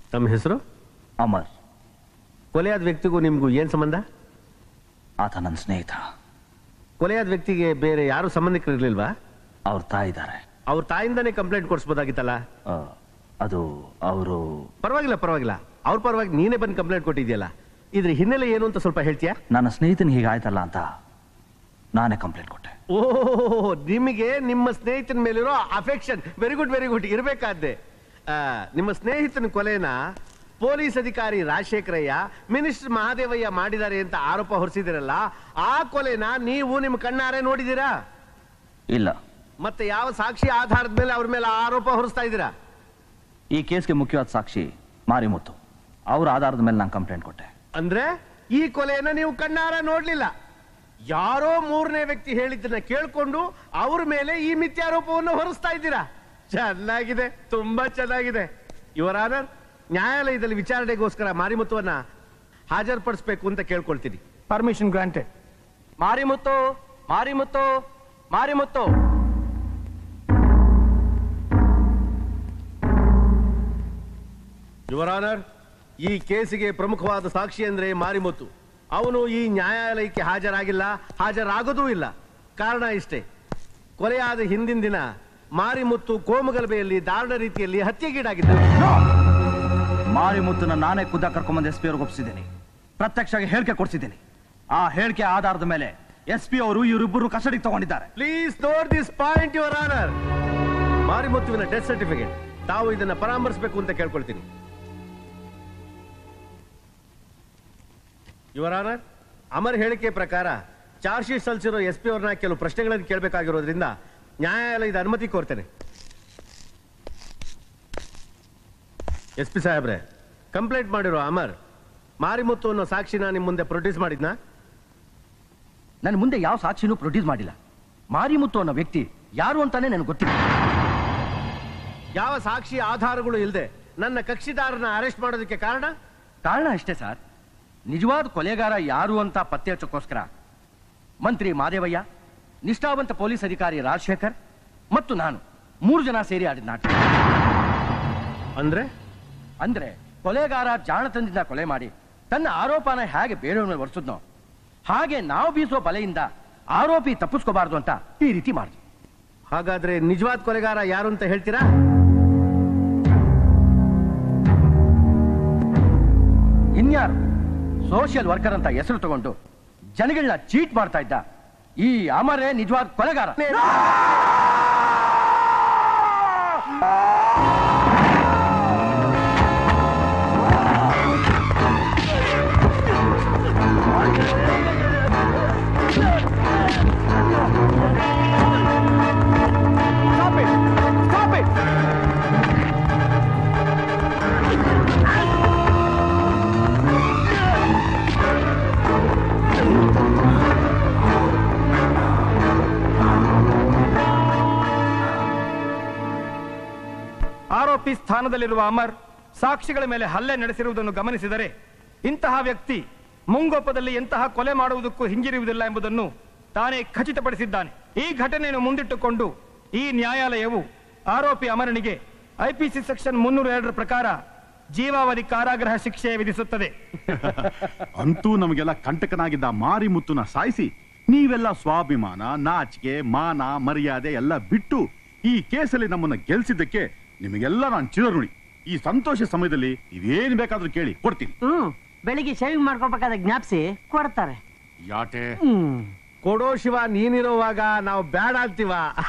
ತಮ್ಮ ಹೆಸರು ಅಮರ್ ಕೊಲೆಯಾದ ವ್ಯಕ್ತಿಗೂ ನಿಮ್ಗೂ ಏನ್ ಸಂಬಂಧ ಆತ ನನ್ನ ಸ್ನೇಹಿತ ಕೊಲೆಯಾದ ವ್ಯಕ್ತಿಗೆ ಬೇರೆ ಯಾರು ಸಂಬಂಧಿಕರಿರ್ಲಿಲ್ವಾ ಅವ್ರ ತಾಯಿ ಇದ್ದಾರೆ ಅವ್ರ ತಾಯಿಂದಾನೇ ಕಂಪ್ಲೇಂಟ್ ಕೊಡಿಸ್ಬೋದಾಗಿತ್ತಲ್ಲ ಅದು ಅವರು ಪರವಾಗಿಲ್ಲ ಪರವಾಗಿಲ್ಲ ಅವ್ರ ಪರವಾಗಿ ನೀನೇ ಬಂದು ಕಂಪ್ಲೇಂಟ್ ಕೊಟ್ಟಿದ್ಯಲ್ಲ ಇದ್ರ ಹಿನ್ನೆಲೆ ಏನು ಅಂತ ಸ್ವಲ್ಪ ಹೇಳ್ತೀಯಾ ನನ್ನ ಸ್ನೇಹಿತನ ಹೀಗಾಯ್ತಲ್ಲ ಅಂತ ನಾನೇ ಕಂಪ್ಲೇಂಟ್ ಕೊಟ್ಟೆ ಓ ನಿಮಗೆ ನಿಮ್ಮ ಸ್ನೇಹಿತನ ಮೇಲಿರೋ affection very good very good ಇರಬೇಕಾದ್ದೆ ನಿಮ್ಮ ಸ್ನೇಹಿತನ ಕೊಲೆನ ಪೊಲೀಸ್ ಅಧಿಕಾರಿ ರಾಜಶೇಖರಯ್ಯ ಮಿನಿಸ್ಟರ್ ಮಹಾದೇವಯ್ಯ ಮಾಡಿದ್ದಾರೆ ಅಂತ ಆರೋಪ ಹೊರಿಸಿದಿರಲ್ಲ ಆ ಕೊಲೆನ ನೀವು ನಿಮ್ಮ ಕಣ್ಣಾರೆ ನೋಡಿದ್ದೀರಾ ಇಲ್ಲ ಮತ್ತೆ ಯಾವ ಸಾಕ್ಷಿ ಆಧಾರದ ಮೇಲೆ ಅವ್ರ ಮೇಲೆ ಆರೋಪ ಹೊರಿಸ್ತಾ ಇದ್ದೀರಾ ಈ ಕೇಸ್ಗೆ ಮುಖ್ಯವಾದ ಸಾಕ್ಷಿ ಮಾರಿಮುತ್ತು ಅವ್ರ ಆಧಾರದ ಮೇಲೆ ನಾನು ಕಂಪ್ಲೇಂಟ್ ಕೊಟ್ಟೆ ಅಂದ್ರೆ ಈ ಕೊಲೆಯನ್ನ ನೀವು ಕಣ್ಣಾರ ನೋಡ್ಲಿಲ್ಲ ಯಾರೋ ಮೂರನೇ ವ್ಯಕ್ತಿ ಹೇಳಿದ್ದನ್ನ ಕೇಳ್ಕೊಂಡು ಅವ್ರ ಮೇಲೆ ಈ ಮಿಥ್ಯಾರೋಪವನ್ನು ಹೊರಿಸ್ತಾ ಇದ್ದೀರಾ ಚೆನ್ನಾಗಿದೆ ತುಂಬಾ ಚೆನ್ನಾಗಿದೆ ಇವರ ಆನರ್ ನ್ಯಾಯಾಲಯದಲ್ಲಿ ವಿಚಾರಣೆಗೋಸ್ಕರ ಮಾರಿಮುತ್ತುವನ್ನ ಹಾಜರುಪಡಿಸ್ಬೇಕು ಅಂತ ಕೇಳ್ಕೊಳ್ತೀನಿ permission granted Marimuthu Marimuthu Marimuthu your honour ಈ ಕೇಸಿಗೆ ಪ್ರಮುಖವಾದ ಸಾಕ್ಷಿ ಅಂದ್ರೆ ಮಾರಿಮುತ್ತು ಅವನು ಈ ನ್ಯಾಯಾಲಯಕ್ಕೆ ಹಾಜರಾಗಿಲ್ಲ ಹಾಜರಾಗೋದೂ ಇಲ್ಲ ಕಾರಣ ಇಷ್ಟೇ ಕೊಲೆಯಾದ ಹಿಂದಿನ ದಿನ ಮಾರಿಮುತ್ತು ಕೋಮಗಲಭೆಯಲ್ಲಿ ದಾರುಣ ರೀತಿಯಲ್ಲಿ ಹತ್ಯೆಗೀಡಾಗಿದ್ದ ಮಾರಿಮುತ್ತನ ನಾನೇ ಖುದ್ದ ಕರ್ಕೊಂಬಂದು ಎಸ್ ಪಿ ಅವ್ರಿಗೆ ಒಪ್ಪಿಸಿದ್ದೀನಿ ಪ್ರತ್ಯಕ್ಷವಾಗಿ ಹೇಳಿಕೆ ಕೊಡ್ಸಿದ್ದೀನಿ ಆ ಹೇಳಿಕೆ ಆಧಾರದ ಮೇಲೆ ಎಸ್ ಪಿ ಅವರು ಇವರಿಬ್ಬರು ಕಸ್ಟಡಿಗೆ ತಗೊಂಡಿದ್ದಾರೆ please note this point your honour ಮಾರಿಮುತ್ತುವಿನ ಡೆತ್ ಸರ್ಟಿಫಿಕೇಟ್ ತಾವು ಇದನ್ನ ಪರಾಮರ್ಶಿಸಬೇಕು ಅಂತ ಕೇಳ್ಕೊಳ್ತೀನಿ ಯುವರ್ ಆನರ್ ಅಮರ್ ಹೇಳಿಕೆ ಪ್ರಕಾರ ಚಾರ್ಜ್ ಶೀಟ್ ಸಲ್ಲಿಸಿರೋ ಎಸ್ ಪಿ ಅವ್ರನ್ನ ಕೆಲವು ಪ್ರಶ್ನೆಗಳನ್ನು ಕೇಳಬೇಕಾಗಿರೋದ್ರಿಂದ ನ್ಯಾಯಾಲಯದ ಅನುಮತಿ ಕೋರ್ತೇನೆ ಎಸ್ ಪಿ ಸಾಹೇಬ್ರೆ ಕಂಪ್ಲೇಂಟ್ ಮಾಡಿರೋ ಅಮರ್ ಮಾರಿಮುತ್ತು ಅನ್ನೋ ಸಾಕ್ಷಿನ ನಿಮ್ಮ ಮುಂದೆ ಪ್ರೊಡ್ಯೂಸ್ ಮಾಡಿದ್ನಾ ನನ್ನ ಮುಂದೆ ಯಾವ ಸಾಕ್ಷಿನೂ ಪ್ರೊಡ್ಯೂಸ್ ಮಾಡಿಲ್ಲ ಮಾರಿಮುತ್ತು ಅನ್ನೋ ವ್ಯಕ್ತಿ ಯಾರು ಅಂತಾನೆ ನನಗೆ ಗೊತ್ತಿಲ್ಲ ಯಾವ ಸಾಕ್ಷಿ ಆಧಾರಗಳು ಇಲ್ಲದೆ ನನ್ನ ಕಕ್ಷಿದಾರನ ಅರೆಸ್ಟ್ ಮಾಡೋದಕ್ಕೆ ಕಾರಣ ಕಾರಣ ಅಷ್ಟೇ ಸರ್ ನಿಜವಾದ ಕೊಲೆಗಾರ ಯಾರು ಅಂತ ಪತ್ತೆ ಹಚ್ಚೋಕ್ಕೋಸ್ಕರ ಮಂತ್ರಿ ಮಾದೇವಯ್ಯ ನಿಷ್ಠಾವಂತ ಪೊಲೀಸ್ ಅಧಿಕಾರಿ ರಾಜಶೇಖರ್ ಮತ್ತು ನಾನು ಮೂರು ಜನ ಸೇರಿ ಆಡಿದ ನಾಟಕ ಅಂದ್ರೆ ಅಂದ್ರೆ ಕೊಲೆಗಾರ ಜಾಣತನದಿಂದ ಕೊಲೆ ಮಾಡಿ ತನ್ನ ಆರೋಪನ ಹೇಗೆ ಬೇರೆಯವ್ರ ಮೇಲೆ ಒರೆಸಿದ್ನೋ ಹಾಗೆ ನಾವು ಬೀಸೋ ಬಲೆಯಿಂದ ಆರೋಪಿ ತಪ್ಪಿಸ್ಕೋಬಾರ್ದು ಅಂತ ಈ ರೀತಿ ಮಾಡಿದ್ವಿ ಹಾಗಾದ್ರೆ ನಿಜವಾದ ಕೊಲೆಗಾರ ಯಾರು ಅಂತ ಹೇಳ್ತೀರಾ ಇನ್ಯಾರು ಸೋಷಿಯಲ್ ವರ್ಕರ್ ಅಂತ ಹೆಸರು ತಗೊಂಡು ಜನಗಳನ್ನ ಚೀಟ್ ಮಾಡ್ತಾ ಇದ್ದ ಈ ಅಮರೇ ನಿಜವಾದ ಕೊಲೆಗಾರ Stop it! Stop it! ಆರೋಪಿ ಸ್ಥಾನದಲ್ಲಿರುವ ಅಮರ್ ಸಾಕ್ಷಿಗಳ ಮೇಲೆ ಹಲ್ಲೆ ನಡೆಸಿರುವುದನ್ನು ಗಮನಿಸಿದರೆ ಇಂತಹ ವ್ಯಕ್ತಿ ಮುಂಗೋಪದಲ್ಲಿ ಎಂತಹ ಕೊಲೆ ಮಾಡುವುದಕ್ಕೂ ಹಿಂಗಿರುವುದಿಲ್ಲ ಎಂಬುದನ್ನು ತಾನೇ ಖಚಿತಪಡಿಸಿದ್ದಾನೆ ಈ ಘಟನೆಯನ್ನು ಮುಂದಿಟ್ಟುಕೊಂಡು ಈ ನ್ಯಾಯಾಲಯವು ಆರೋಪಿ ಅಮರನಿಗೆ ಐಪಿಸಿ ಸೆಕ್ಷನ್ ಮುನ್ನೂರ ಎರಡರ ಪ್ರಕಾರ ಜೀವಾವಧಿ ಕಾರಾಗೃಹ ಶಿಕ್ಷೆ ವಿಧಿಸುತ್ತದೆ ಅಂತೂ ನಮಗೆಲ್ಲ ಕಂಟಕನಾಗಿದ್ದ ಮಾರಿಮುತ್ತುನ ಸಾಯಿಸಿ ನೀವೆಲ್ಲ ಸ್ವಾಭಿಮಾನ ನಾಚಿಕೆ ಮಾನ ಮರ್ಯಾದೆ ಎಲ್ಲ ಬಿಟ್ಟು ಈ ಕೇಸಲ್ಲಿ ನಮ್ಮನ್ನ ಗೆಲ್ಸಿದ್ದಕ್ಕೆ ನಿಮಗೆಲ್ಲ ನಾನು ಚಿರಋಣಿ ಈ ಸಂತೋಷ ಸಮಯದಲ್ಲಿ ಇದೇನ್ ಬೇಕಾದ್ರೂ ಕೇಳಿ ಕೊಡ್ತೀನಿ ಹ್ಮ್ ಬೆಳಿಗ್ಗೆ ಶೇವಿಂಗ್ ಮಾಡ್ಕೋಬೇಕಾದ ಜ್ಞಾಪಿಸಿ ಕೊಡ್ತಾರೆ ಯಾಟೆ ಕೊಡೋ ಶಿವ ನೀನಿರೋವಾಗ ನಾವು ಬೇಡ ಅಂತೀವ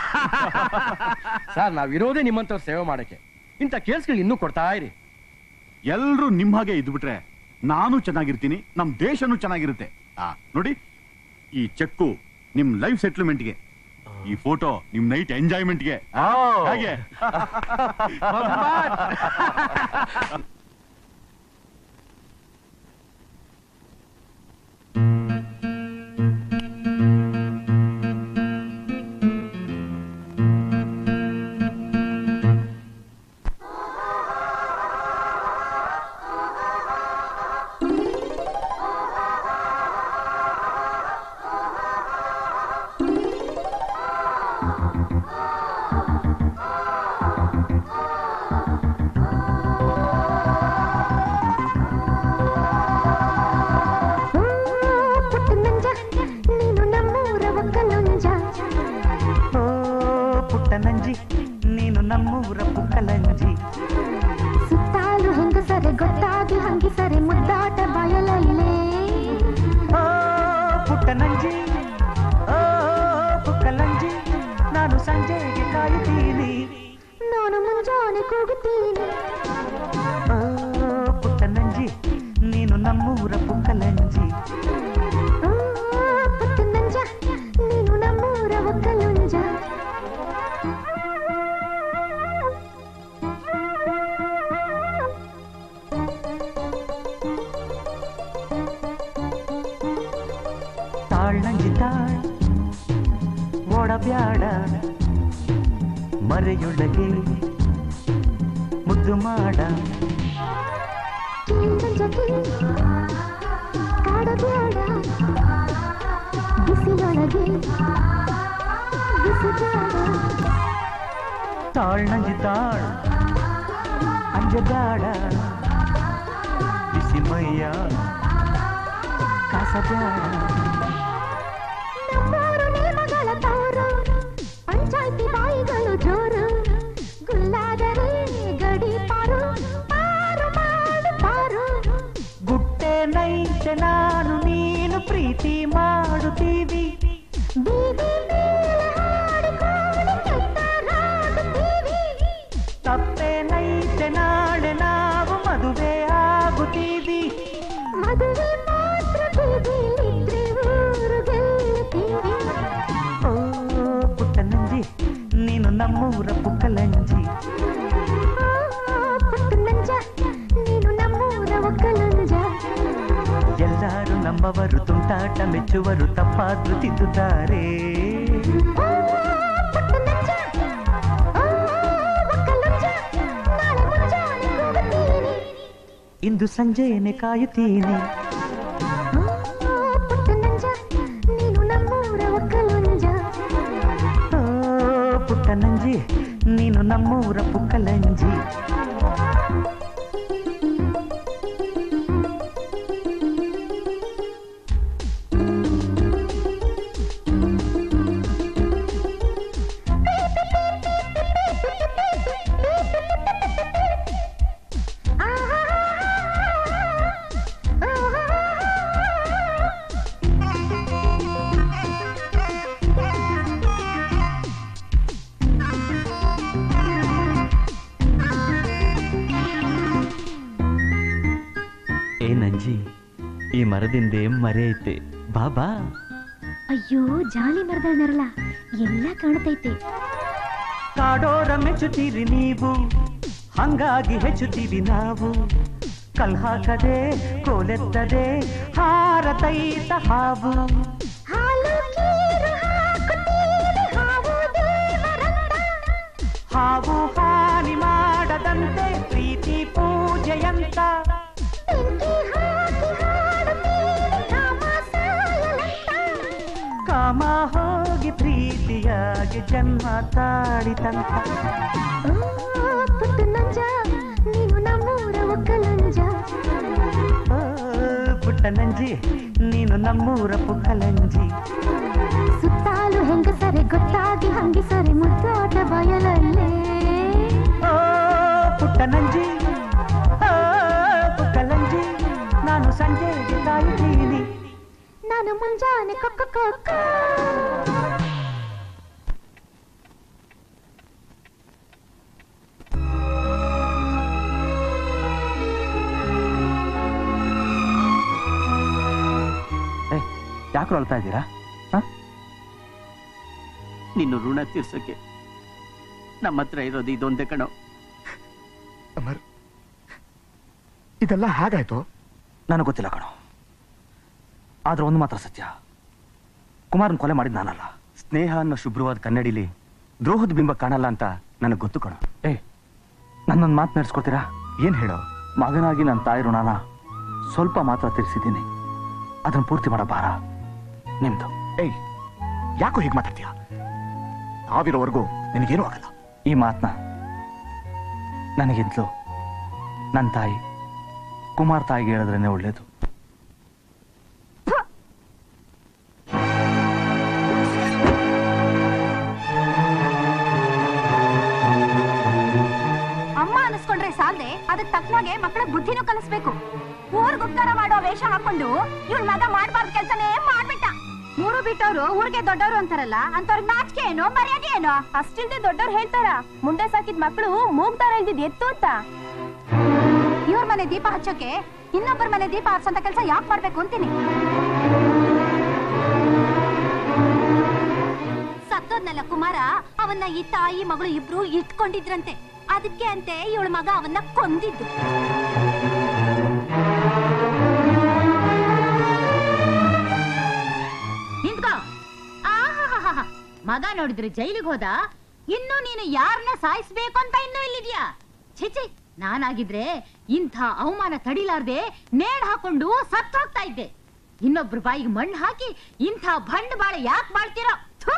ಸರ್ ನಾವಿರೋದೇ ನಿಮ್ಮಂತವ್ರ ಸೇವೆ ಮಾಡಕ್ಕೆ ಇಂಥ ಕೇಸ್ಗಳು ಇನ್ನೂ ಕೊಡ್ತಾ ಇರಿ ಎಲ್ರೂ ನಿಮ್ ಹಾಗೆ ಇದ್ಬಿಟ್ರೆ ನಾನು ಚೆನ್ನಾಗಿರ್ತೀನಿ ನಮ್ ದೇಶನೂ ಚೆನ್ನಾಗಿರುತ್ತೆ ಆ ನೋಡಿ ಈ ಚೆಕ್ಕು ನಿಮ್ ಲೈಫ್ ಸೆಟ್ಲ್ಮೆಂಟ್ಗೆ ಈ ಫೋಟೋ ನಿಮ್ ನೈಟ್ ಎಂಜಾಯ್ಮೆಂಟ್ಗೆ ಹಾಗೆ ಆ ನಮ್ಮೂರ ಪುಕ್ಕಲಂಜಿ ಸುತ್ತಾಲು ಹೆಂಗಸರೆ ಗೊತ್ತಾಗಿ ಹಂಗಿಸರೆ ಮುದ್ದಾಟ ಬಯಲಲ್ಲೇ ಓ ಪುಟ್ಟನಂಜಿ ಓ ಪುಕ್ಕಲಂಜಿ ನಾನು ಸಂಜೆಗೆ ಕಾಯುತ್ತೀನಿ ನಾನು ಮುಂಜಾನೆ ಕೂಗುತ್ತೀನಿ ಓ ಪುಟ್ಟನಂಜಿ ನೀನು ನಮ್ಮೂರ ಪುಕ್ಕಲಂಜಿ ಆ, ಪುಟ್ಟ ನಂಜ ನೀನು ನಮ್ಮೂರ ಒಕ್ಕಲುಂಜ ತಾಳ್ನಂಜಿ ತಾಳ್ ಓಡಬ್ಯಾಡ ಮರೆಯೊಳಗೆ ಮುದ್ದು ಮಾಡ ಕಿಂಚಕಿ ಕಾಡಬ್ಯಾಡ ಬಿಸಿಲೊಳಗೆ ಬಿಸಿಬ್ಯಾಡ ತಾಳ್ನಂಜಿ ತಾಳ್ ಅಂಜಬ್ಯಾಡ ಬಿಸಿ ಮೈಯ ಕಾಸಬ್ಯಾಡ ನಮ್ಮೂರು ನೇಮಗಳ ತವರು ಪಂಚಾಯ್ತಿ ಬಾಯಿಗಳು ಜೋರು ಗುಲ್ಲಾದರೆ ಗಡಿ ಪಾರು ಪಾರು ಮಾಡು ಪಾರು ಗುಟ್ಟೆ ನೈತೆ ನಾನು ನೀನು ಪ್ರೀತಿ ಮಾಡುತ್ತೀವಿ ಬೀದಿ ಮೇಲೆ ಹಾಡಿಕೊಂಡು ಕೆಟ್ಟರಾಗುತ್ತೀವಿ ತಪ್ಪೆ ನೈತೆ ನಾಳೆ ನಾವು ಮದುವೆ ಆಗುತ್ತೀವಿ ಮದುವೆ ಮಾತ್ರ ಬೀದಿಲಿದ್ರೆ ಊರು ಗೆಲ್ಲುತ್ತೀವಿ ಓ ಪುಟ್ಟನಂಜಿ ನೀನು ನಮ್ಮೂರ ಪುಕ್ಕಲಂಜಿ ಪುಟ್ಟ ನಂಜ ನೀನು ನಮ್ಮೂರ ಒಕ್ಕಲುಂಜ ಎಲ್ಲರೂ ನಮ್ಮವರು ತುಂಟಾಟ ಮೆಚ್ಚುವರು ತಪ್ಪಾದ್ರು ತಿದ್ದುತ್ತಾರೆ ಪುಟ್ಟ ನಂಜ ಒಕ್ಕಲುಂಜ ನಾಳೆ ಮುಂಜಾನೆ ಕೂಗುತ್ತೀನಿ ಇಂದು ಸಂಜೆಯನ್ನೇ ಕಾಯುತ್ತೀನಿ ಪುಟ್ಟ ನಂಜ ನೀನು ನಮ್ಮೂರ ಒಕ್ಕಲುಂಜ ಓ ಪುಟ್ಟನಂಜಿ ನೀನು ನಮ್ಮೂರ ಪುಕ್ಕಲಂಜಿ ಏ ನಂಜಿ ಈ ಮರದಿಂದೆ ಮರೆ ಐತೆ ಬಾಬಾ ಅಯ್ಯೋ ಜಾಲಿ ಮರದ ನೆರಳ ಎಲ್ಲ ಕಾಣ್ತೈತೆ ಕಾಡೋರ ಮೆಚ್ಚುತ್ತೀರಿ ನೀವು ಹಂಗಾಗಿ ಹೆಚ್ಚುತ್ತೀವಿ ನಾವು ಕಲ್ ಹಾಕದೆ ಕೋಲೆತ್ತದೆ ಹಾರತೈತ ಹಾವು ಹಾಲು ಕೀರು ಹಾಕುತ್ತೀರಿ ಹಾವು ದೇವರಂತ ಹಾವು ಹಾನಿ ಮಾಡದಂತೆ ಪ್ರೀತಿ ಪೂಜೆಯಂತ ಬೆಂಕಿ ಹಾಕಿ ಹಾಡುತ್ತೀರಿ ಕಾಮ ಸಾಯಲಂತ ಕಾಮ ಹೋಗಿ ಪ್ರೀತಿಯಾಗಿ ಜನ್ಮ ತಾಳಿತಂತ ಓ ಪುಟ್ಟ ನಂಜ ನೀನು ನಮ್ಮೂರ ಒಕ್ಕಲುಂಜ ಓ ಪುಟ್ಟ ನಂಜಿ ನೀನು ನಮ್ಮೂರ ಪುಕ್ಕಲಂಜಿ ಸುತ್ತಾಲು ಹೆಂಗಸರೆ ಗೊತ್ತಾಗಿ ಹಂಗಿಸರೆ ಮುದ್ದಾಟ ಬಯಲಲ್ಲೇ ಓ ಪುಟ್ಟ ನಂಜಿ ಓ ಪುಕ್ಕಲಂಜಿ ನಾನು ಸಂಜೆಗೆ ಕಾಯುತ್ತೀನಿ ನಾನು ಮುಂಜಾನೆ ಕೊಕ್ಕ ಕೊಕ್ಕ ಯಾಕೆ ಅಳ್ತಾ ಇದ್ದೀರಾ ನಿನ್ನ ಋಣ ತೀರ್ಸಕ್ಕೆ ನಮ್ಮ ಹತ್ರ ಇರೋದು ಇದೊಂದೇ ಕಣೋ ಅಮರ್ ಇದೆಲ್ಲ ಹೇಗಾಯ್ತು ನನಗೆ ಗೊತ್ತಿಲ್ಲ ಕಣೋ ಆದ್ರೆ ಒಂದು ಮಾತ್ರ ಸತ್ಯ ಕುಮಾರನ್ ಕೊಲೆ ಮಾಡಿದ್ ನಾನಲ್ಲ ಸ್ನೇಹ ಅನ್ನೋ ಶುಭ್ರವಾದ ಕನ್ನಡಿಲಿ ದ್ರೋಹದ ಬಿಂಬ ಕಾಣಲ್ಲ ಅಂತ ನನಗೆ ಗೊತ್ತು ಕಣೋ ಏ ನನ್ನೊಂದು ಮಾತು ನಡೆಸ್ಕೊಡ್ತೀರಾ ಏನ್ ಹೇಳೋ ಮಗನಾಗಿ ನನ್ನ ತಾಯಿ ಋಣನ ಸ್ವಲ್ಪ ಮಾತ್ರ ತೀರಿಸಿದ್ದೀನಿ ಅದನ್ನ ಪೂರ್ತಿ ಮಾಡೋ ಭಾರ ನಿಮ್ದು ಏಯ್ ಯಾಕೋ ಹೀಗೆ ಮಾತಾಡ್ತೀಯ ನಾವಿರೋವರೆಗೂ ನಿನಗೇನು ಆಗಲ್ಲ ಈ ಮಾತನ್ನ ನನಗಿಂತಲೂ ನನ್ನ ತಾಯಿ ಕುಮಾರ್ ತಾಯಿಗೆ ಹೇಳಿದ್ರೇನೆ ಒಳ್ಳೇದು ತಕ್ಕನಾಗೆ ಮಕ್ಕಳ ಬುದ್ಧಿನೂ ಕಲಿಸ್ಬೇಕು ಊರ್ಗ್ ಉಪಕಾರ ಮಾಡೋ ವೇಷ ಹಾಕೊಂಡು ಇವಳ ಮಗ ಮಾಡ್ಬಾರ್ದು ಕೆಲ್ಸನೇ ಮಾಡ್ಬಿಟ್ಟ ಮೂರು ಬಿಟ್ಟವ್ರು ಊರಿಗೆ ದೊಡ್ಡವರು ಅಂತಾರಲ್ಲ ಅಂತವ್ರಿಗೆ ನಾಚಿಕೆ ಏನೋ ಮರ್ಯಾದೆ ಏನೋ ಅಷ್ಟಿಲ್ದೆ ದೊಡ್ಡವ್ರು ಹೇಳ್ತಾರ ಮುಂಡೆ ಸಾಕಿದ್ ಮಕ್ಕಳು ಮೂಗ್ದಾರ ಇಲ್ದಿದ್ ಎತ್ತು ಅಂತ ಇವ್ರ ಮನೆ ದೀಪ ಹಚ್ಚೋಕೆ ಇನ್ನೊಬ್ಬರ ಮನೆ ದೀಪ ಹಚ್ಚಂತ ಕೆಲಸ ಯಾಕೆ ಮಾಡ್ಬೇಕು ಅಂತೀನಿ ಸತ್ತೋದ್ನಲ್ಲ ಕುಮಾರ ಅವನ್ನ ಈ ತಾಯಿ ಮಗಳು ಇಬ್ರು ಇಟ್ಕೊಂಡಿದ್ರಂತೆ ಅದಕ್ಕೆ ಅಂತೆ ಇವಳ ಮಗ ಅವನ್ನ ಕೊಂದಿದ್ದು ನಿಂತ್ಕೋ ಆಹಾಹಾಹಾ. ಮಗ ನೋಡಿದ್ರೆ ಜೈಲಿಗೆ ಹೋದ ಇನ್ನು ನೀನು ಯಾರನ್ನ ಸಾಯಿಸ್ಬೇಕು ಅಂತ ಇನ್ನೂ ಇಲ್ಲಿದ್ಯಾ ಛಿಚಿ ನಾನಾಗಿದ್ರೆ ಇಂಥ ಅವಮಾನ ತಡಿಲಾರ್ದೆ ನೇಣ್ ಹಾಕೊಂಡು ಸತ್ ಹೋಗ್ತಾ ಇದ್ದೆ ಇನ್ನೊಬ್ರು ಬಾಯಿಗೆ ಮಣ್ಣು ಹಾಕಿ ಇಂಥ ಭಂಡ್ ಬಾಳೆ ಯಾಕೆ ಬಾಳ್ತೀರೋ ಥು.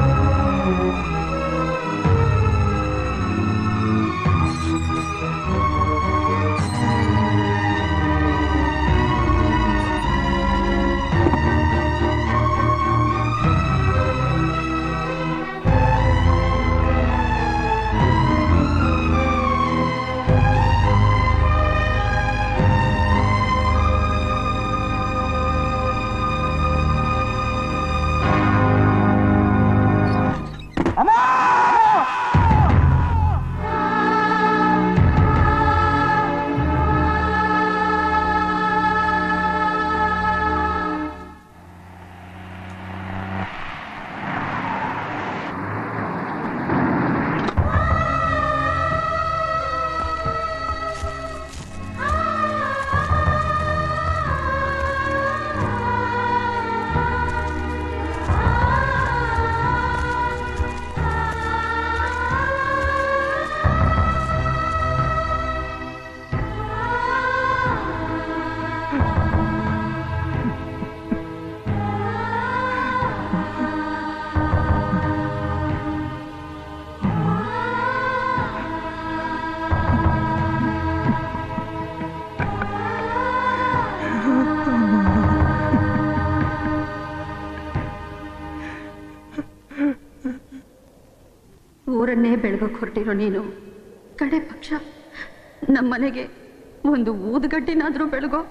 ಊರನ್ನೇ ಬೆಳಗಕ್ಕೆ ಹೊರಟಿರೋ ನೀನು ಕಡೆ ಪಕ್ಷ ನಮ್ಮನೆಗೆ ಒಂದು ಊದುಗಡ್ಡಿನಾದ್ರೂ ಬೆಳಗೋ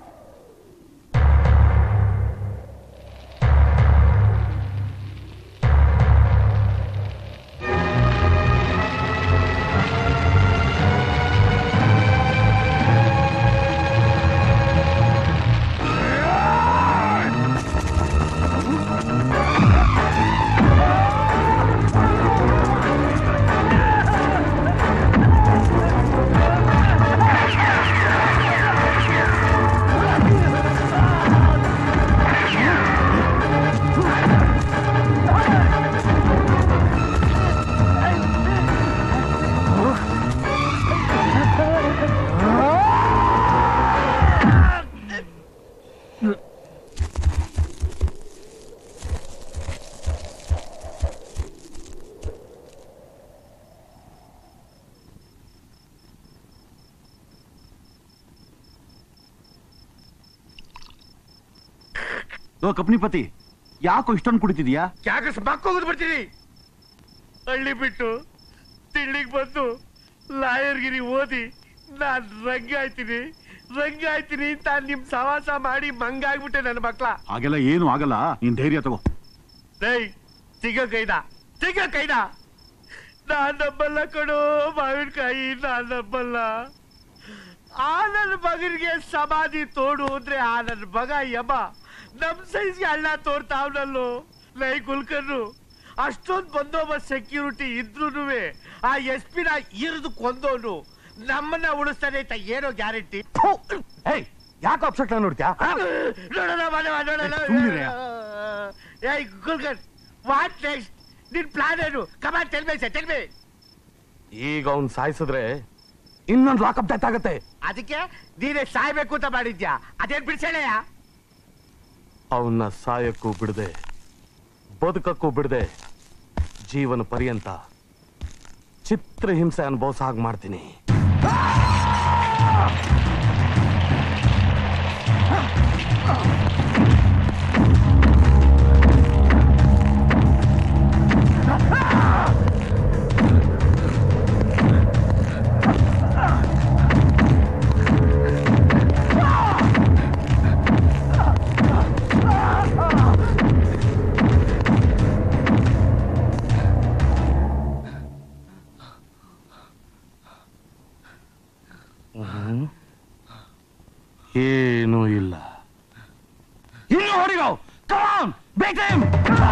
ಓ ಕಪ್ನಿಪತಿ ಯಾಕೋ ಇಷ್ಟೊಂದು ಕುಡಿತಿದ್ಯಾ ಯಾಕೆ ಮಕ್ಕೋಗೋದು ಬರ್ತೀನಿ ಹಳ್ಳಿ ಬಿಟ್ಟು ತಿಂಡಿಗೆ ಬಂದು ಲಾಯರ್ಗಿರಿ ಓದಿ ನಾನ್ ರಂಗ ಆಯ್ತೀನಿ ರಂಗ ಆಯ್ತೀನಿ ಅಂತ ನಿಮ್ ಸವಾಸ ಮಾಡಿ ಮಂಗಾಗ್ಬಿಟ್ಟೆ ನನ್ನ ಮಕ್ಳ ಹಾಗೆಲ್ಲ ಏನು ಆಗಲ್ಲ ನೀನ್ ಧೈರ್ಯ ತಗೋ ಡೈ ಸಿಗ ಕೈದ ಸಿಗ ಕೈದ ನಾನ್ ನಂಬಲ್ಲ ಕಣೋ ಮಾವಿನಕಾಯಿ ನಾನ್ ನಂಬಲ್ಲ ಆ ನನ್ನ ಮಗನಿಗೆ ಸಮಾಧಿ ತೋಡು ಅಂದ್ರೆ ಆ ನನ್ನ ಮಗ ಯಮ ನಮ್ ಸೈಜ್ಗೆ ಅಣ್ಣ ತೋರ್ತಾವ್ನಲ್ಲೋ ಲೈ ಕುಲ್ಕರ್ನು ಅಷ್ಟೊಂದ್ ಬಂದೋಬಸ್ತ್ ಸೆಕ್ಯೂರಿಟಿ ಇದ್ರೂನು ಆ ಎಸ್ ಪಿನ ಇರಿದು ಕೊಂದವನು ನಮ್ಮನ್ನ ಉಳಿಸ್ತಾನೆ ಅಂತ ಏನೋ ಗ್ಯಾರಂಟಿ ಯಾಕೆ ಅಪ್ಸೆಟ್ ನೋಡ್ತ್ಯಾ ನೋಡೋಣ ಮಾಡೋಣ ನೋಡೋಣ ಸುಮ್ನಿರೆ. ಏಯ್ ಗುಲ್ಕರ್ ವಾಟ್ ನೆಕ್ಸ್ಟ್ ನಿನ್ ಪ್ಲಾನ್ ಏನು come on tell me tell me ಈಗ ಅವ್ನ್ ಸಾಯಿಸಿದ್ರೆ ಇನ್ನೊಂದು ಲಾಕಪ್ ಡೆತ್ ಆಗತ್ತೆ ಅದಕ್ಕೆ ನೀನೇ ಸಾಯ್ಬೇಕು ಅಂತ ಮಾಡಿದ್ಯಾ ಅದೇನ್ ಬಿಡ್ಸೇಳೆಯ ಅವನ್ನ ಸಾಯಕ್ಕೂ ಬಿಡದೆ ಬದುಕಕ್ಕೂ ಬಿಡದೆ ಜೀವನ ಪರ್ಯಂತ ಚಿತ್ರಹಿಂಸೆ ಅನುಭವಿಸ ಹಾಗೆ ಮಾಡ್ತೀನಿ ಏನೂ ಇಲ್ಲ ಇನ್ನು ಹೊಡಿರೋ ಕಮಾನ್ ಬೇಟ್ ಹಿಮ್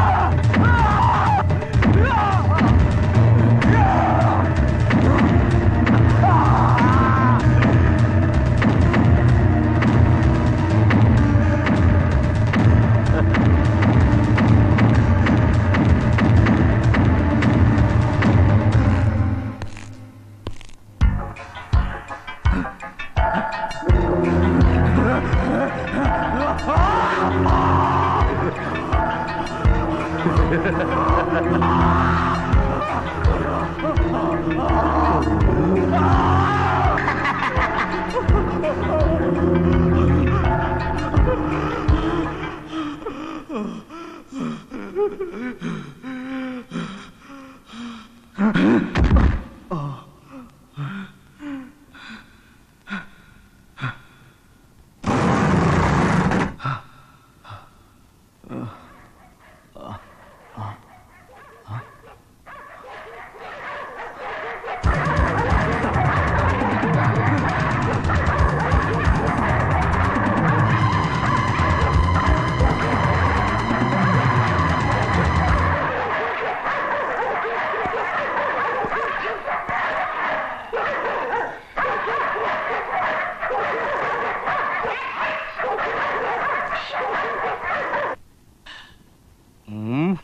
ಹ್ಮ್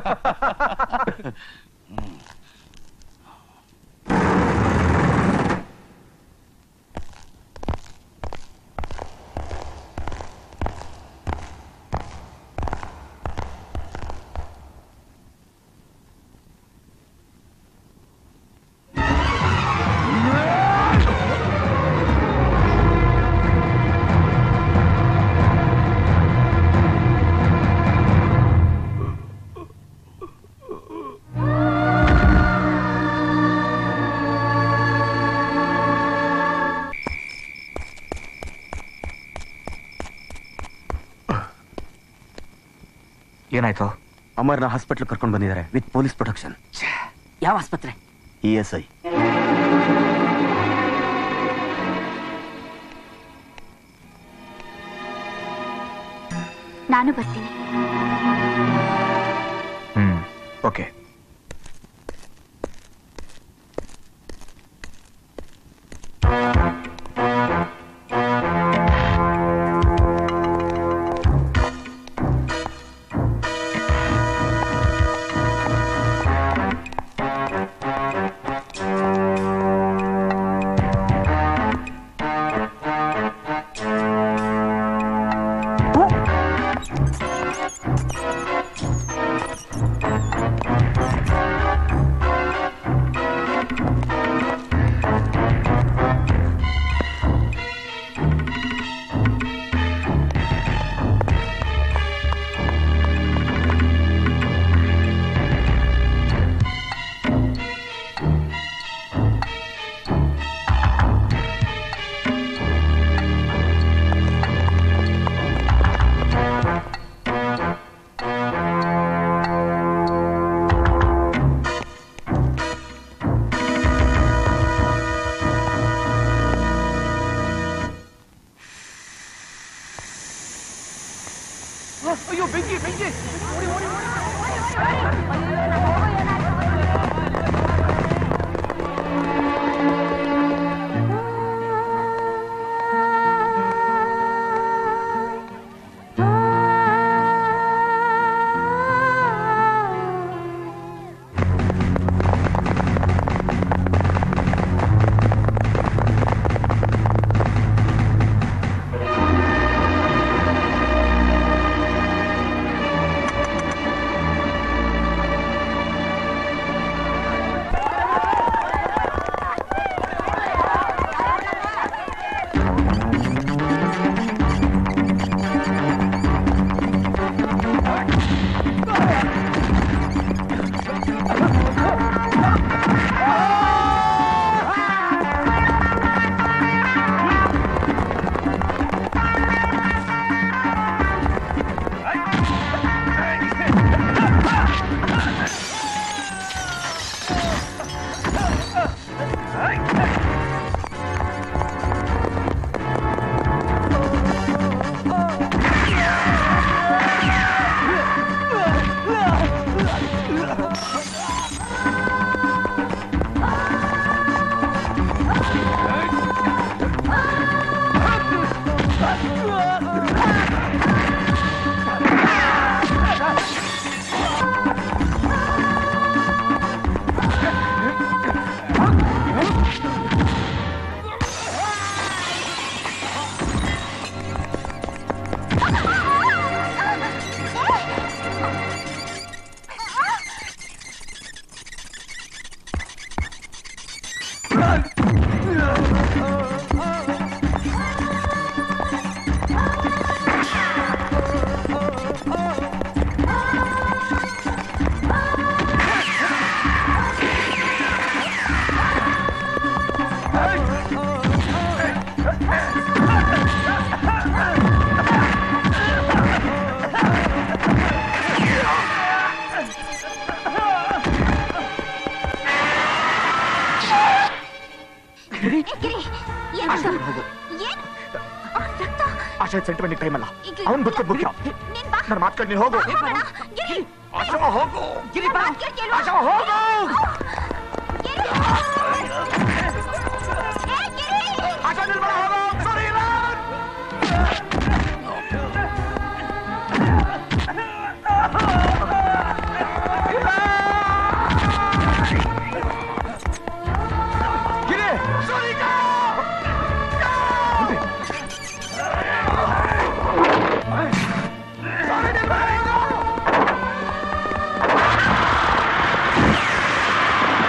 ಏನಾಯ್ತು ಅಮರ್ನ ಹಾಸ್ಪಿಟ್ಲ್ ಕರ್ಕೊಂಡು ಬಂದಿದ್ದಾರೆ ವಿತ್ ಪೊಲೀಸ್ ಪ್ರೊಟೆಕ್ಷನ್ ಯಾವ ಆಸ್ಪತ್ರೆ ಇ ಎಸ್ ಐ ನಾನು ಬರ್ತೀನಿ ಹ್ಮ್ ಓಕೆ ಅಯ್ಯೋ ಬೆಂಕಿ ಬೆಂಕಿ ಓಡಿ ಓಡಿ ಆ ಆಶಾ ಸೆಂಟಿಮೆಂಟ್ ಟೈಮ್ ಅಲ್ಲ ಈಗ- ಅವ್ನ್ ಬದುಕೋದ್ ಮುಖ್ಯ ನೀನ್ ಬಾ ನನ್ನ ಮಾತು ನೀನ್ ಹೋಗು ಹೋಗೋಣ. ಗಿರಿ ಆಶಾ ಹೋಗು ಗಿರಿ ಬಾ ಮಾತ್ ಕೇಳು. ಆಶಾ ಹೋಗು ಗಿರಿ. ಏ, ಗಿರಿ. ಆಶಾ ನಿರ್ಮಲ ಹೋಗು ಸಾರಿ ಗಿರಿ ಗಿರಿ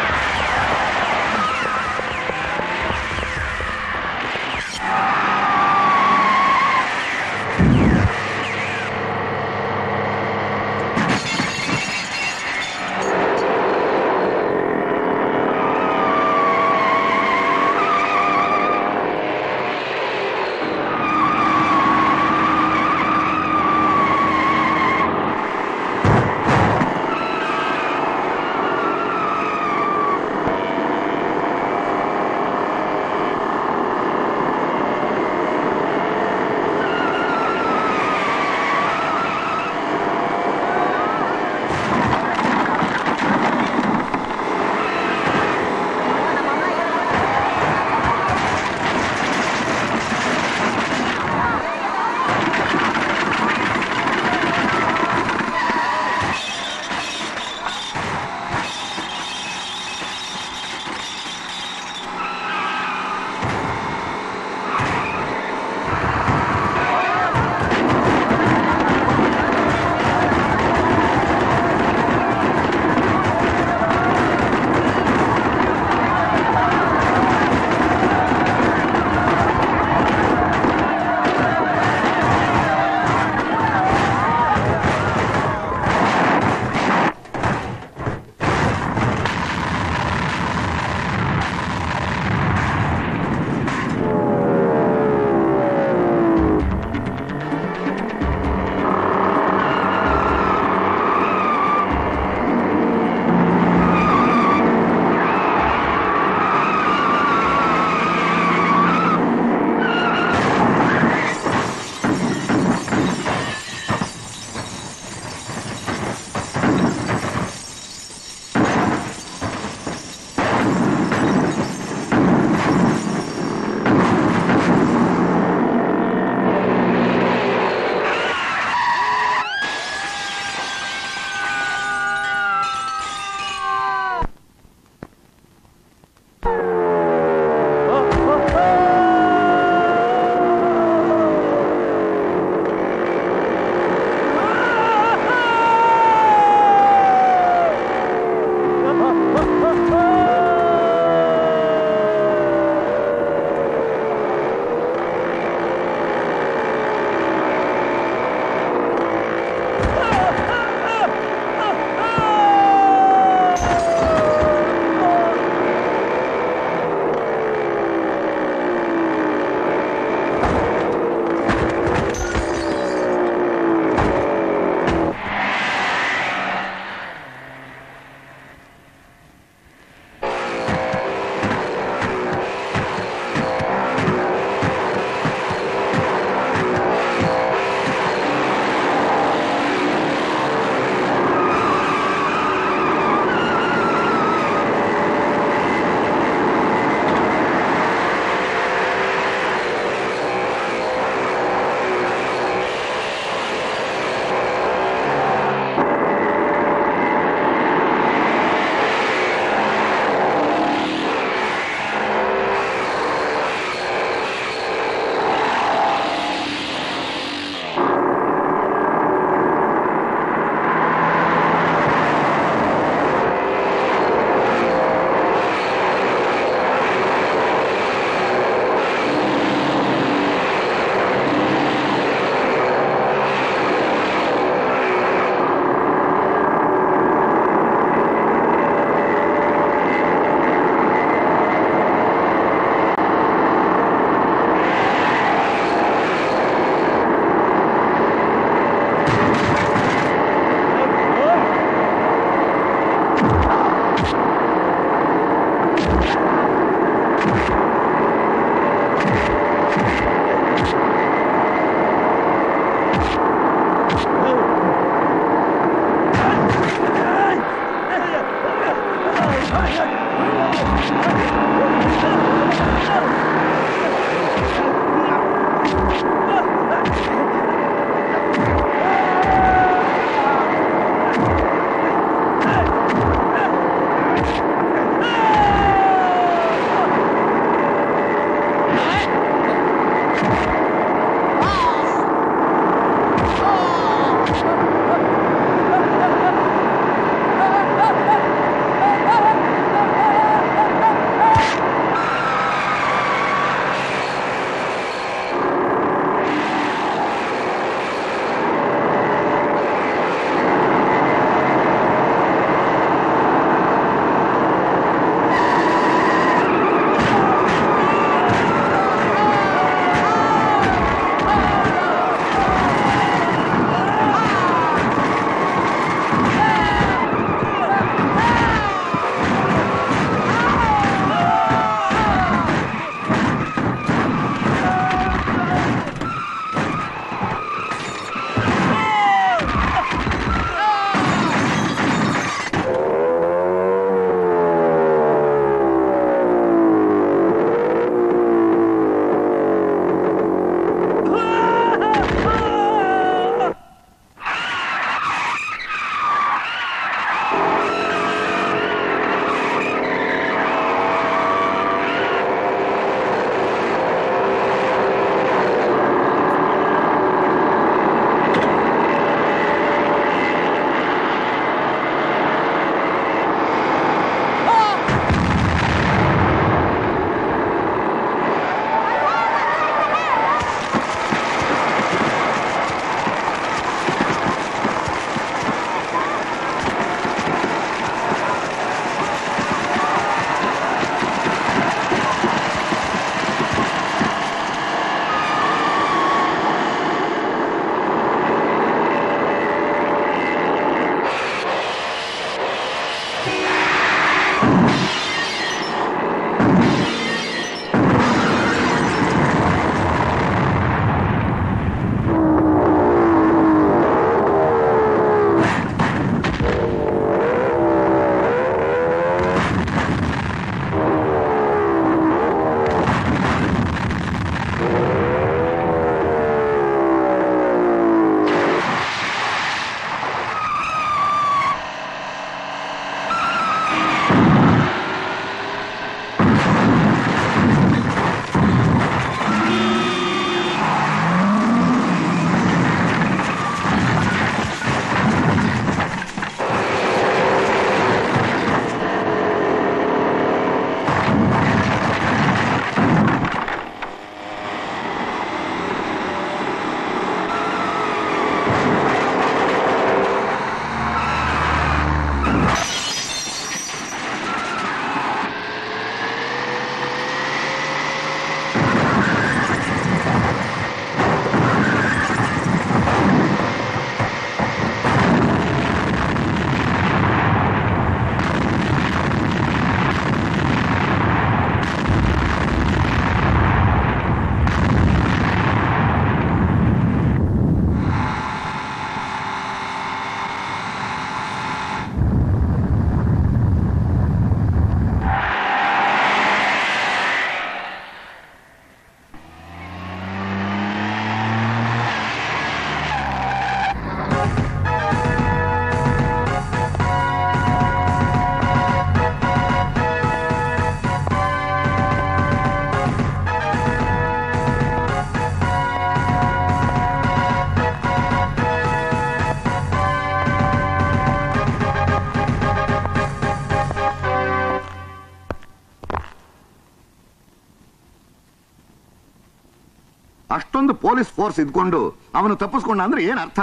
ಅಷ್ಟೊಂದು ಪೊಲೀಸ್ ಫೋರ್ಸ್ ಇದ್ಕೊಂಡು ಅವನು ತಪ್ಪಿಸ್ಕೊಂಡ ಅಂದ್ರೆ ಏನ್ ಅರ್ಥ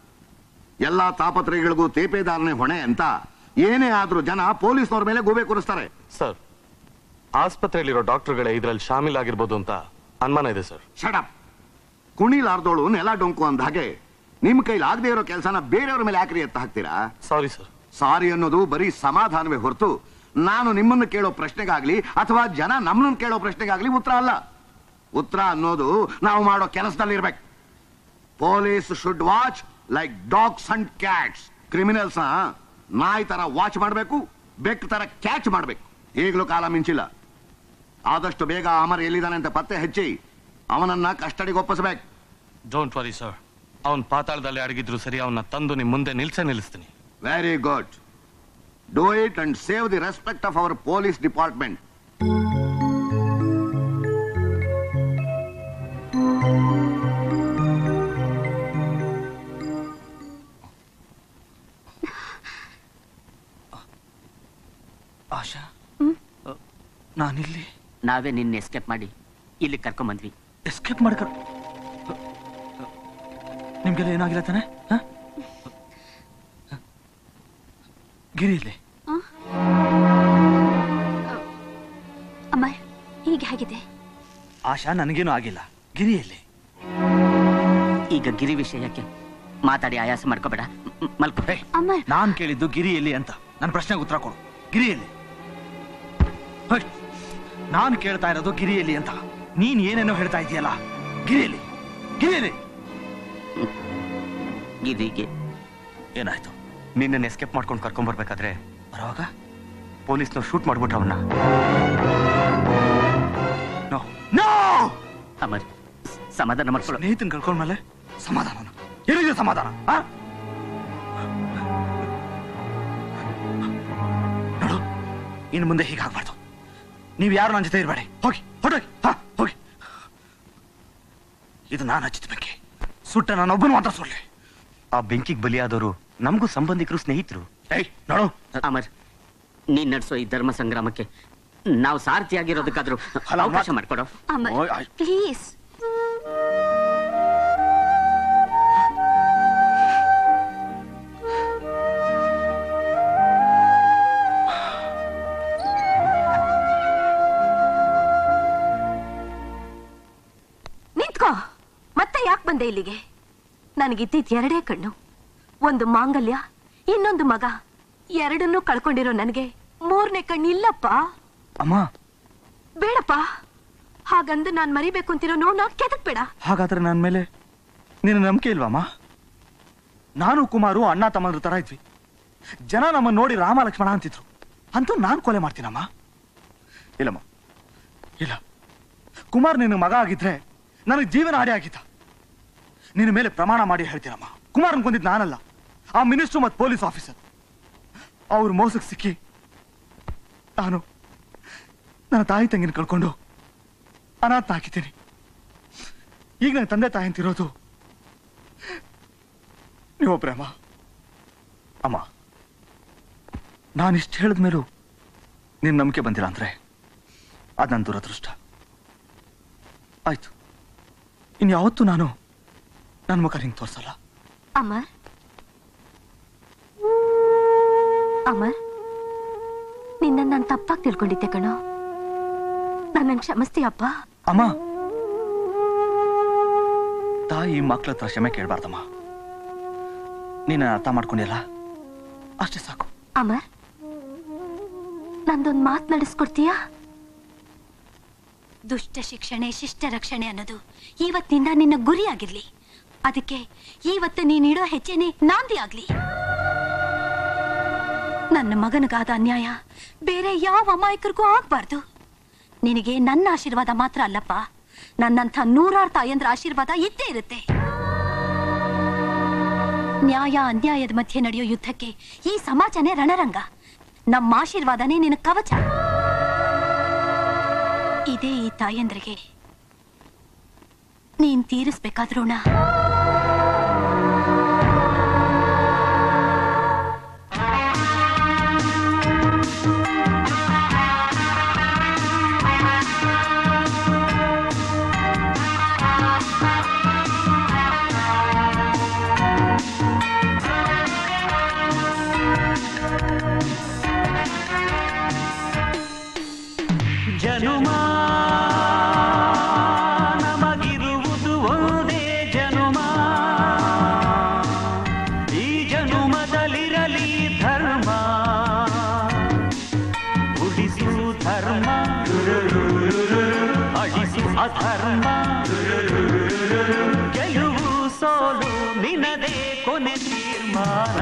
ಎಲ್ಲಾ ತಾಪತ್ರಯಗಳಿಗೂ ತೇಪೇದಾರನೇ ಹೊಣೆ ಅಂತ ಏನೇ ಆದ್ರೂ ಜನ ಪೊಲೀಸ್ನವ್ರ ಮೇಲೆ ಗೂಬೆ ಕೂರಿಸ್ತಾರೆ ಸರ್ ಆಸ್ಪತ್ರೆಯಲ್ಲಿರೋ ಡಾಕ್ಟರ್ಗಳೇ ಇದ್ರಲ್ಲಿ ಶಾಮೀಲ್ ಆಗಿರ್ಬೋದು ಅಂತ ಅನುಮಾನ ಇದೆ ಸರ್ ಶಡಪ್ ಕುಣಿಲಾರ್ದೋಳು ನೆಲ ಡೊಂಕು ಅಂದ ಹಾಗೆ ನಿಮ್ ಕೈಲಿ ಆಗದೆ ಇರೋ ಕೆಲಸನ ಬೇರೆಯವ್ರ ಮೇಲೆ ಯಾಕ್ರಿ ಎತ್ತ ಹಾಕ್ತೀರಾ ಸಾರಿ ಸರ್ ಸಾರಿ ಅನ್ನೋದು ಬರೀ ಸಮಾಧಾನವೇ ಹೊರತು ನಾನು ನಿಮ್ಮನ್ನು ಕೇಳೋ ಪ್ರಶ್ನೆಗಾಗ್ಲಿ ಅಥವಾ ಜನ ನಮ್ಮನ್ನು ಕೇಳೋ ಪ್ರಶ್ನೆಗಾಗ್ಲಿ ಉತ್ತರ ಅಲ್ಲ ಉತ್ತರ ಅನ್ನೋದು ನಾವು ಮಾಡೋ ಕೆಲಸದಲ್ಲಿ ಇರ್ಬೇಕು police should watch like dogs and cats criminals ನಾಯಿ ತರ ವಾಚ್ ಮಾಡಬೇಕು ಬೆಕ್ ತರ ಕ್ಯಾಚ್ ಮಾಡಬೇಕು ಈಗಲೂ ಕಾಲ ಮಿಂಚಿಲ್ಲ ಆದಷ್ಟು ಬೇಗ ಅಮರ್ ಎಲ್ಲಿದ್ದಾನೆ ಅಂತ ಪತ್ತೆ ಹಚ್ಚಿ ಅವನನ್ನ ಕಸ್ಟಡಿಗೆ ಒಪ್ಪಿಸ್ಬೇಕು ಡೋಂಟ್ ವರಿ ಸರ್ ಅವನ್ ಪಾತಾಳದಲ್ಲಿ ಅಡಗಿದ್ರು ಸರಿ ಅವನ್ನ ತಂದು ನಿಮ್ ಮುಂದೆ ನಿಲ್ಸೇ ನಿಲ್ಲಿಸ್ತೀನಿ very good do it and save the respect of our police department Asha ನಾನಿಲ್ಲಿ ನಾವೇ ನಿನ್ನ ಎಸ್ಕೇಪ್ ಮಾಡಿ ಇಲ್ಲಿ ಕರ್ಕೊಂಬಂದ್ವಿ ಎಸ್ಕೇಪ್ ಮಾಡ್ಕೊ ನಿಮ್ಗೆಲ್ಲ ಏನಾಗಿಲ್ಲ ತಾನೆ ಹ? ಗಿರಿಯಲ್ಲಿ ಅಮ್ಮ ಹೀಗೆ ಆಗಿದೆ ಆಶಾ ನನಗೇನು ಆಗಿಲ್ಲ ಗಿರಿಯಲ್ಲಿ ಈಗ ಗಿರಿ ವಿಷಯಕ್ಕೆ ಮಾತಾಡಿ ಆಯಾಸ ಮಾಡ್ಕೋಬೇಡ ಮ್- ಮಲ್ಕೋ ಅಮ್ಮ ನಾನ್ ಕೇಳಿದ್ದು ಗಿರಿಯಲ್ಲಿ ಅಂತ ನನ್ನ ಪ್ರಶ್ನೆಗೆ ಉತ್ತರ ಕೊಡು ಗಿರಿಯಲ್ಲಿ ಹೊಯ್, ನಾನ್ ಕೇಳ್ತಾ ಇರೋದು ಗಿರಿಯಲ್ಲಿ ಅಂತ ನೀನ್ ಏನೇನೋ ಹೇಳ್ತಾ ಇದೀಯಲ್ಲ ಗಿರಿಯಲ್ಲಿ ಗಿರಿಯಲ್ಲಿ ಗಿರಿಗೆ ಏನಾಯ್ತು ನಿನ್ನ ಎಸ್ಕೇಪ್ ಮಾಡ್ಕೊಂಡು ಕರ್ಕೊಂಡ್ ಬರ್ಬೇಕಾದ್ರೆ ಬರುವಾಗ ಪೊಲೀಸ್ನವ್ರು ಶೂಟ್ ಮಾಡ್ಬಿಟ್ರ ಅವನ್ನ ನೋ ಅಮರ್ ಸಮಾಧಾನ ಮಾಡ್ಕೊಳ್ಳೋ ಸ್ನೇಹಿತನ್ ಕಳ್ಕೊಂಡ್ಮೇಲೆ ಸಮಾಧಾನ ಎಲ್ಲಿದೆ ಸಮಾಧಾನ ಆ? ನೋಡು ಇನ್ನು ಮುಂದೆ ಹೀಗಾಗ್ಬಾರ್ದು ನೀವು ಯಾರು ನನ್ನ ಜೊತೆ ಇರಬೇಡಿ ಹೋಗಿ ಹೊರಟೋಗಿ ಹಾ ಹೋಗಿ ಇದು ನಾನು ಹಚ್ಚಿದ ಬೆಂಕಿ ಸುಟ್ಟ ನಾನೊಬ್ಬನು ಮಾತ್ರ ಸುಳ್ಳಿ ಆ ಬೆಂಕಿಗೆ ಬಲಿಯಾದವರು ನಮಗೂ ಸಂಬಂಧಿಕರು ಸ್ನೇಹಿತರು ಏಯ್ ನೋಡು ಅಮರ್ ನೀನ್ ನಡೆಸೋ ಈ ಧರ್ಮ ಸಂಗ್ರಾಮಕ್ಕೆ ನಾವು ಸಾರಥಿಯಾಗಿರೋದಕ್ಕಾದ್ರೂ ಅವಕಾಶ ಮಾಡ್ಕೊಡೋ ಅಮ್ಮ ಪ್ಲೀಸ್ ನಿಂತ್ಕೋ ಮತ್ತೆ ಯಾಕೆ ಬಂದೆ ಇಲ್ಲಿಗೆ ನನಗಿದ್ದಿದ್ ಎರಡೇ ಕಣ್ಣು ಒಂದು ಮಾಂಗಲ್ಯ ಇನ್ನೊಂದು ಮಗ ಎರಡನ್ನೂ ಕಳ್ಕೊಂಡಿರೋ ನನಗೆ ಮೂರನೇ ಕಣ್ಣು ಇಲ್ಲಪ್ಪ ಅಮ್ಮ ಬೇಡಪ್ಪ ಹಾಗಂದು ನಾನ್ ಮರಿಬೇಕು ಅಂತಿರೋ ನೋವು ಕೆದಕ್ ಬೇಡ ಹಾಗಾದ್ರೆ ನನ್ನ ಮೇಲೆ ನಿನ್ನ ನಂಬಿಕೆ ಇಲ್ವಮ್ಮ ನಾನು ಕುಮಾರು ಅಣ್ಣ ತಮ್ಮಂದ್ರ ತರ ಇದ್ವಿ ಜನ ನಮ್ಮನ್ನ ನೋಡಿ ರಾಮ ಲಕ್ಷ್ಮಣ ಅಂತಿದ್ರು ಅಂತೂ ನಾನ್ ಕೊಲೆ ಮಾಡ್ತೀನಮ್ಮ ಇಲ್ಲಮ್ಮ ಇಲ್ಲ ಕುಮಾರ್ ನಿನ್ನ ಮಗ ಆಗಿದ್ರೆ ನನಗೆ ಜೀವನ ಆಡಿ ಆಗಿದ್ದ ನಿನ್ನ ಮೇಲೆ ಪ್ರಮಾಣ ಮಾಡಿ ಹೇಳ್ತೀನಮ್ಮ ಕುಮಾರ್ ಅನ್ಕೊಂಡಿದ್ ನಾನಲ್ಲ ಆ ಮಿನಿಸ್ಟ್ರು ಮತ್ತು ಪೊಲೀಸ್ ಆಫೀಸರ್ ಅವ್ರ ಮೋಸಕ್ಕೆ ಸಿಕ್ಕಿ ನಾನು ನನ್ನ ತಾಯಿ ತಂಗಿನ ಕಳ್ಕೊಂಡು ಅನಾಥ ಹಾಕಿದ್ದೀನಿ ಈಗ ನನ್ನ ತಂದೆ ತಾಯಿ ಅಂತಿರೋದು ನೀವೊಬ್ರೆ ಅಮ್ಮ ಅಮ್ಮ ನಾನಿಷ್ಟು ಹೇಳಿದ ಮೇಲೂ ನಿನ್ನ ನಂಬಿಕೆ ಬಂದಿಲ್ಲ ಅಂದ್ರೆ ಅದು ನನ್ನ ದುರದೃಷ್ಟ ಆಯ್ತು ಇನ್ಯಾವತ್ತೂ ನಾನು ನನ್ನ ಮುಖ ಹಿಂಗೆ ತೋರಿಸಲ್ಲ ಅಮರ್ ಅಮರ್ ನಿನ್ನ ನಾನು ತಪ್ಪಾಗಿ ತಿಳ್ಕೊಂಡಿದ್ದೆ ಕಣೋ ನನ್ನ ಕ್ಷಮಿಸ್ತೀಯಪ್ಪ ಅಮ್ಮ ತಾಯಿ ಮಕ್ಳ ಹತ್ರ ಕ್ಷಮೆ ಕೇಳಬಾರ್ದಮ್ಮ ನೀನು ಅರ್ಥ ಮಾಡ್ಕೊಂಡಿಲ್ಲ ಅಷ್ಟೇ ಸಾಕು ಅಮರ್ ನಂದೊಂದ್ ಮಾತ್ ನಡೆಸ್ಕೊಡ್ತೀಯಾ ದುಷ್ಟ ಶಿಕ್ಷಣೆ ಶಿಷ್ಟ ರಕ್ಷಣೆ ಅನ್ನೋದು ಇವತ್ತಿನಿಂದ ನಿನ್ನ ಗುರಿ ಆಗಿರ್ಲಿ ಅದಕ್ಕೆ ಇವತ್ತು ನೀನಿಡೋ ಹೆಜ್ಜೆನೆ ನಾಂದಿ ಆಗ್ಲಿ ನನ್ನ ಮಗನಿಗಾದ ಅನ್ಯಾಯ ಬೇರೆ ಯಾವ ಅಮಾಯಕರಿಗೂ ಆಗ್ಬಾರ್ದು ನಿನಗೆ ನನ್ನ ಆಶೀರ್ವಾದ ಮಾತ್ರ ಅಲ್ಲಪ್ಪ ನನ್ನಂಥ ನೂರಾರು ತಾಯಂದ್ರ ಆಶೀರ್ವಾದ ಇದ್ದೇ ಇರುತ್ತೆ ನ್ಯಾಯ ಅನ್ಯಾಯದ ಮಧ್ಯೆ ನಡೆಯೋ ಯುದ್ಧಕ್ಕೆ ಈ ಸಮಾಜನೇ ರಣರಂಗ ನಮ್ಮ ಆಶೀರ್ವಾದನೇ ನಿನ್ನ ಕವಚ ಇದೇ ಈ ತಾಯಂದ್ರಿಗೆ ನೀನ್ ತೀರಿಸ್ಬೇಕಾದ ಋಣ ಜನುಮ ನಮಗಿರುವುದು ಒಂದೇ ಜನುಮ ಈ ಜನುಮದಲ್ಲಿರಲಿ ಧರ್ಮ ಉಳಿಸು ಧರ್ಮ ಅಳಿಸು ಅಧರ್ಮ ಗೆಲುವು ಸೋಲು ನಿನದೇ ಕೊನೆ ತೀರ್ಮಾನ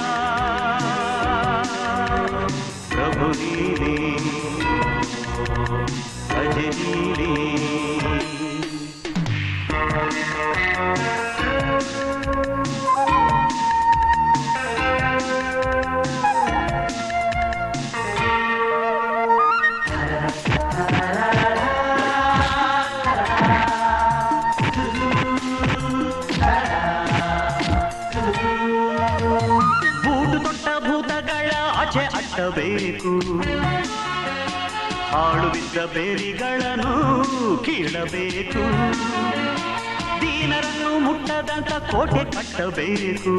ಪ್ರಭು ನೀನೇ ಭಜನೀರಿ ಕಟ್ಟಬೇಕು ಹಾಳು ಬಿದ್ದ ಬೇರಿಗಳನ್ನು ಕೀಳಬೇಕು ದೀನರನ್ನು ಮುಟ್ಟದಂತ ಕೋಟೆ ಕಟ್ಟಬೇಕು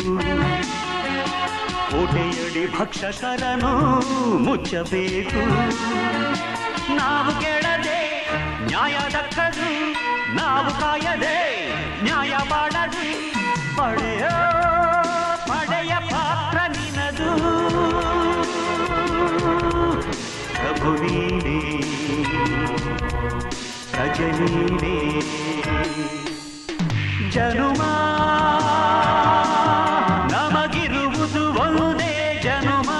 ಕೋಟೆಯಡಿ ಭಕ್ಷಕರನ್ನು ಮುಚ್ಚಬೇಕು ನಾವು ಕೇಳದೆ ನ್ಯಾಯ ದಕ್ಕದು ನಾವು ಕಾಯದೆ ನ್ಯಾಯ ಮಾಡದು ಪಡೆಯ ಪಡೆಯ ಪಾತ್ರ ನಿನದು ಪ್ರಭು ನೀನೇ ರಜನೀನೇ ಜನುಮ ನಮಗಿರುವುದು ಒಂದೇ ಜನುಮ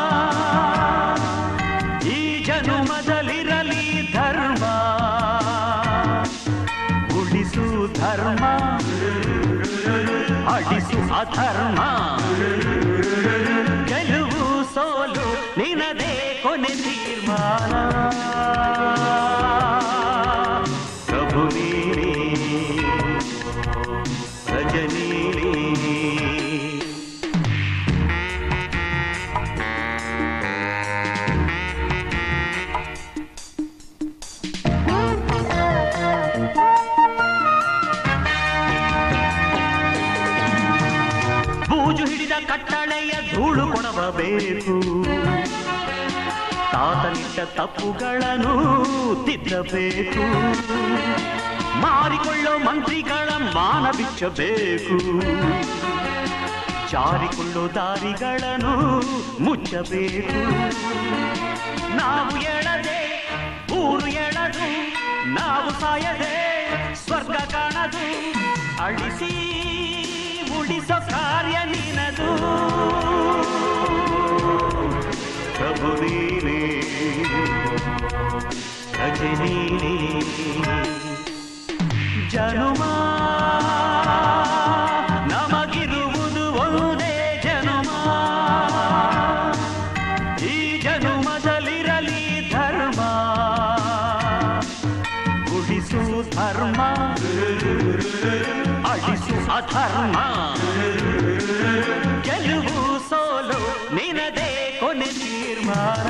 ಈ ಜನುಮದಲ್ಲಿರಲಿ ಧರ್ಮ ಉಳಿಸು ಧರ್ಮ ಅಡಿಸು ಅಧರ್ಮ ಗೆಲುವು ಸೋಲು ನಿನದೇ ಕೊನೆ ತೀರ್ಮಾನ ಪ್ರಭು ನೀನೇ ರಜನೀನೇ ಬೂಜು ಹಿಡಿದ ಕಟ್ಟಳೆಯ ಧೂಳು ಕೊಡಬೇಕು ತಾತನಿಟ್ಟ ತಪ್ಪುಗಳನ್ನು ತಿದ್ದಬೇಕು ಮಾರಿಕೊಳ್ಳೋ ಮಂತ್ರಿಗಳ ಮಾನ ಬಿಚ್ಚಬೇಕು ಜಾರಿಕೊಳ್ಳೋ ದಾರಿಗಳನ್ನು ಮುಚ್ಚಬೇಕು ನಾವು ಎಳದೆ ಊರು ಎಳದು ನಾವು ಸಾಯದೆ ಸ್ವರ್ಗ ಕಾಣದು ಅಳಿಸಿ ಉಳಿಸೋ ಕಾರ್ಯ ನಿನದು ಪ್ರಭು ನೀನೇ ರಜನೀನೇ ಜನುಮ ನಮಗಿರುವುದು ಒಂದೇ ಜನುಮ ಈ ಜನುಮದಲ್ಲಿರಲಿ ಧರ್ಮ ಉಳಿಸು ಧರ್ಮ ಅಳಿಸು ಅಧರ್ಮ ಗೆಲುವು ಸೋಲು ನಿನದೇ ಕೊನೆ ತೀರ್ಮಾನ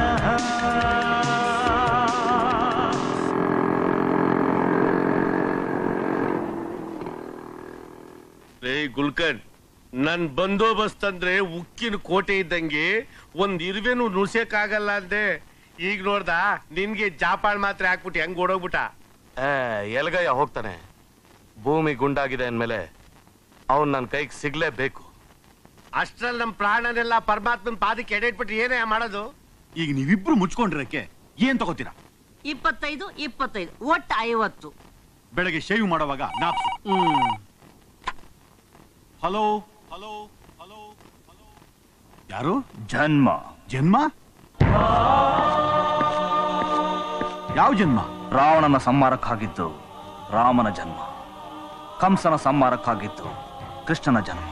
ರೇ ಗುಲ್ಕನ್ ನನ್ ಬಂದೋಬಸ್ತ್ ಅಂದ್ರೆ ಉಕ್ಕಿನ ಕೋಟೆ ಇದ್ದಂಗೆ ಒಂದ್ ಇರುವೆನು ನುಳ್ಸಕ್ಕಾಗಲ್ಲ ಅಂದೆ ಈಗ ನೋಡ್ದ ನಿನ್ಗೆ ಜಾಪಾಳ್ ಮಾತ್ರ ಹಾಕ್ಬಿಟ್ಟು ಹೆಂಗ್ ಓಡೋಗ್ಬಿಟ್ಟ ಏ ಎಲ್ಗಯ್ಯ ಹೋಗ್ತಾನೆ ಭೂಮಿ ಗುಂಡಾಗಿದೆ ಅಂದ್ಮೇಲೆ ಅವನ್ ನನ್ನ ಕೈಗೆ ಸಿಗ್ಲೇಬೇಕು ಅಷ್ಟ್ರಲ್ಲಿ ನಮ್ ಪ್ರಾಣನೆಲ್ಲ ಪರಮಾತ್ಮನ್ ಪಾದಕ್ಕೆ ಎಡೆಟ್ಬಿಟ್ಟು ಏನೇ ಮಾಡೋದು ಈಗ ನೀವಿಬ್ರು ಮುಚ್ಕೊಂಡಿರಕ್ಕೆ ಏನ್ ತಗೋತೀರಾ ಇಪ್ಪತ್ತೈದು ಇಪ್ಪತ್ತೈದು ಒಟ್ಟು ಐವತ್ತು ಬೆಳಗ್ಗೆ ಶೇವ್ ಮಾಡುವಾಗ ನಾಪ್ಸು ಹ್ಮ್ ಹಲೋ ಹಲೋ ಹಲೋ ಯಾರು ಜನ್ಮ ಜನ್ಮ ಯಾವ ಜನ್ಮ ರಾವಣನ ಸಂಹಾರಕ್ಕಾಗಿದ್ದು ರಾಮನ ಜನ್ಮ ಕಂಸನ ಸಂಹಾರಕ್ಕಾಗಿದ್ದು ಕೃಷ್ಣನ ಜನ್ಮ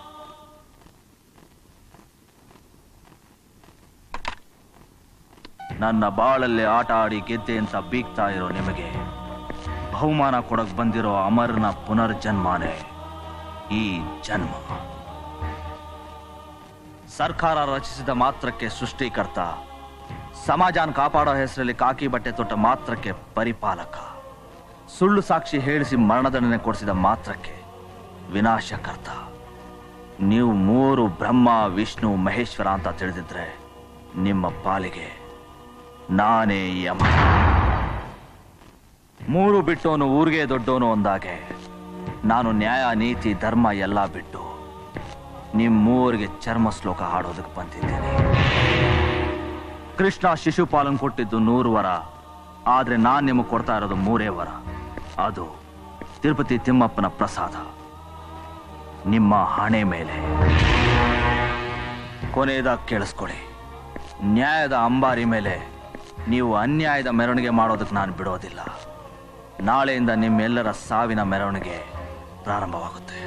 ನನ್ನ ಬಾಳಲ್ಲಿ ಆಟ ಆಡಿ ಗೆದ್ದೆ ಅಂತ ಬೀಗ್ತಾ ಇರೋ ನಿಮಗೆ ಬಹುಮಾನ ಕೊಡಕ್ ಬಂದಿರೋ ಅಮರನ ಪುನರ್ಜನ್ಮನೇ ಈ ಜನ್ಮ ಸರ್ಕಾರ ರಚಿಸಿದ ಮಾತ್ರಕ್ಕೆ ಸೃಷ್ಟಿಕರ್ತ ಸಮಾಜನ ಕಾಪಾಡೋ ಹೆಸರಲ್ಲಿ ಕಾಕಿ ಬಟ್ಟೆ ತೊಟ್ಟ ಮಾತ್ರಕ್ಕೆ ಪರಿಪಾಲಕ ಸುಳ್ಳು ಸಾಕ್ಷಿ ಹೇಳಿಸಿ ಮರಣದಂಡನೆ ಕೊಡಿಸಿದ ಮಾತ್ರಕ್ಕೆ ವಿನಾಶಕರ್ತ ನೀವು ಮೂರು ಬ್ರಹ್ಮ ವಿಷ್ಣು ಮಹೇಶ್ವರ ಅಂತ ತಿಳಿದಿದ್ರೆ ನಿಮ್ಮ ಪಾಲಿಗೆ ನಾನೇ ಯಮ ಮೂರು ಬಿಟ್ಟೋನು ಊರಿಗೆ ದೊಡ್ಡೋನು ಒಂದಾಗೆ ನಾನು ನ್ಯಾಯ ನೀತಿ ಧರ್ಮ ಎಲ್ಲ ಬಿಟ್ಟು ನಿಮ್ ಮೂವರಿಗೆ ಚರ್ಮ ಶ್ಲೋಕ ಹಾಡೋದಕ್ಕೆ ಬಂದಿದ್ದೇನೆ ಕೃಷ್ಣ ಶಿಶುಪಾಲನ್ ಕೊಟ್ಟಿದ್ದು ನೂರು ವರ ಆದ್ರೆ ನಾನ್ ನಿಮಗೆ ಕೊಡ್ತಾ ಇರೋದು ಮೂರೇ ವರ ಅದು ತಿರುಪತಿ ತಿಮ್ಮಪ್ಪನ ಪ್ರಸಾದ ನಿಮ್ಮ ಹಣೆ ಮೇಲೆ ಕೊನೆಯದಾಗಿ ಕೇಳಿಸ್ಕೊಳ್ಳಿ ನ್ಯಾಯದ ಅಂಬಾರಿ ಮೇಲೆ ನೀವು ಅನ್ಯಾಯದ ಮೆರವಣಿಗೆ ಮಾಡೋದಕ್ಕೆ ನಾನು ಬಿಡೋದಿಲ್ಲ ನಾಳೆಯಿಂದ ನಿಮ್ಮೆಲ್ಲರ ಸಾವಿನ ಮೆರವಣಿಗೆ ಪ್ರಾರಂಭವಾಗುತ್ತೆ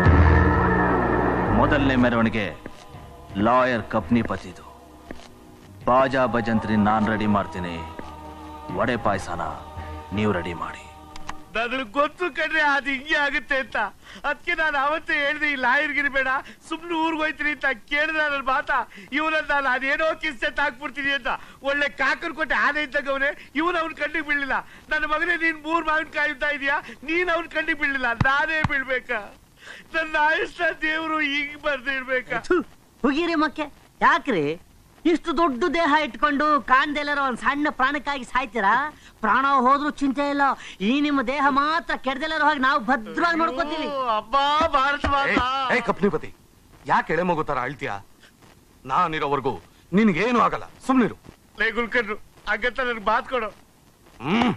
ಮೊದಲನೇ ಮೆರವಣಿಗೆ ಲಾಯರ್ ಕಪ್ನಿಪತಿದು ಬಾಜಾ ಭಜಂತ್ರಿ ನಾನು ರೆಡಿ ಮಾಡ್ತೀನಿ ವಡೆ ಪಾಯಸನ ನೀವು ರೆಡಿ ಮಾಡಿ ನನಗೆ ಗೊತ್ತು ಕಣ್ರೆ ಅದು ಹಿಂಗೆ ಆಗುತ್ತೆ ಅಂತ ಅದಕ್ಕೆ ನಾನು ಅವತ್ತೇ ಹೇಳ್ದೆ ಈ ಲಾಯರ್ಗಿರಿ ಬೇಡ ಸುಮ್ನೆ ಊರ್ಗ್ ಹೋಯ್ತೀನಿ ಅಂತ ಕೇಳಿದ್ರೆ ನನ್ನ ಮಾತ ಇವನನ್ನ ನಾನು ಅದೇನೋ ಕಿಸ್ಸೆ ತಾಕ್ಬಿಡ್ತೀನಿ ಅಂತ ಒಳ್ಳೆ ಕಾಕರ್ ಕೊಟ್ಟೆ ಆನೆ ಇದ್ದಾಗ ಅವನೇ ಇವನು ಅವ್ನ ಕಣ್ಣಿಗೆ ಬೀಳಲಿಲ್ಲ ನನ್ನ ಮಗನೇ ನೀನ್ ಮೂರ್ ಮಾವಿನ ಕಾಯುತ್ತಾ ಇದೀಯಾ ನೀನ್ ಅವ್ನ ಕಣ್ಣಿಗೆ ಬೀಳಲಿಲ್ಲ ನಾನೇ ಬೀಳ್ಬೇಕಾ ನನ್ನ ಆಯುಷ್ನ ದೇವ್ರು ಹಿಂಗ್ ಬರ್ದಿಡ್ಬೇಕಾ ಹುಗಿರಿ ಮಕ್ಕೆ ಯಾಕ್ರಿ ಇಷ್ಟು ದೊಡ್ಡ ದೇಹ ಇಟ್ಕೊಂಡು ಕಾಣ್ದೆಲ್ಲರ ಒಂದ್ ಸಣ್ಣ ಪ್ರಾಣಕ್ಕಾಗಿ ಸಾಯ್ತೀರಾ ಪ್ರಾಣ ಹೋದ್ರೂ ಚಿಂತೆ ಇಲ್ಲ ಈ ನಿಮ್ಮ ದೇಹ ಮಾತ್ರ ಕೆಡ್ದೆಲ್ಲರ ಹೋಗಿ ನಾವು ಭದ್ರವಾಗಿ ನೋಡ್ಕೋತೀವಿ ಅಬ್ಬಾ ಭಾರತ ಮಾತಾ ಏ ಕಪ್ನಿಪತಿ ಯಾಕೆ ಎಳೆ ಮಗು ತರ ಅಳ್ತೀಯ ನಾನಿರೋವರೆಗೂ ನಿನ್ಗೇನು ಆಗಲ್ಲ ಸುಮ್ನಿರು ಲೇ ಗುಲ್ಕರ್ರು ಹಂಗಂತ ನನ್ಗೆ ಮಾತ್ ಕೊಡು ಹ್ಮ್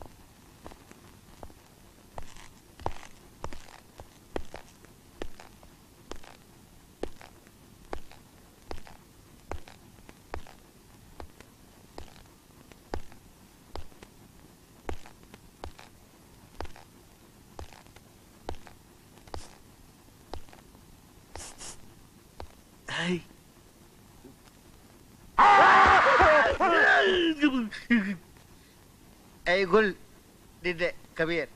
ಏಯ್ ಗುಲ್ ನಿನ್ನೆ ಕವಿಯರ್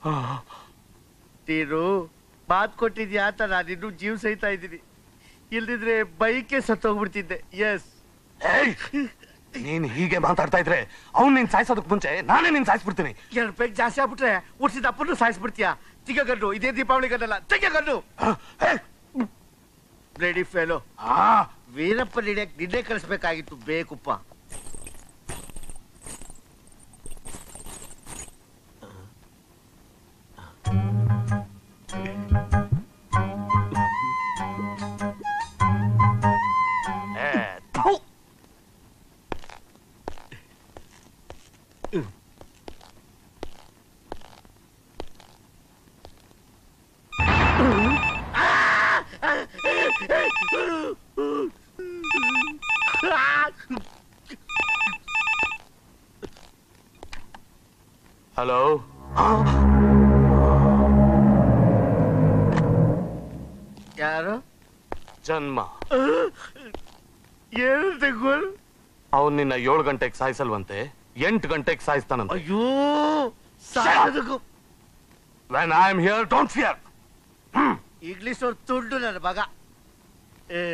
ನೀನು ಮಾತ್ ಕೊಟ್ಟಿದ್ಯಾ ಅಂತ ನಾನು ಇನ್ನೂ ಜೀವ ಸಹಿತಾ ಇದ್ದೀನಿ ಇಲ್ದಿದ್ರೆ ಬೈಕೆ ಸತ್ತೋಗ್ಬಿಡ್ತಿದ್ದೆ ಎಸ್ ನೀನ್ ಹೀಗೆ ಮಾತಾಡ್ತಾ ಇದ್ರೆ ಅವ್ನ್ ನಿನ್ ಸಾಯಿಸೋದಕ್ ಮುಂಚೆ ನಾನೇ ನಿನ್ ಸಾಯಿಸ್ಬಿಡ್ತೀನಿ ಎರಡು ಪೇಕ್ ಜಾಸ್ತಿ ಆಗ್ಬಿಟ್ರೆ ಉಡ್ಸಿದ ಅಪ್ಪನ್ನು ಸಾಯಿಸ್ಬಿಡ್ತೀಯ ತಿಗ ಗಂಡು ಇದೇ ದೀಪಾವಳಿ ಗಂಡಲ್ಲ ತೆಗೆ ಗಂಡು ರೆಡಿ ಫೇಲು ವೀರಪ್ಪ ನಿಡಿಯಕ್ ನಿನ್ನೆ ಕಳಿಸ್ಬೇಕಾಗಿತ್ತು ಬೇಕುಪ್ಪ ಹಲೋ ಯಾರು ಜನ್ಮ ಏನಂತೆ ಗುಲ್ ಅವ್ನ್ ನಿನ್ನ ಏಳು ಗಂಟೆಗೆ ಸಾಯಿಸಲ್ವಂತೆ ಎಂಟು ಗಂಟೆಗೆ ಸಾಯಿಸ್ತಾನಂತೆ ಅಯ್ಯೋ ಸಾಯೋದಕ್ಕೂ when I am here don't fear English ಅವ್ರು ತುಂಡು ನನ್ನ ಮಗ ಏ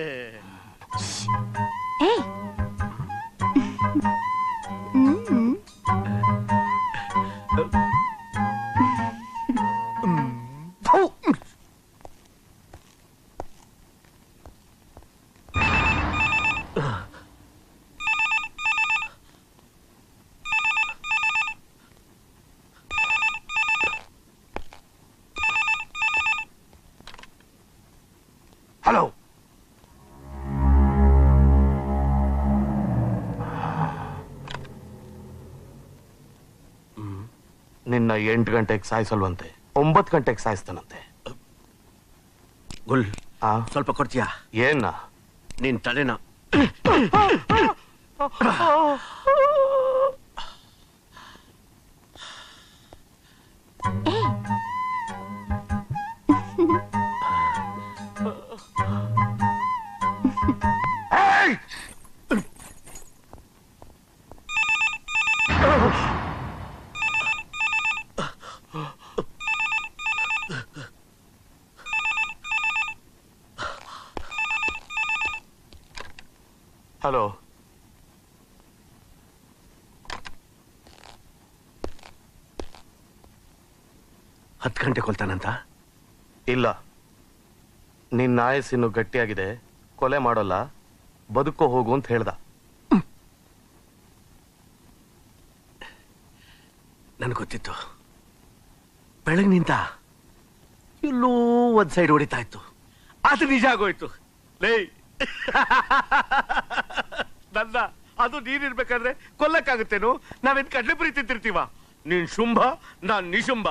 ಹಲೋ ನಿನ್ನ ಎಂಟು ಗಂಟೆಗೆ ಸಾಯಿಸಲ್ವಂತೆ ಒಂಬತ್ತು ಗಂಟೆಗೆ ಸಾಯಿಸ್ತಾನಂತೆ ಗುಲ್ ಆ ಸ್ವಲ್ಪ ಕೊಡ್ತೀಯಾ ಏನ ನಿನ್ ತಲೆನ ಹಲೋ ಹತ್ತು ಗಂಟೆ ಕೊಲ್ತಾನಂತ ಇಲ್ಲ ನಿನ್ನ ಆಯಸ್ಸಿನ್ನು ಗಟ್ಟಿಯಾಗಿದೆ ಕೊಲೆ ಮಾಡೋಲ್ಲ ಬದುಕೋ ಹೋಗು ಅಂತ ಹೇಳ್ದ ನನ್ಗೆ ಗೊತ್ತಿತ್ತು ಬೆಳಗ್ನಿಂದ ಎಲ್ಲೋ ಒಂದ್ ಸೈಡ್ ಹೊಡಿತಾ ಇತ್ತು ಅದು ನಿಜ ಆಗೋಯ್ತು ಲೇ ನನ್ನ ಅದು ನೀನಿರ್ಬೇಕಾದ್ರೆ ಕೊಲ್ಲಕ್ಕಾಗುತ್ತೇನು ನಾವೇನ್ ಕಡ್ಲೆ ಪುರಿ ತಿಂತಿರ್ತೀವ ನೀನ್ ಶುಂಭ ನಾನ್ ನಿಶುಂಭ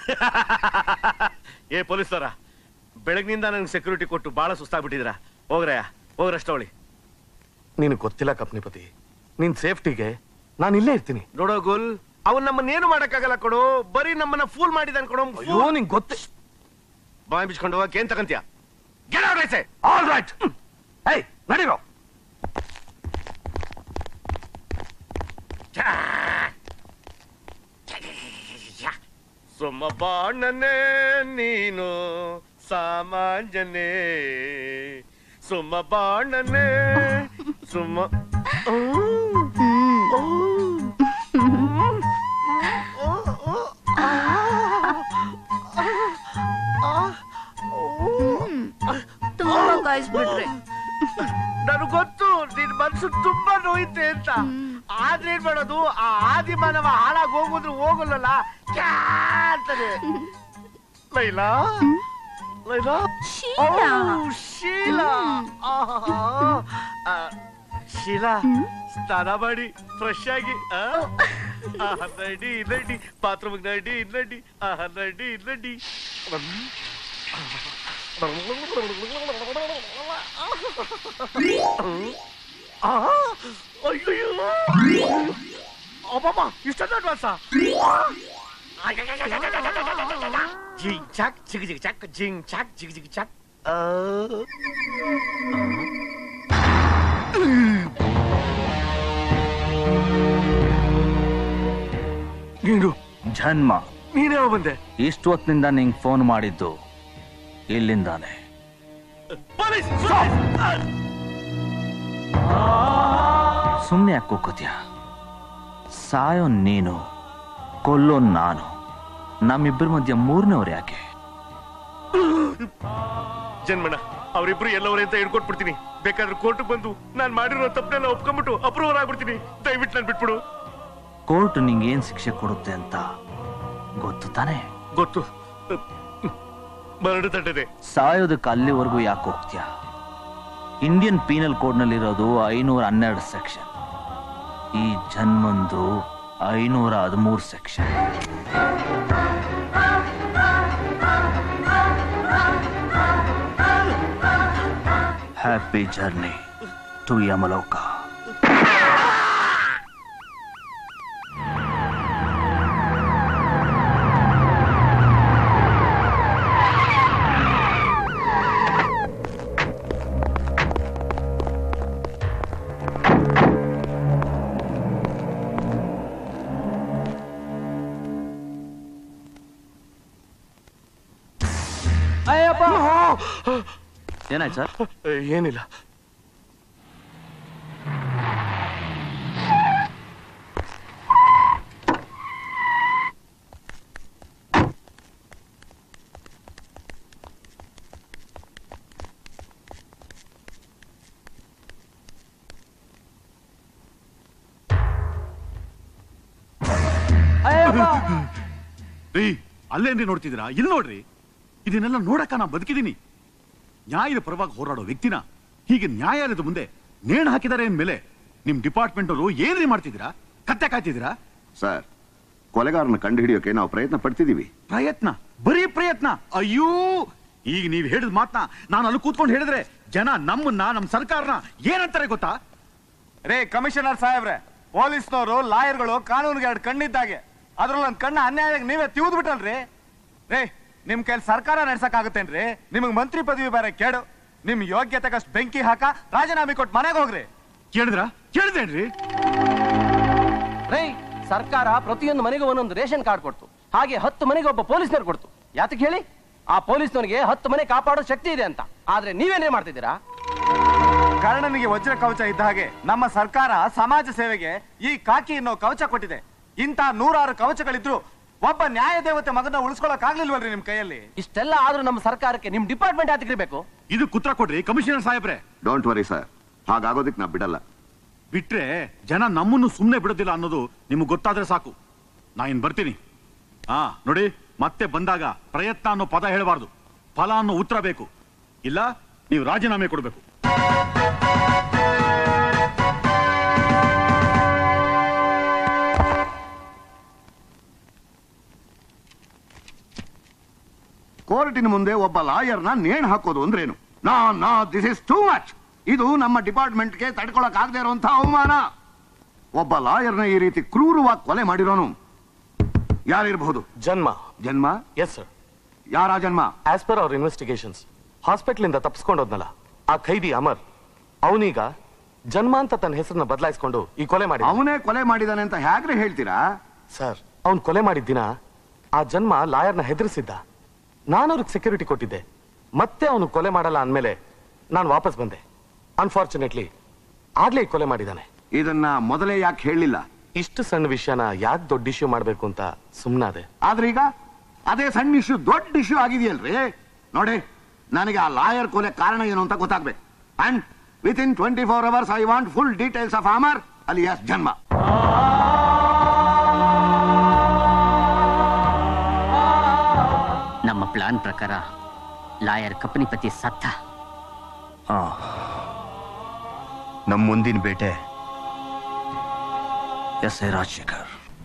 ಏ ಪೊಲೀಸರ ಬೆಳಗ್ನಿಂದ ನಂಗೆ ಸೆಕ್ಯೂರಿಟಿ ಕೊಟ್ಟು ಬಹಳ ಸುಸ್ತಾಗ್ಬಿಟ್ಟಿದ್ರ ಹೋಗ್ರಯ್ಯ ಹೋಗ್ರಷ್ಟವಳಿ ನಿನಗೆ ಗೊತ್ತಿಲ್ಲ ಕಪ್ನಿಪತಿ ನಿನ್ ಸೇಫ್ಟಿಗೆ ನಾನು ಇಲ್ಲೇ ಇರ್ತೀನಿ ನೋಡೋ ಗುಲ್ ಅವನ್ ನಮ್ಮನ್ನೇನು ಮಾಡಕ್ಕಾಗಲ್ಲ ಕೊಡು ಬರೀ ನಮ್ಮನ್ನ ಫೂಲ್ ಮಾಡಿದಾನ್ ಕೊಡು ಅಯ್ಯೋ ನಿಂಗೆ ಗೊತ್ತ ಬಾಯ್ ಬಿಚ್ಕೊಂಡು ಹೋಗಕ್ಕೆ ಏನ್ ತಗಂತೀಯ ಗೆಟ್ ಔಟ್ ಐಸೆ ಆಲ್ ರೈಟ್ ಏಯ್ ನಡೀರೋ ಸುಮ್ಮ ಬಾಣನೆ ನೀನು ಸಾಮಾಂಜನೆ ಸುಮ್ಮ ಬಾಣನೆ ಸುಮ್ಮ ತುಂಬಾ ಕಾಯಿಸ್ಬಿಟ್ರೆ ನನಗ್ ಗೊತ್ತು ನಿನ್ ಮನ್ಸು ತುಂಬಾ ನೋಯುತ್ತೆ ಅಂತ ಆದ್ರೆ ಏನ್ ಮಾಡೋದು ಆ ಆದಿ ಮಾನವ ಹಾಳಾಗಿ ಹೋಗುದ್ರು ಹೋಗಲ್ಲ ಕ್ಯಾ ಅಂತದೆ ಲೈಲಾ ಲೈಲಾ ಶೀಲಾ. ಓ, ಶೀಲಾ ಆಹಾಹಾ. ಆ, ಶೀಲಾ ಸ್ನಾನ ಮಾಡಿ ಫ್ರೆಶ್ ಆಗಿ ಆ? ಆಹಾ, ನಡಿ ನಡಿ ಬಾತ್ರೂಮ್ ನಡಿ ನಡಿ ಆಹಾ ನಡಿ ನಡಿ ಆ, ಅಯ್ಯಯ್ಯೋ. ಅಬ್ಬಬ್ಬ, ಇಷ್ಟೊಂದು ಅಡ್ವಾನ್ಸ ಜಿಂಗ್ ಚಾಕ್ ಜಿಗ್ ಜಿಗ್ ಚಾಕ್ ಜಿಂಗ್ ಚಾಕ್ ಜಿಗ್ ಜಿಗ್ ಚಾಕ್ ಆ. ನೀನು ಜನ್ಮ ನೀನೇ ಬಂದೆ ಇಷ್ಟು ಹೊತ್ತಿನಿಂದ ನಿಂಗೆ ಫೋನ್ ಮಾಡಿದ್ದು ಇಲ್ಲಿಂದಾನೆ ಪೊಲೀಸ್ ಸುಮ್ಮನೆ ಯಾಕೆ ಕೂಕೋತ್ಯ ಸಾಯೋ ನೀನು ಕೊಲ್ಲೋ ನಾನು ನಮ್ಮಿಬ್ಬರ ಮಧ್ಯೆ ಮೂರನೇವ್ರು ಯಾಕೆ ಜನ್ಮಣ್ಣ ಅವರಿಬ್ರು ಎಲ್ಲವರೇ ಅಂತ ಹಿಡ್ಕೊಟ್ಬಿಡ್ತೀನಿ ಬೇಕಾದ್ರೆ ಕೋರ್ಟ್ ಬಂದು ನಾನ್ ಮಾಡಿರೋ ತಪ್ಪನೆಲ್ಲ ಒಪ್ಕೊಂಡ್ಬಿಟ್ಟು ಅಪ್ರೂವರ್ ಆಗ್ಬಿಡ್ತೀನಿ ದಯವಿಟ್ಟು ನಾನು ಬಿಟ್ಬಿಡು ಕೋರ್ಟ್ ನಿಂಗೆ ಏನ್ ಶಿಕ್ಷೆ ಕೊಡುತ್ತೆ ಅಂತ ಗೊತ್ತು ತಾನೇ ಗೊತ್ತು ಮರಳು ತಟ್ಟದೆ ಸಾಯೋದಕ್ಕೆ ಅಲ್ಲಿವರೆಗೂ ಯಾಕೆ ಹೋಗ್ತೀಯ ಇಂಡಿಯನ್ ಪೀನಲ್ ಕೋಡ್ನಲ್ಲಿರೋದು ಐನೂರ ಹನ್ನೆರಡು ಸೆಕ್ಷನ್ ಈ ಜನ್ಮಂದು ಐನೂರ ಹದಿಮೂರು section happy journey to Yamaloka ಏನಾಯ್ತು ಸರ್ ಏನಿಲ್ಲ ರೀ ಅಲ್ಲೇನ್ರಿ ನೋಡ್ತಿದ್ದೀರಾ ಇಲ್ಲಿ ನೋಡ್ರಿ ಇದನ್ನೆಲ್ಲ ನೋಡಕ್ಕ ನಾ ಬದುಕಿದೀನಿ ನ್ಯಾಯದ ಪರವಾಗಿ ಹೋರಾಡೋ ವ್ಯಕ್ತಿನ ಹೀಗೆ ನ್ಯಾಯಾಲಯದ ಮುಂದೆ ನೇಣು ಹಾಕಿದ್ದಾರೆ ಅಂದ್ಮೇಲೆ ನಿಮ್ ಡಿಪಾರ್ಟ್ಮೆಂಟ್ ಅವರು ಏನ್ರಿ ಮಾಡ್ತಿದ್ದೀರಾ ಕತ್ತೆ ಕಾಯ್ತಿದ್ದೀರಾ ಸರ್ ಕೊಲೆಗಾರನ ಕಂಡು ಹಿಡಿಯೋಕೆ ನಾವು ಪ್ರಯತ್ನ ಪಡ್ತಿದೀವಿ ಪ್ರಯತ್ನ ಬರೀ ಪ್ರಯತ್ನ ಅಯ್ಯೋ ಈಗ ನೀವ್ ಹೇಳಿದ ಮಾತನ್ನ ನಾನು ಅಲ್ಲಿ ಕೂತ್ಕೊಂಡು ಹೇಳಿದ್ರೆ ಜನ ನಮ್ಮನ್ನ ನಮ್ ಸರ್ಕಾರನ ಏನಂತಾರೆ ಗೊತ್ತಾ ರೇ ಕಮಿಷನರ್ ಸಾಹೇಬ್ರೆ ಪೊಲೀಸ್ನವರು ಲಾಯರ್ಗಳು ಕಾನೂನಿಗೆ ಎರಡು ಕಣ್ಣಿದ್ದಾಗೆ ಅದ್ರಲ್ಲಿ ಒಂದ್ ಕಣ್ಣ ಅನ್ಯಾಯ ನೀವೇ ತಿವಿದ್ ಬಿಟ್ಟಲ್ರಿ ರೇ ನಿಮ್ ಕೈಲಿ ಸರ್ಕಾರ ನಡ್ಸಕ್ಕಾಗತ್ತೇನ್ರಿ ನಿಮಗ್ ಮಂತ್ರಿ ಪದವಿ ಬೇರೆ ಕೇಡು ನಿಮ್ ಯೋಗ್ಯತೆಗಷ್ಟು ಬೆಂಕಿ ಹಾಕ ರಾಜೀನಾಮೆ ಕೊಟ್ಟು ಮನೆಗೆ ಹೋಗ್ರಿ ಕೇಳಿದ್ರ ಕೇಳಿದೇನ್ರಿ ರೈ ಸರ್ಕಾರ ಪ್ರತಿಯೊಂದು ಮನೆಗೂ ಒಂದೊಂದು ರೇಷನ್ ಕಾರ್ಡ್ ಕೊಡ್ತು ಹಾಗೆ ಹತ್ತು ಮನೆಗೆ ಒಬ್ಬ ಪೊಲೀಸ್ನವ್ರು ಕೊಡ್ತು ಯಾತಕ್ಕೆ ಹೇಳಿ ಆ ಪೊಲೀಸ್ನವನಿಗೆ ಹತ್ತು ಮನೆ ಕಾಪಾಡೋ ಶಕ್ತಿ ಇದೆ ಅಂತ ಆದ್ರೆ ನೀವೇನೇ ಮಾಡ್ತಿದ್ದೀರಾ ಕರ್ಣನಿಗೆ ವಜ್ರ ಕವಚ ಇದ್ದ ಹಾಗೆ ನಮ್ಮ ಸರ್ಕಾರ ಸಮಾಜ ಸೇವೆಗೆ ಈ ಕಾಕಿ ಅನ್ನೋ ಕವಚ ಕೊಟ್ಟಿದೆ ಇಂಥ ನೂರಾರು ಕವಚಗಳಿದ್ರು ಒಬ್ಬ ನ್ಯಾಯ ದೇವತೆ ಮಗನ ಉಳಿಸ್ಕೊಳಕ್ ಆಗ್ಲಿಲ್ವಲ್ರಿ ನಿಮ್ ಕೈಯಲ್ಲಿ ಇಷ್ಟೆಲ್ಲ ಆದ್ರೂ ನಮ್ಮ ಸರ್ಕಾರಕ್ಕೆ ನಿಮ್ ಡಿಪಾರ್ಟ್ಮೆಂಟ್ ಯಾತಕ್ಕಿರ್ಬೇಕು ಇದು ಕುತ್ರ ಕೊಡ್ರಿ ಕಮಿಷನರ್ ಸಾಹೇಬ್ರೆ ಡೋಂಟ್ ವರಿ ಸರ್ ಹಾಗಾಗೋದಕ್ಕೆ ನಾ ಬಿಡಲ್ಲ ಬಿಟ್ರೆ ಜನ ನಮ್ಮನ್ನು ಸುಮ್ಮನೆ ಬಿಡೋದಿಲ್ಲ ಅನ್ನೋದು ನಿಮ್ಗೆ ಗೊತ್ತಾದ್ರೆ ಸಾಕು ನಾ ಇನ್ ಬರ್ತೀನಿ ಹಾ ನೋಡಿ ಮತ್ತೆ ಬಂದಾಗ ಪ್ರಯತ್ನ ಅನ್ನೋ ಪದ ಹೇಳಬಾರ್ದು ಫಲ ಅನ್ನೋ ಉತ್ತರ ಬೇಕು ಇಲ್ಲ ನೀವು ರಾಜೀನಾಮೆ ಕೊಡಬೇಕು ಕೋರ್ಟಿನ ಮುಂದೆ ಒಬ್ಬ ಲಾಯರ್ನ ನೇಣು ಹಾಕೋದು ಅಂದ್ರೇನು ನಾ ನಾ ದಿಸ್ ಇಸ್ ಟೂ ಮಚ್ ಇದು ನಮ್ಮ ಡಿಪಾರ್ಟ್ಮೆಂಟ್ಗೆ ತಡ್ಕೊಳಕ್ ಆಗದೆ ಇರುವಂತ ಅವಮಾನ ಒಬ್ಬ ಲಾಯರ್ನ ಈ ರೀತಿ ಕ್ರೂರವಾಗಿ ಕೊಲೆ ಮಾಡಿರೋನು ಯಾರಿರಬಹುದು ಜನ್ಮ ಜನ್ಮ ಎಸ್ ಸರ್ ಯಾರ Janma as per our investigations hospital ಇಂದ ತಪ್ಪಿಸ್ಕೊಂಡೋದ್ನಲ್ಲ ಆ ಖೈದಿ ಅಮರ್ ಅವನೀಗ ಜನ್ಮ ಅಂತ ತನ್ನ ಹೆಸರನ್ನ ಬದಲಾಯಿಸ್ಕೊಂಡು ಈ ಕೊಲೆ ಮಾಡಿ ಅವನೇ ಕೊಲೆ ಮಾಡಿದಾನೆ ಅಂತ ಹೇಗ್ರೆ ಹೇಳ್ತೀರಾ ಸರ್ ಅವ್ನ್ ಕೊಲೆ ಮಾಡಿದ ದಿನ ಆ ಜನ್ಮ ಲಾಯರ್ನ ಹೆದರಿಸಿದ್ದ ನಾನು ಅವ್ರಿಗೆ ಸೆಕ್ಯೂರಿಟಿ ಕೊಟ್ಟಿದ್ದೆ ಮತ್ತೆ ಅವನು ಕೊಲೆ ಮಾಡಲ್ಲ ಅಂದ್ಮೇಲೆ ನಾನು ವಾಪಸ್ ಬಂದೆ ಅನ್ಫಾರ್ಚುನೇಟ್ಲಿ ಆಗ್ಲೇ ಈ ಕೊಲೆ ಮಾಡಿದಾನೆ ಇದನ್ನ ಮೊದಲೇ ಯಾಕೆ ಹೇಳಲಿಲ್ಲ ಇಷ್ಟು ಸಣ್ಣ ವಿಷಯನ ಯಾಕೆ ದೊಡ್ಡ ಇಶ್ಯೂ ಮಾಡ್ಬೇಕು ಅಂತ ಸುಮ್ಮನಾದೆ ಆದ್ರೆ ಈಗ ಅದೇ ಸಣ್ಣ ಇಶ್ಯೂ ದೊಡ್ಡ ಇಶ್ಯೂ ಆಗಿದೆಯಲ್ರಿ ನೋಡಿ ನನಗೆ ಆ ಲಾಯರ್ ಕೊಲೆ ಕಾರಣ ಏನು ಅಂತ ಗೊತ್ತಾಗ್ಬೇಕು and within twenty four hours I want full details of Amar alias Janma ನಮ್ಮ ಪ್ಲಾನ್ ಪ್ರಕಾರ ಲಾಯರ್ ಕಪನಿಪತಿ ಸತ್ತ ಹಾ ನಮ್ಮ ಮುಂದಿನ ಬೇಟೆ ಎಸ್ ಐ ರಾಜಶೇಖರ್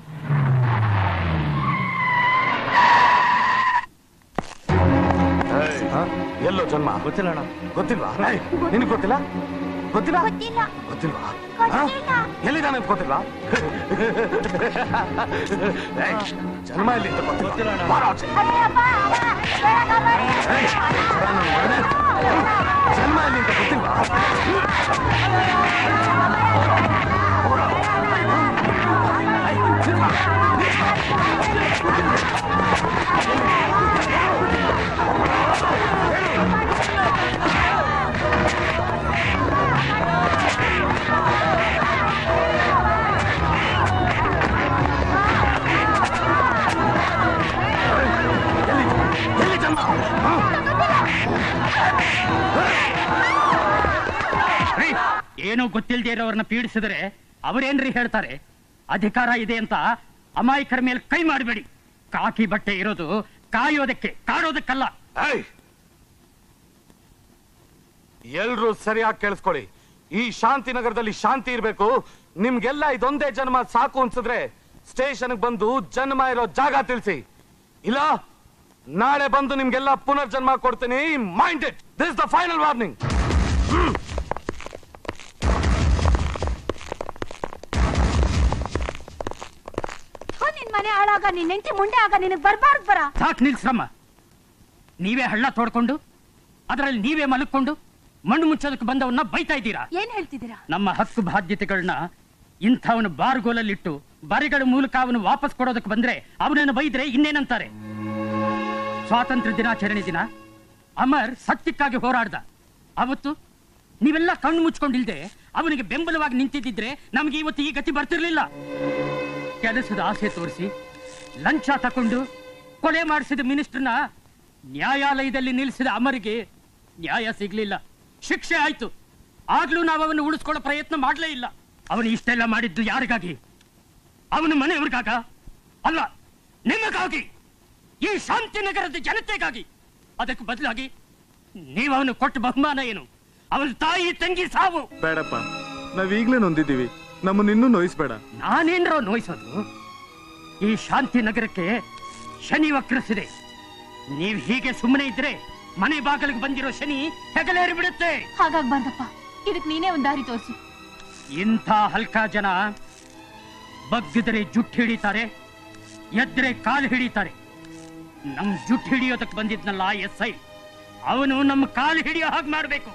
ಎಲ್ಲೋ ಜನ್ಮ ಗೊತ್ತಿಲ್ಲ ಅಣ್ಣ ಗೊತ್ತಿಲ್ವಾ ನಿನಗೆ ಗೊತ್ತಿಲ್ಲ ಗೊತ್ತಿಲ್ಲ ಗೊತ್ತಿಲ್ವಾ ಹಾ? ಎಲ್ಲಿದ್ದಾನೆ ಅಂತ ಗೊತ್ತಿಲ್ವಾ ಏಯ್, ಜನ್ಮ ಎಲ್ಲಿ ಅಂತ ಗೊತ್ತಿಲ್ಲ ಬಾರ ಆಚೆ. ಏಯ್, ನನ್ನ ಮಗನೇ. ಜನ್ಮ ಎಲ್ಲಿ ಅಂತ ಗೊತ್ತಿಲ್ವಾ ರೀ, ಏನೋ ಗೊತ್ತಿಲ್ಲದೆ ಇರೋರನ್ನ ಪೀಡಿಸಿದ್ರೆ ಅವರೇನ್ರಿ ಹೇಳ್ತಾರೆ ಅಧಿಕಾರ ಇದೆ ಅಂತ ಅಮಾಯಕರ ಮೇಲೆ ಕೈ ಮಾಡಬೇಡಿ ಕಾಕಿ ಬಟ್ಟೆ ಇರೋದು ಕಾಯೋದಕ್ಕೆ ಕಾಡೋದಕ್ಕಲ್ಲ ಎಲ್ರೂ ಸರಿಯಾಗಿ ಕೇಳಿಸ್ಕೊಳ್ಳಿ ಈ ಶಾಂತಿನಗರದಲ್ಲಿ ಶಾಂತಿ ಇರ್ಬೇಕು ನಿಮ್ಗೆಲ್ಲ ಇದೊಂದೇ ಜನ್ಮ ಸಾಕು ಅನ್ಸಿದ್ರೆ ಸ್ಟೇಷನ್ ಬಂದು ಜನ್ಮ ಇರೋ ಜಾಗ ತಿಳಿಸಿ ಇಲ್ಲ ನಾಳೆ ಬಂದು ನಿಮ್ಗೆಲ್ಲ ಪುನರ್ಜನ್ಮ ಕೊಡ್ತೀನಿ mind it this the final warning ಥು, ನಿನ್ ಮನೆ ಹಾಳಾಗ ನಿನ್ ಹೆಂಡತಿ ಮುಂಡೆ ಆಗ ನಿನಗ್ ಬರ್ಬಾರ್ದು ಬರ ಸಾಕ್ ನಿಲ್ಸ್ರಮ್ಮ ನೀವೇ ಹಳ್ಳ ತೋಡ್ಕೊಂಡು ಅದರಲ್ಲಿ ನೀವೇ ಮಲಕ್ಕೊಂಡು ಮಣ್ಣು ಮುಚ್ಚೋದಕ್ಕೆ ಬಂದವನ್ನ ಬೈತಾ ಇದ್ದೀರಾ ಏನ್ ಹೇಳ್ತಿದ್ದೀರಾ ನಮ್ಮ ಹಕ್ಕು ಬಾಧ್ಯತೆಗಳನ್ನ ಇಂಥವನು ಬಾರ್ಗೋಲಲ್ಲಿಟ್ಟು ಬರಿಗಳ ಮೂಲಕ ಅವನು ವಾಪಸ್ ಕೊಡೋದಕ್ಕೆ ಬಂದ್ರೆ ಅವನನ್ನು ಬೈದ್ರೆ ಇನ್ನೇನಂತಾರೆ ಸ್ವಾತಂತ್ರ್ಯ ದಿನಾಚರಣೆ ದಿನ ಅಮರ್ ಸತ್ಯಕ್ಕಾಗಿ ಹೋರಾಡ್ದ ಅವತ್ತು ನೀವೆಲ್ಲ ಕಣ್ಣು ಮುಚ್ಕೊಂಡಿಲ್ದೆ ಅವನಿಗೆ ಬೆಂಬಲವಾಗಿ ನಿಂತಿದ್ದಿದ್ರೆ ನಮ್ಗೆ ಇವತ್ತು ಈ ಗತಿ ಬರ್ತಿರ್ಲಿಲ್ಲ ಕೆಲಸದ ಆಸೆ ತೋರಿಸಿ ಲಂಚ ತಕೊಂಡು ಕೊಲೆ ಮಾಡಿಸಿದ ಮಿನಿಸ್ಟರ್ನ ನ್ಯಾಯಾಲಯದಲ್ಲಿ ನಿಲ್ಲಿಸಿದ ಅಮರಿಗೆ ನ್ಯಾಯ ಸಿಗ್ಲಿಲ್ಲ ಶಿಕ್ಷೆ ಆಯ್ತು ಆಗ್ಲೂ ನಾವು ಅವನು ಉಳಿಸ್ಕೊಳ್ಳೋ ಪ್ರಯತ್ನ ಮಾಡಲೇ ಇಲ್ಲ ಅವನು ಇಷ್ಟೆಲ್ಲ ಮಾಡಿದ್ದು ಯಾರಿಗಾಗಿ ಅವನ ಮನೆಯವ್ರಿಗಾಗ ಅಲ್ಲ ನಿಮಗಾಗಿ ಈ ಶಾಂತಿನಗರದ ಜನತೆಗಾಗಿ ಅದಕ್ಕೆ ಬದಲಾಗಿ ನೀವು ಅವನು ಕೊಟ್ಟ ಬಹುಮಾನ ಏನು ಅವನ ತಾಯಿ ತಂಗಿ ಸಾವು ಬೇಡಪ್ಪ ನಾವ್ ಈಗ್ಲೇ ನೊಂದಿದ್ದೀವಿ ನಮ್ಮನ್ನ ಇನ್ನೂ ನೋಯಿಸ್ಬೇಡ ನಾನೇನ್ರೋ ನೋಯಿಸೋದು ಈ ಶಾಂತಿ ನಗರಕ್ಕೆ ಶನಿ ವಕ್ರಿಸಿದೆ ನೀವ್ ಹೀಗೆ ಸುಮ್ಮನೆ ಇದ್ರೆ ಮನೆ ಬಾಗಿಲಿಗೆ ಬಂದಿರೋ ಶನಿ ಹೆಗಲೇರಿ ಬಿಡುತ್ತೆ ಹಾಗಾಗ್ಬಾರ್ದಪ್ಪ ಇದಕ್ ನೀನೇ ಒಂದ್ ದಾರಿ ತೋರ್ಸು ಇಂಥ ಹಲ್ಕ ಜನ ಬಗ್ಗಿದರೆ ಜುಟ್ಟು ಹಿಡಿತಾರೆ ಎದ್ರೆ ಕಾಲು ಹಿಡಿತಾರೆ ನಮ್ ಜುಟ್ಟು ಹಿಡಿಯೋದಕ್ಕೆ ಬಂದಿದ್ನಲ್ಲ ಎಸ್ ಐ ಅವನು ನಮ್ಮ ಕಾಲು ಹಿಡಿಯೋ ಹಾಗೆ ಮಾಡ್ಬೇಕು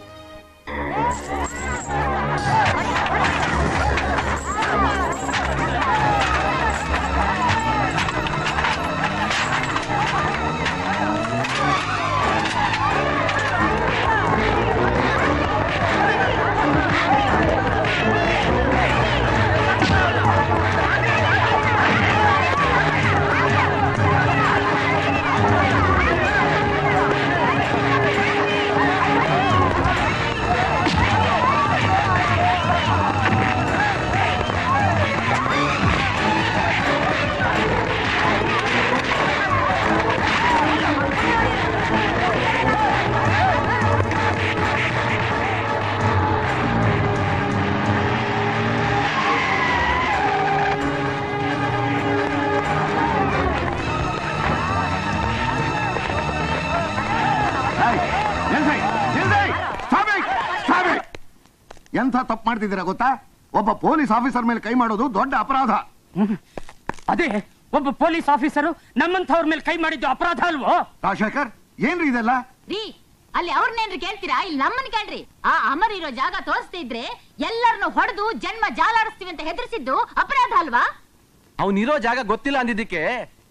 ಎಂಥ ತಪ್ಪು ಮಾಡ್ತಿದ್ದೀರಾ ಗೊತ್ತಾ ಒಬ್ಬ ಪೊಲೀಸ್ ಆಫೀಸರ್ ಮೇಲೆ ಕೈ ಮಾಡೋದು ದೊಡ್ಡ ಅಪರಾಧ ಅದೇ ಒಬ್ಬ ಪೊಲೀಸ್ ಆಫೀಸರು ನಮ್ಮಂಥವ್ರ ಮೇಲೆ ಕೈ ಮಾಡಿದ್ದು ಅಪರಾಧ ಅಲ್ವೋ ರಾಜಶೇಖರ್ ಏನ್ರಿ ಇದೆಲ್ಲ ರೀ ಅಲ್ಲಿ ಅವ್ರನ್ನೇನ್ರಿ ಕೇಳ್ತೀರಾ ಇಲ್ಲಿ ನಮ್ಮನ್ನ ಕೇಳ್ರಿ ಆ ಅಮರ್ ಇರೋ ಜಾಗ ತೋರಿಸ್ತಾ ಇದ್ರೆ ಎಲ್ಲರನ್ನು ಹೊಡೆದು ಜನ್ಮ ಜಾಲಾಡಿಸ್ತೀವಿ ಅಂತ ಹೆದರ್ಸಿದ್ದು ಅಪರಾಧ ಅಲ್ವಾ ಅವನಿರೋ ಜಾಗ ಗೊತ್ತಿಲ್ಲ ಅಂದಿದ್ದಕ್ಕೆ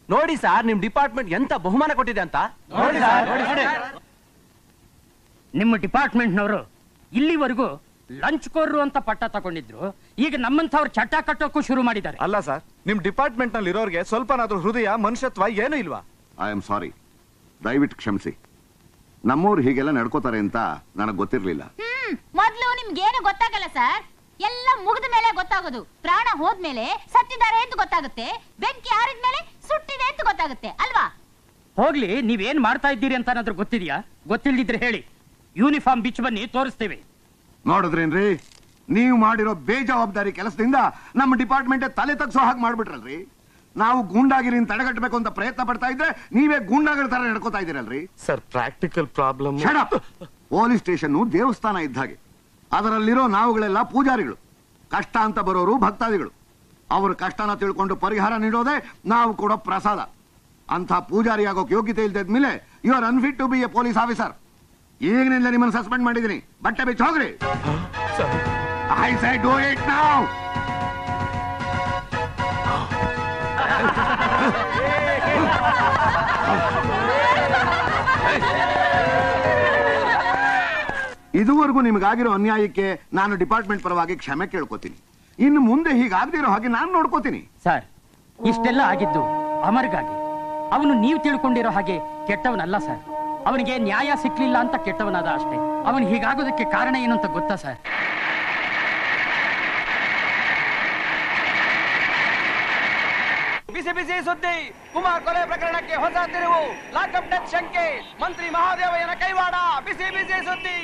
ನೋಡಿ ಸರ್ ನಿಮ್ ಡಿಪಾರ್ಟ್ಮೆಂಟ್ ಎಂತ ಬಹುಮಾನ ಕೊಟ್ಟಿದೆ ಅಂತ ನೋಡಿ ಸರ್, ನೋಡಿ, ನೋಡಿ. ನಿಮ್ಮ ಡಿಪಾರ್ಟ್ಮೆಂಟ್ನವರು ಇಲ್ಲಿವರೆಗೂ ಲಂಚ್ ಕೋರ್ರು ಅಂತ ಪಟ್ಟ ತಗೊಂಡಿದ್ರು ಈಗ ನಮ್ಮಂಥವ್ರು ಚಟ ಕಟ್ಟೋಕ್ಕೂ ಶುರು ಮಾಡಿದ್ದಾರೆ ಅಲ್ಲ ಸರ್ ನಿಮ್ ಡಿಪಾರ್ಟ್ಮೆಂಟ್ ನಲ್ಲಿ ಇರೋರ್ಗೆ ಸ್ವಲ್ಪನಾದ್ರೂ ಹೃದಯ ಮನುಷ್ಯತ್ವ ಏನೂ ಇಲ್ವಾ ಐ ಆಮ್ ಸಾರಿ ದಯವಿಟ್ಟು ಕ್ಷಮಿಸಿ ನಮ್ಮೂರು ಹೀಗೆಲ್ಲ ನಡ್ಕೋತಾರೆ ಅಂತ ನನಗೆ ಗೊತ್ತಿರಲಿಲ್ಲ ಹ್ಮ್ ಮೊದ್ಲು ನಿಮ್ಗೇನು ಗೊತ್ತಾಗಲ್ಲ ಸರ್ ಎಲ್ಲ ಮುಗಿದ ಮೇಲೆ ಗೊತ್ತಾಗೋದು ಪ್ರಾಣ ಹೋದ್ಮೇಲೆ ಸತ್ತಿದ್ದಾರೆ ಅಂತ ಗೊತ್ತಾಗುತ್ತೆ ಬೆಂಕಿ ಆರಿದ್ಮೇಲೆ ಸುಟ್ಟಿದೆ ಅಂತ ಗೊತ್ತಾಗುತ್ತೆ ಅಲ್ವಾ ಹೋಗ್ಲಿ ನೀವೇನ್ ಮಾಡ್ತಾ ಇದ್ದೀರಿ ಅಂತ ಏನಾದ್ರೂ ಗೊತ್ತಿದ್ಯಾ ಗೊತ್ತಿಲ್ದಿದ್ರೆ ಹೇಳಿ ಯೂನಿಫಾರ್ಮ್ ಬಿಚ್ಚು ಬನ್ನಿ ತೋರಿಸ್ತೇವೆ ನೋಡಿದ್ರೇನ್ರಿ ನೀವು ಮಾಡಿರೋ ಬೇಜವಾಬ್ದಾರಿ ಕೆಲಸದಿಂದ ನಮ್ಮ ಡಿಪಾರ್ಟ್ಮೆಂಟ್ ತಲೆ ತಗ್ಸೋ ಹಾಗೆ ಮಾಡ್ಬಿಟ್ರಲ್ರಿ ನಾವು ಗೂಂಡಾಗಿರಿನ ತಡೆಗಟ್ಟಬೇಕು ಅಂತ ಪ್ರಯತ್ನ ಪಡ್ತಾ ಇದ್ರೆ ನೀವೇ ಗೂಂಡಾಗಿರ ತರ ನಡ್ಕೋತಾ ಇದ್ದೀರಲ್ರಿ sir practical problem police station ದೇವಸ್ಥಾನ ಇದ್ದ ಹಾಗೆ ಅದರಲ್ಲಿರೋ ನಾವುಗಳೆಲ್ಲ ಪೂಜಾರಿಗಳು ಕಷ್ಟ ಅಂತ ಬರೋರು ಭಕ್ತಾದಿಗಳು ಅವ್ರ ಕಷ್ಟನ ತಿಳ್ಕೊಂಡು ಪರಿಹಾರ ನೀಡೋದೇ ನಾವು ಕೊಡೋ ಪ್ರಸಾದ ಅಂತ ಪೂಜಾರಿ ಆಗೋಕ್ ಯೋಗ್ಯತೆ ಇಲ್ದಿದ ಮೇಲೆ you are unfit to be a police officer ಈಗಿನಿಂದ ನಿಮ್ಮನ್ನು ಸಸ್ಪೆಂಡ್ ಮಾಡಿದ್ದೀನಿ ಬಟ್ಟೆ ಬಿಚ್ಚ ಹೋಗ್ರಿ ಐ ಸೈ ಡೂ ಇಟ್ ನಾವ್ ಇದುವರೆಗೂ ನಿಮಗಾಗಿರೋ ಅನ್ಯಾಯಕ್ಕೆ ನಾನು ಡಿಪಾರ್ಟ್ಮೆಂಟ್ ಪರವಾಗಿ ಕ್ಷಮೆ ಕೇಳ್ಕೊತೀನಿ ಇನ್ನು ಮುಂದೆ ಹೀಗಾಗದಿರೋ ಹಾಗೆ ನಾನು ನೋಡ್ಕೋತೀನಿ ಸರ್ ಇಷ್ಟೆಲ್ಲ ಆಗಿದ್ದು ಅಮರ್ಗಾಗಿ ಅವನು ನೀವು ತಿಳ್ಕೊಂಡಿರೋ ಹಾಗೆ ಕೆಟ್ಟವನಲ್ಲ ಸರ್ ಅವನಿಗೆ ನ್ಯಾಯ ಸಿಕ್ಲಿಲ್ಲ ಅಂತ ಕೆಟ್ಟವನಾದ ಅಷ್ಟೇ ಅವನು ಹೀಗಾಗೋದಕ್ಕೆ ಕಾರಣ ಏನು ಅಂತ ಗೊತ್ತಾ ಸರ್ ಬಿಸಿ ಬಿಸಿ ಸುದ್ದಿ ಕುಮಾರ್ ಕೊಲೆ ಪ್ರಕರಣಕ್ಕೆ ಹೊಸ ತಿರುವು ಲಾಕಪ್ ಡೆತ್ ಶಂಕೆ ಮಂತ್ರಿ ಮಹಾದೇವಯ್ಯನ ಕೈವಾಡ ಬಿಸಿ ಬಿಸಿ ಸುದ್ದಿ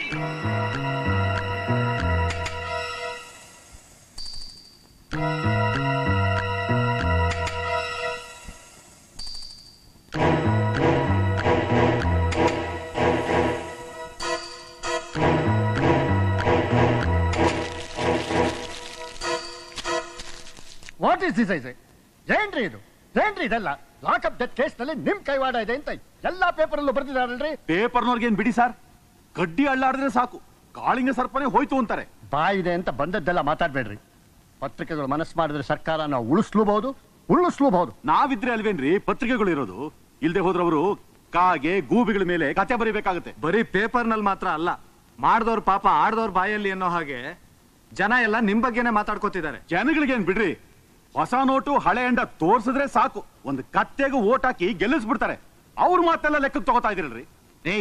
ವಾಟ್ ಇಸ್ ದಿಸ್ ಐಸ್ ಏನ್ರಿ ಇದು ಏನ್ರಿ ಇದೆಲ್ಲ ಲಾಕಪ್ ಡೆತ್ ಕೇಸ್ ನಲ್ಲಿ ನಿಮ್ ಕೈವಾಡ ಇದೆ ಅಂತ ಎಲ್ಲಾ ಪೇಪರ್ ಅಲ್ಲೂ ಬರ್ದಿದಾರಲ್ರಿ ಪೇಪರ್ನವ್ರಿಗೇನ್ ಬಿಡಿ ಸರ್ ಗಡ್ಡಿ ಅಳ್ಳಾಡಿದ್ರೆ ಸಾಕು ಕಾಳಿಂಗ ಸರ್ಪನೆ ಹೋಯ್ತು ಅಂತಾರೆ ಬಾಯಿದೆ ಅಂತ ಬಂದದ್ದೆಲ್ಲ ಮಾತಾಡ್ಬೇಡ್ರಿ ಪತ್ರಿಕೆಗಳು ಮನಸ್ಸು ಮಾಡಿದ್ರೆ ಸರ್ಕಾರ ನಾವು ಉಳಿಸ್ಲೂಬಹುದು ಉಳಿಸ್ಲೂಬಹುದು ನಾವಿದ್ರೆ ಅಲ್ವೇನ್ರಿ ಪತ್ರಿಕೆಗಳು ಇರೋದು ಇಲ್ದೆ ಹೋದ್ರವರು ಕಾಗೆ ಗೂಬಿಗಳ ಮೇಲೆ ಕತೆ ಬರೀಬೇಕಾಗುತ್ತೆ ಬರೀ ಪೇಪರ್ ನಲ್ಲಿ ಮಾತ್ರ ಅಲ್ಲ ಮಾಡ್ದವ್ರ ಪಾಪ ಆಡ್ದವ್ರ ಬಾಯಲ್ಲಿ ಅನ್ನೋ ಹಾಗೆ ಜನ ಎಲ್ಲ ನಿಮ್ ಬಗ್ಗೆನೆ ಮಾತಾಡ್ಕೋತಿದ್ದಾರೆ ಜನಗಳಿಗೇನ್ ಬಿಡ್ರಿ ಹೊಸ ನೋಟು ಹಳೆ ಅಂಡ ತೋರ್ಸಿದ್ರೆ ಸಾಕು ಒಂದು ಕತ್ತೆಗೂ ಓಟ್ ಹಾಕಿ ಗೆಲ್ಲಿಸ್ಬಿಡ್ತಾರೆ ಅವ್ರ ಮಾತೆಲ್ಲ ಲೆಕ್ಕಕ್ಕೆ ತಗೋತಾ ಇದೀರಲ್ರಿ ರೇ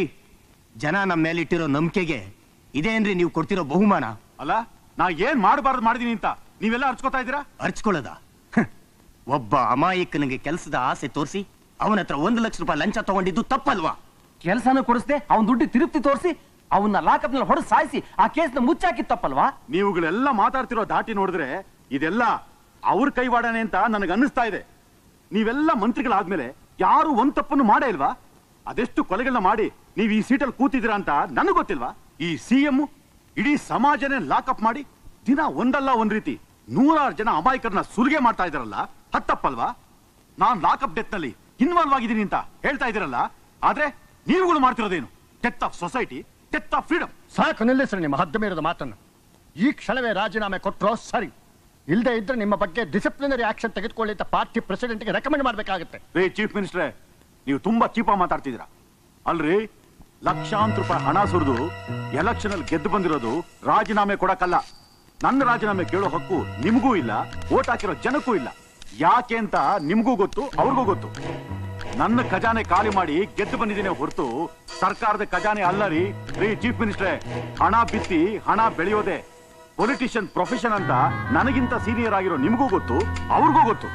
ಜನ ನಮ್ಮ ಮೇಲೆ ಇಟ್ಟಿರೋ ನಂಬಿಕೆಗೆ ಇದೇನ್ರಿ ನೀವು ಕೊಡ್ತಿರೋ ಬಹುಮಾನ ಅಲ್ಲ ನಾ ಏನ್ ಮಾಡಬಾರ್ದು ಮಾಡಿದೀನಿ ಅಂತ ನೀವೆಲ್ಲ ಅರ್ಚ್ಕೋತಾ ಇದ್ದೀರಾ ಅರ್ಚ್ಕೊಳ್ಳೋದ ಹ್. ಒಬ್ಬ ಅಮಾಯಕನಿಗೆ ಕೆಲಸದ ಆಸೆ ತೋರಿಸಿ ಅವನ ಹತ್ರ ಒಂದು ಲಕ್ಷ ರೂಪಾಯಿ ಲಂಚ ತಗೊಂಡಿದ್ದು ತಪ್ಪಲ್ವಾ ಕೆಲಸನೂ ಕೊಡಿಸ್ದೆ ಅವನ್ ದುಡ್ಡು ತಿರುಪ್ತಿ ತೋರಿಸಿ ಅವನ್ನ ಲಾಕಪ್ ನಲ್ಲಿ ಹೊಡೆದು ಸಾಯಿಸಿ ಆ ಕೇಸ್ನ ಮುಚ್ಚಾಕಿ ತಪ್ಪಲ್ವಾ ನೀವುಗಳೆಲ್ಲ ಮಾತಾಡ್ತಿರೋ ದಾಟಿ ನೋಡಿದ್ರೆ ಇದೆಲ್ಲ ಅವ್ರ ಕೈವಾಡನೆ ಅಂತ ನನಗೆ ಅನ್ನಿಸ್ತಾ ಇದೆ ನೀವೆಲ್ಲ ಮಂತ್ರಿಗಳಾದ್ಮೇಲೆ ಯಾರು ಒಂದ್ ತಪ್ಪನ್ನು ಮಾಡೇ ಇಲ್ವಾ ಅದೆಷ್ಟು ಕೊಲೆಗಳನ್ನ ಮಾಡಿ ನೀವು ಈ ಸೀಟಲ್ಲಿ ಕೂತಿದ್ದೀರಾ ಅಂತ ನನಗೆ ಗೊತ್ತಿಲ್ವಾ ಈ ಸಿ ಎಂ ಇಡೀ ಸಮಾಜನೇ ಲಾಕಪ್ ಮಾಡಿ ದಿನ ಒಂದಲ್ಲ ಒಂದ್ ರೀತಿ ನೂರಾರು ಜನ ಅಮಾಯಕರನ್ನ ಸುಲಿಗೆ ಮಾಡ್ತಾ ಇದಾರಲ್ಲ ಹತ್ತಪ್ಪಲ್ವಾ ನಾನ್ ಲಾಕಪ್ ಡೆತ್ ನಲ್ಲಿ ಇನ್ವಾಲ್ವ್ ಆಗಿದ್ದೀನಿ ಅಂತ ಹೇಳ್ತಾ ಇದ್ದೀರಲ್ಲ ಆದ್ರೆ ನೀವುಗಳು ಮಾಡ್ತಿರೋದೇನು death of society death of freedom ಸಾಕು ನಿಲ್ಲಿಸ್ರಿ ನಿಮ್ಮ ಹದ್ದು ಮೀರಿದ ಮಾತನ್ನು ಈ ಕ್ಷಣವೇ ರಾಜೀನಾಮೆ ಕೊಟ್ಟರೋ ಸರಿ ಇಲ್ಲದೆ ಇದ್ರೆ ನಿಮ್ಮ ಬಗ್ಗೆ ಡಿಸಿಪ್ಲಿನರಿ ಆಕ್ಷನ್ ತೆಗೆದುಕೊಳ್ಳಿ ಅಂತ ಪಾರ್ಟಿ ಪ್ರೆಸಿಡೆಂಟ್ಗೆ ರೆಕಮೆಂಡ್ ಮಾಡಬೇಕಾಗುತ್ತೆ ರೇ ಚೀಫ್ ಮಿನಿಸ್ಟ್ರೇ ನೀವು ತುಂಬಾ ಚೀಪ ಮಾತಾಡ್ತಿದ್ದೀರಾ ಅಲ್ರಿ ಲಕ್ಷಾಂತರ ರೂಪಾಯಿ ಹಣ ಸುರಿದು ಎಲೆಕ್ಷನ್ ಅಲ್ಲಿ ಗೆದ್ದು ಬಂದಿರೋದು ರಾಜೀನಾಮೆ ಕೊಡಕ್ಕಲ್ಲ ನನ್ನ ರಾಜೀನಾಮೆ ಕೇಳೋ ಹಕ್ಕು ನಿಮಗೂ ಇಲ್ಲ ಓಟ್ ಹಾಕಿರೋ ಜನಕ್ಕೂ ಇಲ್ಲ ಯಾಕೆ ಅಂತ ನಿಮ್ಗೂ ಗೊತ್ತು ಅವ್ರಿಗೂ ಗೊತ್ತು ನನ್ನ ಖಜಾನೆ ಖಾಲಿ ಮಾಡಿ ಗೆದ್ದು ಬಂದಿದ್ದೀನಿ ಹೊರತು ಸರ್ಕಾರದ ಖಜಾನೆ ಅಲ್ಲ ರೀ ರೀ ಚೀಫ್ ಮಿನಿಸ್ಟ್ರೇ ಹಣ ಬಿತ್ತಿ ಹಣ ಬೆಳೆಯೋದೆ ಪೊಲಿಟಿಷಿಯನ್ ಪ್ರೊಫೆಷನ್ ಅಂತ ನನಗಿಂತ ಸೀನಿಯರ್ ಆಗಿರೋ ನಿಮಗೂ ಗೊತ್ತು ಅವ್ರಿಗೂ ಗೊತ್ತು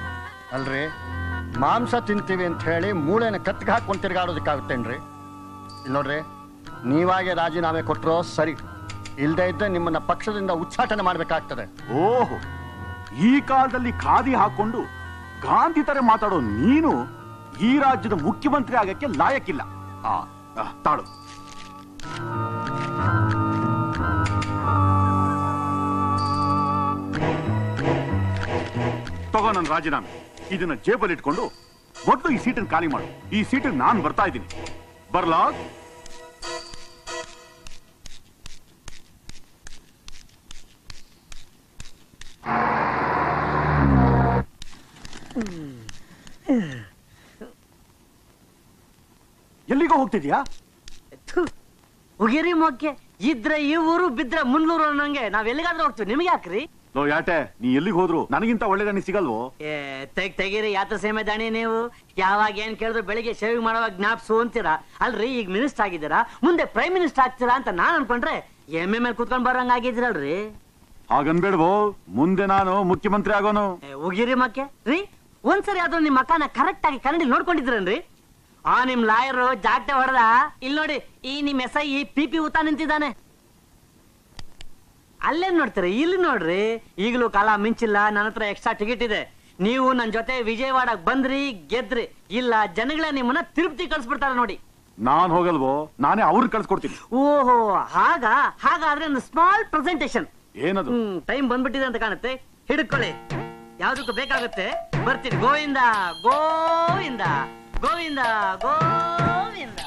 ಅಲ್ರಿ ಮಾಂಸ ತಿಂತೀವಿ ಅಂತ ಹೇಳಿ ಮೂಳೆನ ಕತ್ತಿಗೆ ಹಾಕೊಂಡು ತಿರುಗಾಡೋದಕ್ಕಾಗುತ್ತೇನ್ರಿ ಇಲ್ಲಿ ನೋಡ್ರಿ ನೀವಾಗೆ ರಾಜೀನಾಮೆ ಕೊಟ್ಟರೋ ಸರಿ ಇಲ್ಲದೆ ಇದ್ದರೆ ನಿಮ್ಮನ್ನ ಪಕ್ಷದಿಂದ ಉಚ್ಚಾಟನೆ ಮಾಡಬೇಕಾಗ್ತದೆ ಓಹೋ ಈ ಕಾಲದಲ್ಲಿ ಖಾದಿ ಹಾಕೊಂಡು ಗಾಂಧಿ ತರ ಮಾತಾಡೋ ನೀನು ಈ ರಾಜ್ಯದ ಮುಖ್ಯಮಂತ್ರಿ ಆಗಕ್ಕೆ ಲಾಯಕ್ಕಿಲ್ಲ ಆ, ಆ, ತಾಳು ತಗೋ ನನ್ನ ರಾಜೀನಾಮೆ ಇದನ್ನ ಜೇಬಲ್ಲಿ ಇಟ್ಕೊಂಡು ಮೊದಲು ಈ ಸೀಟನ್ನು ಖಾಲಿ ಮಾಡು ಈ ಸೀಟಿಗೆ ನಾನು ಬರ್ತಾ ಇದ್ದೀನಿ ಬರ್ಲಾ ಹೋಗ್ತಿದ್ಯಾ ಉಗಿರಿ ಮೊಕ್ಕೆ ಇದ್ರೆ ಈ ಊರು ಬಿದ್ರೆ ಮುನ್ನೂರು ಅನ್ನಂಗೆ ನಾವ್ ಎಲ್ಲಿಗಾದ್ರೂ ಹೋಗ್ತೀವಿ ನಿಮ್ಗೆ ಯಾಕ್ರಿ ಲೋ ಯಾಟೆ ನೀ ಎಲ್ಲಿಗೆ ಹೋದ್ರು ನನಗಿಂತ ಒಳ್ಳೆ ದಣಿ ಸಿಗಲ್ವೋ ಏ ತೆಗ್ ತೆಗೀರಿ ಯಾತ್ರ ಸೇಮೆ ದಾಣಿ ನೀವು ಯಾವಾಗ ಏನ್ ಕೇಳಿದ್ರು ಬೆಳಿಗ್ಗೆ ಶೇವಿಂಗ್ ಮಾಡುವಾಗ ಜ್ಞಾಪ್ಸು ಅಂತೀರಾ ಅಲ್ರಿ ಈಗ ಮಿನಿಸ್ಟರ್ ಆಗಿದ್ದೀರಾ ಮುಂದೆ ಪ್ರೈಮ್ ಮಿನಿಸ್ಟರ್ ಆಗ್ತೀರಾ ಅಂತ ನಾನ್ ಅನ್ಕೊಂಡ್ರೆ ಎಮ್ಮೆ ಮೇಲೆ ಕುತ್ಕೊಂಡ್ ಬರಂಗ ಆಗಿದ್ದೀರಲ್ರಿ ಹಾಗನ್ಬೇಡ್ವೋ ಮುಂದೆ ನಾನು ಮುಖ್ಯಮಂತ್ರಿ ಆಗೋನು ಏ, ಉಗಿರಿ ಮಕ್ಕೆ ರೀ ಒಂದ್ಸರಿ ಆದ್ರೂ ನಿಮ್ ಮಕ್ಕನ ಕರೆಕ್ಟ್ ಆಗಿ ಕನ್ನಡಿ ನೋಡ್ಕೊಂಡಿದ್ರೇನ್ರಿ ಆ ನಿಮ್ ಲಾಯರ್ ಜಾಗ್ತೆ ಹೊಡೆದ ಇಲ್ಲಿ ನೋಡಿ ಈ ನಿಮ್ ಎಸ್ ಐ ಪಿ ಪಿ ಊತ ನಿಂತಿದ್ದಾನೆ ಅಲ್ಲೇನ್ ನೋಡ್ತೀರಿ ಇಲ್ಲಿ ನೋಡ್ರಿ ಈಗಲೂ ಕಾಲ ಮಿಂಚಿಲ್ಲ ನನ್ನ ಹತ್ರ ಎಕ್ಸ್ಟ್ರಾ ಟಿಕೆಟ್ ಇದೆ ನೀವು ನನ್ ಜೊತೆ ವಿಜಯವಾಡಕ್ ಬಂದ್ರಿ ಗೆದ್ರಿ ಇಲ್ಲ ಜನಗಳೇ ನಿಮ್ಮನ್ನ ತಿರುಪತಿ ಕಳ್ಸ್ಬಿಡ್ತಾರೆ ನೋಡಿ ನಾನ್ ಹೋಗಲ್ವೋ ನಾನೇ ಅವ್ರನ್ನ ಕಳ್ಸ್ಕೊಡ್ತೀನಿ ಓಹೋ ಹಾಗ ಹಾಗಾದ್ರೆ ಒಂದು ಸ್ಮಾಲ್ ಪ್ರೆಸೆಂಟೇಶನ್ ಏನದು ಹ್ಮ್ ಟೈಮ್ ಬಂದ್ಬಿಟ್ಟಿದೆ ಅಂತ ಕಾಣುತ್ತೆ ಹಿಡ್ಕೊಳ್ಳಿ ಯಾವ್ದಕ್ಕೂ ಬೇಕಾಗುತ್ತೆ ಬರ್ತೀನಿ ಗೋವಿಂದ ಗೋವಿಂದ ಗೋವಿಂದ ಗೋವಿಂದ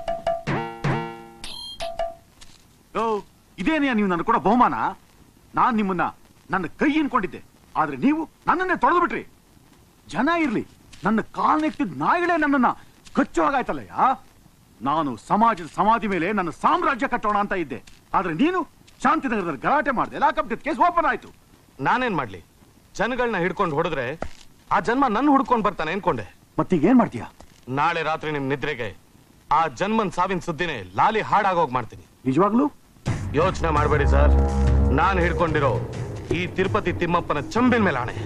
ಓ ಇದೇನೆಯಾ ನೀವು ನನ್ನ ಕೂಡ ಬಹುಮಾನ ನಾನ್ ನಿಮ್ಮನ್ನ ನನ್ನ ಕೈ ಅನ್ಕೊಂಡಿದ್ದೆ ಆದ್ರೆ ನೀವು ನನ್ನನ್ನೇ ತೊಳೆದು ಬಿಟ್ರಿ ಜನ ಇರ್ಲಿ ನನ್ನ ಕಾಲ್ನೆಕ್ತಿದ್ ನಾಯಿಗಳೇ ನನ್ನನ್ನ ಕಚ್ಚೋ ಹಾಗಾಯ್ತಲ್ಲಯ್ಯ ನಾನು ಸಮಾಜದ ಸಮಾಧಿ ಮೇಲೆ ನನ್ನ ಸಾಮ್ರಾಜ್ಯ ಕಟ್ಟೋಣ ಅಂತ ಇದ್ದೆ ಆದ್ರೆ ನೀನು ಶಾಂತಿನಗರದಲ್ಲಿ ಗಲಾಟೆ ಮಾಡಿದೆ ಲಾಕಪ್ ಕೇಸ್ ಓಪನ್ ಆಯ್ತು ನಾನೇನ್ ಮಾಡ್ಲಿ ಜನಗಳನ್ನ ಹಿಡ್ಕೊಂಡು ಹೊಡೆದ್ರೆ ಆ ಜನ್ಮ ನನ್ನ ಹುಡ್ಕೊಂಡ್ ಬರ್ತಾನೆ ಅನ್ಕೊಂಡೆ ಮತ್ತೀಗ ಏನ್ ಮಾಡ್ತೀಯಾ ನಾಳೆ ರಾತ್ರಿ ನಿಮ್ ನಿದ್ರೆಗೆ ಆ ಜನ್ಮನ್ ಸಾವಿನ ಸುದ್ದಿನೇ ಲಾಲಿ ಹಾಡಾಗೋಗ್ ಮಾಡ್ತೀನಿ ನಿಜವಾಗ್ಲೂ ಯೋಚನೆ ಮಾಡಬೇಡಿ ಸರ್ ನಾನು ಹಿಡ್ಕೊಂಡಿರೋ ಈ ತಿರುಪತಿ ತಿಮ್ಮಪ್ಪನ ಚಂಬಿನ ಮೇಲೆ ಆಣೆ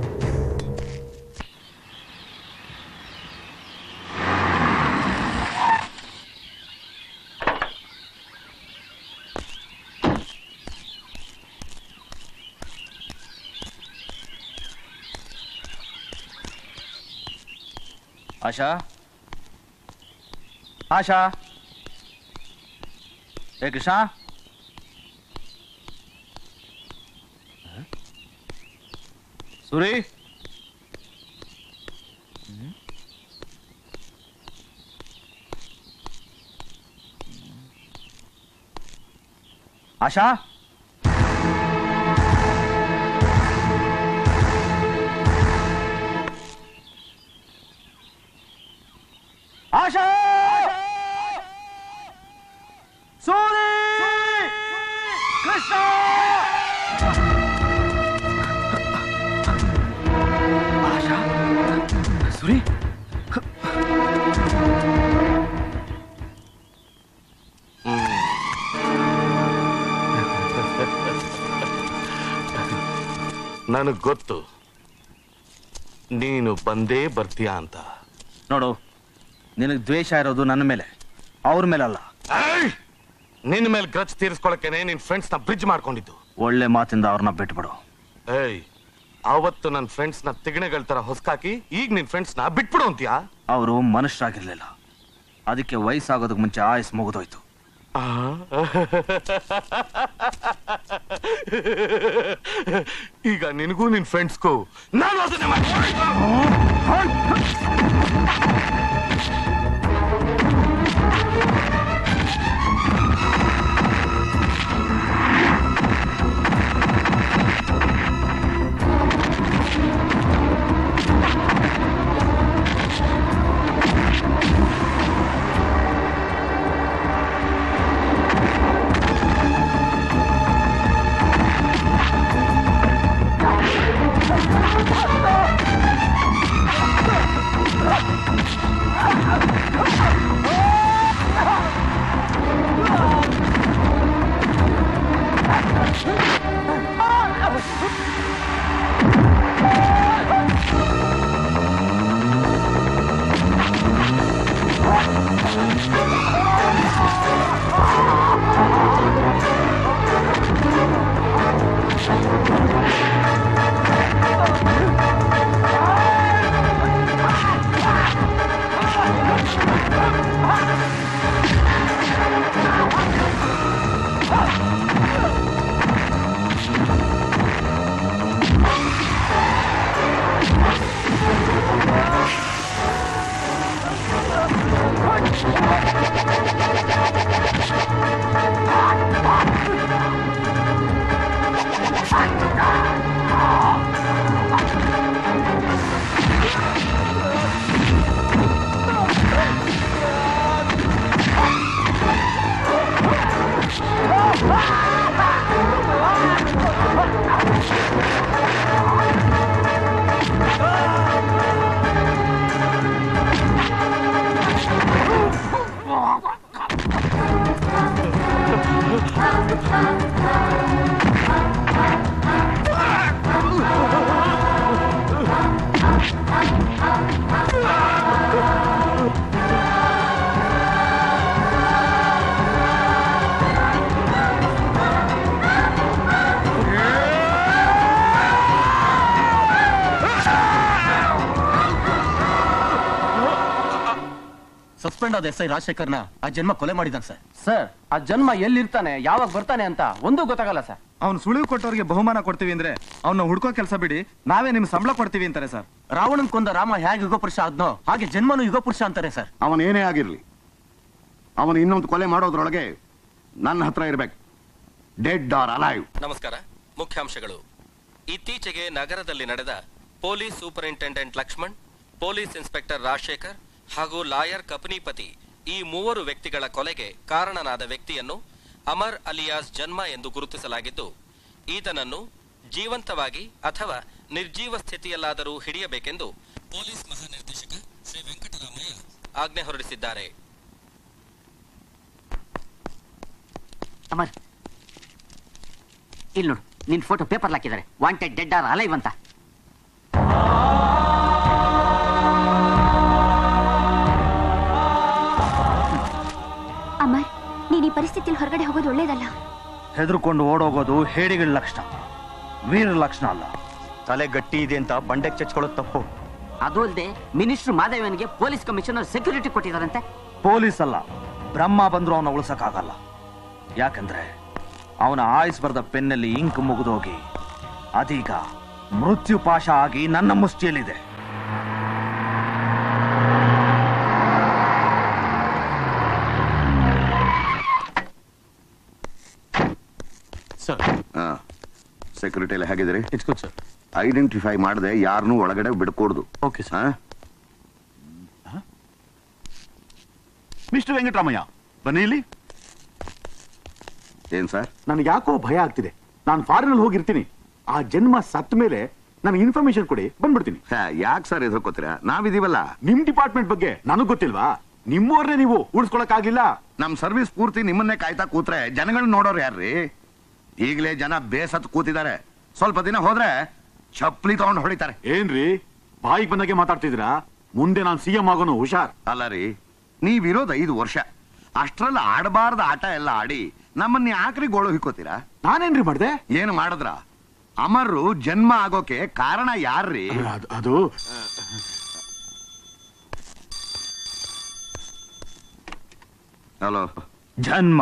ಆಶಾ ಆಶಾ ಏ ಕೃಷ್ಣ ಸುರಿ ಆಶಾ ಆಶಾ ಸೂರಿ ಕೃಷ್ಣ ಆಶಾ ಸುರಿ ನನಗ್ ಗೊತ್ತು ನೀನು ಬಂದೇ ಬರ್ತೀಯ ಅಂತ ನೋಡು ನಿನಗೆ ದ್ವೇಷ ಇರೋದು ನನ್ನ ಮೇಲೆ ಅವ್ರ ಮೇಲಲ್ಲ ಏಯ್! ನಿನ್ ಮೇಲೆ ಗ್ರಚ್ ತೀರಿಸ್ಕೊಳಕ್ಕೇನೆ ನಿನ್ ಫ್ರೆಂಡ್ಸ್ ನ ಬ್ರಿಡ್ಜ್ ಮಾಡ್ಕೊಂಡಿದ್ದು ಒಳ್ಳೆ ಮಾತಿಂದ ಅವ್ರನ್ನ ಬಿಟ್ಬಿಡು ಏಯ್ ಅವತ್ತು ನನ್ನ ಫ್ರೆಂಡ್ಸ್ ನ ತಿಗಣೆಗಳ ತರ ಹೊಸ್ಕಾಕಿ ಈಗ ನಿನ್ ಫ್ರೆಂಡ್ಸ್ ನ ಬಿಟ್ಬಿಡು ಅಂತೀಯಾ ಅವರು ಮನುಷ್ಯರಾಗಿರ್ಲಿಲ್ಲ ಅದಕ್ಕೆ ವಯಸ್ಸಾಗೋದಕ್ಕೆ ಮುಂಚೆ ಆಯಸ್ ಮುಗಿದೋಯ್ತು ಈಗ ನಿನಗೂ ನಿನ್ ಫ್ರೆಂಡ್ಸ್ಗೂ ನಾನು ಅದನ್ನೇ Ah! ಗಂಡನಾದ ಎಸ್ ಐ ರಾಜಶೇಖರ್ನ ಆ ಜನ್ಮ ಕೊಲೆ ಮಾಡಿದಾನೆ ಸರ್ ಸರ್ ಆ ಜನ್ಮ ಎಲ್ಲಿರ್ತಾನೆ ಯಾವಾಗ ಬರ್ತಾನೆ ಅಂತ ಒಂದೂ ಗೊತ್ತಾಗಲ್ಲ ಸರ್ ಅವ್ನು ಸುಳಿವು ಕೊಟ್ಟವ್ರಿಗೆ ಬಹುಮಾನ ಕೊಡ್ತೀವಿ ಅಂದ್ರೆ ಅವ್ನ ಹುಡ್ಕೋ ಕೆಲಸ ಬಿಡಿ ನಾವೇ ನಿಮ್ ಸಂಬಳ ಕೊಡ್ತೀವಿ ಅಂತಾರೆ ಸರ್ ರಾವಣನ್ ಕೊಂದ ರಾಮ ಹೇಗೆ ಯುಗ ಪುರುಷ ಆದ್ನೋ ಹಾಗೆ ಜನ್ಮನು ಯುಗ ಪುರುಷ ಅಂತಾರೆ ಸರ್ ಅವನೇನೇ ಆಗಿರ್ಲಿ ಅವನು ಇನ್ನೊಂದು ಕೊಲೆ ಮಾಡೋದ್ರೊಳಗೆ ನನ್ನ ಹತ್ರ ಇರ್ಬೇಕು ಡೆಡ್ ಆರ್ ಅಲೈವ್ ನಮಸ್ಕಾರ ಮುಖ್ಯಾಂಶಗಳು ಇತ್ತೀಚೆಗೆ ನಗರದಲ್ಲಿ ನಡೆದ police superintendent Lakshman police inspector Rajashekar ಹಾಗೂ ಲಾಯರ್ ಕಪನಿಪತಿ ಈ ಮೂವರು ವ್ಯಕ್ತಿಗಳ ಕೊಲೆಗೆ ಕಾರಣನಾದ ವ್ಯಕ್ತಿಯನ್ನು ಅಮರ್ ಅಲಿಯಾಸ್ ಜನ್ಮ ಎಂದು ಗುರುತಿಸಲಾಗಿದ್ದು ಈತನನ್ನು ಜೀವಂತವಾಗಿ ಅಥವಾ ನಿರ್ಜೀವ ಸ್ಥಿತಿಯಲ್ಲಾದರೂ ಹಿಡಿಯಬೇಕೆಂದು ಪೊಲೀಸ್ ಮಹಾನಿರ್ದೇಶಕ ಶ್ರೀ ವೆಂಕಟರಾಮಯ್ಯ ಆಜ್ಞೆ ಹೊರಡಿಸಿದ್ದಾರೆ ಅಮರ್ ಇಲ್ಲಿ ನೋಡು ನಿನ್ ಫೋಟೋ ಪೇಪರ್ ಹಾಕಿದ್ದಾರೆ ವಾಂಟೆಡ್ ಡೆಡ್ ಆರ್ ಅಲೈವ್ ಅಂತ ಅಮರ್ ನೀನ್ ಈ ಪರಿಸ್ಥಿತಿಯಲ್ಲಿ ಹೊರಗಡೆ ಹೋಗೋದು ಒಳ್ಳೇದಲ್ಲ ಹೆದರ್ಕೊಂಡು ಓಡೋಗೋದು ಹೇಡಿಗಳ ಲಕ್ಷಣ ವೀರ ಲಕ್ಷಣ ಅಲ್ಲ ತಲೆ ಗಟ್ಟಿ ಇದೆ ಅಂತ ಬಂಡೆಗೆ ಚಚ್ಕೊಳ್ಳೋದು ತಪ್ಪು ಅದು ಅಲ್ಲದೆ ಮಿನಿಸ್ಟರ್ ಮಾದೇವನಿಗೆ ಪೊಲೀಸ್ ಕಮಿಷನರ್ ಸೆಕ್ಯೂರಿಟಿ ಕೊಟ್ಟಿದ್ದಾರಂತೆ ಪೊಲೀಸ್ ಅಲ್ಲ ಬ್ರಹ್ಮ ಬಂದ್ರು ಅವನ ಉಳಿಸಕ್ಕಾಗಲ್ಲ ಯಾಕಂದ್ರೆ ಅವನ ಆಯುಸ್ ಬರೆದ ಪೆನ್ನಲ್ಲಿ ಇಂಕ್ ಮುಗಿದೋಗಿ ಅದೀಗ ಮೃತ್ಯು ಪಾಶ ಆಗಿ ನನ್ನ ಮುಷ್ಟಿಯಲ್ಲಿದೆ ಸರ್ ಸೆಕ್ಯೂರಿಟಿ ಎಲ್ಲ ಹೇಗಿದ್ದೀರಿ ಸರ್ ಐಡೆಂಟಿಫೈ ಮಾಡದೆ ಯಾರನ್ನೂ ಒಳಗಡೆ ಬಿಡ್ಕೊಡ್ದು ಓಕೆ ಸರ್ ಮಿಸ್ಟರ್ ವೆಂಕಟರಾಮಯ್ಯ ಬನ್ನಿ ಇಲ್ಲಿ ಏನ್ ಸರ್ ನನಗೆ ಯಾಕೋ ಭಯ ಆಗ್ತಿದೆ ನಾನು ಫಾರಿನಲ್ಲಿ ಹೋಗಿರ್ತೀನಿ ಆ ಜನ್ಮ ಸತ್ತ ಮೇಲೆ ನನಗೆ ಇನ್ಫಾರ್ಮೇಶನ್ ಕೊಡಿ ಬಂದ್ಬಿಡ್ತೀನಿ ಯಾಕೆ ಸರ್ ಎದುರ್ಕೋತೀರಾ ನಾವಿದೀವಲ್ಲ ನಿಮ್ ಡಿಪಾರ್ಟ್ಮೆಂಟ್ ಬಗ್ಗೆ ನನಗ್ ಗೊತ್ತಿಲ್ವಾ ನಿಮ್ಮವ್ರನ್ನೇ ನೀವು ಉಳಿಸ್ಕೊಳಕ್ ಆಗ್ಲಿಲ್ಲ ನಮ್ ಸರ್ವಿಸ್ ಪೂರ್ತಿ ನಿಮ್ಮನ್ನೇ ಕಾಯ್ತಾ ಕೂತ್ರೆ ಜನಗಳನ್ನ ನೋಡೋರು ಯಾರ್ರಿ ಈಗಲೇ ಜನ ಬೇಸತ್ ಕೂತಿದ್ದಾರೆ ಸ್ವಲ್ಪ ದಿನ ಹೋದ್ರೆ ಚಪ್ಪಲಿ ತಗೊಂಡು ಹೊಡಿತಾರೆ ಏನ್ರಿ ಬಾಯಿಗೆ ಬಂದಾಗೆ ಮಾತಾಡ್ತಿದ್ದೀರಾ ಮುಂದೆ ನಾನು ಸಿಎಂ ಆಗೋನು ಹುಷಾರ್ ಅಲ್ಲ ರೀ ನೀವಿರೋದು ಐದು ವರ್ಷ ಅಷ್ಟ್ರಲ್ಲಿ ಆಡಬಾರ್ದ ಆಟ ಎಲ್ಲ ಆಡಿ ನಮ್ಮನ್ನ ಯಾಕ್ರಿ ಗೋಳು ಹಿಕ್ಕೋತೀರಾ ನಾನೇನ್ರಿ ಮಾಡ್ದೆ ಏನು ಮಾಡಿದ್ರ ಅಮರ್ರು ಜನ್ಮ ಆಗೋಕೆ ಕಾರಣ ಯಾರ್ರಿ ಅದು ಹಲೋ ಜನ್ಮ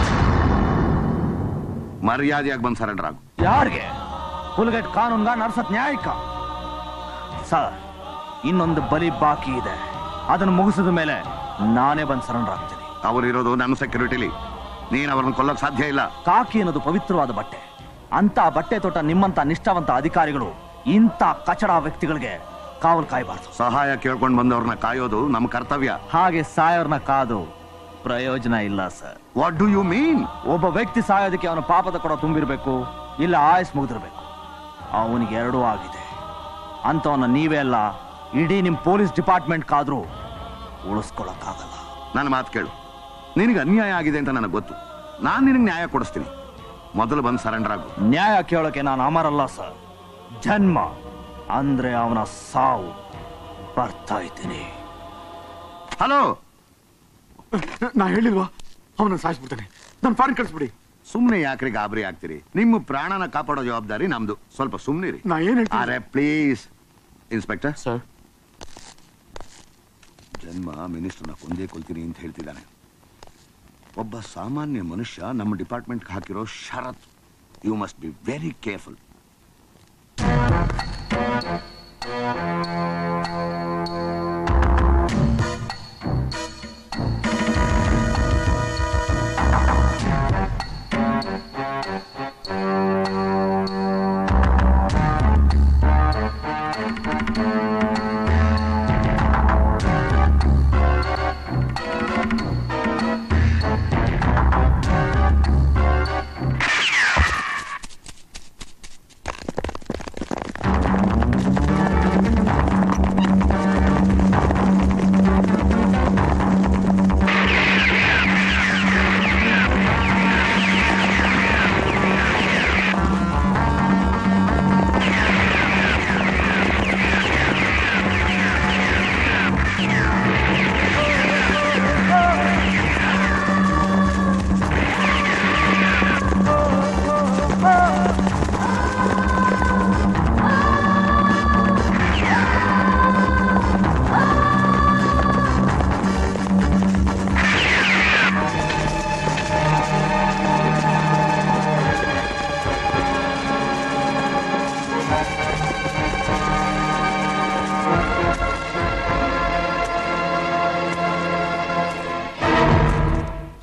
ಮರ್ಯಾದೆಯಾಗಿ ಬಂದ್ ಸರೆಂಡರ್ ಆಗು ಯಾರಿಗೆ ಹುಲ್ಗಟ್ ಕಾನೂನ್ಗ ನಡ್ಸತ್ ನ್ಯಾಯಕ್ಕ ಸರ್ ಇನ್ನೊಂದು ಬಲಿ ಬಾಕಿ ಇದೆ ಅದನ್ನು ಮುಗಿಸಿದ ಮೇಲೆ ನಾನೇ ಬಂದು ಸರೆಂಡರ್ ಆಗ್ತೀನಿ ಅವರಿರೋದು ನನ್ನ ಸೆಕ್ಯೂರಿಟಿಲಿ ನೀನ್ ಅವ್ರನ್ನ ಕೊಲ್ಲಕ್ ಸಾಧ್ಯ ಇಲ್ಲ ಕಾಕಿ ಅನ್ನೋದು ಪವಿತ್ರವಾದ ಬಟ್ಟೆ ಅಂತ ಬಟ್ಟೆ ತೊಟ್ಟ ನಿಮ್ಮಂತ ನಿಷ್ಠಾವಂತ ಅಧಿಕಾರಿಗಳು ಇಂಥ ಕಚಡ ವ್ಯಕ್ತಿಗಳಿಗೆ ಕಾವಲು ಕಾಯಬಾರ್ದು ಸಹಾಯ ಕೇಳ್ಕೊಂಡ್ ಬಂದವ್ರನ್ನ ಕಾಯೋದು ನಮ್ಮ ಕರ್ತವ್ಯ ಹಾಗೆ ಸಾಯೋರ್ನ ಕಾದು ಪ್ರಯೋಜನ ಇಲ್ಲ sir what do you mean ಒಬ್ಬ ವ್ಯಕ್ತಿ ಸಾಯೋದಕ್ಕೆ ಅವನ ಪಾಪದ ಕೊಡ ತುಂಬಿರ್ಬೇಕು ಇಲ್ಲ ಆಯಸ್ ಮುಗಿದಿರ್ಬೇಕು ಅವನಿಗೆ ಎರಡೂ ಆಗಿದೆ ಅಂತವನ್ನ ನೀವೇ ಅಲ್ಲ ಇಡೀ ನಿಮ್ ಪೊಲೀಸ್ ಡಿಪಾರ್ಟ್ಮೆಂಟ್ ಕಾದ್ರೂ ಉಳಿಸ್ಕೊಳಕ್ಕಾಗಲ್ಲ ನನ್ನ ಮಾತು ಕೇಳು ನಿನಗೆ ಅನ್ಯಾಯ ಆಗಿದೆ ಅಂತ ನನಗೆ ಗೊತ್ತು ನಾನು ನಿನಗೆ ನ್ಯಾಯ ಕೊಡಿಸ್ತೀನಿ ಮೊದಲು ಬಂದು ಸರೆಂಡರ್ ಆಗು ನ್ಯಾಯ ಕೇಳೋಕೆ ನಾನು ಅಮರಲ್ಲ ಸರ್ ಜನ್ಮ ಅಂದ್ರೆ ಅವನ ಸಾವು ಬರ್ತಾ ಇದ್ದೀನಿ ಹಲೋ ನಾ ಹೇಳಿಲ್ವಾ ಅವನ ಸಾಯಿಸ್ಬಿಡ್ತಾನೆ ನಾನು ಫಾರಿನ್ ಕಳಿಸ್ಬಿಡಿ ಸುಮ್ನೆ ಯಾಕ್ರಿ ಗಾಬರಿ ಆಗ್ತೀರಿ ನಿಮ್ಮ ಪ್ರಾಣನ ಕಾಪಾಡೋ ಜವಾಬ್ದಾರಿ ನಮ್ದು ಸ್ವಲ್ಪ ಸುಮ್ನಿರಿ ನಾ ಏನ್ ಹೇಳ್ತೀನಿ ಅರೆ ಪ್ಲೀಸ್ ಇನ್ಸ್ಪೆಕ್ಟರ್ ಸರ್ ಜನ್ಮ ಮಿನಿಸ್ಟರ್ನ ಕೊಂದೇ ಕೊಲ್ತೀನಿ ಅಂತ ಹೇಳ್ತಿದ್ದಾನೆ ಒಬ್ಬ ಸಾಮಾನ್ಯ ಮನುಷ್ಯ ನಮ್ಮ ಡಿಪಾರ್ಟ್ಮೆಂಟ್ ಹಾಕಿರೋ ಷರತ್ you must be very careful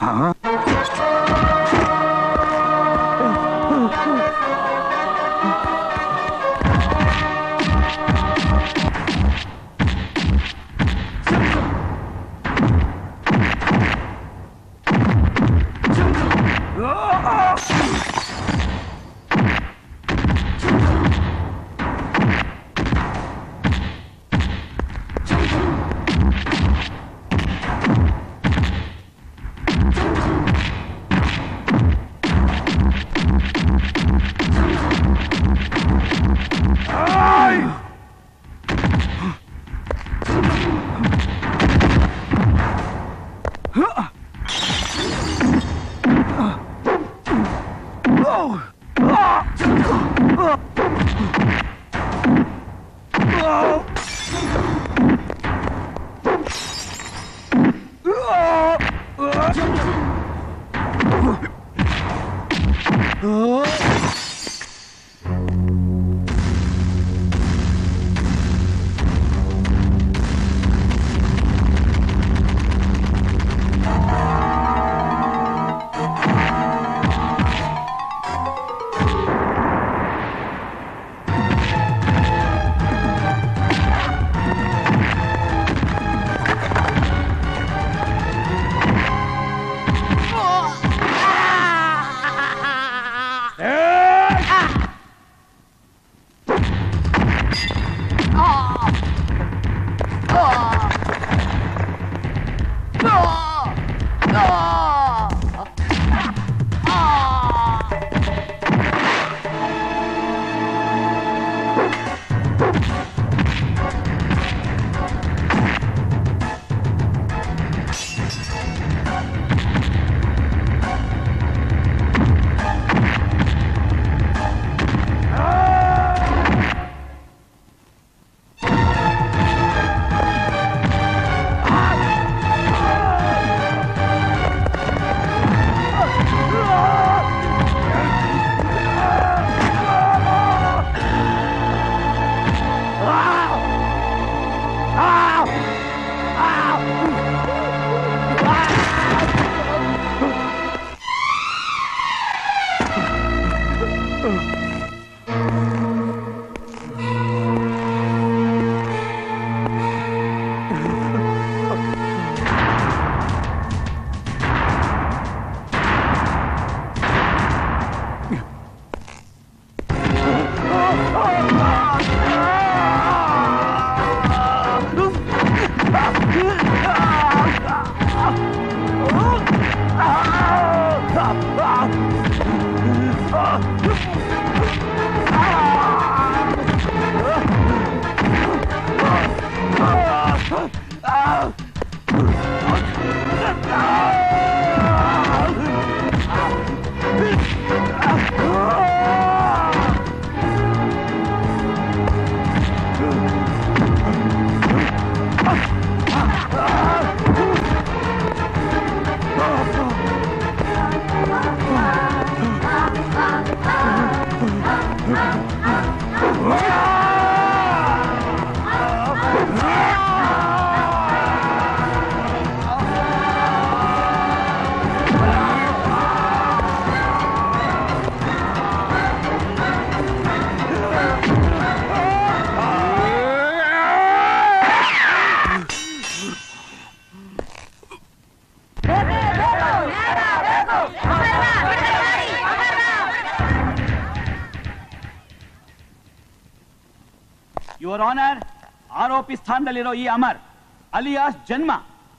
your honour ಆರೋಪಿ ಸ್ಥಾನದಲ್ಲಿರೋ ಈ ಅಮರ್ ಅಲಿಯಾಸ್ ಜನ್ಮ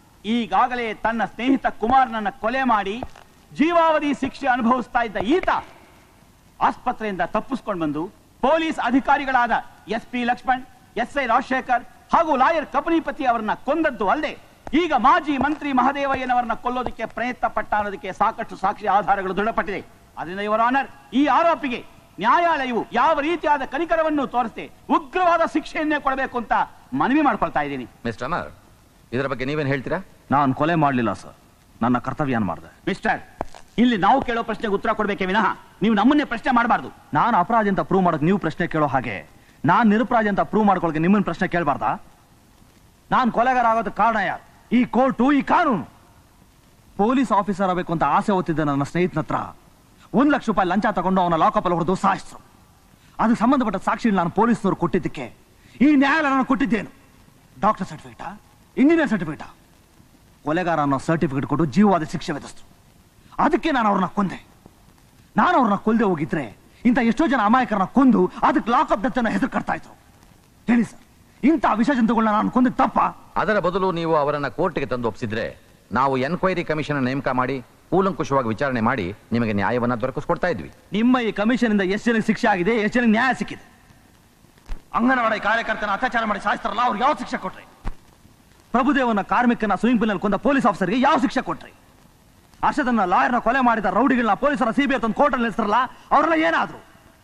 ಈಗಾಗಲೇ ತನ್ನ ಸ್ನೇಹಿತ ಕುಮಾರ್ನನ್ನ ಕೊಲೆ ಮಾಡಿ ಜೀವಾವಧಿ ಶಿಕ್ಷೆ ಅನುಭವಿಸ್ತಾ ಇದ್ದ ಈತ ಆಸ್ಪತ್ರೆಯಿಂದ ತಪ್ಪಿಸ್ಕೊಂಡು ಬಂದು ಪೊಲೀಸ್ ಅಧಿಕಾರಿಗಳಾದ S P Lakshman S I Rajashekar ಹಾಗೂ ಲಾಯರ್ ಕಪನಿಪತಿ ಅವರನ್ನ ಕೊಂದದ್ದು ಅಲ್ಲದೆ ಈಗ ಮಾಜಿ ಮಂತ್ರಿ ಮಹದೇವಯ್ಯನವರನ್ನ ಕೊಲ್ಲೋದಕ್ಕೆ ಪ್ರಯತ್ನ ಪಟ್ಟ ಅನ್ನೋದಕ್ಕೆ ಸಾಕಷ್ಟು ಸಾಕ್ಷಿ ಆಧಾರಗಳು ದೃಢಪಟ್ಟಿದೆ ಅದರಿಂದ ಇವರ ಆನರ್ ಈ ಆರೋಪಿಗೆ ನ್ಯಾಯಾಲಯವು ಯಾವ ರೀತಿಯಾದ ಕನಿಕರವನ್ನು ತೋರಿಸದೆ ಉಗ್ರವಾದ ಶಿಕ್ಷೆಯನ್ನೇ ಕೊಡಬೇಕು ಅಂತ ಮನವಿ ಮಾಡ್ಕೊಳ್ತಾ ಇದ್ದೀನಿ ಮಿಸ್ಟರ್ ಅಮರ್ ಇದರ ಬಗ್ಗೆ ನೀವೇನ್ ಹೇಳ್ತೀರಾ ನಾನು ಕೊಲೆ ಮಾಡಲಿಲ್ಲ ಸರ್ ನನ್ನ ಕರ್ತವ್ಯ ಮಾಡಿದೆ ಮಿಸ್ಟರ್ ಇಲ್ಲಿ ನಾವು ಕೇಳೋ ಪ್ರಶ್ನೆಗೆ ಉತ್ತರ ಕೊಡ್ಬೇಕೆ ವಿನಃ ನೀವು ನಮ್ಮನ್ನೇ ಪ್ರಶ್ನೆ ಮಾಡಬಾರ್ದು ನಾನು ಅಪರಾಧಿ ಅಂತ ಪ್ರೂವ್ ಮಾಡಕ್ ನೀವು ಪ್ರಶ್ನೆ ಕೇಳೋ ಹಾಗೆ ನಾನು ನಿರಪರಾಧಿ ಅಂತ ಪ್ರೂವ್ ಮಾಡ್ಕೊಳಕ್ಕೆ ನಿಮ್ಮನ್ನ ಪ್ರಶ್ನೆ ಕೇಳಬಾರ್ದಾ ನಾನು ಕೊಲೆಗಾರ ಆಗೋದಕ್ಕೆ ಕಾರಣ ಯಾರು ಈ ಕೋರ್ಟು ಈ ಕಾನೂನು ಪೊಲೀಸ್ ಆಫೀಸರ್ ಆಗಬೇಕು ಅಂತ ಆಸೆ ಹೊತ್ತಿದ್ದ ನನ್ನ ಸ್ನೇಹಿತನ ಹತ್ರ ಒಂದ್ ಲಕ್ಷ ರೂಪಾಯಿ ಲಂಚ ತಗೊಂಡು ಅವನ ಲಾಕಪ್ ಅಲ್ಲಿ ಹೊಡೆದು ಸಾಯಿಸಿದ್ರು ಅದಕ್ಕೆ ಸಂಬಂಧಪಟ್ಟ ಸಾಕ್ಷಿ ನಾನು ಪೊಲೀಸ್ನವ್ರು ಕೊಟ್ಟಿದ್ದಕ್ಕೆ ಈ ನ್ಯಾಯಾಲಯ ನಾನು ಕೊಟ್ಟಿದ್ದೇನು ಡಾಕ್ಟರ್ ಸರ್ಟಿಫಿಕೇಟಾ ಇಂಜಿನಿಯರ್ ಸರ್ಟಿಫಿಕೇಟಾ ಕೊಲೆಗಾರ ಅನ್ನೋ ಸರ್ಟಿಫಿಕೇಟ್ ಕೊಟ್ಟು ಜೀವವಾದ ಶಿಕ್ಷೆ ವಿಧಿಸ್ತು ಅದಕ್ಕೆ ನಾನು ಅವ್ರನ್ನ ಕೊಂದೆ ನಾನು ಅವ್ರನ್ನ ಕೊಲ್ಲದೆ ಹೋಗಿದ್ರೆ ಇಂಥ ಎಷ್ಟೋ ಜನ ಅಮಾಯಕರನ್ನ ಕೊಂದು ಅದಕ್ಕೆ ಲಾಕಪ್ ಡೆತ್ ಅನ್ನೋ ಹೆಸರು ಕಟ್ತಾ ಇದ್ರು ಹೇಳಿ ಸರ್ ಇಂಥ ವಿಷ ಜಂತುಗಳನ್ನ ನಾನು ಕೊಂದಿದ್ ತಪ್ಪ ಅದರ ಬದಲು ನೀವು ಅವರನ್ನ ಕೋರ್ಟ್ಗೆ ತಂದು ಒಪ್ಪಿಸಿದ್ರೆ ನಾವು ಎನ್ಕ್ವೈರಿ ಕಮಿಷನ್ ನೇಮಕ ಮಾಡಿ ಕೂಲಂಕುಷವಾಗಿ ವಿಚಾರಣೆ ಮಾಡಿ ನಿಮಗೆ ನ್ಯಾಯವನ್ನ ದೊರಕಿಸ್ಕೊಡ್ತಾ ಇದ್ವಿ ನಿಮ್ಮ ಈ ಕಮಿಷನ್ ಇಂದ ಎಷ್ಟು ಜನಕ್ಕೆ ಶಿಕ್ಷೆ ಆಗಿದೆ ಎಷ್ಟು ಜನಕ್ಕೆ ನ್ಯಾಯ ಸಿಕ್ಕಿದೆ ಅಂಗನವಾಡಿ ಕಾರ್ಯಕರ್ತನ ಅತ್ಯಾಚಾರ ಮಾಡಿ ಸಾಯಿಸ್ತಾರಲ್ಲ ಅವ್ರಿಗೆ ಯಾವ ಶಿಕ್ಷೆ ಕೊಟ್ರಿ ಪ್ರಭುದೇವನ ಕಾರ್ಮಿಕನ ಸ್ವಿಮ್ಮಿಂಗ್ ಪೂಲ್ ನಲ್ಲಿ ಕೊಂದ ಪೊಲೀಸ್ ಆಫೀಸರ್ಗೆ ಯಾವ ಶಿಕ್ಷೆ ಕೊಟ್ರಿ ಹರ್ಷದನ್ನ ಲಾಯರ್ನ ಕೊಲೆ ಮಾಡಿದ ರೌಡಿಗಳನ್ನ ಪೊಲೀಸರ ಸಿಬಿಐ ತಂದು ಕೋರ್ಟಲ್ಲಿ ನಿಲ್ಸ್ತಾರಲ್ಲ ಅವರೆಲ್ಲ ಏನಾದ್ರು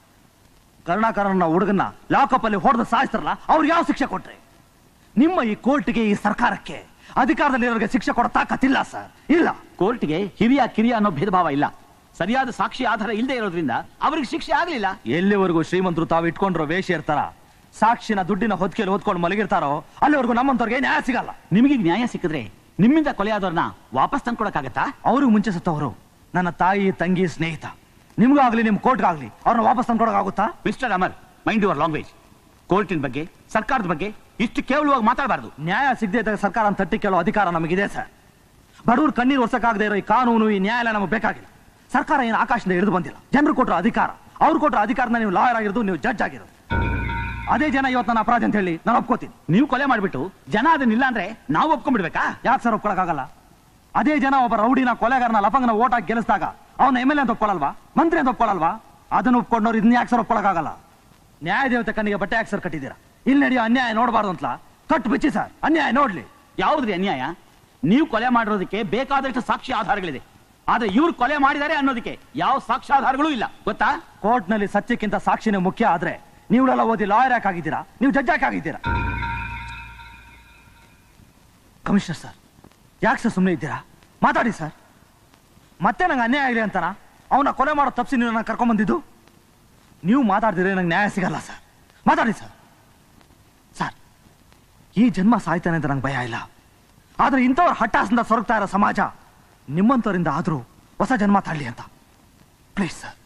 ಕರುಣಾಕರನ ಹುಡುಗನ್ನ ಲಾಕಪ್ ಅಲ್ಲಿ ಹೊಡೆದು ಸಾಯಿಸ್ತಾರಲ್ಲ ಅವ್ರಿಗೆ ಯಾವ ಶಿಕ್ಷೆ ಕೊಟ್ರಿ ನಿಮ್ಮ ಈ ಕೋರ್ಟ್ಗೆ ಈ ಸರ್ಕಾರಕ್ಕೆ ಅಧಿಕಾರದಲ್ಲಿರೋರಿಗೆ ಶಿಕ್ಷೆ ಕೊಡೋ ತಾಕತ್ತಿಲ್ಲ ಸರ್ ಇಲ್ಲ ಕೋರ್ಟ್ಗೆ ಹಿರಿಯ ಕಿರಿಯ ಅನ್ನೋ ಭೇದ ಭಾವ ಇಲ್ಲ ಸರಿಯಾದ ಸಾಕ್ಷಿ ಆಧಾರ ಇಲ್ಲದೆ ಇರೋದ್ರಿಂದ ಅವರಿಗೆ ಶಿಕ್ಷೆ ಆಗ್ಲಿಲ್ಲ ಎಲ್ಲಿವರೆಗೂ ಶ್ರೀಮಂತರು ತಾವು ಇಟ್ಕೊಂಡಿರೋ ವೇಷ ಇರ್ತಾರ ಸಾಕ್ಷಿನ ದುಡ್ಡಿನ ಹೊತ್ತಿಗೆಯಲ್ಲಿ ಹೊತ್ಕೊಂಡು ಮಲಗಿರ್ತಾರೋ ಅಲ್ಲಿವರೆಗೂ ನಮ್ಮಂತವ್ರಿಗೆ ನ್ಯಾಯ ಸಿಗಲ್ಲ ನಿಮಗೆ ನ್ಯಾಯ ಸಿಕ್ಕಿದ್ರೆ ನಿಮ್ಮಿಂದ ಕೊಲೆಯಾದವ್ರನ್ನ ವಾಪಸ್ ತಂದ್ಕೊಡಕ್ಕಾಗತ್ತಾ ಅವ್ರಿಗೆ ಮುಂಚೆ ಸತ್ತವರು ನನ್ನ ತಾಯಿ ತಂಗಿ ಸ್ನೇಹಿತ ನಿಮ್ಗಾಗ್ಲಿ ನಿಮ್ ಕೋರ್ಟ್ಗಾಗ್ಲಿ ಅವ್ರನ್ನ ವಾಪಸ್ ತಂದ್ಕೊಡಕ್ಕಾಗುತ್ತಾ mister Amar mind your language ಕೋರ್ಟಿನ ಬಗ್ಗೆ ಸರ್ಕಾರದ ಬಗ್ಗೆ ಇಷ್ಟು ಕೇವಲವಾಗಿ ಮಾತಾಡಬಾರ್ದು ನ್ಯಾಯ ಸಿಗದೆ ಇದ್ದಾಗ ಸರ್ಕಾರ ತಟ್ಟಿ ಕೇಳೋ ಅಧಿಕಾರ ನಮಗಿದೆ ಸರ್ ಬಡವ್ರ ಕಣ್ಣೀರು ಒರ್ಸಕ್ಕಾಗದೇ ಇರೋ ಈ ಕಾನೂನು ಈ ನ್ಯಾಯಾಲಯ ನಮಗೆ ಬೇಕಾಗಿಲ್ಲ ಸರ್ಕಾರ ಏನು ಆಕಾಶದಿಂದ ಹಿಡಿದು ಬಂದಿಲ್ಲ ಜನರು ಕೊಟ್ಟರು ಅಧಿಕಾರ ಅವ್ರು ಕೊಟ್ಟರು ಅಧಿಕಾರನ ನೀವು ಲಾಯರ್ ಆಗಿರೋದು ನೀವು ಜಡ್ಜ್ ಆಗಿರೋದು ಅದೇ ಜನ ಇವತ್ತು ನನ್ನ ಅಪರಾಧ ಅಂತ ಹೇಳಿ ನಾನು ಒಪ್ಕೋತೀನಿ ನೀವು ಕೊಲೆ ಮಾಡ್ಬಿಟ್ಟು ಜನ ಅದನ್ನಿಲ್ಲ ಅಂದ್ರೆ ನಾವು ಒಪ್ಕೊಂಡ್ಬಿಡ್ಬೇಕಾ ಯಾಕೆ ಸರ್ ಒಪ್ಕೊಳಕ್ಕಾಗಲ್ಲ ಅದೇ ಜನ ಒಬ್ಬ ರೌಡಿನ ಕೊಲೆಗಾರನ ಲಫಂಗನ ಓಟ್ ಹಾಕಿ ಗೆಲ್ಲಿಸಿದಾಗ ಅವನ ಎಮ್ ಎಲ್ ಎ ಅಂತ ಒಪ್ಕೊಳ್ಳಲ್ವಾ ಮಂತ್ರಿ ಅಂತ ಒಪ್ಕೊಳ್ಳಲ್ವಾ ಅದನ್ನ ಒಪ್ಕೊಂಡವ್ರು ಇದನ್ನ ಯಾಕೆ ಸರ್ ಒಪ್ಕೊಳಕ್ಕಾಗಲ್ಲ ನ್ಯಾಯ ದೇವತೆ ಕಣ್ಣಿಗೆ ಬಟ್ಟೆ ಯಾಕೆ ಸರ್ ಕಟ್ಟಿದ್ದೀರಾ ಇಲ್ಲಿ ನಡೆಯೋ ಅನ್ಯಾಯ ನೋಡಬಾರ್ದು ಅಂತ ಕಟ್ಟು ಬಿಚ್ಚಿ ಸರ್ ಅನ್ಯಾಯ ನೋಡ್ಲಿ ಯಾವ್ದ್ರಿ ಅನ್ಯಾಯ ನೀವು ಕೊಲೆ ಮಾಡಿರೋದಕ್ಕೆ ಬೇಕಾದಷ್ಟು ಸಾಕ್ಷಿ ಆಧಾರಗಳಿದೆ ಆದ್ರೆ ಇವ್ರು ಕೊಲೆ ಮಾಡಿದ್ದಾರೆ ಅನ್ನೋದಕ್ಕೆ ಯಾವ ಸಾಕ್ಷ್ಯಾಧಾರಗಳೂ ಇಲ್ಲ ಗೊತ್ತಾ ಕೋರ್ಟ್ ನಲ್ಲಿ ಸತ್ಯಕ್ಕಿಂತ ಸಾಕ್ಷಿನೇ ಮುಖ್ಯ ಆದ್ರೆ ನೀವುಗಳೆಲ್ಲ ಓದಿ ಲಾಯರ್ ಯಾಕಾಗಿದ್ದೀರಾ ನೀವು ಜಡ್ಜ್ ಯಾಕಾಗಿದ್ದೀರಾ ಕಮಿಷನರ್ ಸರ್ ಯಾಕೆ ಸರ್ ಸುಮ್ಮನೆ ಇದ್ದೀರಾ ಮಾತಾಡಿ ಸರ್ ಮತ್ತೆ ನಂಗೆ ಅನ್ಯಾಯ ಆಗಿದೆ ಅಂತಾನ ಅವನ ಕೊಲೆ ಮಾಡೋ ತಪ್ಪಿಸಿ ನೀವು ನನ್ನ ಕರ್ಕೊಂಬಂದಿದ್ದು ನೀವು ಮಾತಾಡಿದ್ರೆ ನಂಗೆ ನ್ಯಾಯ ಸಿಗಲ್ಲ ಸರ್ ಮಾತಾಡಿ ಸರ್ ಸರ್ ಈ ಜನ್ಮ ಸಾಯ್ತಾನೆ ಅಂತ ನಂಗೆ ಭಯ ಇಲ್ಲ ಆದ್ರೆ ಇಂಥವ್ರ ಹಟ್ಟಾಸದಿಂದ ಸೊರಗ್ತಾ ಇರೋ ಸಮಾಜ ನಿಮ್ಮಂಥವರಿಂದ ಆದ್ರೂ ಹೊಸ ಜನ್ಮ ತಾಳ್ಲಿ ಅಂತ ಪ್ಲೀಸ್ ಸರ್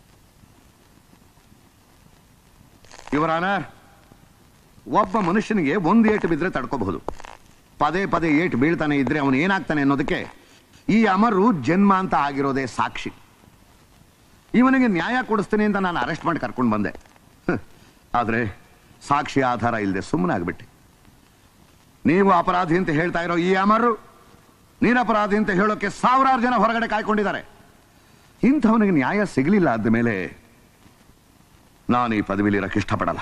ಇವರ ಆನರ್ ಒಬ್ಬ ಮನುಷ್ಯನಿಗೆ ಒಂದು ಏಟು ಬಿದ್ದರೆ ತಡ್ಕೋಬಹುದು ಪದೇ ಪದೇ ಏಟು ಬೀಳ್ತಾನೆ ಇದ್ರೆ ಅವನು ಏನಾಗ್ತಾನೆ ಅನ್ನೋದಕ್ಕೆ ಈ ಅಮರು ಜನ್ಮ ಅಂತ ಆಗಿರೋದೇ ಸಾಕ್ಷಿ ಇವನಿಗೆ ನ್ಯಾಯ ಕೊಡಿಸ್ತೀನಿ ಅಂತ ನಾನು ಅರೆಸ್ಟ್ ಮಾಡಿ ಕರ್ಕೊಂಡು ಬಂದೆ ಹ್, ಆದ್ರೆ ಸಾಕ್ಷಿ ಆಧಾರ ಇಲ್ಲದೆ ಸುಮ್ಮನೆ ಆಗ್ಬಿಟ್ಟೆ ನೀವು ಅಪರಾಧಿ ಅಂತ ಹೇಳ್ತಾ ಇರೋ ಈ ಅಮರು ನಿರಪರಾಧಿ ಅಂತ ಹೇಳೋಕೆ ಸಾವಿರಾರು ಜನ ಹೊರಗಡೆ ಕಾಯ್ಕೊಂಡಿದ್ದಾರೆ ಇಂಥವನಿಗೆ ನ್ಯಾಯ ಸಿಗಲಿಲ್ಲ ಆದ ಮೇಲೆ ನಾನು ಈ ಪದವಿಲಿ ಇರಕ್ಕೆ ಇಷ್ಟಪಡಲ್ಲ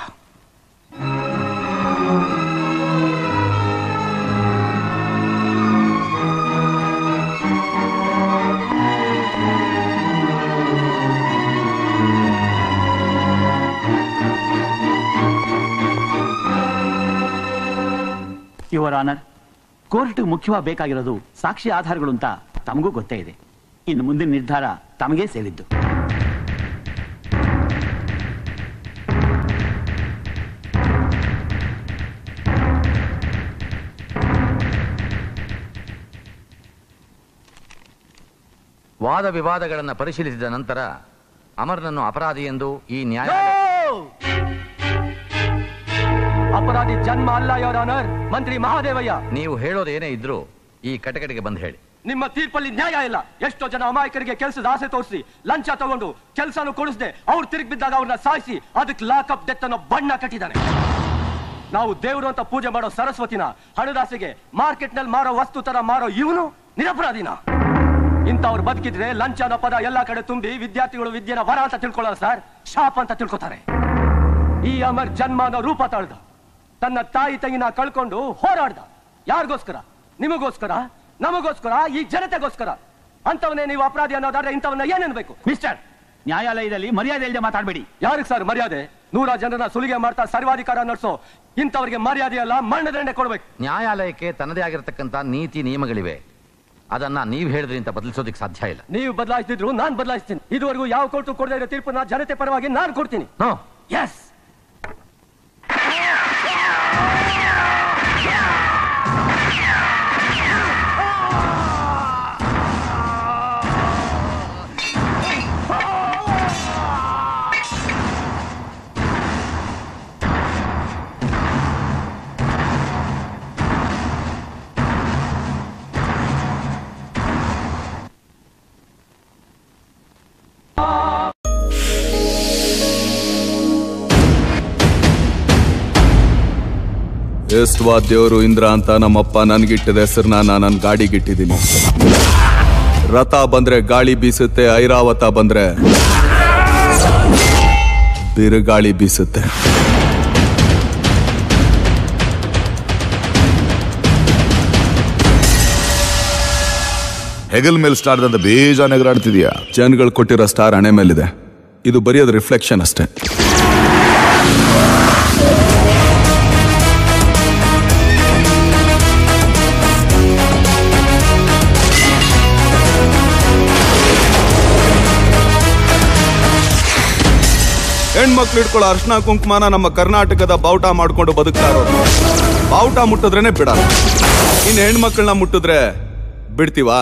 ಯುವರ್ ಆನರ್ ಕೋರ್ಟ್ ಮುಖ್ಯವಾಗಿ ಬೇಕಾಗಿರೋದು ಸಾಕ್ಷಿ ಆಧಾರಗಳು ಅಂತ ತಮಗೂ ಗೊತ್ತೇ ಇದೆ ಇನ್ನು ಮುಂದಿನ ನಿರ್ಧಾರ ತಮಗೇ ಸೇರಿದ್ದು ವಾದ ವಿವಾದಗಳನ್ನು ಪರಿಶೀಲಿಸಿದ ನಂತರ ಅಮರ್ನನ್ನು ಅಪರಾಧಿ ಎಂದು ಈ ನ್ಯಾಯ ಅಪರಾಧಿ ಜನ್ಮ ಅಲ್ಲ ಯೋರ್ ಆನರ್ ಮಂತ್ರಿ ಮಹಾದೇವಯ್ಯ ನೀವು ಹೇಳೋದೇನೇ ಇದ್ರೂ ಈ ಕಟಕಟಿಗೆ ಬಂದು ಹೇಳಿ ನಿಮ್ಮ ತೀರ್ಪಲ್ಲಿ ನ್ಯಾಯ ಇಲ್ಲ ಎಷ್ಟೋ ಜನ ಅಮಾಯಕರಿಗೆ ಕೆಲಸದ ಆಸೆ ತೋರಿಸಿ ಲಂಚ ತಗೊಂಡು ಕೆಲಸನೂ ಕೊಡಿಸದೆ ಅವ್ರು ತಿರುಗಿ ಬಿದ್ದಾಗ ಅವ್ರನ್ನ ಸಾಯಿಸಿ ಅದಕ್ಕೆ ಲಾಕಪ್ ಡೆತ್ ಅನ್ನೋ ಬಣ್ಣ ಕಟ್ಟಿದ್ದಾನೆ ನಾವು ದೇವರು ಅಂತ ಪೂಜೆ ಮಾಡೋ ಸರಸ್ವತಿನ ಹಣದಾಸೆಗೆ ಮಾರ್ಕೆಟ್ ನಲ್ಲಿ ಮಾರೋ ವಸ್ತು ತರ ಮಾರೋ ಇವನು ನಿರಪರಾಧಿನ ಇಂಥವ್ರು ಬದುಕಿದ್ರೆ ಲಂಚ ಅನ್ನೋ ಪದ ಎಲ್ಲಾ ಕಡೆ ತುಂಬಿ ವಿದ್ಯಾರ್ಥಿಗಳು ವಿದ್ಯೆನ ವರ ಅಂತ ತಿಳ್ಕೊಳ್ಳಲ್ಲ ಸರ್ ಶಾಪ್ ಅಂತ ತಿಳ್ಕೊತಾರೆ ಈ ಅಮರ್ ಜನ್ಮ ಅನ್ನೋ ರೂಪ ತಾಳ್ದ ತನ್ನ ತಾಯಿ ತಂಗಿನ ಕಳ್ಕೊಂಡು ಹೋರಾಡ್ದ ಯಾರಿಗೋಸ್ಕರ ನಿಮಗೋಸ್ಕರ ನಮಗೋಸ್ಕರ ಈ ಜನತೆಗೋಸ್ಕರ ಅಂತವನೇ ನೀವು ಅಪರಾಧಿ ಅನ್ನೋದಾದ್ರೆ ಇಂಥವನ್ನ ಏನೇನ್ಬೇಕು ಮಿಸ್ಟರ್ ನ್ಯಾಯಾಲಯದಲ್ಲಿ ಮರ್ಯಾದೆ ಇಲ್ಲದೆ ಮಾತಾಡಬೇಡಿ ಯಾರಿಗೆ ಸರ್ ಮರ್ಯಾದೆ ನೂರ ಜನರನ್ನ ಸುಲಿಗೆ ಮಾಡ್ತಾ ಸರ್ವಾಧಿಕಾರ ನಡೆಸೋ ಇಂಥವ್ರಿಗೆ ಮರ್ಯಾದೆ ಅಲ್ಲ ಮರಣದಂಡೆ ಕೊಡ್ಬೇಕು ನ್ಯಾಯಾಲಯಕ್ಕೆ ತನ್ನದೇ ಆಗಿರತಕ್ಕಂತ ನೀತಿ ನಿಯಮಗಳಿವೆ ಅದನ್ನ ನೀವು ಹೇಳಿದ್ರಿ ಅಂತ ಬದಲಿಸೋದಕ್ಕೆ ಸಾಧ್ಯ ಇಲ್ಲ ನೀವು ಬದಲಾಯಿಸಿದ್ರು ನಾನ್ ಬದಲಾಯಿಸ್ತೀನಿ ಇದುವರೆಗೂ ಯಾವ ಕೋರ್ಟು ಕೊಡದೇ ಇರೋ ತೀರ್ಪನ್ನ ಜನತೆ ಪರವಾಗಿ ನಾನು ಕೊಡ್ತೀನಿ ಎಸ್ ಎಷ್ಟುವ ದೇವರು ಇಂದ್ರ ಅಂತ ನಮ್ಮಪ್ಪ ನನ್ಗಿಟ್ಟಿದ ಹೆಸರನ್ನ ನಾನು ನನ್ನ ಗಾಡಿಗಿಟ್ಟಿದ್ದೀನಿ ರಥ ಬಂದ್ರೆ ಗಾಳಿ ಬೀಸುತ್ತೆ ಐರಾವತ ಬಂದ್ರೆ ಬಿರುಗಾಳಿ ಬೀಸುತ್ತೆ ಹೆಗಲ್ ಮೇಲೆ ಸ್ಟಾರ್ ಅಂತ ಬೇಜಾನ್ ಎಗರಾಡ್ತಿದ್ಯಾ ಜನಗಳು ಕೊಟ್ಟಿರೋ ಸ್ಟಾರ್ ಹಣೆ ಮೇಲಿದೆ ಇದು ಬರೀ ಅದು ರಿಫ್ಲೆಕ್ಷನ್ ಅಷ್ಟೇ ಹೆಣ್ಮಕ್ಳು ಇಟ್ಕೊಳ್ಳೋ ಅರ್ಶನ ಕುಂಕುಮನ ನಮ್ಮ ಕರ್ನಾಟಕದ ಬಾವುಟ ಮಾಡ್ಕೊಂಡು ಬದುಕ್ತಾ ಇರೋದು ಬಾವುಟ ಮುಟ್ಟಿದ್ರೇನೆ ಬಿಡಲ್ಲ ಇನ್ನು ಹೆಣ್ಮಕ್ಳನ್ನ ಮುಟ್ಟಿದ್ರೆ ಬಿಡ್ತೀವಾ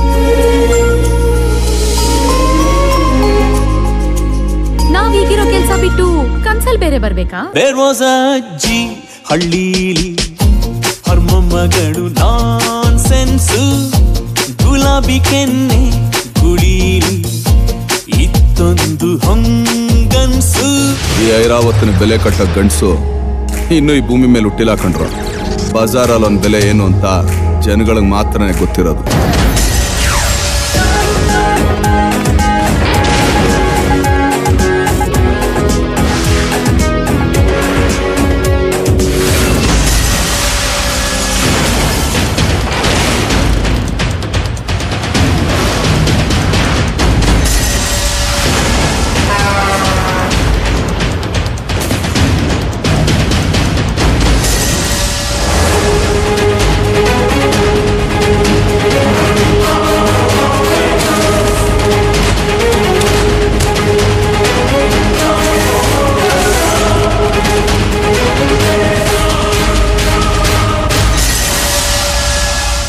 ನಾವ್ ಈಗಿರೋ ಕೆಲ್ಸ ಬಿಟ್ಟು ಕನ್ಸಲ್ ಬೇರೆ ಬರ್ಬೇಕಾ There was a ಅಜ್ಜಿ ಹಳ್ಳೀಲಿ ಅವ್ರ ಮೊಮ್ಮಗಳು ನಾನ್ ಸೆನ್ಸು ಗುಲಾಬಿ ಕೆನ್ನೆ ಗುಳೀಲಿ ಇತ್ತೊಂದು ಹೊಂಗನ್ಸು ಈ ಐರಾವತಿನ ಬೆಲೆ ಕಟ್ಟೋ ಗಂಡಸು ಇನ್ನು ಈ ಭೂಮಿ ಮೇಲೆ ಹುಟ್ಟಿಲ್ಲ ಕಂಡ್ರು ಬಜಾರಲ್ಲಿ ಒಂದು ಬೆಲೆ ಏನು ಅಂತ ಜನಗಳಿಗೆ ಮಾತ್ರನೇ ಗೊತ್ತಿರೋದು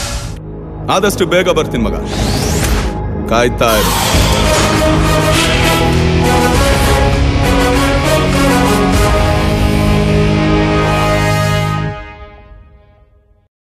ಆದಷ್ಟು ಬೇಗ ಬರ್ತೀನಿ ಮಗ ಕಾಯ್ತಾ ಇರು